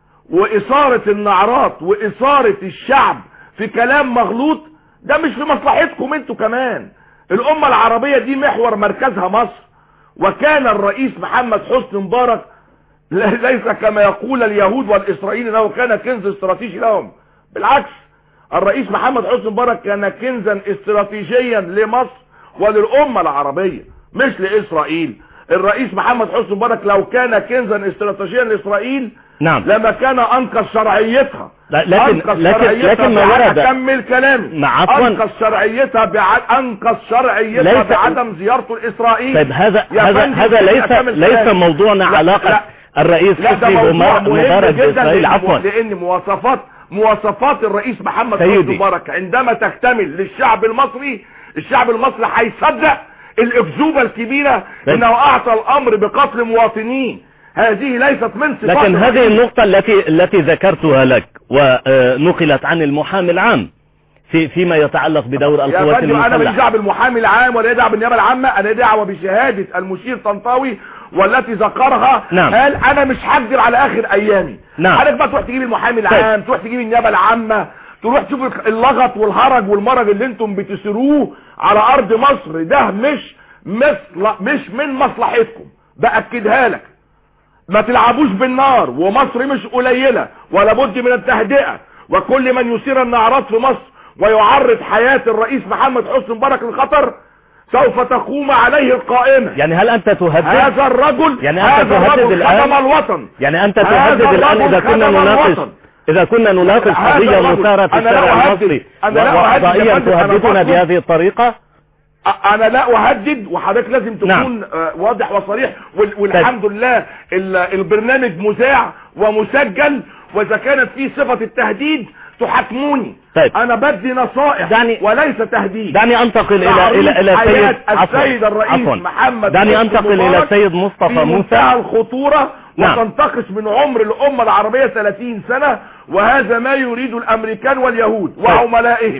واثارة النعرات واثارة الشعب في كلام مغلوط ده مش في مصلحتكم انتوا كمان الامة العربية دي محور مركزها مصر وكان الرئيس محمد حسني مبارك ليس كما يقول اليهود والاسرائيل انه كان كنز استراتيجي لهم بالعكس الرئيس محمد حسني مبارك كان كنزا استراتيجيا لمصر وللامة العربية مش لاسرائيل الرئيس محمد حسني مبارك لو كان كنزا استراتيجيا لاسرائيل نعم لما كان انقذ شرعيتها لا- لكن انقذ لكن شرعيتها لكن ما بعد- ورد اكمل كلامي نعم، عفواً. انقذ شرعيتها بعد انقذ شرعيتها ليس- بعدم زيارته لاسرائيل طيب هذا يا هذا فندم، هذا سيبني ليس أكمل ليس كلامي. موضوعنا لا- علاقة لا. الرئيس لا ده حسني موضوع مبارك مهم مبارك جدا بإسرائيل لأن- عفوا لان مواصفات مواصفات الرئيس محمد سيدي. حسني مبارك عندما تكتمل للشعب المصري الشعب المصري هيصدق الاكذوبه الكبيره طيب. انه اعطى الامر بقتل مواطنين هذه ليست من صفات لكن هذه الرئيس. النقطة التي التي ذكرتها لك ونقلت عن المحامي العام في فيما يتعلق بدور يا القوات فندم انا ماليش المسلحة دعوه بالمحامي العام ولا دعوه بالنيابه العامه انا دعوه بشهاده المشير طنطاوي والتي ذكرها نعم. قال انا مش هقدر على اخر ايامي نعم. حضرتك بقى تروح تجيب المحامي العام تروح تجيب النيابه العامه تروح تشوف اللغط والهرج والمرج اللي انتم بتسروه على ارض مصر ده مش مصل مش من مصلحتكم باكدها لك ما تلعبوش بالنار ومصر مش قليلة ولا بد من التهدئة وكل من يثير النعرات في مصر ويعرض حياة الرئيس محمد حسني مبارك للخطر سوف تقوم عليه القائمة يعني هل أنت تهدد هذا الرجل يعني أنت هذا تهدد الرجل الآن خدم الوطن يعني أنت هذا تهدد الآن الرجل إذا كنا خدم نناقش الوطن. إذا كنا نناقش هذا قضية الرجل. مثارة في أنا لا الشارع أهدد. المصري أنا لا أهدد يا وقضائيا فندم. أنا تهددنا بطلب- بهذه الطريقة أ- انا لا اهدد وحضرتك لازم تكون نعم. آه، واضح وصريح وال- والحمد لله ال- البرنامج مذاع ومسجل واذا كانت فيه صفة التهديد تحاكموني طيب. انا بدي نصائح دعني وليس تهديد دعني انتقل الى تعريف الى الى حياة السيد عفوا السيد الرئيس عفوا محمد دعني حسني انتقل الى مبارك السيد مصطفى في منتهى موسى الخطورة نعم. وتنتقص من عمر الأمة العربية 30 سنة وهذا ما يريد الأمريكان واليهود وعملائهم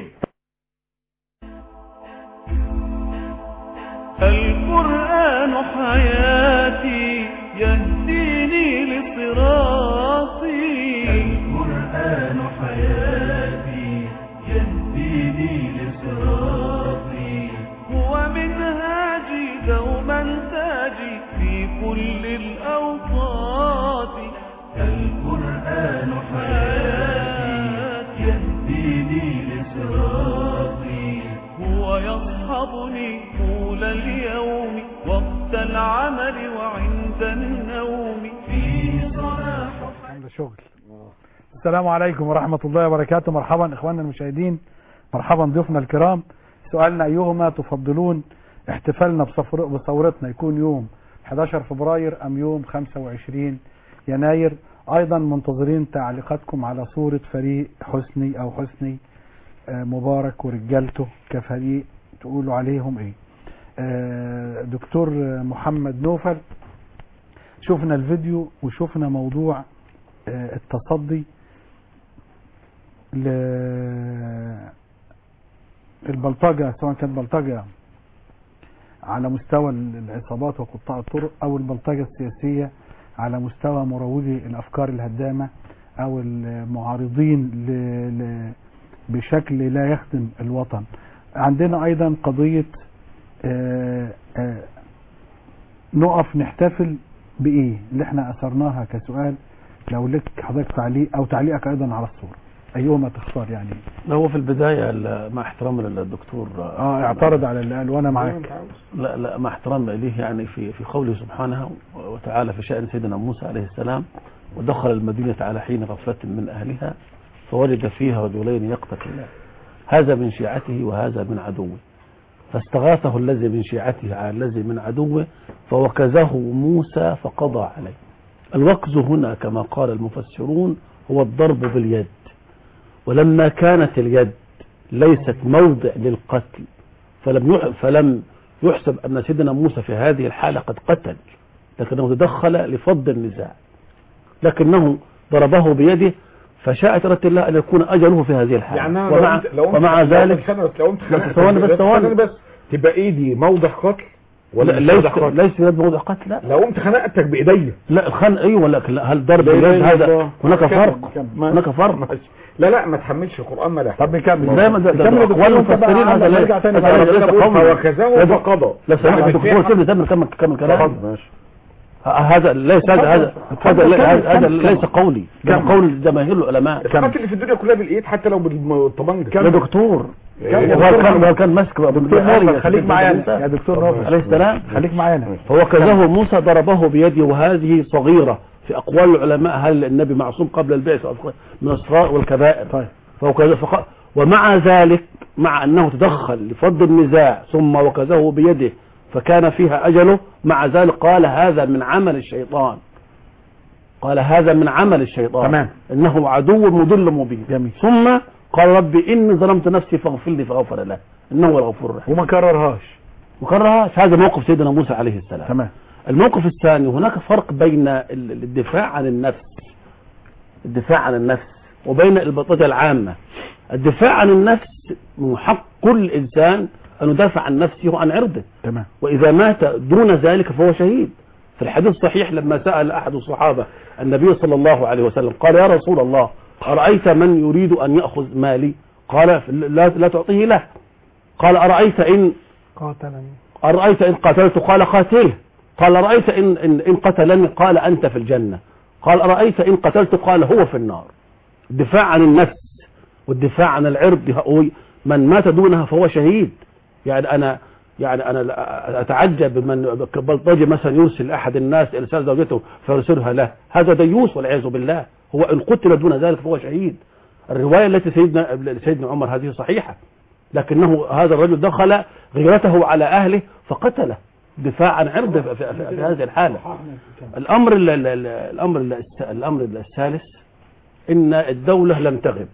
القرآن حياتي يهديني لصراطي القرآن حياتي يهديني لصراطي هو منهاجي دوما تاجي في كل الأوقات القرآن حياتي يهديني لصراطي هو يصحبني طول اليوم وقت العمل وعند النوم في صلاح عند شغل السلام عليكم ورحمة الله وبركاته مرحبا إخواننا المشاهدين مرحبا ضيوفنا الكرام سؤالنا أيهما تفضلون احتفالنا بصفر- بثورتنا يكون يوم 11 فبراير أم يوم 25 يناير أيضا منتظرين تعليقاتكم على صورة فريق حسني أو حسني آه، مبارك ورجالته كفريق تقولوا عليهم ايه آه، دكتور محمد نوفل شفنا الفيديو وشفنا موضوع آه، التصدي ل البلطجة سواء كانت بلطجة على مستوى العصابات وقطاع الطرق او البلطجة السياسية على مستوى مروجي الافكار الهدامة او المعارضين ل... ل... بشكل لا يخدم الوطن عندنا ايضا قضية آه، آه، نقف نحتفل بايه اللي احنا اثرناها كسؤال لو لك حضرتك تعليق او تعليقك ايضا على الصورة ايهما تختار يعني هو في البداية ال- مع احترام للدكتور اه اعترض على اللي قال وانا معاك لا لا مع احترام إليه يعني في في قوله سبحانه وتعالى في شأن سيدنا موسى عليه السلام ودخل المدينة على حين غفلة من أهلها فوجد فيها رجلين يقتتلان هذا من شيعته وهذا من عدوه فاستغاثه الذي من شيعته على الذي من عدوه فوكزه موسى فقضى عليه الوكز هنا كما قال المفسرون هو الضرب باليد ولما كانت اليد ليست موضع للقتل فلم يح- فلم يحسب أن سيدنا موسى في هذه الحالة قد قتل لكنه تدخل لفض النزاع لكنه ضربه بيده فشاءت إرادة الله أن يكون أجله في هذه الحالة يعني أنا لو ومع, انت لو انت ومع لو ذلك انت لو انت خنقت ثواني بس ثواني بس تبقى ايدي موضع قتل ولا لا مش ليس موضع قتل ليس يد موضع قتل لا لو قمت خنقتك بايديا لا الخنق ايوه لكن لا، هل ضرب لا إله اليد إلا هذا الله. هناك كمل، فرق كمل. هناك فرق لا لا ما تحملش القران ما لا طب نكمل دايما ده- ده نكمل يا اقوال دكتور، انت بقى المفسرين هذا عندك لا نرجع تاني هذا بقى. ليس ربنا بيقول قول. فوكزه لا، فقضى لا سامح يعني الدكتور بتفهم. سيبني تم كمل كمل كلام اتفضل، ماشي. هذا ليس هذا هذا اتفضل، هذا كمل، هذا هذا كمل، ليس كمل. قولي ده كمل. قول جماهير العلماء القتل اللي في الدنيا كلها بالايد حتى لو بالطبنجه يا دكتور إيه؟ هو كان هو كان ماسك دكتور نوفل خليك معانا يا دكتور نوفل عليه السلام خليك معانا فوكزه موسى ضربه بيده وهذه صغيرة في أقوال العلماء هل النبي معصوم قبل البعث أو من الصغائر والكبائر طيب فوكزه فق... ومع ذلك مع أنه تدخل لفض النزاع ثم وكزه بيده فكان فيها أجله مع ذلك قال هذا من عمل الشيطان قال هذا من عمل الشيطان تمام. إنه عدو مضل مبين جميل ثم قال ربي إني ظلمت نفسي فاغفر لي فغفر له إنه هو الغفور الرحيم وما كررهاش وكررهاش هذا موقف سيدنا موسى عليه السلام تمام الموقف الثاني هناك فرق بين ال- الدفاع عن النفس الدفاع عن النفس وبين البطاطا العامة الدفاع عن النفس من حق كل إنسان أن يدافع عن نفسه وعن عرضه تمام وإذا مات دون ذلك فهو شهيد في الحديث الصحيح لما سأل أحد الصحابة النبي صلى الله عليه وسلم قال يا رسول الله أرأيت من يريد أن يأخذ مالي قال لا, لا تعطيه له قال أرأيت إن قاتلني أرأيت إن قتلت قال قاتله قال أرأيت إن, إن, إن قتلني قال أنت في الجنة قال أرأيت إن قتلت قال هو في النار الدفاع عن النفس والدفاع عن العرض هو من مات دونها فهو شهيد يعني أنا يعني أنا لا- أتعجب من بلطجي مثلا يرسل أحد الناس إرسال زوجته فيرسلها له هذا ديوس والعياذ بالله هو إن قتل دون ذلك فهو شهيد الرواية التي سيدنا سيدنا عمر هذه صحيحة لكنه هذا الرجل دخل غيرته على أهله فقتله دفاع عن عرضه في, في, في, في هذه الحالة الأمر ال- ال- ال- الأمر ال- الأمر الثالث إن الدولة لم تغب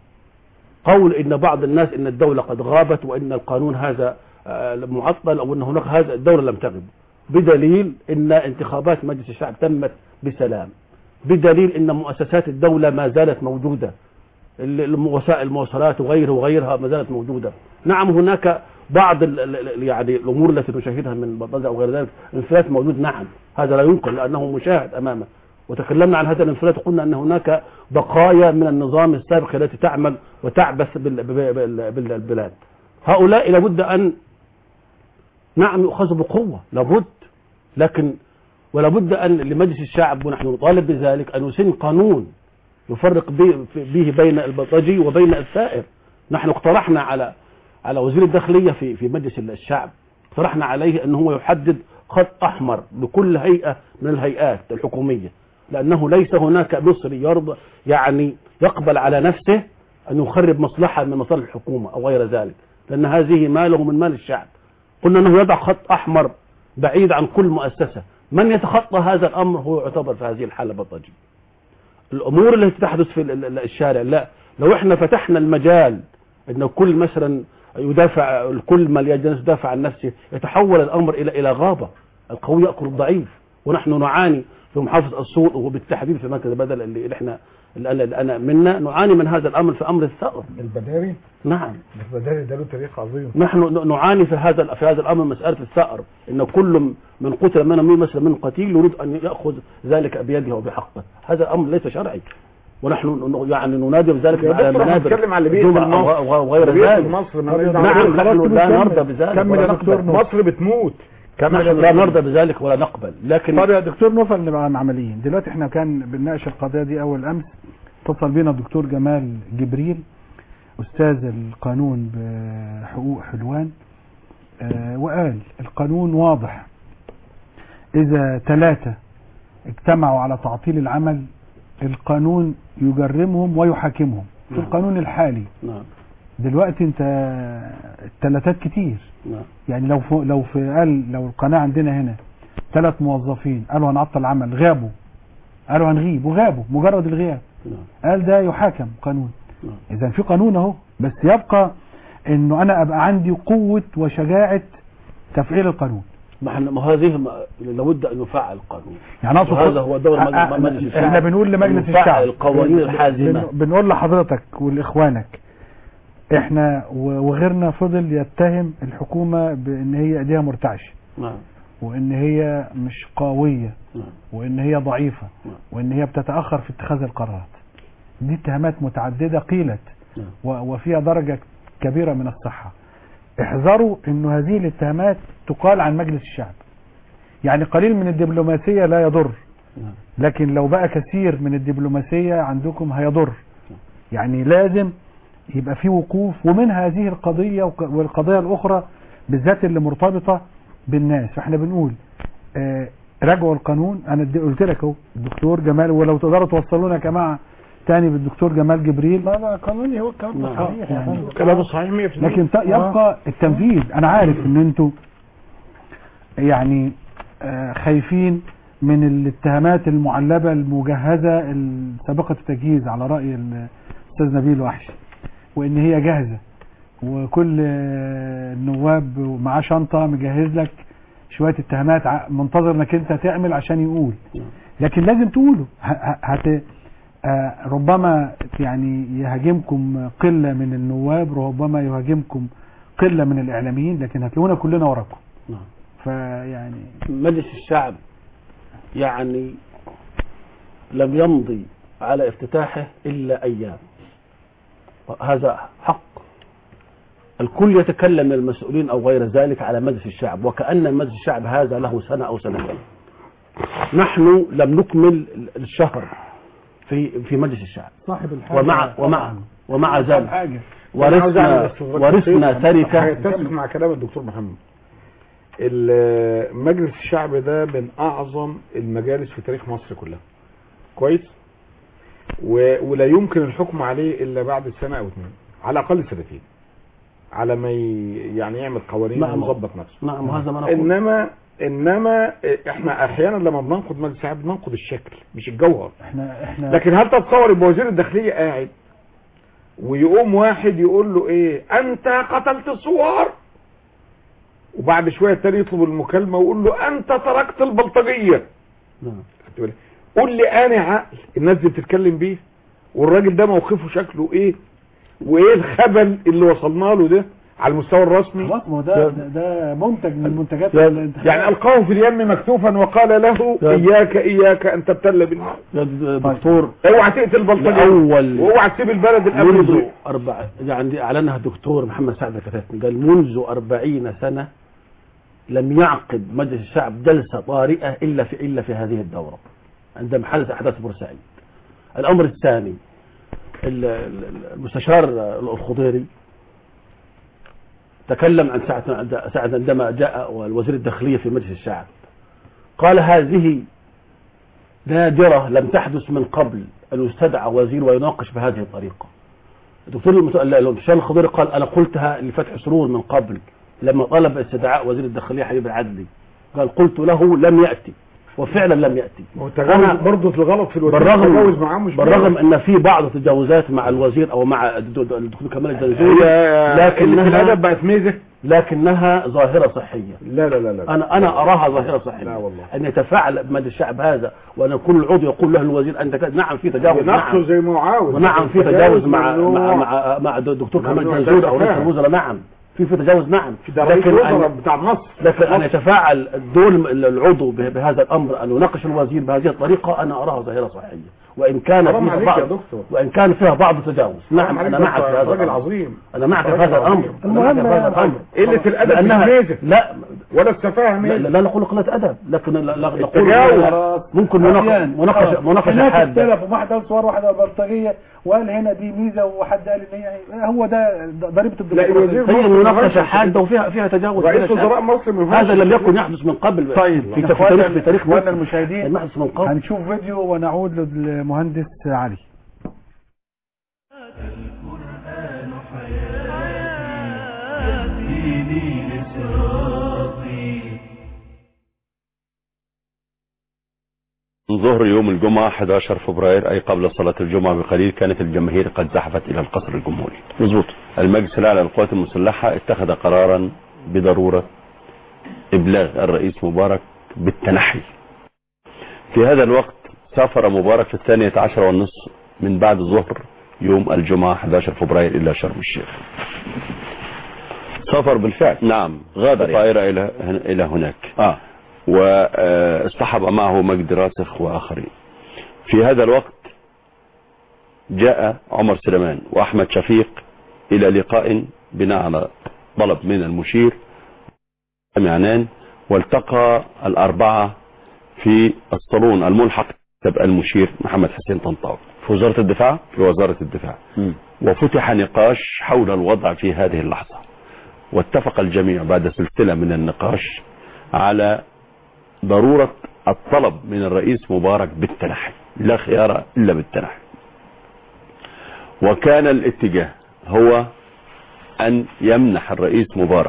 قول إن بعض الناس إن الدولة قد غابت وإن القانون هذا آه، معطل أو إن هناك هذا الدولة لم تغب بدليل إن انتخابات مجلس الشعب تمت بسلام بدليل ان مؤسسات الدولة ما زالت موجودة ال- الم- وسائل المواصلات وغيرها وغيرها ما زالت موجودة نعم هناك بعض ال- ال- ال- يعني الامور التي نشاهدها من بلطجة او غير ذلك انفلات موجود نعم هذا لا ينكر لانه مشاهد امامه وتكلمنا عن هذا الانفلات وقلنا ان هناك بقايا من النظام السابق التي تعمل وتعبث بال- بال- بال- بالبلاد هؤلاء لابد ان نعم يؤخذوا بقوة لابد لكن ولا بد أن لمجلس الشعب ونحن نطالب بذلك أن يسن قانون يفرق به به بين البلطجي وبين الثائر نحن اقترحنا على على وزير الداخلية في في مجلس الشعب اقترحنا عليه أن هو يحدد خط أحمر لكل هيئة من الهيئات الحكومية لأنه ليس هناك مصري يرضى يعني يقبل على نفسه أن يخرب مصلحة من مصالح الحكومة أو غير ذلك لأن هذه ماله من مال الشعب قلنا أنه يضع خط أحمر بعيد عن كل مؤسسة من يتخطى هذا الأمر هو يعتبر في هذه الحالة بلطجي الأمور التي تحدث في ال- ال- الشارع لا لو احنا فتحنا المجال أن كل مثلا يدافع الكل ما الناس يدافع عن نفسه يتحول الأمر إلى إلى غابة القوي يأكل الضعيف ونحن نعاني في محافظة السوق وبالتحديد في مركز البدل اللي اللي احنا اللي أنا, اللي أنا منا نعاني من هذا الأمر في أمر الثأر البداري نعم البداري ده له تاريخ عظيم نحن ن- نعاني في هذا في هذا الامر مساله الثأر ان كل من قتل من من مثلا من قتيل يريد ان ياخذ ذلك بيده وبحقه هذا امر ليس شرعي ونحن ن- يعني ننادي بذلك يا على دكتور احنا منابر بنتكلم على اللي بيقتل الجمعة مصر. و- و- وغير اللي بيقتل ذلك مصر، ما نعم نقدر- نحن لا كمل. نرضى بذلك كمل ولا يا دكتور نقبل. مصر بتموت كمل يا نحن لا دكتور. نرضى بذلك ولا نقبل لكن طب يا دكتور نوفل نبقى عمليين دلوقتي احنا كان بنناقش القضيه دي اول امس اتصل بينا الدكتور جمال جبريل استاذ القانون بحقوق حلوان آه وقال القانون واضح اذا ثلاثه اجتمعوا على تعطيل العمل القانون يجرمهم ويحاكمهم في نعم. القانون الحالي نعم دلوقتي انت الثلاثات كتير نعم يعني لو في لو في قال لو القناه عندنا هنا ثلاث موظفين قالوا هنعطل العمل غابوا قالوا هنغيب وغابوا مجرد الغياب نعم قال ده يحاكم قانون نعم. اذا في قانون اهو بس يبقى انه انا ابقى عندي قوه وشجاعه تفعيل القانون ما احنا ما هذه ما- لابد ان يفعل القانون يعني اقصد وهذا هو دور أ- أ- مجلس مجلس الشعب احنا بنقول لمجلس يفعل الشعب القوانين بن- الحازمه بن- بنقول لحضرتك ولاخوانك احنا و- وغيرنا فضل يتهم الحكومه بان هي ايديها مرتعشه نعم وان هي مش قويه نعم وان هي ضعيفه نعم. وان هي بتتاخر في اتخاذ القرارات دي اتهامات متعدده قيلت نعم. و- وفيها درجه كبيره من الصحه احذروا انه هذه الاتهامات تقال عن مجلس الشعب يعني قليل من الدبلوماسيه لا يضر نعم. لكن لو بقى كثير من الدبلوماسيه عندكم هيضر يعني لازم يبقى في وقوف ومن هذه القضيه وك- والقضايا الاخرى بالذات اللي مرتبطه بالناس فاحنا بنقول آه راجعوا القانون انا ادي- قلت لك اهو الدكتور جمال ولو تقدروا توصلونا يا جماعه تاني بالدكتور جمال جبريل لا لا قانوني هو الكلام ده نعم. صحيح يعني يعني كلامه صحيح 100% لكن ت- يبقى التنفيذ انا عارف ان انتوا يعني آه، خايفين من الاتهامات المعلبة المجهزة السابقة التجهيز على رأي الأستاذ نبيل وحش وإن هي جاهزة وكل آه، النواب معاه شنطة مجهز لك شوية اتهامات ع- منتظر انك انت تعمل عشان يقول لكن لازم تقوله ه- ه- هت آه، ربما يعني يهاجمكم قلة من النواب ربما يهاجمكم قلة من الإعلاميين لكن هتلاقونا كلنا وراكم نعم. فيعني مجلس الشعب يعني لم يمضي على افتتاحه إلا أيام هذا حق الكل يتكلم من المسؤولين أو غير ذلك على مجلس الشعب وكأن مجلس الشعب هذا له سنة أو سنتين نحن لم نكمل الشهر في في مجلس الشعب صاحب الحاجة ومع ومع ومع ذلك حاجة ورثنا ورثنا تركة هيتفق مع كلام الدكتور محمد ال- مجلس الشعب ده من اعظم المجالس في تاريخ مصر كلها كويس و... ولا يمكن الحكم عليه الا بعد سنه او اثنين على الاقل سنتين على ما ي... يعني يعمل قوانين نعم. ويظبط نفسه نعم وهذا ما نقول انما انما احنا احيانا لما بننقد مجلس الشعب بننقد الشكل مش الجوهر احنا احنا لكن هل تتصور يبقى وزير الداخليه قاعد ويقوم واحد يقول له ايه انت قتلت الثوار وبعد شويه التاني يطلب المكالمه ويقول له انت تركت البلطجيه نعم خدت بالك؟ قول لي انا عقل الناس دي بتتكلم بيه والراجل ده موقفه شكله ايه وايه الخبل اللي وصلنا له ده على المستوى الرسمي خلاص ما هو ده ده- ده منتج من منتجات الانتخابات يعني القاه في اليم مكتوفا وقال له اياك اياك ان تبتل بالنار يا دكتور اوعى تقتل بلطجي لأول واوعى تسيب البلد الامن منذ يضيع. أربع يعني أعلنها الدكتور محمد سعد الكتاتني قال منذ أربعين سنة لم يعقد مجلس الشعب جلسة طارئة إلا في إلا في هذه الدورة عندما حدث أحداث بورسعيد الأمر الثاني ال- ال- المستشار الخضيري تكلم عن ساعة ساعة عندما جاء وزير الداخلية في مجلس الشعب قال هذه نادرة لم تحدث من قبل أن يستدعى وزير ويناقش بهذه الطريقة الدكتور المت- المستشار الخضيري قال أنا قلتها لفتح سرور من قبل لما طلب استدعاء وزير الداخلية حبيب العدلي قال قلت له لم يأتي وفعلا لم يأتي تجاوز برضه في الغلط في الوزير تجاوز بالرغم معاه مش بالرغم ان في بعض التجاوزات مع الوزير او مع الدكتور الدكتور كمال الجنزوري هي- اللي في الادب بقت ميزه لكنها ظاهرة صحية لا لا لا لا انا انا اراها ظاهرة صحية لا والله ان يتفاعل بمجلس الشعب هذا وان يكون العضو يقول له الوزير انت كذا نعم في تجاوز نقصه نعم زي ما هو عاوز ونعم في تجاوز مع ممنوع. مع مع, مع الدكتور كمال ممنوع الجنزوري او ده رئيس تفاهم. الوزراء نعم في في تجاوز نعم ده رئيس لكن أن- الوزراء بتاع مصر لكن ان يتفاعل الدول العضو به- بهذا الامر ان يناقش الوزير بهذه الطريقه انا اراها ظاهره صحيه وان كان حرام فيها عليك بعض يا دكتور. وان كان فيها بعض التجاوز نعم عليك انا ده معك في أنت هذا راجل الامر عظيم انا معك في راجل هذا الامر عظيم. أنا معك في هذا الامر قلة الادب مش لأنها- ميزه لا ولا السفاهه لا, ميزه لا نقول قلة أدب لكن لا- لا- نقول التجاوز. ممكن مناقشة مناقشة مناقشة هناك حادة اختلف وواحد قال صور واحده بلطجيه وقال هنا دي ميزه وحد قال ان هي هو ده ده ضريبه الديمقراطيه هي مناقشة حادة وفيها فيها تجاوز رئيس بلا شك. وزراء مصر ما ينفعش هذا لم يكن يحدث من قبل طيب في في إخواننا- تاريخ في تاريخ اخواننا مصر. المشاهدين لم يحدث من قبل هنشوف فيديو ونعود للمهندس علي من ظهر يوم الجمعة 11 فبراير أي قبل صلاة الجمعة بقليل كانت الجماهير قد زحفت إلى القصر الجمهوري مظبوط المجلس الأعلى للقوات المسلحة اتخذ قرارا بضرورة إبلاغ الرئيس مبارك بالتنحي في هذا الوقت سافر مبارك في الثانية عشر والنصف من بعد ظهر يوم الجمعة 11 فبراير إلى شرم الشيخ سافر بالفعل نعم غادر طائرة إلى إلى هناك آه. واصطحب معه مجد راسخ وآخرين في هذا الوقت جاء عمر سليمان وأحمد شفيق إلى لقاء بناء على طلب من المشير عنان والتقى الأربعة في الصالون الملحق تبقى المشير محمد حسين طنطاوي في وزارة الدفاع في وزارة الدفاع وفتح نقاش حول الوضع في هذه اللحظة واتفق الجميع بعد سلسلة من النقاش على ضرورة الطلب من الرئيس مبارك بالتنحي لا خيار إلا بالتنحي وكان الاتجاه هو أن يمنح الرئيس مبارك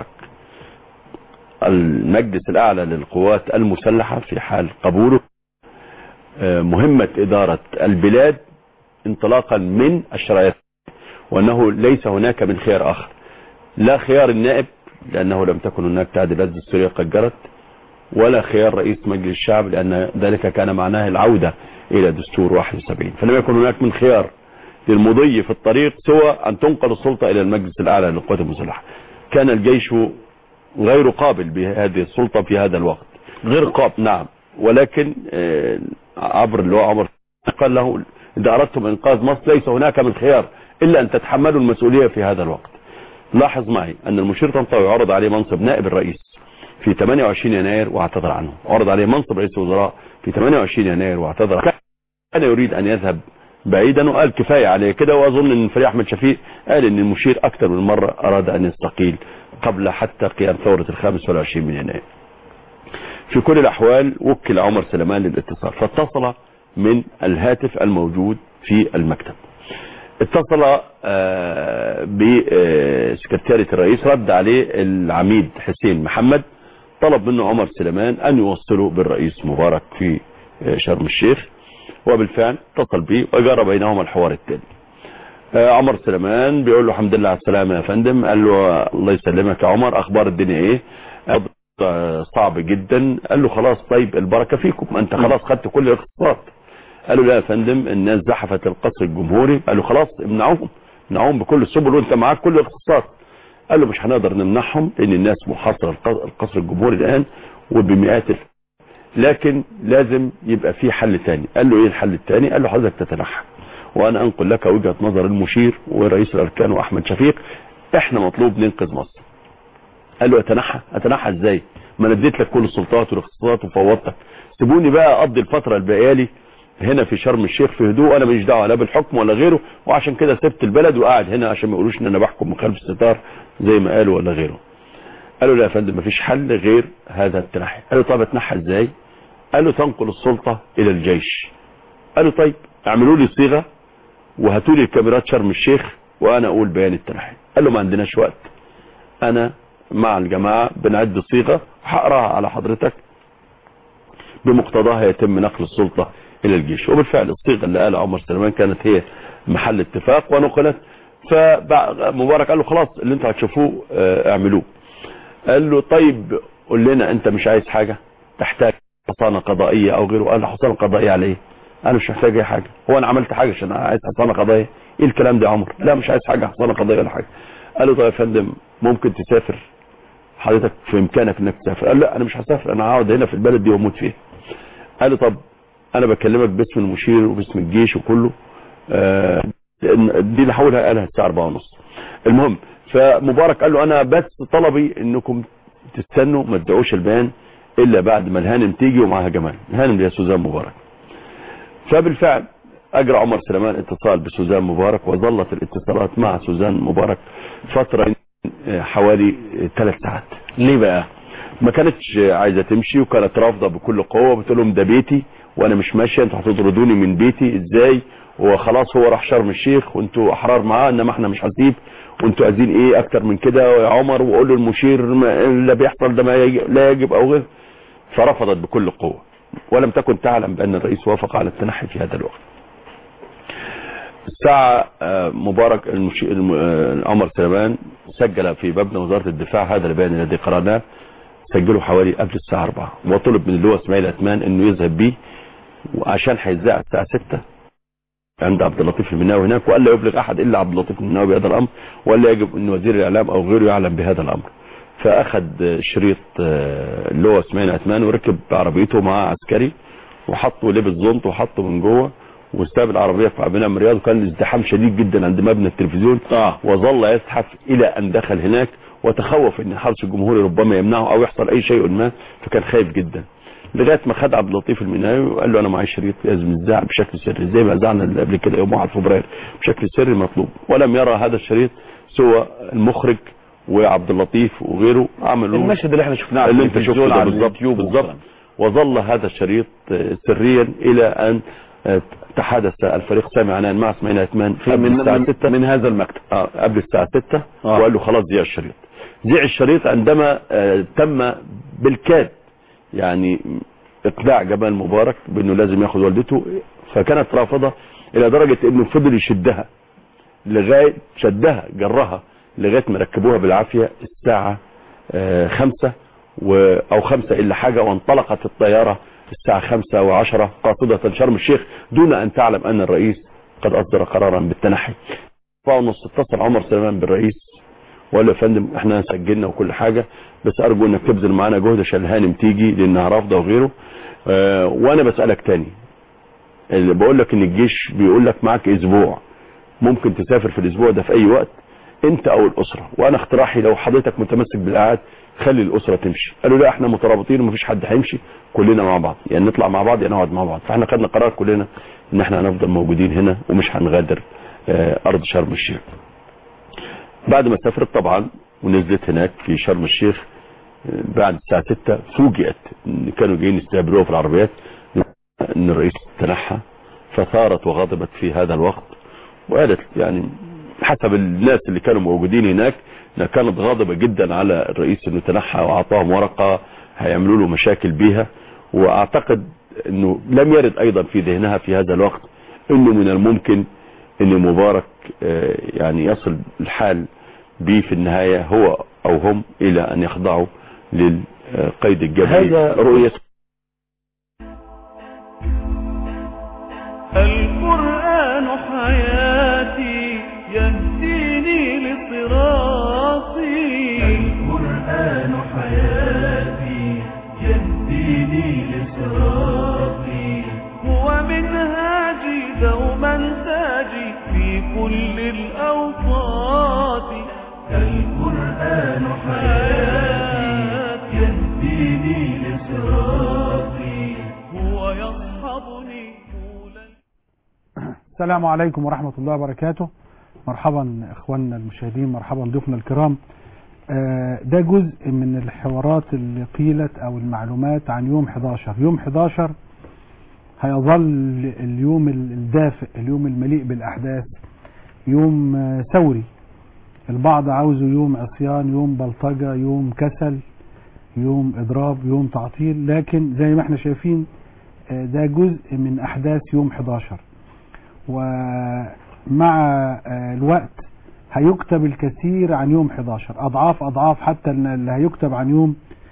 المجلس الأعلى للقوات المسلحة في حال قبوله آه، مهمة إدارة البلاد انطلاقا من الشرعيات وأنه ليس هناك من خيار آخر لا خيار النائب لأنه لم تكن هناك تعديلات دستورية قد جرت ولا خيار رئيس مجلس الشعب لأن ذلك كان معناه العودة إلى دستور 71 فلم يكن هناك من خيار للمضي في الطريق سوى أن تنقل السلطة إلى المجلس الأعلى للقوات المسلحة كان الجيش غير قابل بهذه السلطة في هذا الوقت غير قابل نعم ولكن آه، عبر اللي هو عمر قال له إذا أردتم إنقاذ مصر ليس هناك من خيار إلا أن تتحملوا المسؤولية في هذا الوقت لاحظ معي أن المشير طنطاوي عرض عليه منصب نائب الرئيس في 28 يناير واعتذر عنه عرض عليه منصب رئيس الوزراء في 28 يناير واعتذر عنه. كان يريد أن يذهب بعيدا وقال كفاية عليه كده وأظن أن فريق أحمد شفيق قال أن المشير أكثر من مرة أراد أن يستقيل قبل حتى قيام ثورة الخامس والعشرين من يناير في كل الأحوال وكل عمر سليمان للاتصال فاتصل من الهاتف الموجود في المكتب اتصل آه، بسكرتيرة الرئيس رد عليه العميد حسين محمد طلب منه عمر سليمان أن يوصله بالرئيس مبارك في آه، شرم الشيخ وبالفعل اتصل به وجرى بينهما الحوار التالي آه، عمر سليمان بيقول له الحمد لله على السلامة يا فندم قال له الله يسلمك يا عمر أخبار الدنيا إيه آه، صعب جدا قال له خلاص طيب البركة فيكم انت خلاص خدت كل الاختصاصات قالوا لا يا فندم الناس زحفت القصر الجمهوري قالوا خلاص امنعوهم امنعوهم بكل السبل وانت معاك كل الاختصاصات قال له مش هنقدر نمنعهم لان الناس محاصره الق- القصر الجمهوري الان وبمئات الف لكن لازم يبقى في حل تاني قال له ايه الحل التاني قال له حضرتك تتنحى وانا انقل لك وجهه نظر المشير ورئيس الاركان واحمد شفيق احنا مطلوب ننقذ مصر قال له اتنحى اتنحى ازاي ما انا اديت لك كل السلطات والاختصاصات وفوضتك سيبوني بقى اقضي الفتره الباقيه لي هنا في شرم الشيخ في هدوء انا ماليش دعوه لا بالحكم ولا غيره وعشان كده سبت البلد وقاعد هنا عشان ما يقولوش ان انا بحكم من خلف الستار زي ما قالوا ولا غيره قالوا لا يا فندم مفيش حل غير هذا التنحي قالوا طب اتنحى ازاي قالوا تنقل السلطه الى الجيش قالوا طيب اعملوا لي صيغه وهاتوا لي الكاميرات شرم الشيخ وانا اقول بيان التنحي قال له ما عندناش وقت انا مع الجماعه بنعد صيغه هقراها على حضرتك بمقتضاها يتم نقل السلطه الى الجيش وبالفعل الصيغه اللي قالها عمر سليمان كانت هي محل اتفاق ونقلت فمبارك قال له خلاص اللي انتوا هتشوفوه اه، اعملوه قال له طيب قول لنا انت مش عايز حاجه تحتاج حصانه قضائيه او غيره قال له حصانه قضائيه على ايه انا مش محتاج اي حاجه هو انا عملت حاجه عشان عايز حصانه قضائيه ايه الكلام ده يا عمر لا مش عايز حاجه حصانه قضائيه ولا حاجه قال له طيب يا فندم ممكن تسافر حضرتك في امكانك انك تسافر قال لا انا مش هسافر انا هقعد هنا في البلد دي واموت فيها قال له طب انا بكلمك باسم المشير وباسم الجيش وكله آه، لأن دي اللي حولها قالها الساعه 4 ونص المهم فمبارك قال له انا بس طلبي انكم تستنوا ما تدعوش البيان الا بعد ما الهانم تيجي ومعاها جمال الهانم اللي هي سوزان مبارك فبالفعل اجرى عمر سليمان اتصال بسوزان مبارك وظلت الاتصالات مع سوزان مبارك فتره آه، حوالي ثلاث ساعات ليه بقى ما كانتش عايزه تمشي وكانت رافضه بكل قوه بتقول لهم ده بيتي وانا مش ماشيه انتوا هتطردوني من بيتي ازاي وخلاص هو راح شرم الشيخ وانتوا احرار معاه انما احنا مش هنسيب وانتوا عايزين ايه اكتر من كده يا عمر وقول له المشير ما اللي بيحصل ده ما يجب لا يجب او غيره فرفضت بكل قوه ولم تكن تعلم بان الرئيس وافق على التنحي في هذا الوقت الساعة آه، مبارك المشي... الم... آه، عمر سليمان سجل في مبنى وزارة الدفاع هذا البيان الذي قرأناه سجله حوالي قبل الساعة 4 وطلب من اللواء اسماعيل أتمان انه يذهب بيه وعشان هيذاع الساعة 6 عند عبد اللطيف المناوي هناك وقال لا يبلغ احد الا عبد اللطيف المناوي بهذا الامر ولا يجب ان وزير الاعلام او غيره يعلم بهذا الامر فاخذ شريط آه، اللواء اسماعيل أتمان وركب عربيته مع عسكري وحطه لبس زونت وحطه من جوه واستقبل العربيه في عبد من رياض وكان ازدحام شديد جدا عند مبنى التلفزيون آه. وظل يزحف الى ان دخل هناك وتخوف ان الحرس الجمهوري ربما يمنعه او يحصل اي شيء ما فكان خايف جدا لغايه ما خد عبد اللطيف المناوي وقال له انا معي شريط لازم يذاع بشكل سري زي ما ذاعنا اللي قبل كده يوم 1 فبراير بشكل سري مطلوب ولم يرى هذا الشريط سوى المخرج وعبد اللطيف وغيره عملوا المشهد اللي احنا شفناه على اللي انت التلفزيون شفته ده على بالظبط اليوتيوب بالظبط وظل هذا الشريط آه، سريا الى ان آه، تحدث الفريق سامي عنان مع اسماعيل عثمان في قبل من- الساعه من- 6 من هذا المكتب اه قبل الساعه 6 آه. وقال له خلاص ذيع الشريط ذيع الشريط عندما آه، تم بالكاد يعني اقناع جمال مبارك بانه لازم ياخد والدته فكانت رافضه الى درجه انه فضل يشدها لغايه شدها جرها لغايه ما ركبوها بالعافيه الساعه آه، خمسة و او خمسة الا حاجه وانطلقت الطياره الساعه خمسة وعشرة قاصده شرم الشيخ دون ان تعلم ان الرئيس قد اصدر قرارا بالتنحي ونص اتصل عمر سليمان بالرئيس وقال له يا فندم احنا سجلنا وكل حاجه بس ارجو انك تبذل معانا جهد عشان الهانم تيجي لانها رافضه وغيره اه وانا بسالك تاني اللي بقول لك ان الجيش بيقول لك معاك اسبوع ممكن تسافر في الاسبوع ده في اي وقت انت او الاسره وانا اقتراحي لو حضرتك متمسك بالقعاد خلي الاسره تمشي قالوا لا احنا مترابطين ومفيش حد هيمشي كلنا مع بعض يعني نطلع مع بعض يعني نقعد مع بعض فاحنا خدنا قرار كلنا ان احنا هنفضل موجودين هنا ومش هنغادر اه ارض شرم الشيخ بعد ما سافرت طبعا ونزلت هناك في شرم الشيخ اه بعد الساعه 6 فوجئت ان كانوا جايين يستقبلوها في العربيات ان الرئيس تنحى فثارت وغضبت في هذا الوقت وقالت يعني حسب الناس اللي كانوا موجودين هناك انها كانت غاضبة جدا على الرئيس انه تنحى واعطاهم ورقة هيعملوا له مشاكل بيها واعتقد انه لم يرد ايضا في ذهنها في هذا الوقت انه من الممكن ان مبارك آه، يعني يصل الحال به في النهاية هو او هم الى ان يخضعوا للقيد الجبري هذا رؤية السلام عليكم ورحمة الله وبركاته مرحبا اخواننا المشاهدين مرحبا ضيوفنا الكرام آه، ده جزء من الحوارات اللي قيلت او المعلومات عن يوم 11 يوم 11 هيظل اليوم الدافئ اليوم المليء بالاحداث يوم آه، ثوري البعض عاوزه يوم عصيان يوم بلطجة يوم كسل يوم اضراب يوم تعطيل لكن زي ما احنا شايفين آه، ده جزء من احداث يوم 11 ومع آه، الوقت هيكتب الكثير عن يوم 11 اضعاف اضعاف حتى اللي هيكتب عن يوم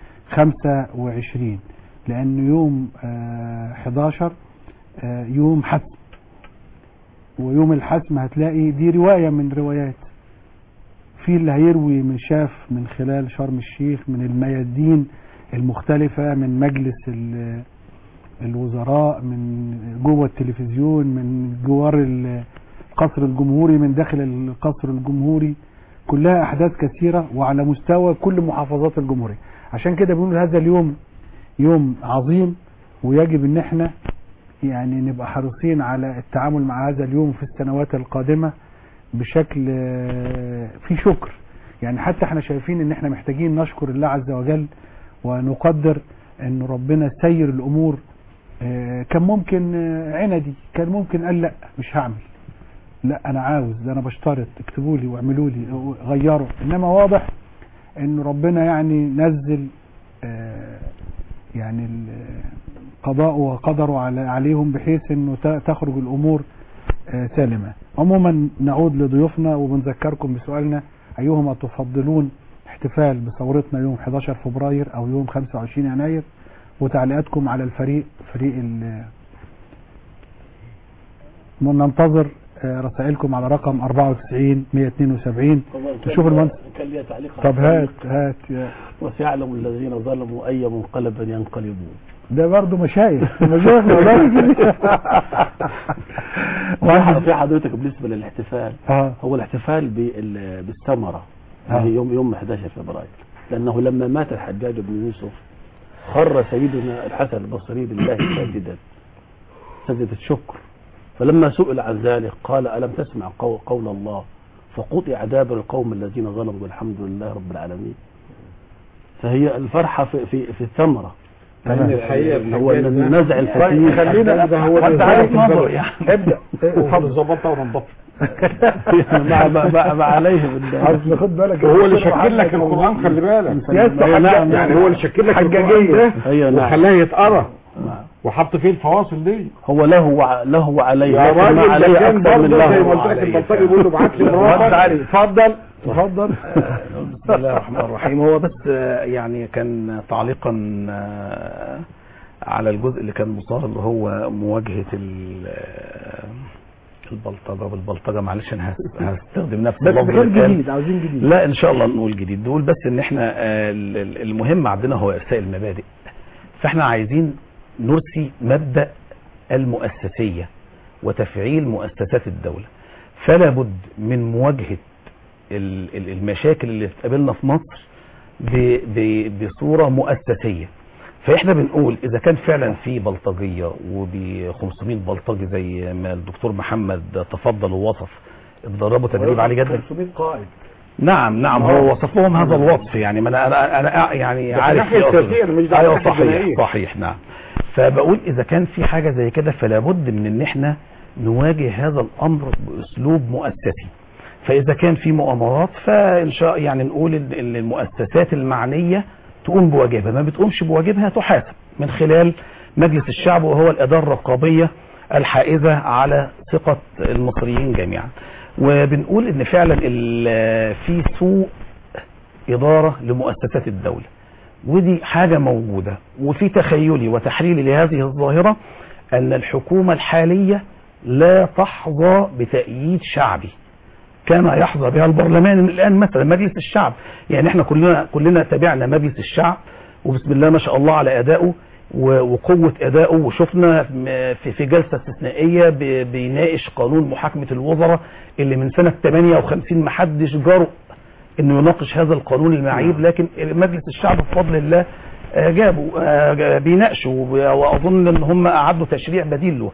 25 لان يوم آه، 11 آه، يوم حسم ويوم الحسم هتلاقي دي رواية من روايات في اللي هيروي من شاف من خلال شرم الشيخ من الميادين المختلفة من مجلس ال- الوزراء من جوه التلفزيون من جوار ال- القصر الجمهوري من داخل القصر الجمهوري كلها احداث كثيرة وعلى مستوى كل محافظات الجمهورية عشان كده بنقول هذا اليوم يوم عظيم ويجب ان احنا يعني نبقى حريصين على التعامل مع هذا اليوم في السنوات القادمة بشكل آه، في شكر يعني حتى احنا شايفين ان احنا محتاجين نشكر الله عز وجل ونقدر ان ربنا سير الامور آه، كان ممكن آه، عندي كان ممكن قال لا مش هعمل لا انا عاوز ده انا بشترط اكتبوا لي واعملوا لي غيروا انما واضح ان ربنا يعني نزل آه، يعني القضاء وقدره على عليهم بحيث انه ت- تخرج الامور آه، سالمه عموما نعود لضيوفنا وبنذكركم بسؤالنا ايهما تفضلون احتفال بثورتنا يوم 11 فبراير او يوم 25 يناير وتعليقاتكم على الفريق فريق ال ننتظر آه، رسائلكم على رقم 94 172 نشوف المهندس كان لي تعليق طب هات هات يا- وسيعلم الذين ظلموا اي منقلب ينقلبون ده برضه مشايخ مشايخ ما يقدرش. في في حضرتك بالنسبه للاحتفال اه هو الاحتفال بال- بالثمره آه. اللي هي يوم يوم 11 فبراير لانه لما مات الحجاج بن يوسف خر سيدنا الحسن البصري لله ساجدا سجدة شكر فلما سئل عن ذلك قال ألم تسمع قو- قول الله فقطع دابر القوم الذين ظلموا والحمد لله رب العالمين فهي الفرحة في, في, في الثمرة لأن الحقيقة هو الحجاج ده- نزع طيب الفتيل خلينا ده هو حتى اللي عارف ظبط نظر البلد. يعني ابدا اتفضل ظبطها ونضبطها مع مع مع, مع عليه بال- اصل خد بالك هو اللي شكل لك القرآن خلي بالك سياسة أيوة نعم، حجاج. يعني هو اللي شكل لك القرآن حجاجية. ده أيوة نعم. وخلاه يتقرا نعم. وحط فيه الفواصل دي هو له وع- له وعليه يا لكن ما راجل عليه ده كان أكثر من برضه زي ما له قلت لك وعليه. البلطجي بيقول له ابعت لي رد مراتك علي اتفضل اتفضل بسم الله الرحمن الرحيم هو بس آه، يعني كان تعليقا آه، على الجزء اللي كان مصار اللي هو مواجهة ال- آه، البلطجة بالبلطجة معلش انا هس- هستخدم نفس بس اللفظ بغير اللي اتقال. جديد عاوزين جديد لا ان شاء الله نقول جديد نقول بس ان احنا آه، ال- ال- المهم عندنا هو ارساء المبادئ فاحنا عايزين نرسي مبدأ المؤسسية وتفعيل مؤسسات الدولة فلا بد من مواجهة ال- ال- المشاكل اللي بتقابلنا في مصر ب- ب- بصورة مؤسسية فاحنا بنقول اذا كان فعلا في بلطجية وب 500 بلطجي زي ما الدكتور محمد تفضل ووصف اتدربوا تدريب عالي جدا 500 قائد نعم نعم هو وصف لهم هذا الوصف يعني ما انا انا, أنا يعني ده عارف ناحية إيه قصده. التسيير مش دعوة ايوه بالناحية صحيح الجنائية. صحيح نعم فبقول اذا كان في حاجه زي كده فلا بد من ان احنا نواجه هذا الامر باسلوب مؤسسي فاذا كان في مؤامرات فان شاء يعني نقول ان إن المؤسسات المعنيه تقوم بواجبها ما بتقومش بواجبها تحاسب من خلال مجلس الشعب وهو الاداره الرقابيه الحائزه على ثقه المصريين جميعا وبنقول ان فعلا ال- في سوء اداره لمؤسسات الدوله ودي حاجة موجودة وفي تخيلي وتحليلي لهذه الظاهرة أن الحكومة الحالية لا تحظى بتأييد شعبي كان يحظى بها البرلمان الآن مثلا مجلس الشعب يعني احنا كلنا كلنا تابعنا مجلس الشعب وبسم الله ما شاء الله على أدائه و- وقوة أدائه وشفنا م- في في جلسة استثنائية ب- بيناقش قانون محاكمة الوزراء اللي من سنة 58 محدش جرؤ انه يناقش هذا القانون المعيب لكن مجلس الشعب بفضل الله آه، جابوا آه، بيناقشوا واظن ان هم اعدوا تشريع بديل له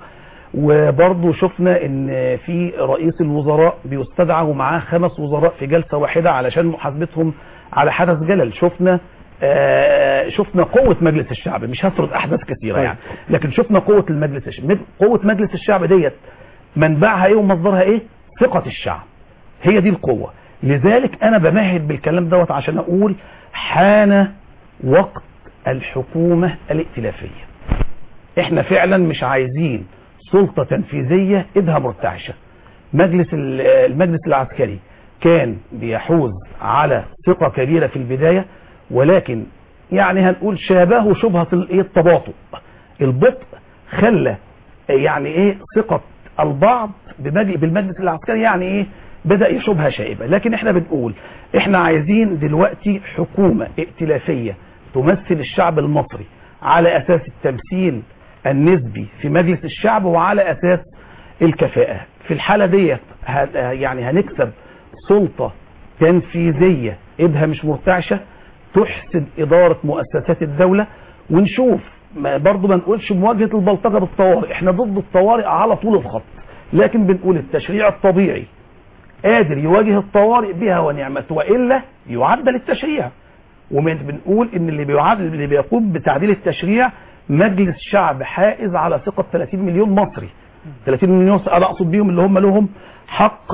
وبرضه شفنا ان في رئيس الوزراء بيستدعى ومعاه خمس وزراء في جلسة واحدة علشان محاسبتهم على حدث جلل شفنا آه، شفنا قوة مجلس الشعب مش هسرد احداث كثيرة طيب. يعني لكن شفنا قوة المجلس الشعب قوة مجلس الشعب ديت منبعها ايه ومصدرها ايه ثقة الشعب هي دي القوة لذلك انا بمهد بالكلام دوت عشان اقول حان وقت الحكومة الائتلافية احنا فعلا مش عايزين سلطة تنفيذية ايدها مرتعشة مجلس ال- المجلس العسكري كان بيحوز على ثقة كبيرة في البداية ولكن يعني هنقول شابه شبهة الايه التباطؤ البطء خلى يعني ايه ثقة البعض بمجل- بالمجلس العسكري يعني ايه بدأ يشوبها شائبة لكن احنا بنقول احنا عايزين دلوقتي حكومة ائتلافية تمثل الشعب المصري على اساس التمثيل النسبي في مجلس الشعب وعلى اساس الكفاءة في الحالة ديت ه- يعني هنكسب سلطة تنفيذية ايدها مش مرتعشة تحسن إدارة مؤسسات الدولة ونشوف ما برضه ما نقولش مواجهة البلطجة بالطوارئ احنا ضد الطوارئ على طول الخط لكن بنقول التشريع الطبيعي قادر يواجه الطوارئ بها ونعمت وإلا يعدل التشريع ومن بنقول ان اللي بيعدل اللي بيقوم بتعديل التشريع مجلس شعب حائز على ثقة 30 مليون مصري 30 مليون انا اقصد بيهم اللي هم لهم حق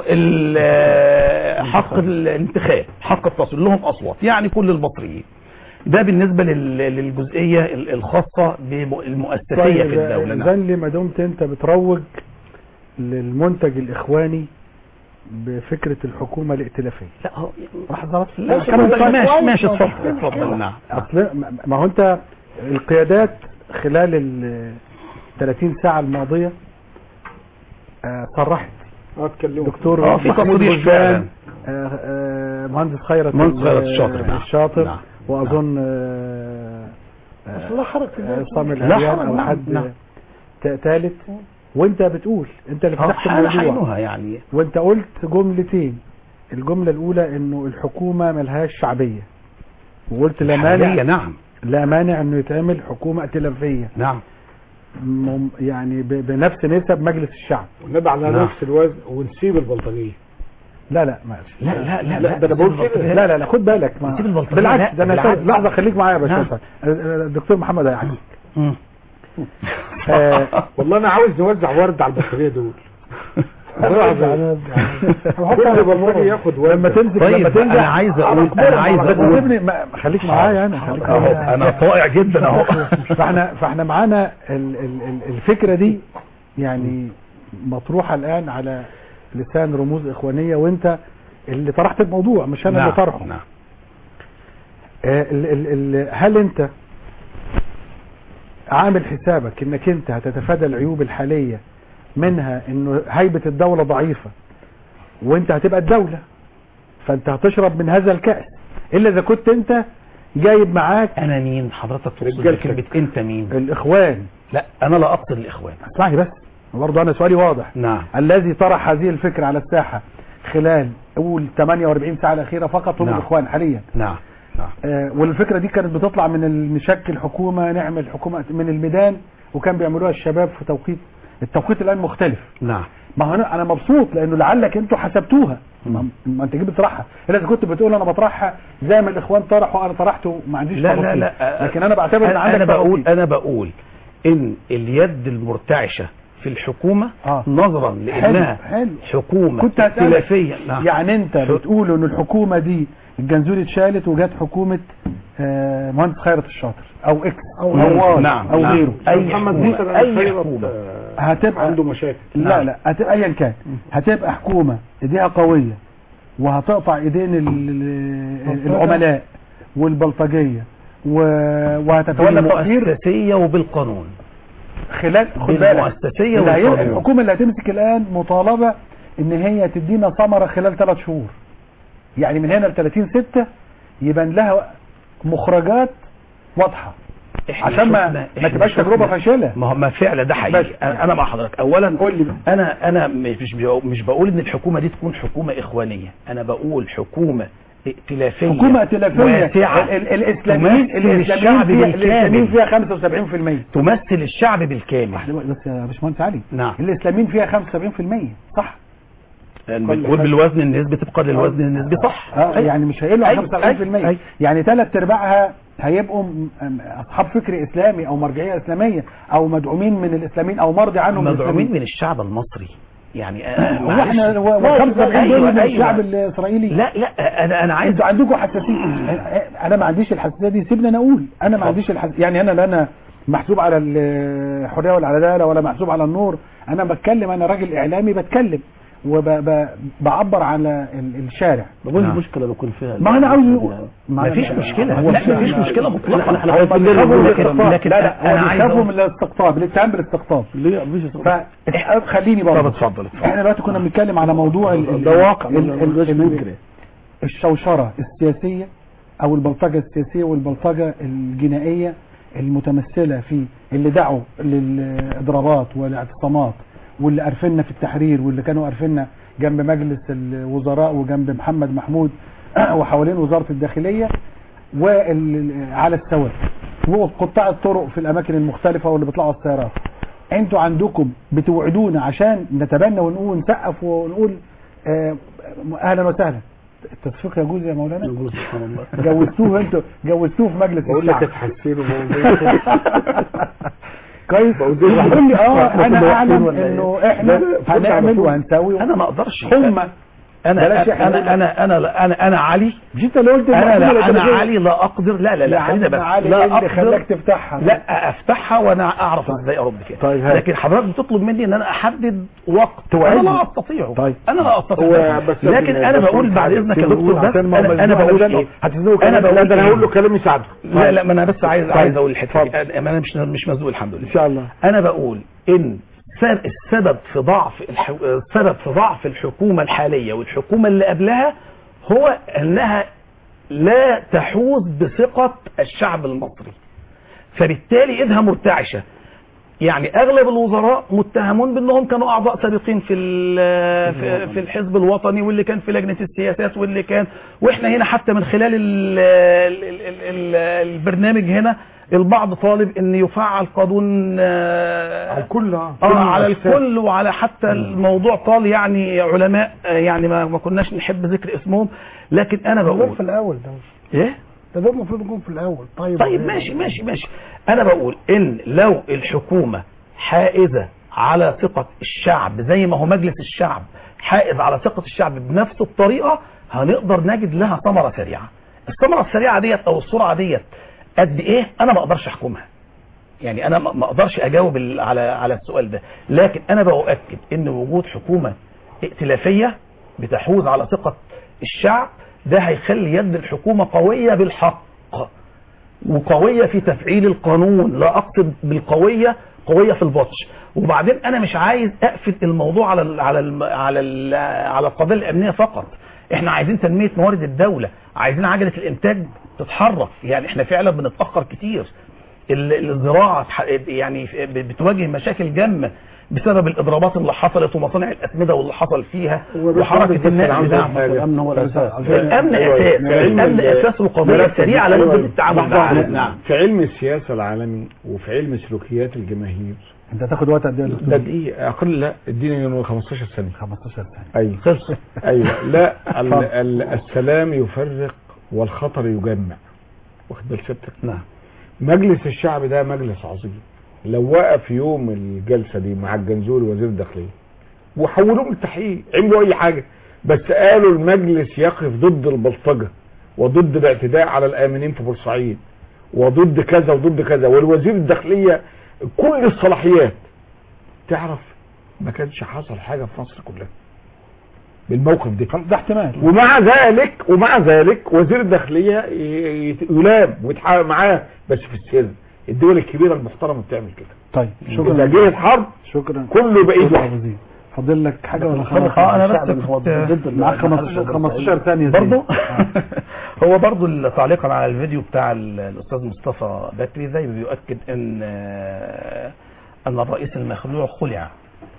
ال- حق الانتخاب حق التصويت لهم اصوات يعني كل المصريين ده بالنسبة لل- للجزئية ال- الخاصة بالمؤسسية في الدولة نعم. زن لي ما دمت انت بتروج للمنتج الاخواني بفكرة الحكومة الائتلافية لا هو لحظة بس لا، كلام ماشي، طيب. ماشي، اتفضل، اتفضل، نعم. اصل ما- ما هو انت القيادات خلال ال 30 ساعة الماضية آه، صرحت دكتور آه، في محمود تصريح بوزان فعلا. آه، آه، مهندس خيرت مهندس خيرت ال- الشاطر، نعم. الشاطر نعم. واظن آه، بس لا حرج في آه، ذلك. عصام لا الهريان حرج، او نعم، حد نعم. ثالث وانت بتقول انت اللي آه، فتحت حال الموضوع حينها يعني وانت قلت جملتين الجملة الأولى إنه الحكومة ملهاش شعبية وقلت لا شعبية، مانع نعم. لا مانع إنه يتعمل حكومة ائتلافية نعم مم- يعني ب- بنفس نسب مجلس الشعب ونبع على نعم. نفس الوزن ونسيب البلطجية لا لا ما لا لا لا لا، ده أنا بقول كده. لا لا لا خد بالك ما نسيب البلطجية، بالعكس لا، ده انا بالعكس. شايف- لحظة خليك معايا يا نعم. باشمهندس الدكتور محمد هيعجبك والله انا عاوز نوزع ورد على البلطجية دول كل بلطجي ياخد ورد لما تمسك طيب، لما تنجح أنا عايز أقول- أنا عايز لما أقول- تبني ما- خليك معايا انا خليك أهو، معايا أنا طائع جدا أهو. فاحنا فاحنا معانا ال- ال- ال- الفكره دي يعني مطروحه الان على لسان رموز اخوانيه وانت اللي طرحت الموضوع مش انا نعم، اللي طرحه نعم. آه، ال- ال- ال- هل انت عامل حسابك انك انت هتتفادى العيوب الحاليه منها انه هيبه الدوله ضعيفه وانت هتبقى الدوله فانت هتشرب من هذا الكاس الا اذا كنت انت جايب معاك انا مين حضرتك تقصد رجالتك. بكلمة انت مين الاخوان لا انا لا اقصد الاخوان اسمعني بس برضه انا سؤالي واضح نعم الذي طرح هذه الفكره على الساحه خلال اول 48 ساعه الاخيره فقط هم نعم. الاخوان حاليا نعم نعم آه والفكره دي كانت بتطلع من ال- نشكل حكومه نعمل حكومه من الميدان وكان بيعملوها الشباب في توقيت التوقيت الان مختلف نعم ما هو انا انا مبسوط لانه لعلك انتوا حسبتوها ما, ما انت جيت بتطرحها الا اذا كنت بتقول انا بطرحها زي ما الاخوان طرحوا انا طرحته ما عنديش لا لا تفاصيل. لا لكن انا بعتبر ان أنا, عندك أنا بقول تفاصيل. انا بقول ان اليد المرتعشة في الحكومة آه. نظرا لانها حلو حلو حكومة كنت هسألك ائتلافية نعم يعني انت بتقول ان الحكومة دي الجنزوري اتشالت وجات حكومة آه، مهندس خيرت الشاطر او اكس او نوار نعم، او نعم. غيره أي محمد حكومة، نصر أي خيرت، حكومة. آه، هتبقى عنده مشاكل لا نعم. لا هتبقى ايا كان هتبقى حكومة ايديها قوية وهتقطع ايدين ال- ال- العملاء والبلطجية و- وهتتولى تطهير بالمؤسسية وبالقانون خلال خد بالك بالمؤسسية اللي هي- والقانون. الحكومة اللي هتمسك الآن مطالبة إن هي تدينا ثمرة خلال ثلاث شهور يعني من هنا ل 30 6 يبان لها مخرجات واضحة إحنا عشان ما شفنا- ما إحنا تبقاش شفنا- تجربة فاشلة ما هو ما فعلا ده حقيقي بس. انا أنا مع حضرتك اولا قول لي بقى. انا انا مش مش بقول- مش بقول ان الحكومه دي تكون حكومه اخوانيه انا بقول حكومه ائتلافيه حكومة ائتلافية واسعة ال- ال- الإسلاميين تمثل الإسلاميين الشعب فيها الإسلاميين بالكامل فيها 75% تمثل الشعب بالكامل بس يا باشمهندس علي نعم الإسلاميين فيها 75% صح بتقول بالوزن النسبي تبقى للوزن النسبي صح اه يعني مش هيقلوا أيوة، عن 75% أيوة، أيوة. يعني ثلاث ارباعها هيبقوا م- م- اصحاب فكر اسلامي او مرجعيه اسلاميه او مدعومين من الاسلاميين او مرضي عنهم مدعومين الإسلاميين. من الشعب المصري يعني آه، هو معلش. احنا هو لا، 75 أيوة، دول من أيوة. الشعب الاسرائيلي لا لا انا انا عايز انتوا عندكم حساسيه انا ما عنديش الحساسيه دي سيبني انا اقول انا ما عنديش الحساسيه يعني انا لا انا محسوب على الحريه والعداله ولا محسوب على النور انا بتكلم انا راجل اعلامي بتكلم وبعبر على ال- الشارع بقول المشكله بيكون فيها ما انا عاوز ما فيش مشكلة هو لا في- ما فيش مشكلة مطلقا احنا هو عايزين بيخافوا من نقول الاستقطاب لكن لا لا أنا هو عايز بيخافوا أقول- من الاستقطاب الاتهام بالاستقطاب ليه مفيش ف خليني برضه طب اتفضل اتفضل. احنا دلوقتي كنا بنتكلم على موضوع ال- ال- ده واقع ال- ال- مش ال- فكره الشوشرة السياسية او البلطجة السياسية والبلطجة الجنائية المتمثلة في اللي دعوا للاضرابات والاعتصامات واللي قرفنا في التحرير واللي كانوا قرفنا جنب مجلس الوزراء وجنب محمد محمود وحوالين وزارة الداخلية وعلى السواء وقطاع الطرق في الاماكن المختلفة واللي بيطلعوا السيارات انتوا عندكم بتوعدونا عشان نتبنى ونقول نسقف ونقول آه، اهلا وسهلا التصفيق يجوز يا مولانا يقول سبحان الله جوزتوه انتوا جوزتوه في مجلس بقول لك الشعب تحسنوا كويس بقول يقول لي اه إحنا انا كنا اعلم واقفين ولا إيه؟ انه لا، احنا لا، فرصة على هنعمل طول. وهنسوي انا ما اقدرش هم انا بلاش إحنا انا نقول- انا انا انا انا علي مش انت اللي قلت انا المقولة لا انا الأساسية؟ علي لا اقدر لا لا يا لا عم خلينا بس علي لا إيه اللي اقدر خلاك تفتحها لا افتحها وانا اعرف ازاي ارد كده طيب هات. لكن حضرتك بتطلب مني ان انا احدد وقت توعدني. انا لا استطيع طيب. انا لا استطيع هو ذلك. بس لكن انا بقول بعد اذنك يا دكتور بس عشان ما انا, أنا بقول ايه هتزنقوا انا كلام لا بقول ده انا إيه؟ هقول له كلام يساعده لا لا ما انا بس عايز طيب. عايز اقول الحته دي. انا أنا مش مش مزنوق الحمد لله ان شاء الله انا بقول ان سبب- السبب في ضعف الح... السبب في ضعف الحكومه الحاليه والحكومه اللي قبلها هو انها لا تحوز بثقه الشعب المصري فبالتالي ايدها مرتعشه يعني اغلب الوزراء متهمون بانهم كانوا اعضاء سابقين في ال- في, في الحزب الوطني واللي كان في لجنه السياسات واللي كان واحنا هنا حتى من خلال ال ال ال ال ال البرنامج هنا البعض طالب ان يفعل قانون آه، على الكل اه على الكل وعلى حتى الموضوع طال يعني علماء آه، يعني ما, ما كناش نحب ذكر اسمهم لكن انا ده بقول في الاول ده ايه ده ده المفروض يكون في الاول طيب طيب ماشي ماشي ماشي انا بقول ان لو الحكومة حائزة على ثقة الشعب زي ما هو مجلس الشعب حائز على ثقة الشعب بنفس الطريقة هنقدر نجد لها ثمرة سريعة الثمرة السريعة ديت او السرعة ديت قد ايه انا ما اقدرش احكمها يعني انا ما ما اقدرش اجاوب ال- على على السؤال ده لكن انا بؤكد ان وجود حكومة ائتلافية بتحوز على ثقة الشعب ده هيخلي يد الحكومة قوية بالحق وقوية في تفعيل القانون لا أقصد بالقوية قوية في البطش وبعدين أنا مش عايز أقفل الموضوع على ال على ال على ال على القضايا الأمنية فقط احنا عايزين تنمية موارد الدولة عايزين عجلة الإنتاج تتحرك يعني احنا فعلا بنتأخر كتير ال- الزراعة تح- يعني بتواجه مشاكل جامة بسبب الإضرابات اللي حصلت ومصانع الأسمدة واللي حصل فيها وحركة النقل بتاعها الامن هو الاساس الأمن أساس الأمن أساس وقضية سريعة لابد من التعامل معها نعم في علم السياسة العالمي وفي علم سلوكيات الجماهير انت تاخد وقت قد ايه يا ده دكتور؟ دقيقة أقل لا اديني 15 ثانية 15 سنة أيوه خلص أيوه لا ال ال السلام يفرق والخطر يجمع واخد بال سيادتك نعم مجلس الشعب ده مجلس عظيم لو وقف يوم الجلسة دي مع الجنزوري وزير الداخلية وحولوهم للتحقيق عملوا أي حاجة بس قالوا المجلس يقف ضد البلطجة وضد الاعتداء على الآمنين في بورسعيد وضد كذا وضد كذا والوزير الداخلية كل الصلاحيات تعرف ما كانش حصل حاجة في مصر كلها بالموقف ده ده احتمال ومع ذلك ومع ذلك وزير الداخلية ي- ي- يلام ويتحاول معاه بس في السر الدول الكبيرة المحترمة بتعمل كده طيب إذا شكرا جه الحرب شكرا كله بقيت شكرا واحد أبو زيد. فاضل لك حاجة ولا خلاص؟ اه انا بس الشعب هو كنت ضد ال- معاك 15 15 ثانية برضو هو برضو تعليقا على الفيديو بتاع ال- الاستاذ مصطفى بكري زي ما بيؤكد ان آه، ان الرئيس المخلوع خلع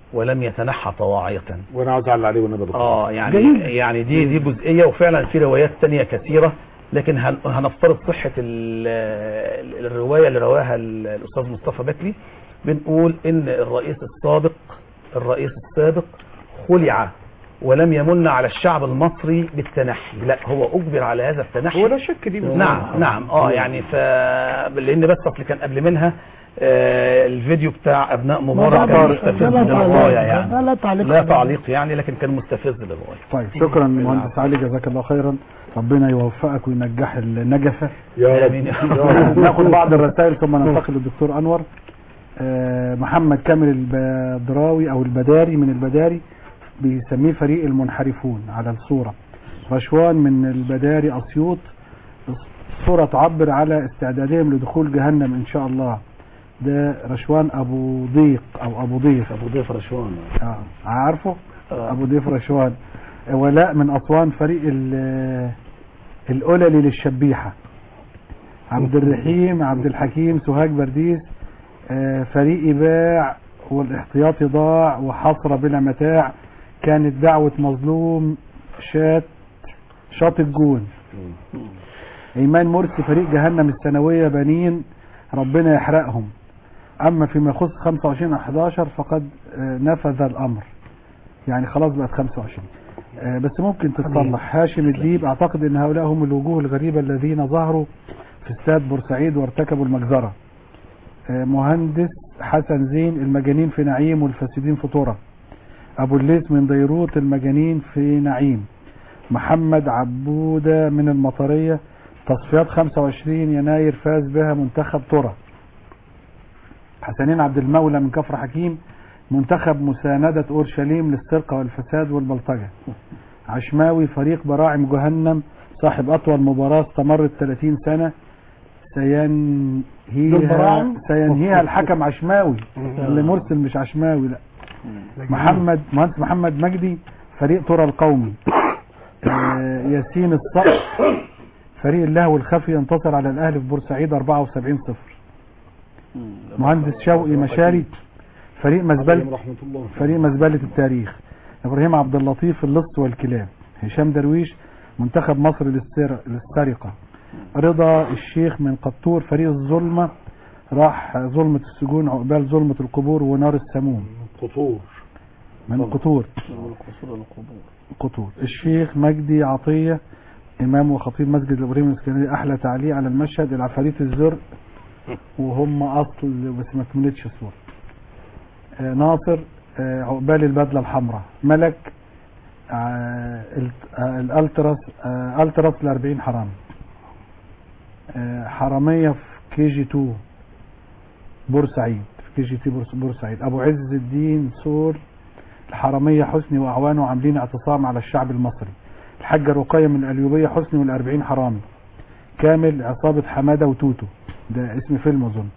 ولم يتنحى طواعية وانا عاوز اعلق عليه وانا بدخل اه يعني يعني دي دي جزئيه وفعلا في روايات تانية كثيره لكن هن- هنفترض صحه ال- الروايه اللي رواها ال- الاستاذ مصطفى بكري بنقول ان الرئيس السابق الرئيس السابق خلع ولم يمن على الشعب المصري بالتنحي لا هو اجبر على هذا التنحي هو لا شك دي نعم نعم اه يعني ف لان بس اصل كان قبل منها آه الفيديو بتاع ابناء مبارك كان مستفز ده لا للغايه تعليق يعني ده لا تعليق لا تعليق يعني لكن كان مستفز للغايه طيب شكرا مهندس علي جزاك الله خيرا ربنا يوفقك وينجح النجفة يا آمين. ناخد بعض الرسائل ثم ننتقل للدكتور انور آه، محمد كامل البدراوي او البداري من البداري بيسميه فريق المنحرفون على الصورة رشوان من البداري اسيوط الصورة تعبر على استعدادهم لدخول جهنم ان شاء الله ده رشوان ابو ضيق او ابو ضيف ابو ضيف رشوان اه عارفه ابو ضيف رشوان ولاء من اسوان فريق ال- القللي للشبيحه عبد الرحيم عبد الحكيم سوهاج برديس آه، فريقي باع والاحتياطي ضاع وحصر بلا متاع كانت دعوة مظلوم شات شاط الجون ايمان مرسي فريق جهنم الثانوية بنين ربنا يحرقهم اما فيما يخص 25 11 فقد آه، نفذ الامر يعني خلاص بقت 25 آه، بس ممكن تتصلح هاشم الديب اعتقد ان هؤلاء هم الوجوه الغريبة الذين ظهروا في استاد بورسعيد وارتكبوا المجزرة آه، مهندس حسن زين المجانين في نعيم والفاسدين في طرة ابو الليث من بيروت المجانين في نعيم محمد عبودة من المطرية تصفيات 25 يناير فاز بها منتخب طرة حسنين عبد المولى من كفر حكيم منتخب مساندة أورشليم للسرقة والفساد والبلطجة عشماوي فريق براعم جهنم صاحب أطول مباراة استمرت 30 سنة دول سينهيها براعم؟ سينهيها الحكم عشماوي اللي مرسل مش عشماوي لا محمد مهندس محمد مجدي فريق ترى القومي آه، ياسين الصقر فريق اللهو الخفي ينتصر على الاهلي في بورسعيد 74 صفر مهندس شوقي مشاري فريق مزبلة رحمة الله فريق مزبلة التاريخ ابراهيم عبد اللطيف اللص والكلاب هشام درويش منتخب مصر للسر- للسرقة رضا الشيخ من قطور فريق الظلمة راح ظلمة السجون عقبال ظلمة القبور ونار السموم قطور من قطور قطور الشيخ مجدي عطية إمام وخطيب مسجد الإبراهيم الإسكندرية أحلى تعليق على المشهد العفاريت الزرق وهم أصل بس ما كملتش الصورة آه، ناصر آه، عقبال البدلة الحمراء ملك آه، الت- آه، الالتراس آه، التراس ل 40 حرام آه، حرامية في كي جي 2 بورسعيد في كي جي تي بورس- بورسعيد ابو عز الدين سور الحرامية حسني واعوانه عاملين اعتصام على الشعب المصري الحاجة رقية من الأليوبية حسني والأربعين حرامي كامل عصابة حمادة وتوتو ده اسم فيلم أظن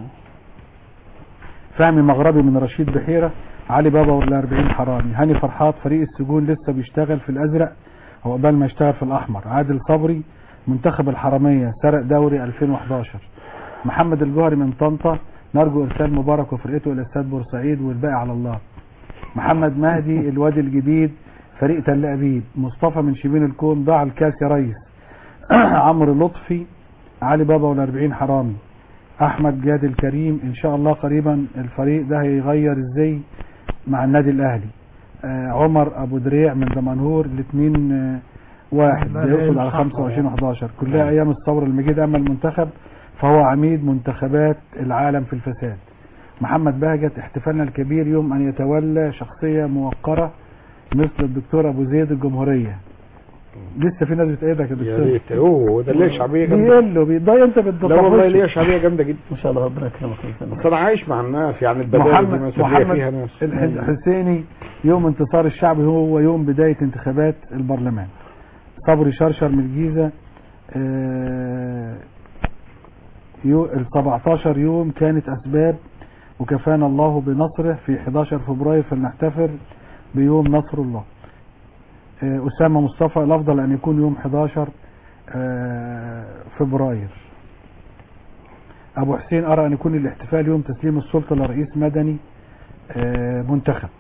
فهمي مغربي من رشيد بحيرة علي بابا والأربعين حرامي هاني فرحات فريق السجون لسه بيشتغل في الأزرق هو قبل ما يشتغل في الأحمر عادل صبري منتخب الحرامية سرق دوري 2011 محمد الجوهري من طنطا نرجو إرسال مبارك وفرقته إلى استاد بورسعيد والباقي على الله محمد مهدي الوادي الجديد فريق تل أبيب مصطفى من شبين الكون ضاع الكاس يا ريس عمرو لطفي علي بابا والأربعين حرامي احمد جاد الكريم ان شاء الله قريبا الفريق ده هيغير الزي مع النادي الاهلي آه عمر ابو دريع من دمنهور الاثنين آه واحد لا، ده يقصد لا، على صح. 25 11 كلها ايام الثوره المجيده اما المنتخب فهو عميد منتخبات العالم في الفساد محمد بهجت احتفالنا الكبير يوم ان يتولى شخصيه موقره مثل الدكتور ابو زيد الجمهوريه لسه في ناس بتأيدك يا يا دكتور ريت اوه ده ليه شعبيه جامده بيقول له بيضايق انت لا والله بتطفش ليه شعبيه جامده جدا ما شاء الله ربنا يكرمك بس انا عايش مع الناس يعني البدائل دي محمد مثلا ليا فيها محمد ناس الحسيني يوم انتصار الشعب هو يوم بداية انتخابات البرلمان صبري شرشر من الجيزة آه، يو ال 17 يوم كانت أسباب وكفانا الله بنصره في 11 فبراير فلنحتفل بيوم نصر الله آه، أسامة مصطفى الأفضل أن يكون يوم 11 آه، فبراير أبو حسين أرى أن يكون الاحتفال يوم تسليم السلطة لرئيس مدني آه، منتخب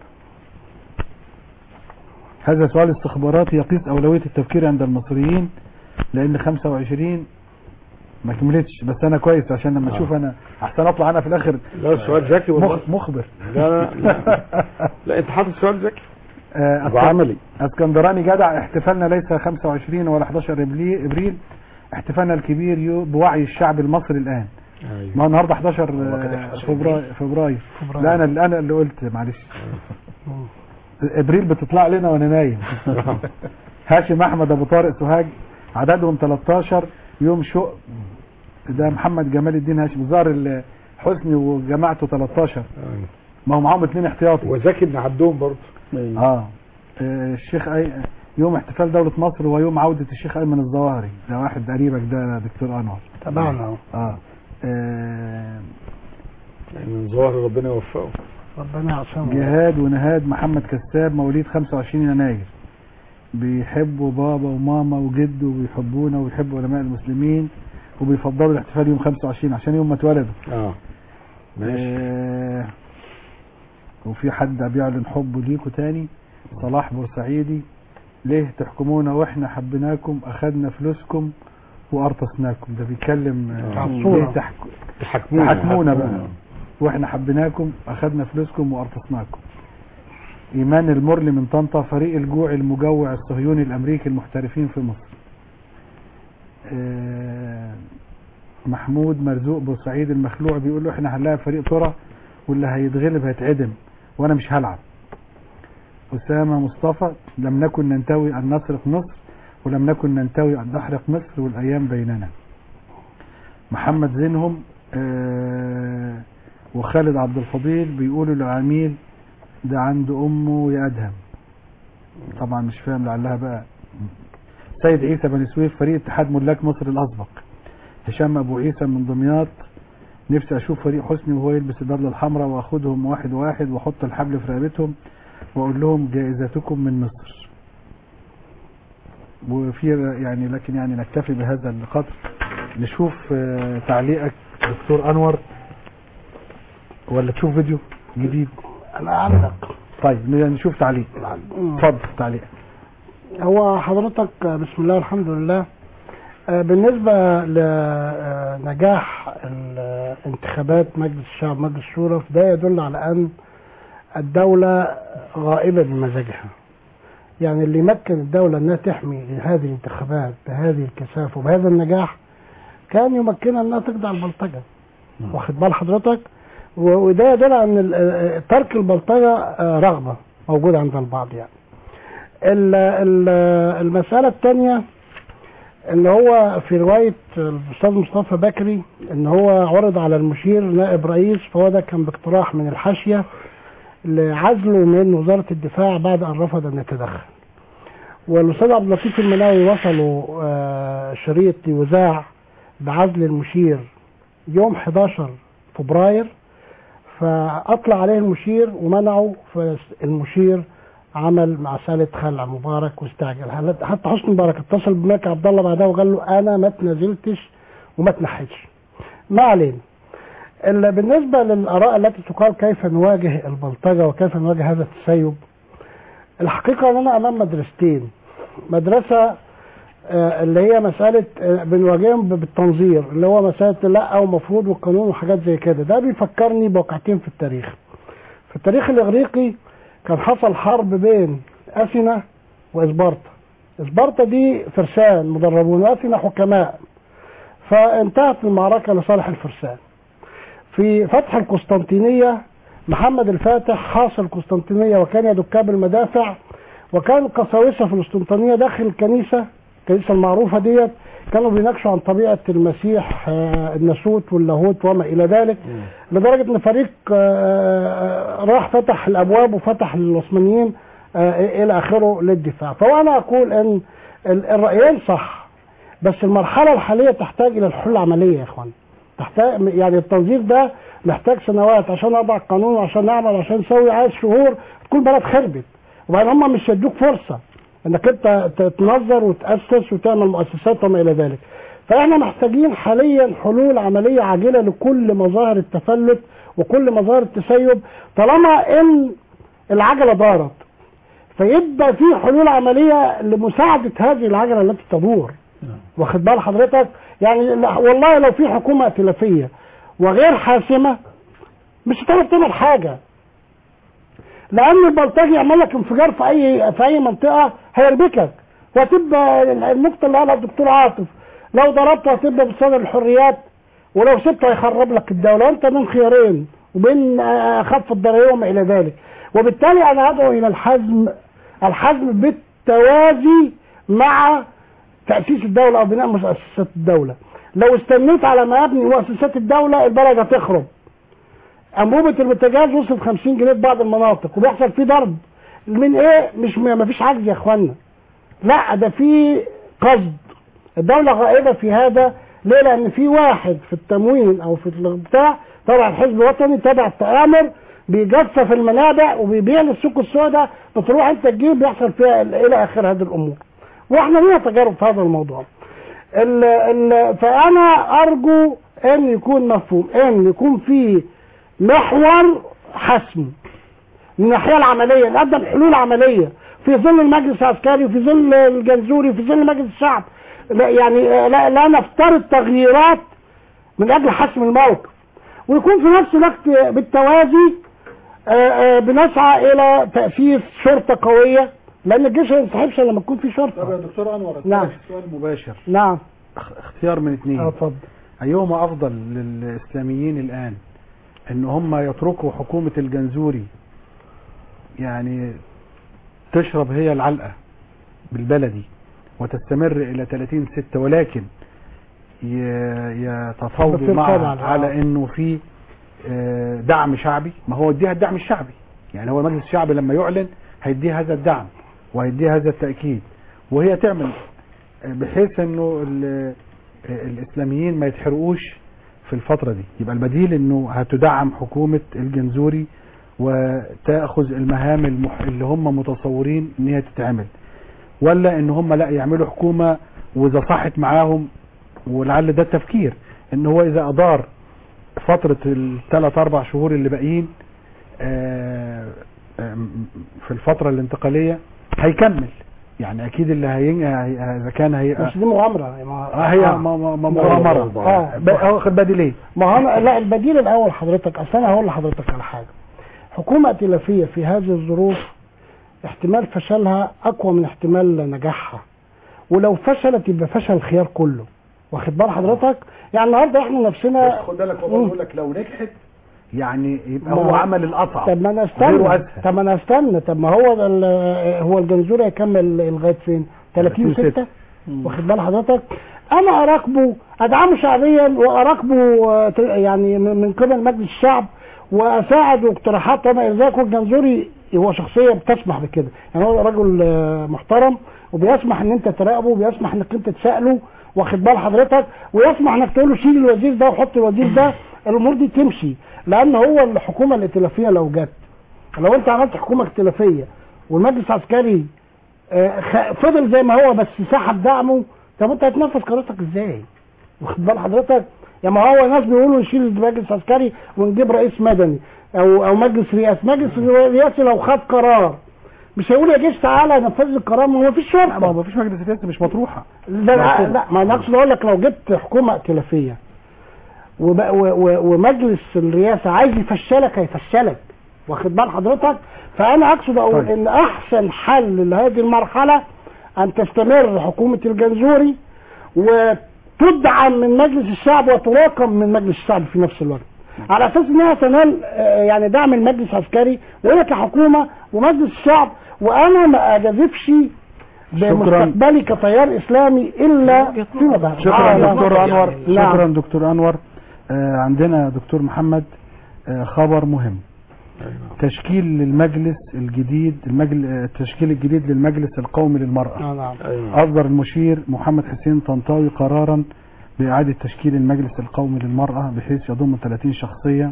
هذا سؤال استخباراتي يقيس أولوية التفكير عند المصريين لأن 25 ما كملتش بس أنا كويس عشان لما آه. أشوف أنا أحسن أطلع أنا في الآخر لا سؤال ذكي والله مخ- مخبر لا لا لا, لا انت حاطط سؤال ذكي آه، أسكن- وعملي. اسكندراني جدع احتفالنا ليس 25 ولا 11 إبلي- ابريل احتفالنا الكبير يو- بوعي الشعب المصري الان أيوة. ما هو النهارده 11 آه، فبراير فبراير لا انا اللي انا اللي قلت معلش ابريل بتطلع لنا وانا نايم هاشم احمد ابو طارق سوهاج عددهم 13 يوم شق ده محمد جمال الدين هاشم ظهر ال- حسني وجماعته 13 ما هو معاهم اثنين احتياطي وزكي بن عبدهم برضه اه آه، الشيخ أي... يوم احتفال دولة مصر ويوم عودة الشيخ أيمن الظواهري ده واحد قريبك ده دكتور أنور تبعنا اهو اه, آه. من ظاهر ربنا يوفقه ربنا يعصمه جهاد ونهاد محمد كساب مواليد 25 يناير بيحبوا بابا وماما وجده وبيحبونا وبيحبوا علماء المسلمين وبيفضلوا الاحتفال يوم 25 عشان يوم ما اتولدوا اه ماشي آه وفي حد بيعلن حبه ليكوا تاني صلاح بورسعيدي ليه تحكمونا واحنا حبيناكم اخدنا فلوسكم وارتصناكم ده بيتكلم آه، عصورة. ليه تحك... تحكمونا تحكمونا بقى واحنا حبيناكم اخدنا فلوسكم وارتصناكم ايمان المرلي من طنطا فريق الجوع المجوع الصهيوني الامريكي المحترفين في مصر آه، محمود مرزوق بورسعيد المخلوع بيقول له احنا هنلاعب فريق ترى واللي هيتغلب هيتعدم وانا مش هلعب أسامة مصطفى لم نكن ننتوي أن نسرق مصر ولم نكن ننتوي أن نحرق مصر والأيام بيننا محمد زينهم آه، وخالد عبد الفضيل بيقولوا للعميل ده عند أمه يا أدهم طبعا مش فاهم لعلها بقى سيد عيسى بن سويف فريق اتحاد ملاك مصر الأسبق هشام أبو عيسى من دمياط نفسي أشوف فريق حسني وهو يلبس البدلة الحمراء وأخدهم واحد واحد وأحط الحبل في رقبتهم وأقول لهم جائزتكم من مصر وفي يعني لكن يعني نكتفي بهذا القدر نشوف آه، تعليقك دكتور أنور ولا تشوف فيديو جديد انا اعلق طيب نشوف تعليق اتفضل تعليق هو حضرتك آه، بسم الله والحمد لله آه، بالنسبة لنجاح انتخابات مجلس الشعب مجلس الشورى فده يدل على أن الدولة غائبة بمزاجها يعني اللي يمكن الدولة أنها تحمي هذه الانتخابات بهذه الكثافة وبهذا النجاح كان يمكنها أنها تخضع البلطجة واخد بال حضرتك و- وده يدل على أن ال- آه، ترك البلطجة آه، رغبة موجودة عند البعض يعني ال- ال- المسألة الثانية ان هو في رواية الاستاذ مصطفى بكري ان هو عرض على المشير نائب رئيس فهو ده كان باقتراح من الحاشية لعزله من وزارة الدفاع بعد ان رفض ان يتدخل والاستاذ عبد اللطيف المناوي وصلوا آه، شريط يذاع بعزل المشير يوم 11 فبراير فاطلع عليه المشير ومنعه فالمشير عمل مسألة خلع مبارك واستعجل هل- حتى حسني مبارك اتصل بملك عبد الله بعدها وقال له انا ما اتنازلتش وما اتنحيتش ما علينا ال- بالنسبة للآراء التي تقال كيف نواجه البلطجة وكيف نواجه هذا التسيب الحقيقة أننا أمام مدرستين مدرسة آه، اللي هي مسألة آه، بنواجههم ب- بالتنظير اللي هو مسألة لا أو مفروض والقانون وحاجات زي كده ده بيفكرني بواقعتين في التاريخ في التاريخ الإغريقي كان حصل حرب بين أثينا وإسبارتا إسبارتا دي فرسان مدربون وأثينا حكماء فانتهت المعركة لصالح الفرسان في فتح القسطنطينية محمد الفاتح حاصر القسطنطينية وكان يدكها بالمدافع وكان القساوسة في القسطنطينية داخل الكنيسة الكنيسة المعروفة ديت كانوا بيناقشوا عن طبيعة المسيح آه، الناسوت واللاهوت وما إلى ذلك لدرجة إن فريق آه، راح فتح الأبواب وفتح للعثمانيين آه، إلى آخره للدفاع فهو أنا أقول إن ال- الرأيين صح بس المرحلة الحالية تحتاج إلى الحلول العملية يا إخوان تحتاج يعني التنظيف ده محتاج سنوات عشان أضع قانون وعشان نعمل عشان نسوي عايز شهور تكون بلد خربت وبعدين هم مش هيدوك فرصة انك انت ت- تنظر وتأسس وتعمل مؤسسات وما الى ذلك فاحنا محتاجين حاليا حلول عمليه عاجله لكل مظاهر التفلت وكل مظاهر التسيب طالما ان العجله دارت فيبقى في حلول عمليه لمساعده هذه العجله التي تدور واخد بال حضرتك يعني لا- والله لو في حكومه ائتلافيه وغير حاسمه مش هتقدر تعمل حاجه لان البلطجي يعمل لك انفجار في اي في اي منطقه هيربكك وهتبقى النقطه اللي قالها الدكتور عاطف لو ضربته هتبقى بصدر الحريات ولو سبته هيخرب لك الدوله انت بين خيارين وبين آه، خف الضريبه وما الى ذلك وبالتالي انا ادعو الى الحزم الحزم بالتوازي مع تاسيس الدوله او بناء مؤسسات الدوله لو استنيت على ما يبني مؤسسات الدوله البلد هتخرب انبوبه البوتاجاز وصلت 50 جنيه في بعض المناطق وبيحصل فيه ضرب من ايه مش ما فيش عجز يا اخوانا لا ده في قصد الدوله غائبه في هذا ليه لان في واحد في التموين او في البتاع تبع الحزب الوطني تبع التآمر بيجفف المنابع وبيبيع للسوق السوداء بتروح انت تجيب بيحصل فيها ال- الى اخر هذه الامور واحنا لينا تجارب في هذا الموضوع ال ال فانا ارجو ان يكون مفهوم ان يكون في محور حسم من الناحيه العمليه نقدم حلول عمليه في ظل المجلس العسكري في ظل الجنزوري في ظل مجلس الشعب لا يعني لا, لا نفترض تغييرات من اجل حسم الموقف ويكون في نفس الوقت بالتوازي آه، آه، بنسعى الى تاسيس شرطه قويه لان الجيش ما ينسحبش إلا لما تكون في شرطه طب يا دكتور انور أسألك نعم. سؤال مباشر نعم اختيار من اثنين اه اتفضل ايهما افضل للاسلاميين الان ان هم يتركوا حكومة الجنزوري يعني تشرب هي العلقة بالبلدي وتستمر الى 30 ستة ولكن ي- يتفاوضوا بس مع طبعاً، آه. على انه في آه، دعم شعبي ما هو اديها الدعم الشعبي يعني هو مجلس الشعب لما يعلن هيديه هذا الدعم وهيديه هذا التأكيد وهي تعمل آه، بحيث انه ال- آه، الاسلاميين ما يتحرقوش في الفترة دي يبقى البديل انه هتدعم حكومة الجنزوري وتأخذ المهام المح... اللي هم متصورين ان هي تتعمل ولا ان هم لا يعملوا حكومة واذا صحت معاهم ولعل ده التفكير ان هو اذا ادار فترة الثلاث اربع شهور اللي باقيين آه، آم، في الفترة الانتقالية هيكمل يعني اكيد اللي هين هي- اذا كان هيبقى مش دي مغامره ما اه هي م- م- م- مغامرة اه ب- واخد بديل ايه ما هو أنا لا البديل الاول حضرتك اصل انا هقول لحضرتك على حاجه حكومه ائتلافيه في هذه الظروف احتمال فشلها اقوى من احتمال نجاحها ولو فشلت يبقى فشل الخيار كله واخد بال حضرتك يعني النهارده احنا نفسنا بس خد بالك هو بيقول لك لو نجحت يعني يبقى ما هو هو- عمل الاصعب طب ما انا غيره استنى اسهل طب ما انا استنى طب ما هو ده ال- هو الجنزوري هيكمل لغايه فين 30 30 6 واخد بال حضرتك انا اراقبه ادعمه شعبيا واراقبه آه، ت- يعني من من قبل مجلس الشعب واساعد واقتراحات وما الى ذلك والجنزوري هو شخصيه بتسمح بكده يعني هو رجل آه، محترم وبيسمح ان انت تراقبه وبيسمح انك انت تساله واخد بال حضرتك ويسمح انك تقول له شيل الوزير ده وحط الوزير ده الامور دي تمشي لان هو الحكومه الائتلافيه لو جت لو انت عملت حكومه ائتلافيه والمجلس العسكري آه، خ- فضل زي ما هو بس سحب دعمه طب انت هتنفذ قراراتك ازاي؟ واخد بال حضرتك؟ يا ما هو ناس بيقولوا نشيل المجلس العسكري ونجيب رئيس مدني او او مجلس رئاسي، مجلس رئاسي لو خد قرار مش هيقول يا جيش تعالى نفذ لي القرار ما هو مفيش شرطه ما هو مفيش مجلس رئاسي مش مطروحه لا لا, لا ما انا اقصد اقول لك لو جبت حكومه ائتلافيه وب- و- و- ومجلس الرئاسه عايز يفشلك هيفشلك واخد بال حضرتك فانا اقصد اقول طيب. ان احسن حل لهذه المرحله ان تستمر حكومه الجنزوري وتدعم من مجلس الشعب وتراقم من مجلس الشعب في نفس الوقت على اساس انها تنال آه، يعني دعم المجلس العسكري وهي كحكومه ومجلس الشعب وانا ما اجازفش بمستقبلي كتيار اسلامي الا فيما بعد شكرا آه، لا. دكتور انور نعم. شكرا دكتور انور آه عندنا دكتور محمد آه خبر مهم تشكيل المجلس الجديد المجل... آه، التشكيل الجديد للمجلس القومي للمرأة آه، نعم أصدر المشير محمد حسين طنطاوي قرارا بإعادة تشكيل المجلس القومي للمرأة بحيث يضم 30 شخصية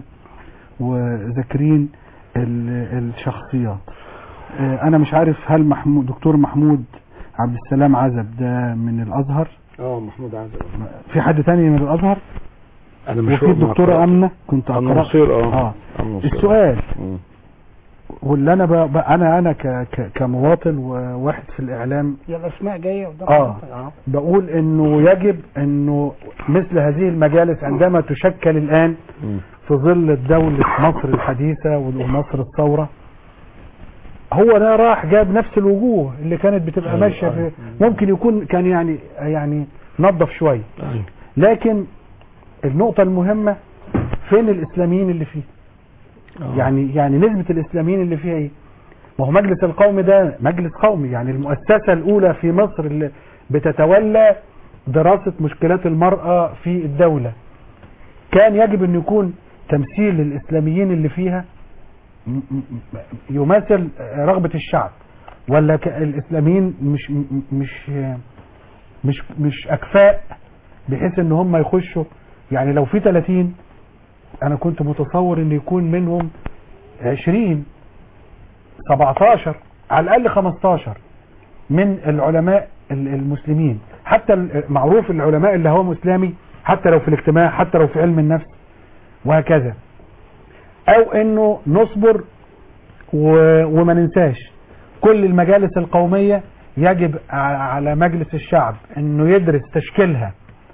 وذاكرين ال- الشخصيات آه، أنا مش عارف هل محمود دكتور محمود عبد السلام عزب ده من الأزهر اه محمود عازب في حد تاني من الازهر انا مش وفي فاهم الدكتورة أقرأ. امنة كنت أم اقرا نصير اه اه أم نصير. السؤال مم. واللي انا ب... ب... انا انا ك... ك... كمواطن وواحد في الاعلام هي الاسماء جايه قدام اه حضرتك. بقول انه يجب انه مثل هذه المجالس عندما تشكل الان مم. في ظل دولة مصر الحديثة ومصر الثورة هو ده راح جاب نفس الوجوه اللي كانت بتبقى أيوة، ماشية في أيوة. ممكن يكون كان يعني يعني نظف شوية أيوة. لكن النقطة المهمة فين الإسلاميين اللي فيه يعني يعني نسبة الإسلاميين اللي فيها إيه ما هو مجلس القومي ده مجلس قومي يعني المؤسسة الأولى في مصر اللي بتتولى دراسة مشكلات المرأة في الدولة كان يجب أن يكون تمثيل للإسلاميين اللي فيها م- م- يماثل رغبة الشعب ولا ك- الإسلاميين مش م- مش مش مش أكفاء بحيث ان هم يخشوا يعني لو في 30 انا كنت متصور ان يكون منهم 20 17 على الاقل 15 من العلماء ال- المسلمين حتى ال- معروف العلماء اللي هو مسلمي حتى لو في الاجتماع حتى لو في علم النفس وهكذا او انه نصبر و- وما ننساش كل المجالس القومية يجب ع- على مجلس الشعب انه يدرس تشكيلها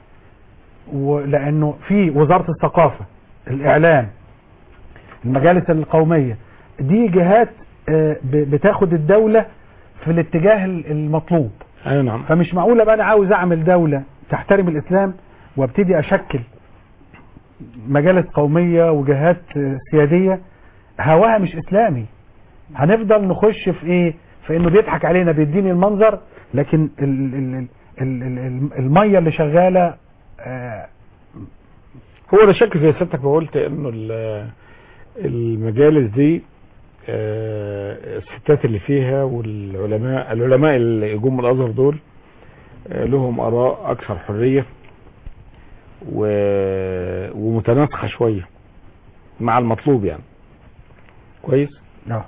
ولانه في وزارة الثقافة الاعلام المجالس القومية دي جهات آه، ب- بتاخد الدولة في الاتجاه ال- المطلوب ايوه نعم فمش معقولة بقى انا عاوز اعمل دولة تحترم الاسلام وابتدي اشكل مجالس قومية وجهات آه، سيادية هواها مش اسلامي هنفضل نخش في ايه في انه بيضحك علينا بيديني المنظر لكن ال ال ال ال ال المية اللي شغالة آه، هو لا شك زي سيادتك ما قلت انه ال- المجالس دي آه، الستات اللي فيها والعلماء العلماء اللي جم من الازهر دول آه، لهم اراء اكثر حريه و- ومتناسقه شويه مع المطلوب يعني كويس اه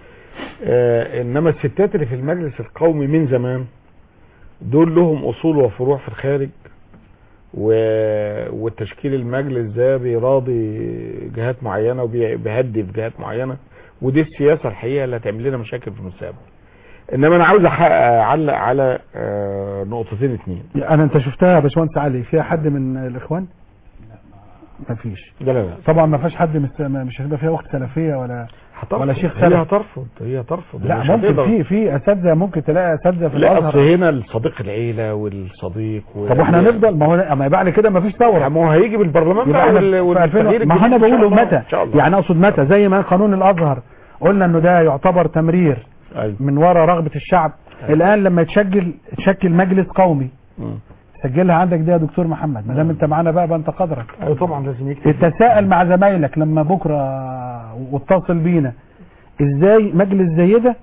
آه، انما الستات اللي في المجلس القومي من زمان دول لهم اصول وفروع في الخارج و... والتشكيل المجلس ده بيراضي جهات معينه وبيهدف جهات معينه ودي السياسه الحقيقه اللي هتعمل لنا مشاكل في المستقبل انما انا عاوز أح- اعلق على آه، نقطتين اتنين انا انت شفتها يا باشمهندس علي فيها حد من الاخوان ما فيش لا لا لا طبعا ما فيش حد مس- مش هتبقى فيها اخت سلفيه ولا هترفض. ولا شيخ هي سلف هترفض هي هترفض لا مش ممكن هتقدر. في في اساتذه ممكن تلاقي اساتذه في لا اصل الازهر هنا الصديق العيله والصديق و... طب واحنا هنفضل ما هو ما يبقى على كده ما فيش ثوره ما هو هيجي بالبرلمان يبقى بقى احنا وال- في والتغيير 2000 ما الجديد انا إن شاء بقوله الله. متى إن شاء الله. يعني اقصد متى زي ما قانون الازهر قلنا انه ده يعتبر تمرير أيوة. من وراء رغبه الشعب الان لما يتشكل تشكل مجلس قومي مم. سجلها عندك دي يا دكتور محمد ما دام انت معانا بقى بقى انت قدرك ايوه طبعا لازم يكتب تتساءل مع زمايلك لما بكره واتصل بينا ازاي مجلس زي ده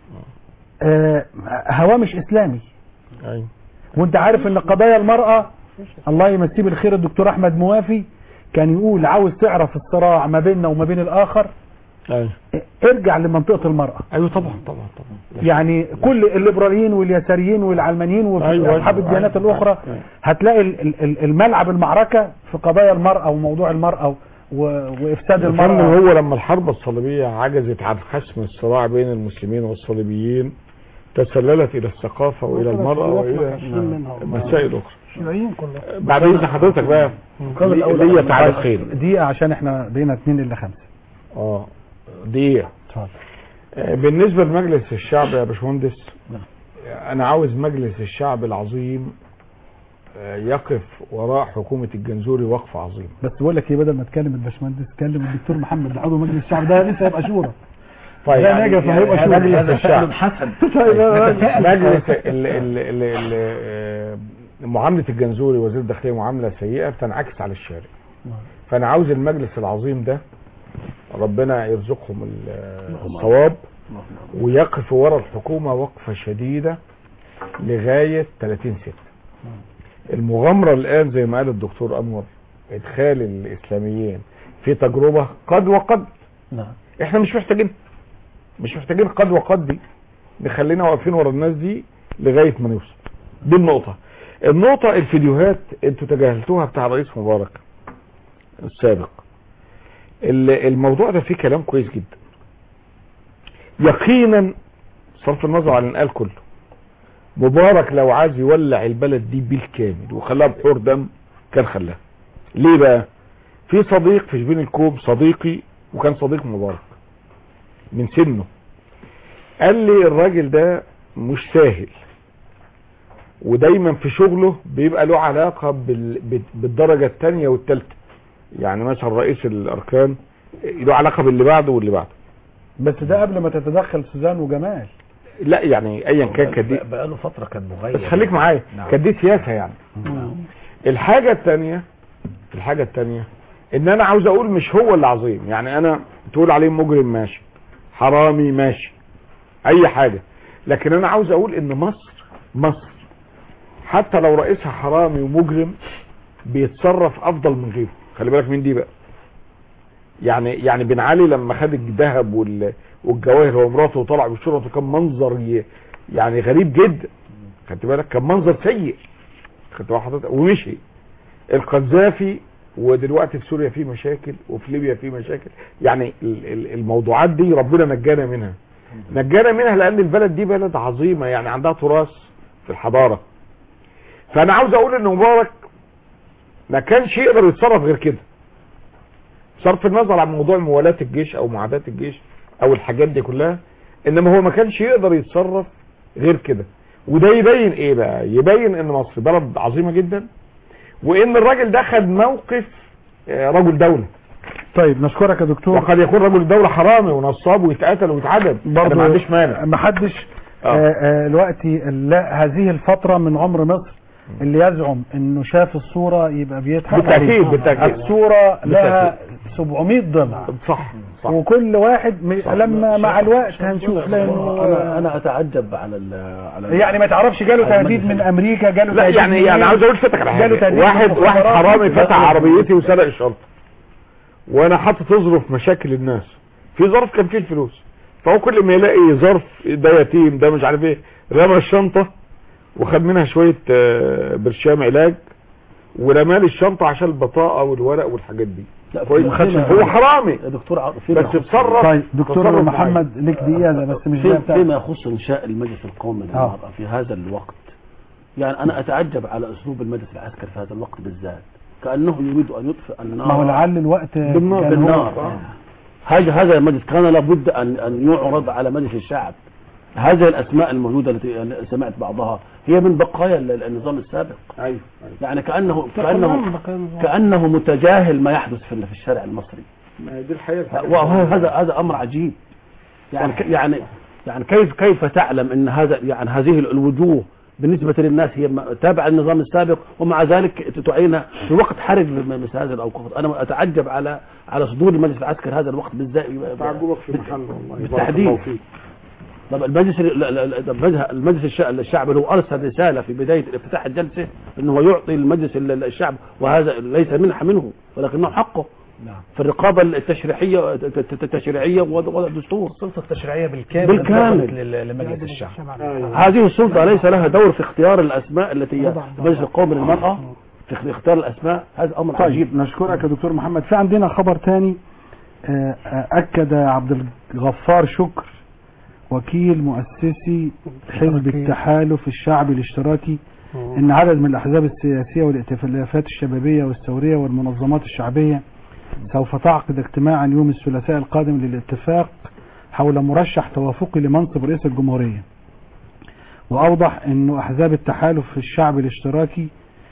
آه هواه مش اسلامي ايوه وانت عارف ان قضايا المرأة الله يمسيه بالخير الدكتور احمد موافي كان يقول عاوز تعرف الصراع ما بيننا وما بين الاخر ايوه ارجع لمنطقة المرأة ايوه طبعا طبعا طبعا يعني كل الليبراليين واليساريين والعلمانيين أيوة، وفي اصحاب أيوة، الديانات أيوة، الاخرى أيوة. هتلاقي ال- ال- ال- الملعب المعركة في قضايا المرأة وموضوع المرأة و- وافساد الفن المرأة هو لما الحرب الصليبية عجزت عن حسم الصراع بين المسلمين والصليبيين تسللت الى الثقافة والى المرأة والى مسائل اخرى الشيوعيين كلهم بعد اذن حضرتك بقى قبل لي- الأول ليا تعليقين دقيقة عشان احنا بقينا اتنين الا خمسة اه دقيقة اتفضل آه، بالنسبة لمجلس الشعب يا باشمهندس انا عاوز مجلس الشعب العظيم آه، يقف وراء حكومة الجنزوري وقف عظيم بس بقول لك ايه بدل ما تكلم الباشمهندس كلم الدكتور محمد ده عضو مجلس الشعب ده لسه هيبقى شورى طيب ده يعني- نجف يعني هيبقى شورى مجلس الشعب حسن مجلس ال- ال- ال- ال- آه، معاملة الجنزوري وزير الداخلية معاملة سيئة بتنعكس على الشارع فأنا عاوز المجلس العظيم ده ربنا يرزقهم ال- الصواب ويقف ورا الحكومة وقفة شديدة لغاية 30 ستة المغامرة الآن زي ما قال الدكتور أنور إدخال الإسلاميين في تجربة قد وقد نعم احنا مش محتاجين مش محتاجين قد وقد دي نخلينا واقفين ورا الناس دي لغايه ما نوصل دي النقطه النقطة الفيديوهات انتوا تجاهلتوها بتاع الرئيس مبارك السابق ال- الموضوع ده فيه كلام كويس جدا يقينا صرف النظر عن الانقال كله مبارك لو عايز يولع البلد دي بالكامل وخلاها بحور دم كان خلاها ليه بقى في صديق في شبين الكوم صديقي وكان صديق مبارك من سنه قال لي الراجل ده مش سهل ودايما في شغله بيبقى له علاقة بال... بال- بالدرجة الثانية والثالثة يعني مثلا رئيس الاركان له علاقة باللي بعده واللي بعده بس ده قبل ما تتدخل سوزان وجمال لا يعني ايا كان كان دي بقاله فترة كان مغير بس خليك معايا نعم. كانت دي سياسة يعني الحاجة الثانية الحاجة الثانية ان انا عاوز اقول مش هو اللي عظيم يعني انا تقول عليه مجرم ماشي حرامي ماشي اي حاجة لكن انا عاوز اقول ان مصر مصر حتى لو رئيسها حرامي ومجرم بيتصرف افضل من غيره خلي بالك من دي بقى يعني يعني بن علي لما خد الذهب وال- والجواهر هو ومراته وطلع بالشرطه كان منظر ي- يعني غريب جدا خدت بالك كان منظر سيء خدت بالك حضرتك ومشي القذافي ودلوقتي في سوريا في مشاكل وفي ليبيا في مشاكل يعني ال- ال- الموضوعات دي ربنا نجانا منها نجانا منها لان البلد دي بلد عظيمه يعني عندها تراث في الحضاره فانا عاوز اقول ان مبارك ما كانش يقدر يتصرف غير كده صرف النظر عن موضوع موالاه الجيش او معاداه الجيش او الحاجات دي كلها انما هو ما كانش يقدر يتصرف غير كده وده يبين ايه بقى يبين ان مصر بلد عظيمه جدا وان الراجل ده خد موقف آه، رجل دوله طيب نشكرك يا دكتور وقد يكون رجل دوله حرامي ونصاب ويتقتل ويتعدم انا ما عنديش مانع ما حدش آه. آه، آه، دلوقتي لا هذه الفترة من عمر مصر اللي يزعم انه شاف الصورة يبقى بيضحك بالتأكيد، عليه. بالتأكيد. الصورة لها 700 ضلع صح صح وكل واحد م... لما مع الوقت هنشوف لانه انا انا اتعجب على ال على ال- يعني ما تعرفش جاله على تهديد المجلس من امريكا جاله لا تهديد يعني منين؟ يعني عاوز اقول لحضرتك على جاله حاجه تهديد واحد من واحد المخابرات. حرامي فتح عربيتي وسرق الشنطه وانا حاطط ظرف مشاكل الناس في ظرف كان فيه الفلوس فهو كل ما يلاقي ظرف ده يتيم ده مش عارف ايه رمى الشنطه وخد منها شويه آه، برشام علاج ورمى لي الشنطه عشان البطاقه والورق والحاجات دي لا كويس في- فيما- هو حرامي يا دكتور عاطف، فيما بس يخص- اتصرف طيب دكتور تصرف محمد ليك دقيقة ده بس مش في- زي بتاع فيما يخص انشاء المجلس القومي آه. للمرأة في هذا الوقت يعني انا اتعجب على اسلوب المجلس العسكري في هذا الوقت بالذات كانه يريد ان يطفئ النار ما هو لعل الوقت بالنار, كان هو- بالنار. هذا هذا المجلس كان لابد ان ان يعرض على مجلس الشعب هذه الاسماء الموجوده التي أنا سمعت بعضها هي من بقايا ال- النظام السابق ايوه يعني كانه كلام كانه بقى نظام. كانه متجاهل ما يحدث في في الشارع المصري ما دي الحقيقه وهذا هذا امر عجيب يعني ك- يعني يعني كيف كيف تعلم ان هذا يعني هذه الوجوه بالنسبة للناس هي م- تابعة للنظام السابق ومع ذلك تعين في وقت حرج م- مثل هذه الأوقات أنا أتعجب على على صدور المجلس العسكري هذا الوقت بالذات تعجبك في محله والله بارك بالتحديد. الله فيك. طب المجلس ال- ال- ال- المجلس- المجلس الش- الشعبي اللي هو ارسل رساله في بدايه افتتاح الجلسه انه هو يعطي المجلس ال- الشعب وهذا ليس منح منه ولكنه حقه نعم في الرقابه التشريعيه التشريعيه ووضع الدستور السلطة التشريعية بالكامل بالكامل. انتقلت لل- لمجلس الشعب هذه السلطه ليس لها دور في اختيار الاسماء التي هي المجلس القومي للمراه في اختيار الاسماء هذا امر عجيب طيب نشكرك يا دكتور محمد في عندنا خبر تاني آه، آه، أكد عبد الغفار شكر وكيل مؤسسي حزب التحالف الشعبي الاشتراكي ان عدد من الاحزاب السياسيه والائتلافات الشبابيه والثوريه والمنظمات الشعبيه سوف تعقد اجتماعا يوم الثلاثاء القادم للاتفاق حول مرشح توافقي لمنصب رئيس الجمهوريه واوضح انه احزاب التحالف الشعبي الاشتراكي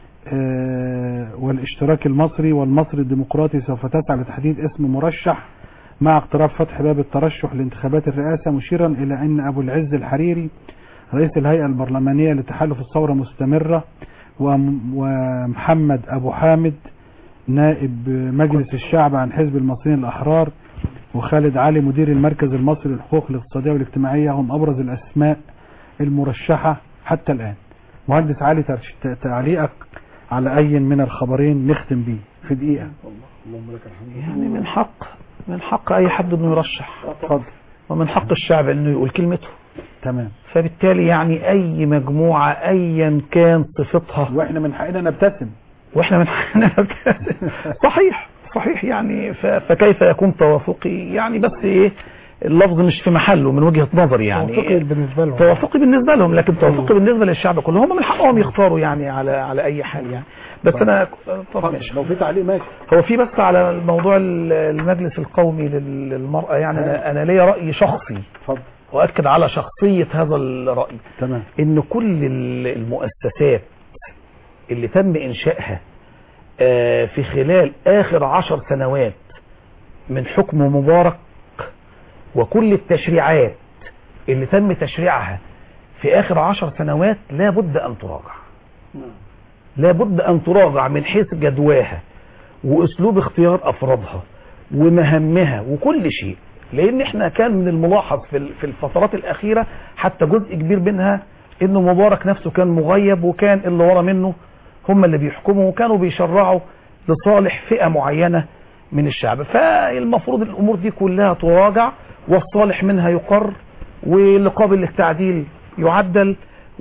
آه، والاشتراك المصري والمصري الديمقراطي سوف تسعى لتحديد اسم مرشح مع اقتراب فتح باب الترشح لانتخابات الرئاسة مشيرا إلى أن أبو العز الحريري رئيس الهيئة البرلمانية لتحالف الثورة مستمرة وم- ومحمد أبو حامد نائب مجلس الشعب عن حزب المصريين الأحرار وخالد علي مدير المركز المصري للحقوق الاقتصادية والاجتماعية هم أبرز الأسماء المرشحة حتى الآن مهندس علي ترش- ت- تعليقك على أي من الخبرين نختم بيه في دقيقة يعني من حق من حق اي حد انه يرشح اتفضل ومن حق الشعب انه يقول كلمته تمام فبالتالي يعني اي مجموعة ايا كان صفتها واحنا من حقنا نبتسم واحنا من حقنا نبتسم صحيح صحيح يعني ف- فكيف يكون توافقي يعني بس ايه اللفظ مش في محله من وجهة نظري يعني توافقي بالنسبة لهم توافقي بالنسبة لهم لكن توافقي بالنسبة للشعب كله هم من حقهم يختاروا يعني على على اي حال يعني بس انا طب ماشي لو في تعليق ماشي هو في بس على الموضوع ال- المجلس القومي لل- للمرأة يعني انا انا ليا رأي شخصي اتفضل واكد على شخصية هذا الرأي تمام ان كل ال- المؤسسات اللي تم انشائها آه، في خلال اخر عشر سنوات من حكم مبارك وكل التشريعات اللي تم تشريعها في اخر عشر سنوات لابد ان تراجع لابد ان تراجع من حيث جدواها واسلوب اختيار افرادها ومهامها وكل شيء لان احنا كان من الملاحظ في ال- في الفترات الاخيره حتى جزء كبير منها انه مبارك نفسه كان مغيب وكان اللي ورا منه هم اللي بيحكموا وكانوا بيشرعوا لصالح فئه معينه من الشعب فالمفروض الامور دي كلها تراجع والصالح منها يقر واللي قابل للتعديل يعدل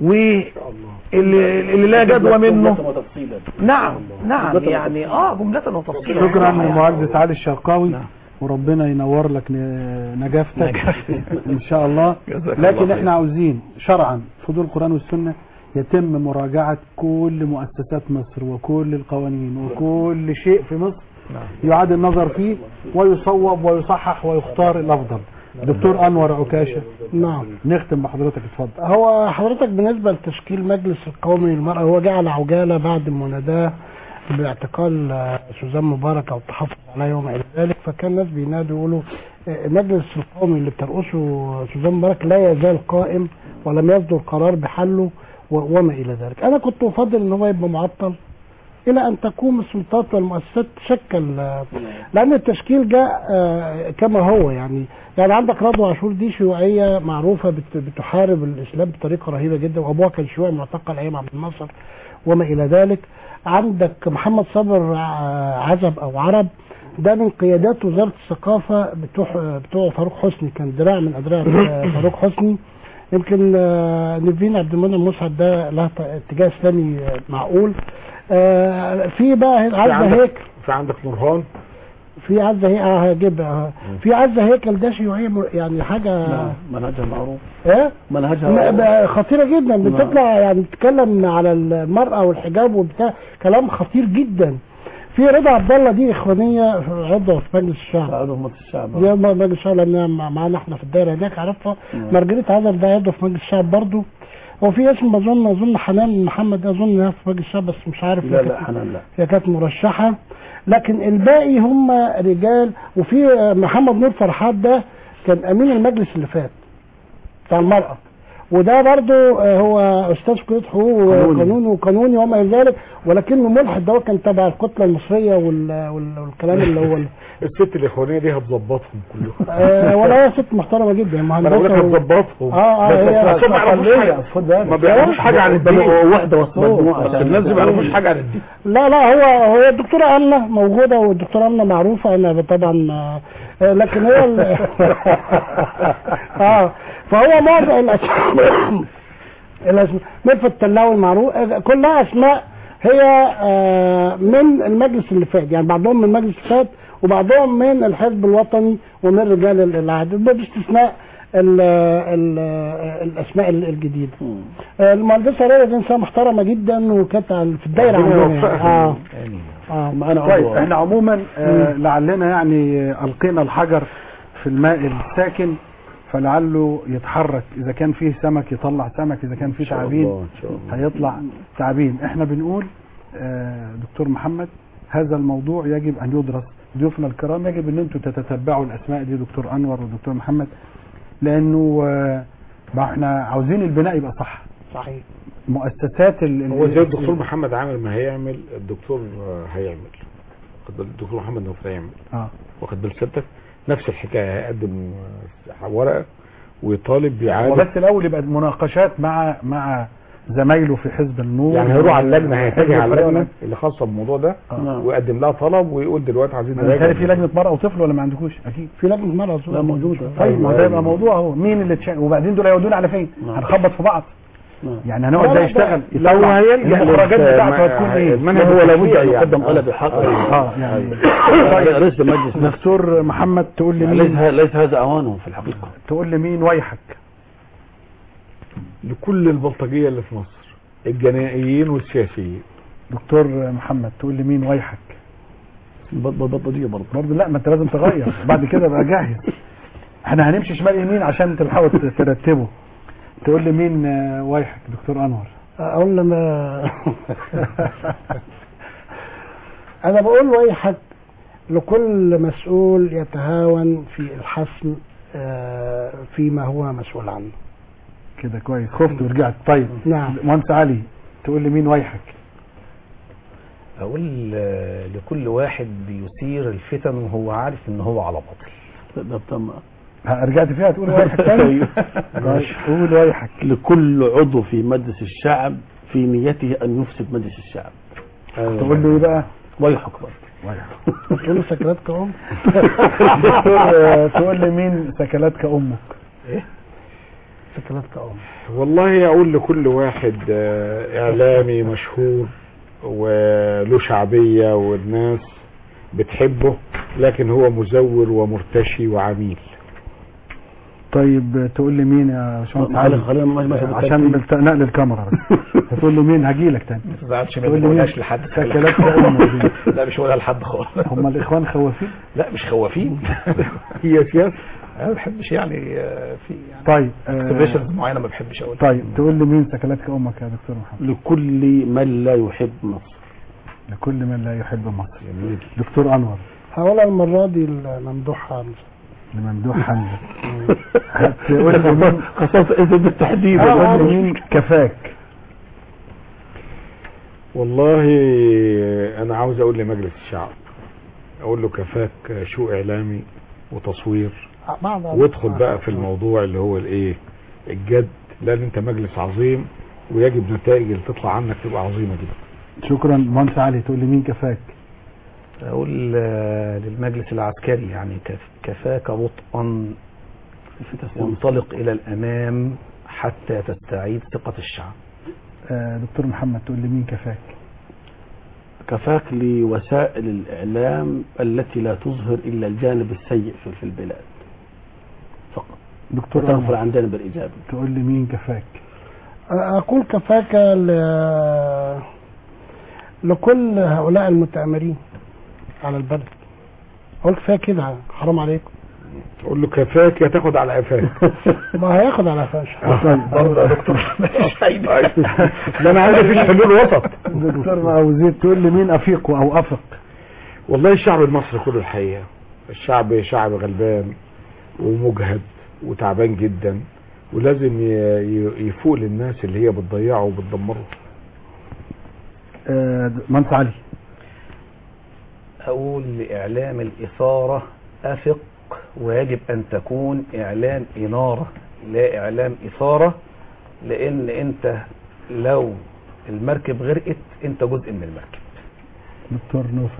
واللي اللي لا جدوى منه نعم نعم يعني اه جملة وتفصيلا شكرا يعني. للمهندس علي الشرقاوي وربنا ينور لك ن- نجافتك نجافتي. ان شاء الله جزاك الله لكن خير. احنا عاوزين شرعا فضول القرآن والسنة يتم مراجعة كل مؤسسات مصر وكل القوانين وكل شيء في مصر يعاد النظر فيه ويصوب ويصحح ويختار الافضل دكتور انور عكاشة نعم نختم بحضرتك اتفضل هو حضرتك بالنسبة لتشكيل مجلس القومي للمرأة هو جه على عجالة بعد مناداه باعتقال آه، سوزان مبارك او التحفظ عليها وما الى ذلك فكان الناس بينادوا يقولوا آه، المجلس القومي اللي بترأسه سوزان مبارك لا يزال قائم ولم يصدر قرار بحله و- وما الى ذلك انا كنت افضل ان هو يبقى معطل الى ان تقوم السلطات والمؤسسات تشكل آه، لان التشكيل جاء آه، كما هو يعني يعني عندك رضوى عاشور دي شيوعيه معروفه بت- بتحارب الاسلام بطريقه رهيبه جدا وابوها كان شيوعي معتقل ايام عبد الناصر وما الى ذلك عندك محمد صابر آه، عزب او عرب ده من قيادات وزاره الثقافه بتوع بتوع فاروق حسني كان دراع من ادراع آه، فاروق حسني يمكن آه، نيفين عبد المنعم مسعد ده لها ت- اتجاه اسلامي آه، معقول آه، في بقى في عزه عندك هيك في عندك نورهان في عزه هيك اه هجيبها في عزه هيكل ده شيوعيه م- يعني حاجه منهجها معروف ايه منهجها م- معروف ب- خطيره جدا بتطلع يعني بتتكلم على المراه والحجاب وبتاع كلام خطير جدا في رضا عبد الله دي اخوانيه عضو في مجلس الشعب عضو في مجلس الشعب دي عضو في مجلس الشعب لانها مع- معانا احنا في الدايره هناك عارفها مارجريت عزب ده عضو في مجلس الشعب برضه هو في اسم اظن اظن حنان محمد اظن انها في مجلس الشعب بس مش عارف لا هي لا كانت- حنان لا هي كانت مرشحة لكن الباقي هم رجال وفي محمد نور فرحات ده كان امين المجلس اللي فات بتاع المرأة وده برضو آه، هو استاذ كليه حقوق قانوني. وقانون وقانوني وما الى ذلك ولكنه ملحد ده هو كان تبع الكتله المصريه وال- وال- والكلام اللي هو ال- الست الاخوانيه دي هتظبطهم كلهم آه، ولا هي ست محترمه جدا ما انا بقول لك مهندسه و- هتظبطهم اه اه بس هي بس هم ما يعرفوش حاجه خد بالك ما بيعرفوش حاجه عن الدين وحده وصول بس الناس دي ما يعرفوش حاجه عن الدين لا لا هو هو الدكتورة أمنة موجودة والدكتورة أمنة معروفة أنا طبعا آه، آه، لكن هي ال... اه فهو معظم الأسماء الأسماء مدفع التلاوي معروف آه، كلها أسماء هي آه، من المجلس اللي فات يعني بعضهم من المجلس اللي فات وبعضهم من الحزب الوطني ومن رجال العهد باستثناء ال ال الاسماء الجديده آه، المهندسه ريا دي انسانه محترمه جدا وكانت على- في الدايره ربنا عندنا يعني. يوفقها. اه اه معانا طيب عضو احنا عموما آه لعلنا يعني آه، القينا الحجر في الماء الساكن فلعله يتحرك اذا كان فيه سمك يطلع سمك اذا كان فيه تعابين هيطلع تعابين احنا بنقول آه دكتور محمد هذا الموضوع يجب ان يدرس ضيوفنا الكرام يجب ان انتم تتتبعوا الاسماء دي دكتور انور ودكتور محمد لانه آه ما احنا عاوزين البناء يبقى صح صحيح مؤسسات ال- هو زي ال- الدكتور محمد عامر ما هيعمل الدكتور آه، هيعمل واخد بالك؟ الدكتور محمد نوفل هيعمل اه واخد بال سيادتك نفس الحكايه هيقدم آه، ورقه ويطالب باعاده وبس الاول يبقى مناقشات مع مع زمايله في حزب النور يعني هيروح على اللجنه هيتجه على الفريق اللجنه اللي خاصه بالموضوع ده آه. ويقدم لها طلب ويقول دلوقتي عايزين انا متهيألي في لجنه مرأة وطفل ولا ما عندكوش اكيد في لجنه مرأة لا موجودة طيب ما هو ده يبقى موضوع اهو مين اللي تشا... وبعدين دول هيودونا على فين نعم. هنخبط في بعض نعم. يعني هنقعد ده لا، يشتغل لو يطلع هيلجأ المخرجات لل- بتاعته ما- هتكون ايه المنهج هو لابد التشريعي ان يعني. يقدم طلب بحق اه يعني رئيس المجلس نفسه دكتور محمد تقول لي ليس مين ه- ليس هذا اوانه في الحقيقه تقول لي مين ويحك لكل البلطجيه اللي في مصر الجنائيين والسياسيين دكتور محمد تقول لي مين ويحك بطاريه برضه برضه لا ما انت لازم تغير بعد كده بقى جاهز احنا هنمشي شمال يمين عشان تلحقوا ترتبه تقول لي مين آه، ويحك دكتور انور اقول لما انا بقول ويحك لكل مسؤول يتهاون في الحسم آه، فيما هو مسؤول عنه كده كويس خفت ورجعت طيب نعم مهندس علي تقول لي مين ويحك اقول آه، لكل واحد بيثير الفتن وهو عارف ان هو على باطل ده تم ها، رجعت فيها تقول ويحك تاني طيب، قول ويحك لكل عضو في مجلس الشعب في نيته ان يفسد مجلس الشعب تقول له ايه بقى ويحك برضه تقول له سكرات كأم دكتور آه، تقول لي مين سكلاتك امك سكرات كأم والله اقول لكل واحد آه، اعلامي مشهور وله شعبيه والناس بتحبه لكن هو مزور ومرتشي وعميل طيب تقول لي مين يا باشمهندس معلش علي خلينا ماشي ماشي عشان بالت- نقل الكاميرا بس هتقول لي مين هجيلك تاني ما تزعلش تقول مني لي ما مين قولهاش لحد سكلاتك امك دي لا مش هقولها لحد خالص هم الاخوان خوافين لا مش خوافين هي سياسه انا ما بحبش يعني آه، في يعني طيب اكتيفيشنز آه معينه ما بحبش اقولها طيب تقول لي مين سكلاتك امك يا دكتور محمد لكل من لا يحب مصر لكل من لا يحب مصر دكتور انور هقولها المرة دي الممدوح حمزة لممدوح حمزه هتقول لي مين خاصة إذا بالتحديد هتقول لي مين كفاك والله انا عاوز اقول لمجلس الشعب اقول له كفاك شو اعلامي وتصوير بعض وادخل بقى في الموضوع اللي هو الايه الجد لان انت مجلس عظيم ويجب النتائج اللي تطلع عنك تبقى عظيمه جدا شكرا مهندس علي تقول لي مين كفاك اقول آه، للمجلس العسكري يعني كف- كفاك بطئا وانطلق الى الامام حتى تستعيد ثقة الشعب آه دكتور محمد تقول لي مين كفاك كفاك لوسائل الإعلام التي لا تظهر إلا الجانب السيء في في البلاد فقط دكتور وتغفل أنور عن جانب الإيجابي تقول لي مين كفاك أقول كفاك ل... لكل هؤلاء المتآمرين على البلد أقول كفاية كده حرام عليكم اقول له كفاك يا تاخد على قفاك ما هياخد على فاش برضه يا دكتور ده انا عايز مفيش حلول وسط دكتور مأوزيد تقول لي مين افيق او افق والله الشعب المصري كله الحقيقه الشعب شعب غلبان ومجهد وتعبان جدا ولازم ي- ي- يفوق للناس اللي هي بتضيعه وبتدمره آه مهندس علي اقول لاعلام الاثارة افق ويجب ان تكون اعلام انارة لا اعلام اثارة لان انت لو المركب غرقت انت جزء من المركب دكتور نوفل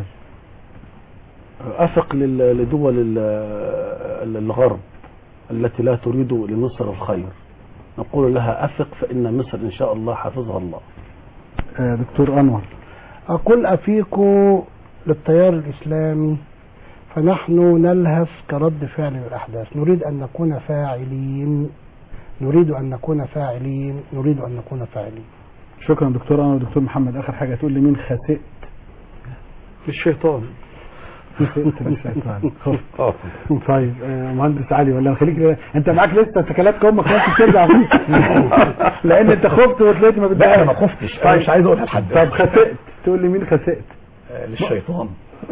أثق لل- لدول ال- الغرب التي لا تريد لمصر الخير نقول لها أثق فإن مصر إن شاء الله حفظها الله آه دكتور انور أقول أفيقوا للتيار الإسلامي فنحن نلهث كرد فعل للأحداث نريد أن نكون فاعلين نريد أن نكون فاعلين نريد أن نكون فاعلين شكرا دكتور انور دكتور محمد اخر حاجه تقول لي مين خسئت الشيطان خسئت الشيطان خف. طيب آه مهندس علي ولا خليك انت معاك لسه سكلات امك ممكن ترجع فيه لان انت خفت وطلعت ما لا انا ما خفتش انا مش عايز اقولها لحد طب خسئت تقول لي مين خسئت آه، للشيطان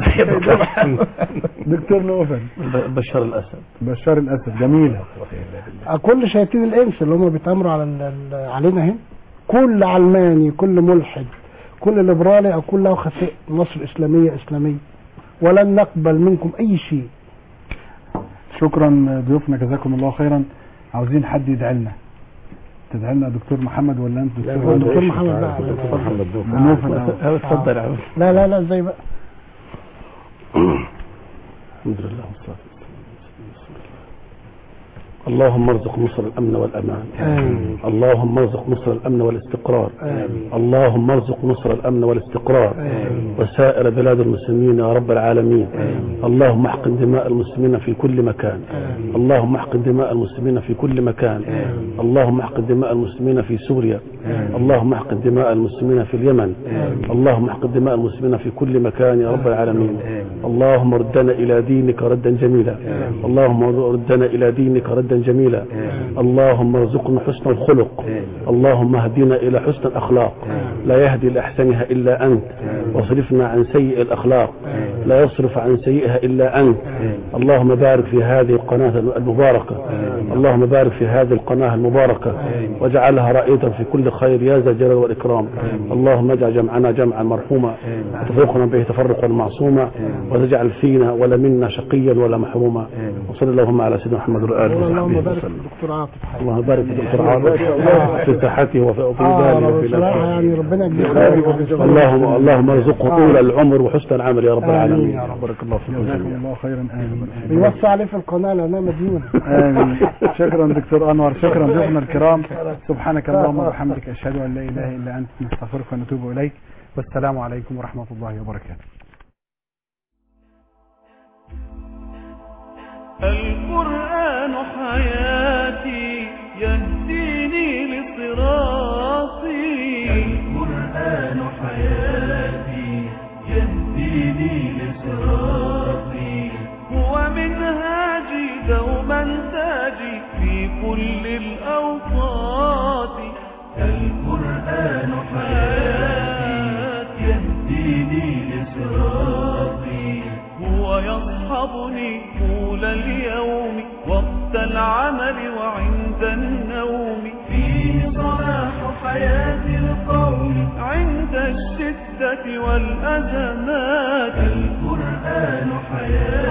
دكتور نوفل ب- بشار الأسد بشار الاسد جميله كل شياطين الإنس اللي هم بيتأمروا على ال- ال- علينا هنا كل علماني كل ملحد كل ليبرالي أقول له خسئ مصر إسلامية إسلامية ولن نقبل منكم أي شيء شكرا ضيوفنا جزاكم الله خيرا عاوزين حد يدعي لنا تدعي لنا دكتور محمد ولا انت لا، دكتور دكتور نوف؟ محمد بقى. دكتور محمد نوف. نوف الأول. اتفضل يا عم لا لا لا ازاي بقى الحمد لله والصلاة اللهم ارزق مصر الامن والامان آمين. اللهم ارزق مصر الامن والاستقرار آمين. اللهم ارزق مصر الامن والاستقرار وسائر بلاد المسلمين يا رب العالمين اللهم احقن دماء المسلمين في كل مكان اللهم احقن دماء المسلمين في كل مكان اللهم احقن دماء المسلمين في سوريا اللهم احقن دماء المسلمين في اليمن اللهم احقن دماء المسلمين في كل مكان يا رب العالمين اللهم ردنا الى دينك ردا جميلا اللهم ردنا الى دينك ردا جميلا اللهم ارزقنا حسن الخلق اللهم اهدنا الى حسن الاخلاق لا يهدي لاحسنها الا انت واصرفنا عن سيء الاخلاق لا يصرف عن سيئها الا انت اللهم بارك في هذه القناه المباركه اللهم بارك في هذه القناه المباركه واجعلها رائده في كل خير يا ذا الجلال والاكرام اللهم اجعل جمعنا جمعا مرحوما وتفرقنا به تفرقا معصوما وتجعل فينا ولا منا شقيا ولا محروما وصلى اللهم على سيدنا محمد وعلى اله اللهم وصحبه بارك في وسلم الدكتور عاطف اللهم بارك في الدكتور عاطف في صحته وفي وفي اه باله وفي بصراحه نفسه يعني ربنا يجزيه خير اللهم اللهم ارزقه طول العمر وحسن العمل يا رب آمين العالمين يا رب. بارك الله فيكم جزاكم جميعا الله خيرا امين بيوصي عليه في القناه لانها مديونه آمين شكرا دكتور انور شكرا ضيوفنا الكرام سبحانك اللهم وبحمدك اشهد ان لا اله الا انت نستغفرك ونتوب اليك والسلام عليكم ورحمه الله وبركاته القرآن حياتي يهديني لصراطي القرآن حياتي يهديني لصراطي هو منهاجي دوما تاجي في كل الأوقات القرآن حياتي يهديني لصراطي هو يصحبني طول اليوم وقت العمل وعند النوم فيه صلاح حياة القوم عند الشدة والأزمات القرآن حياتي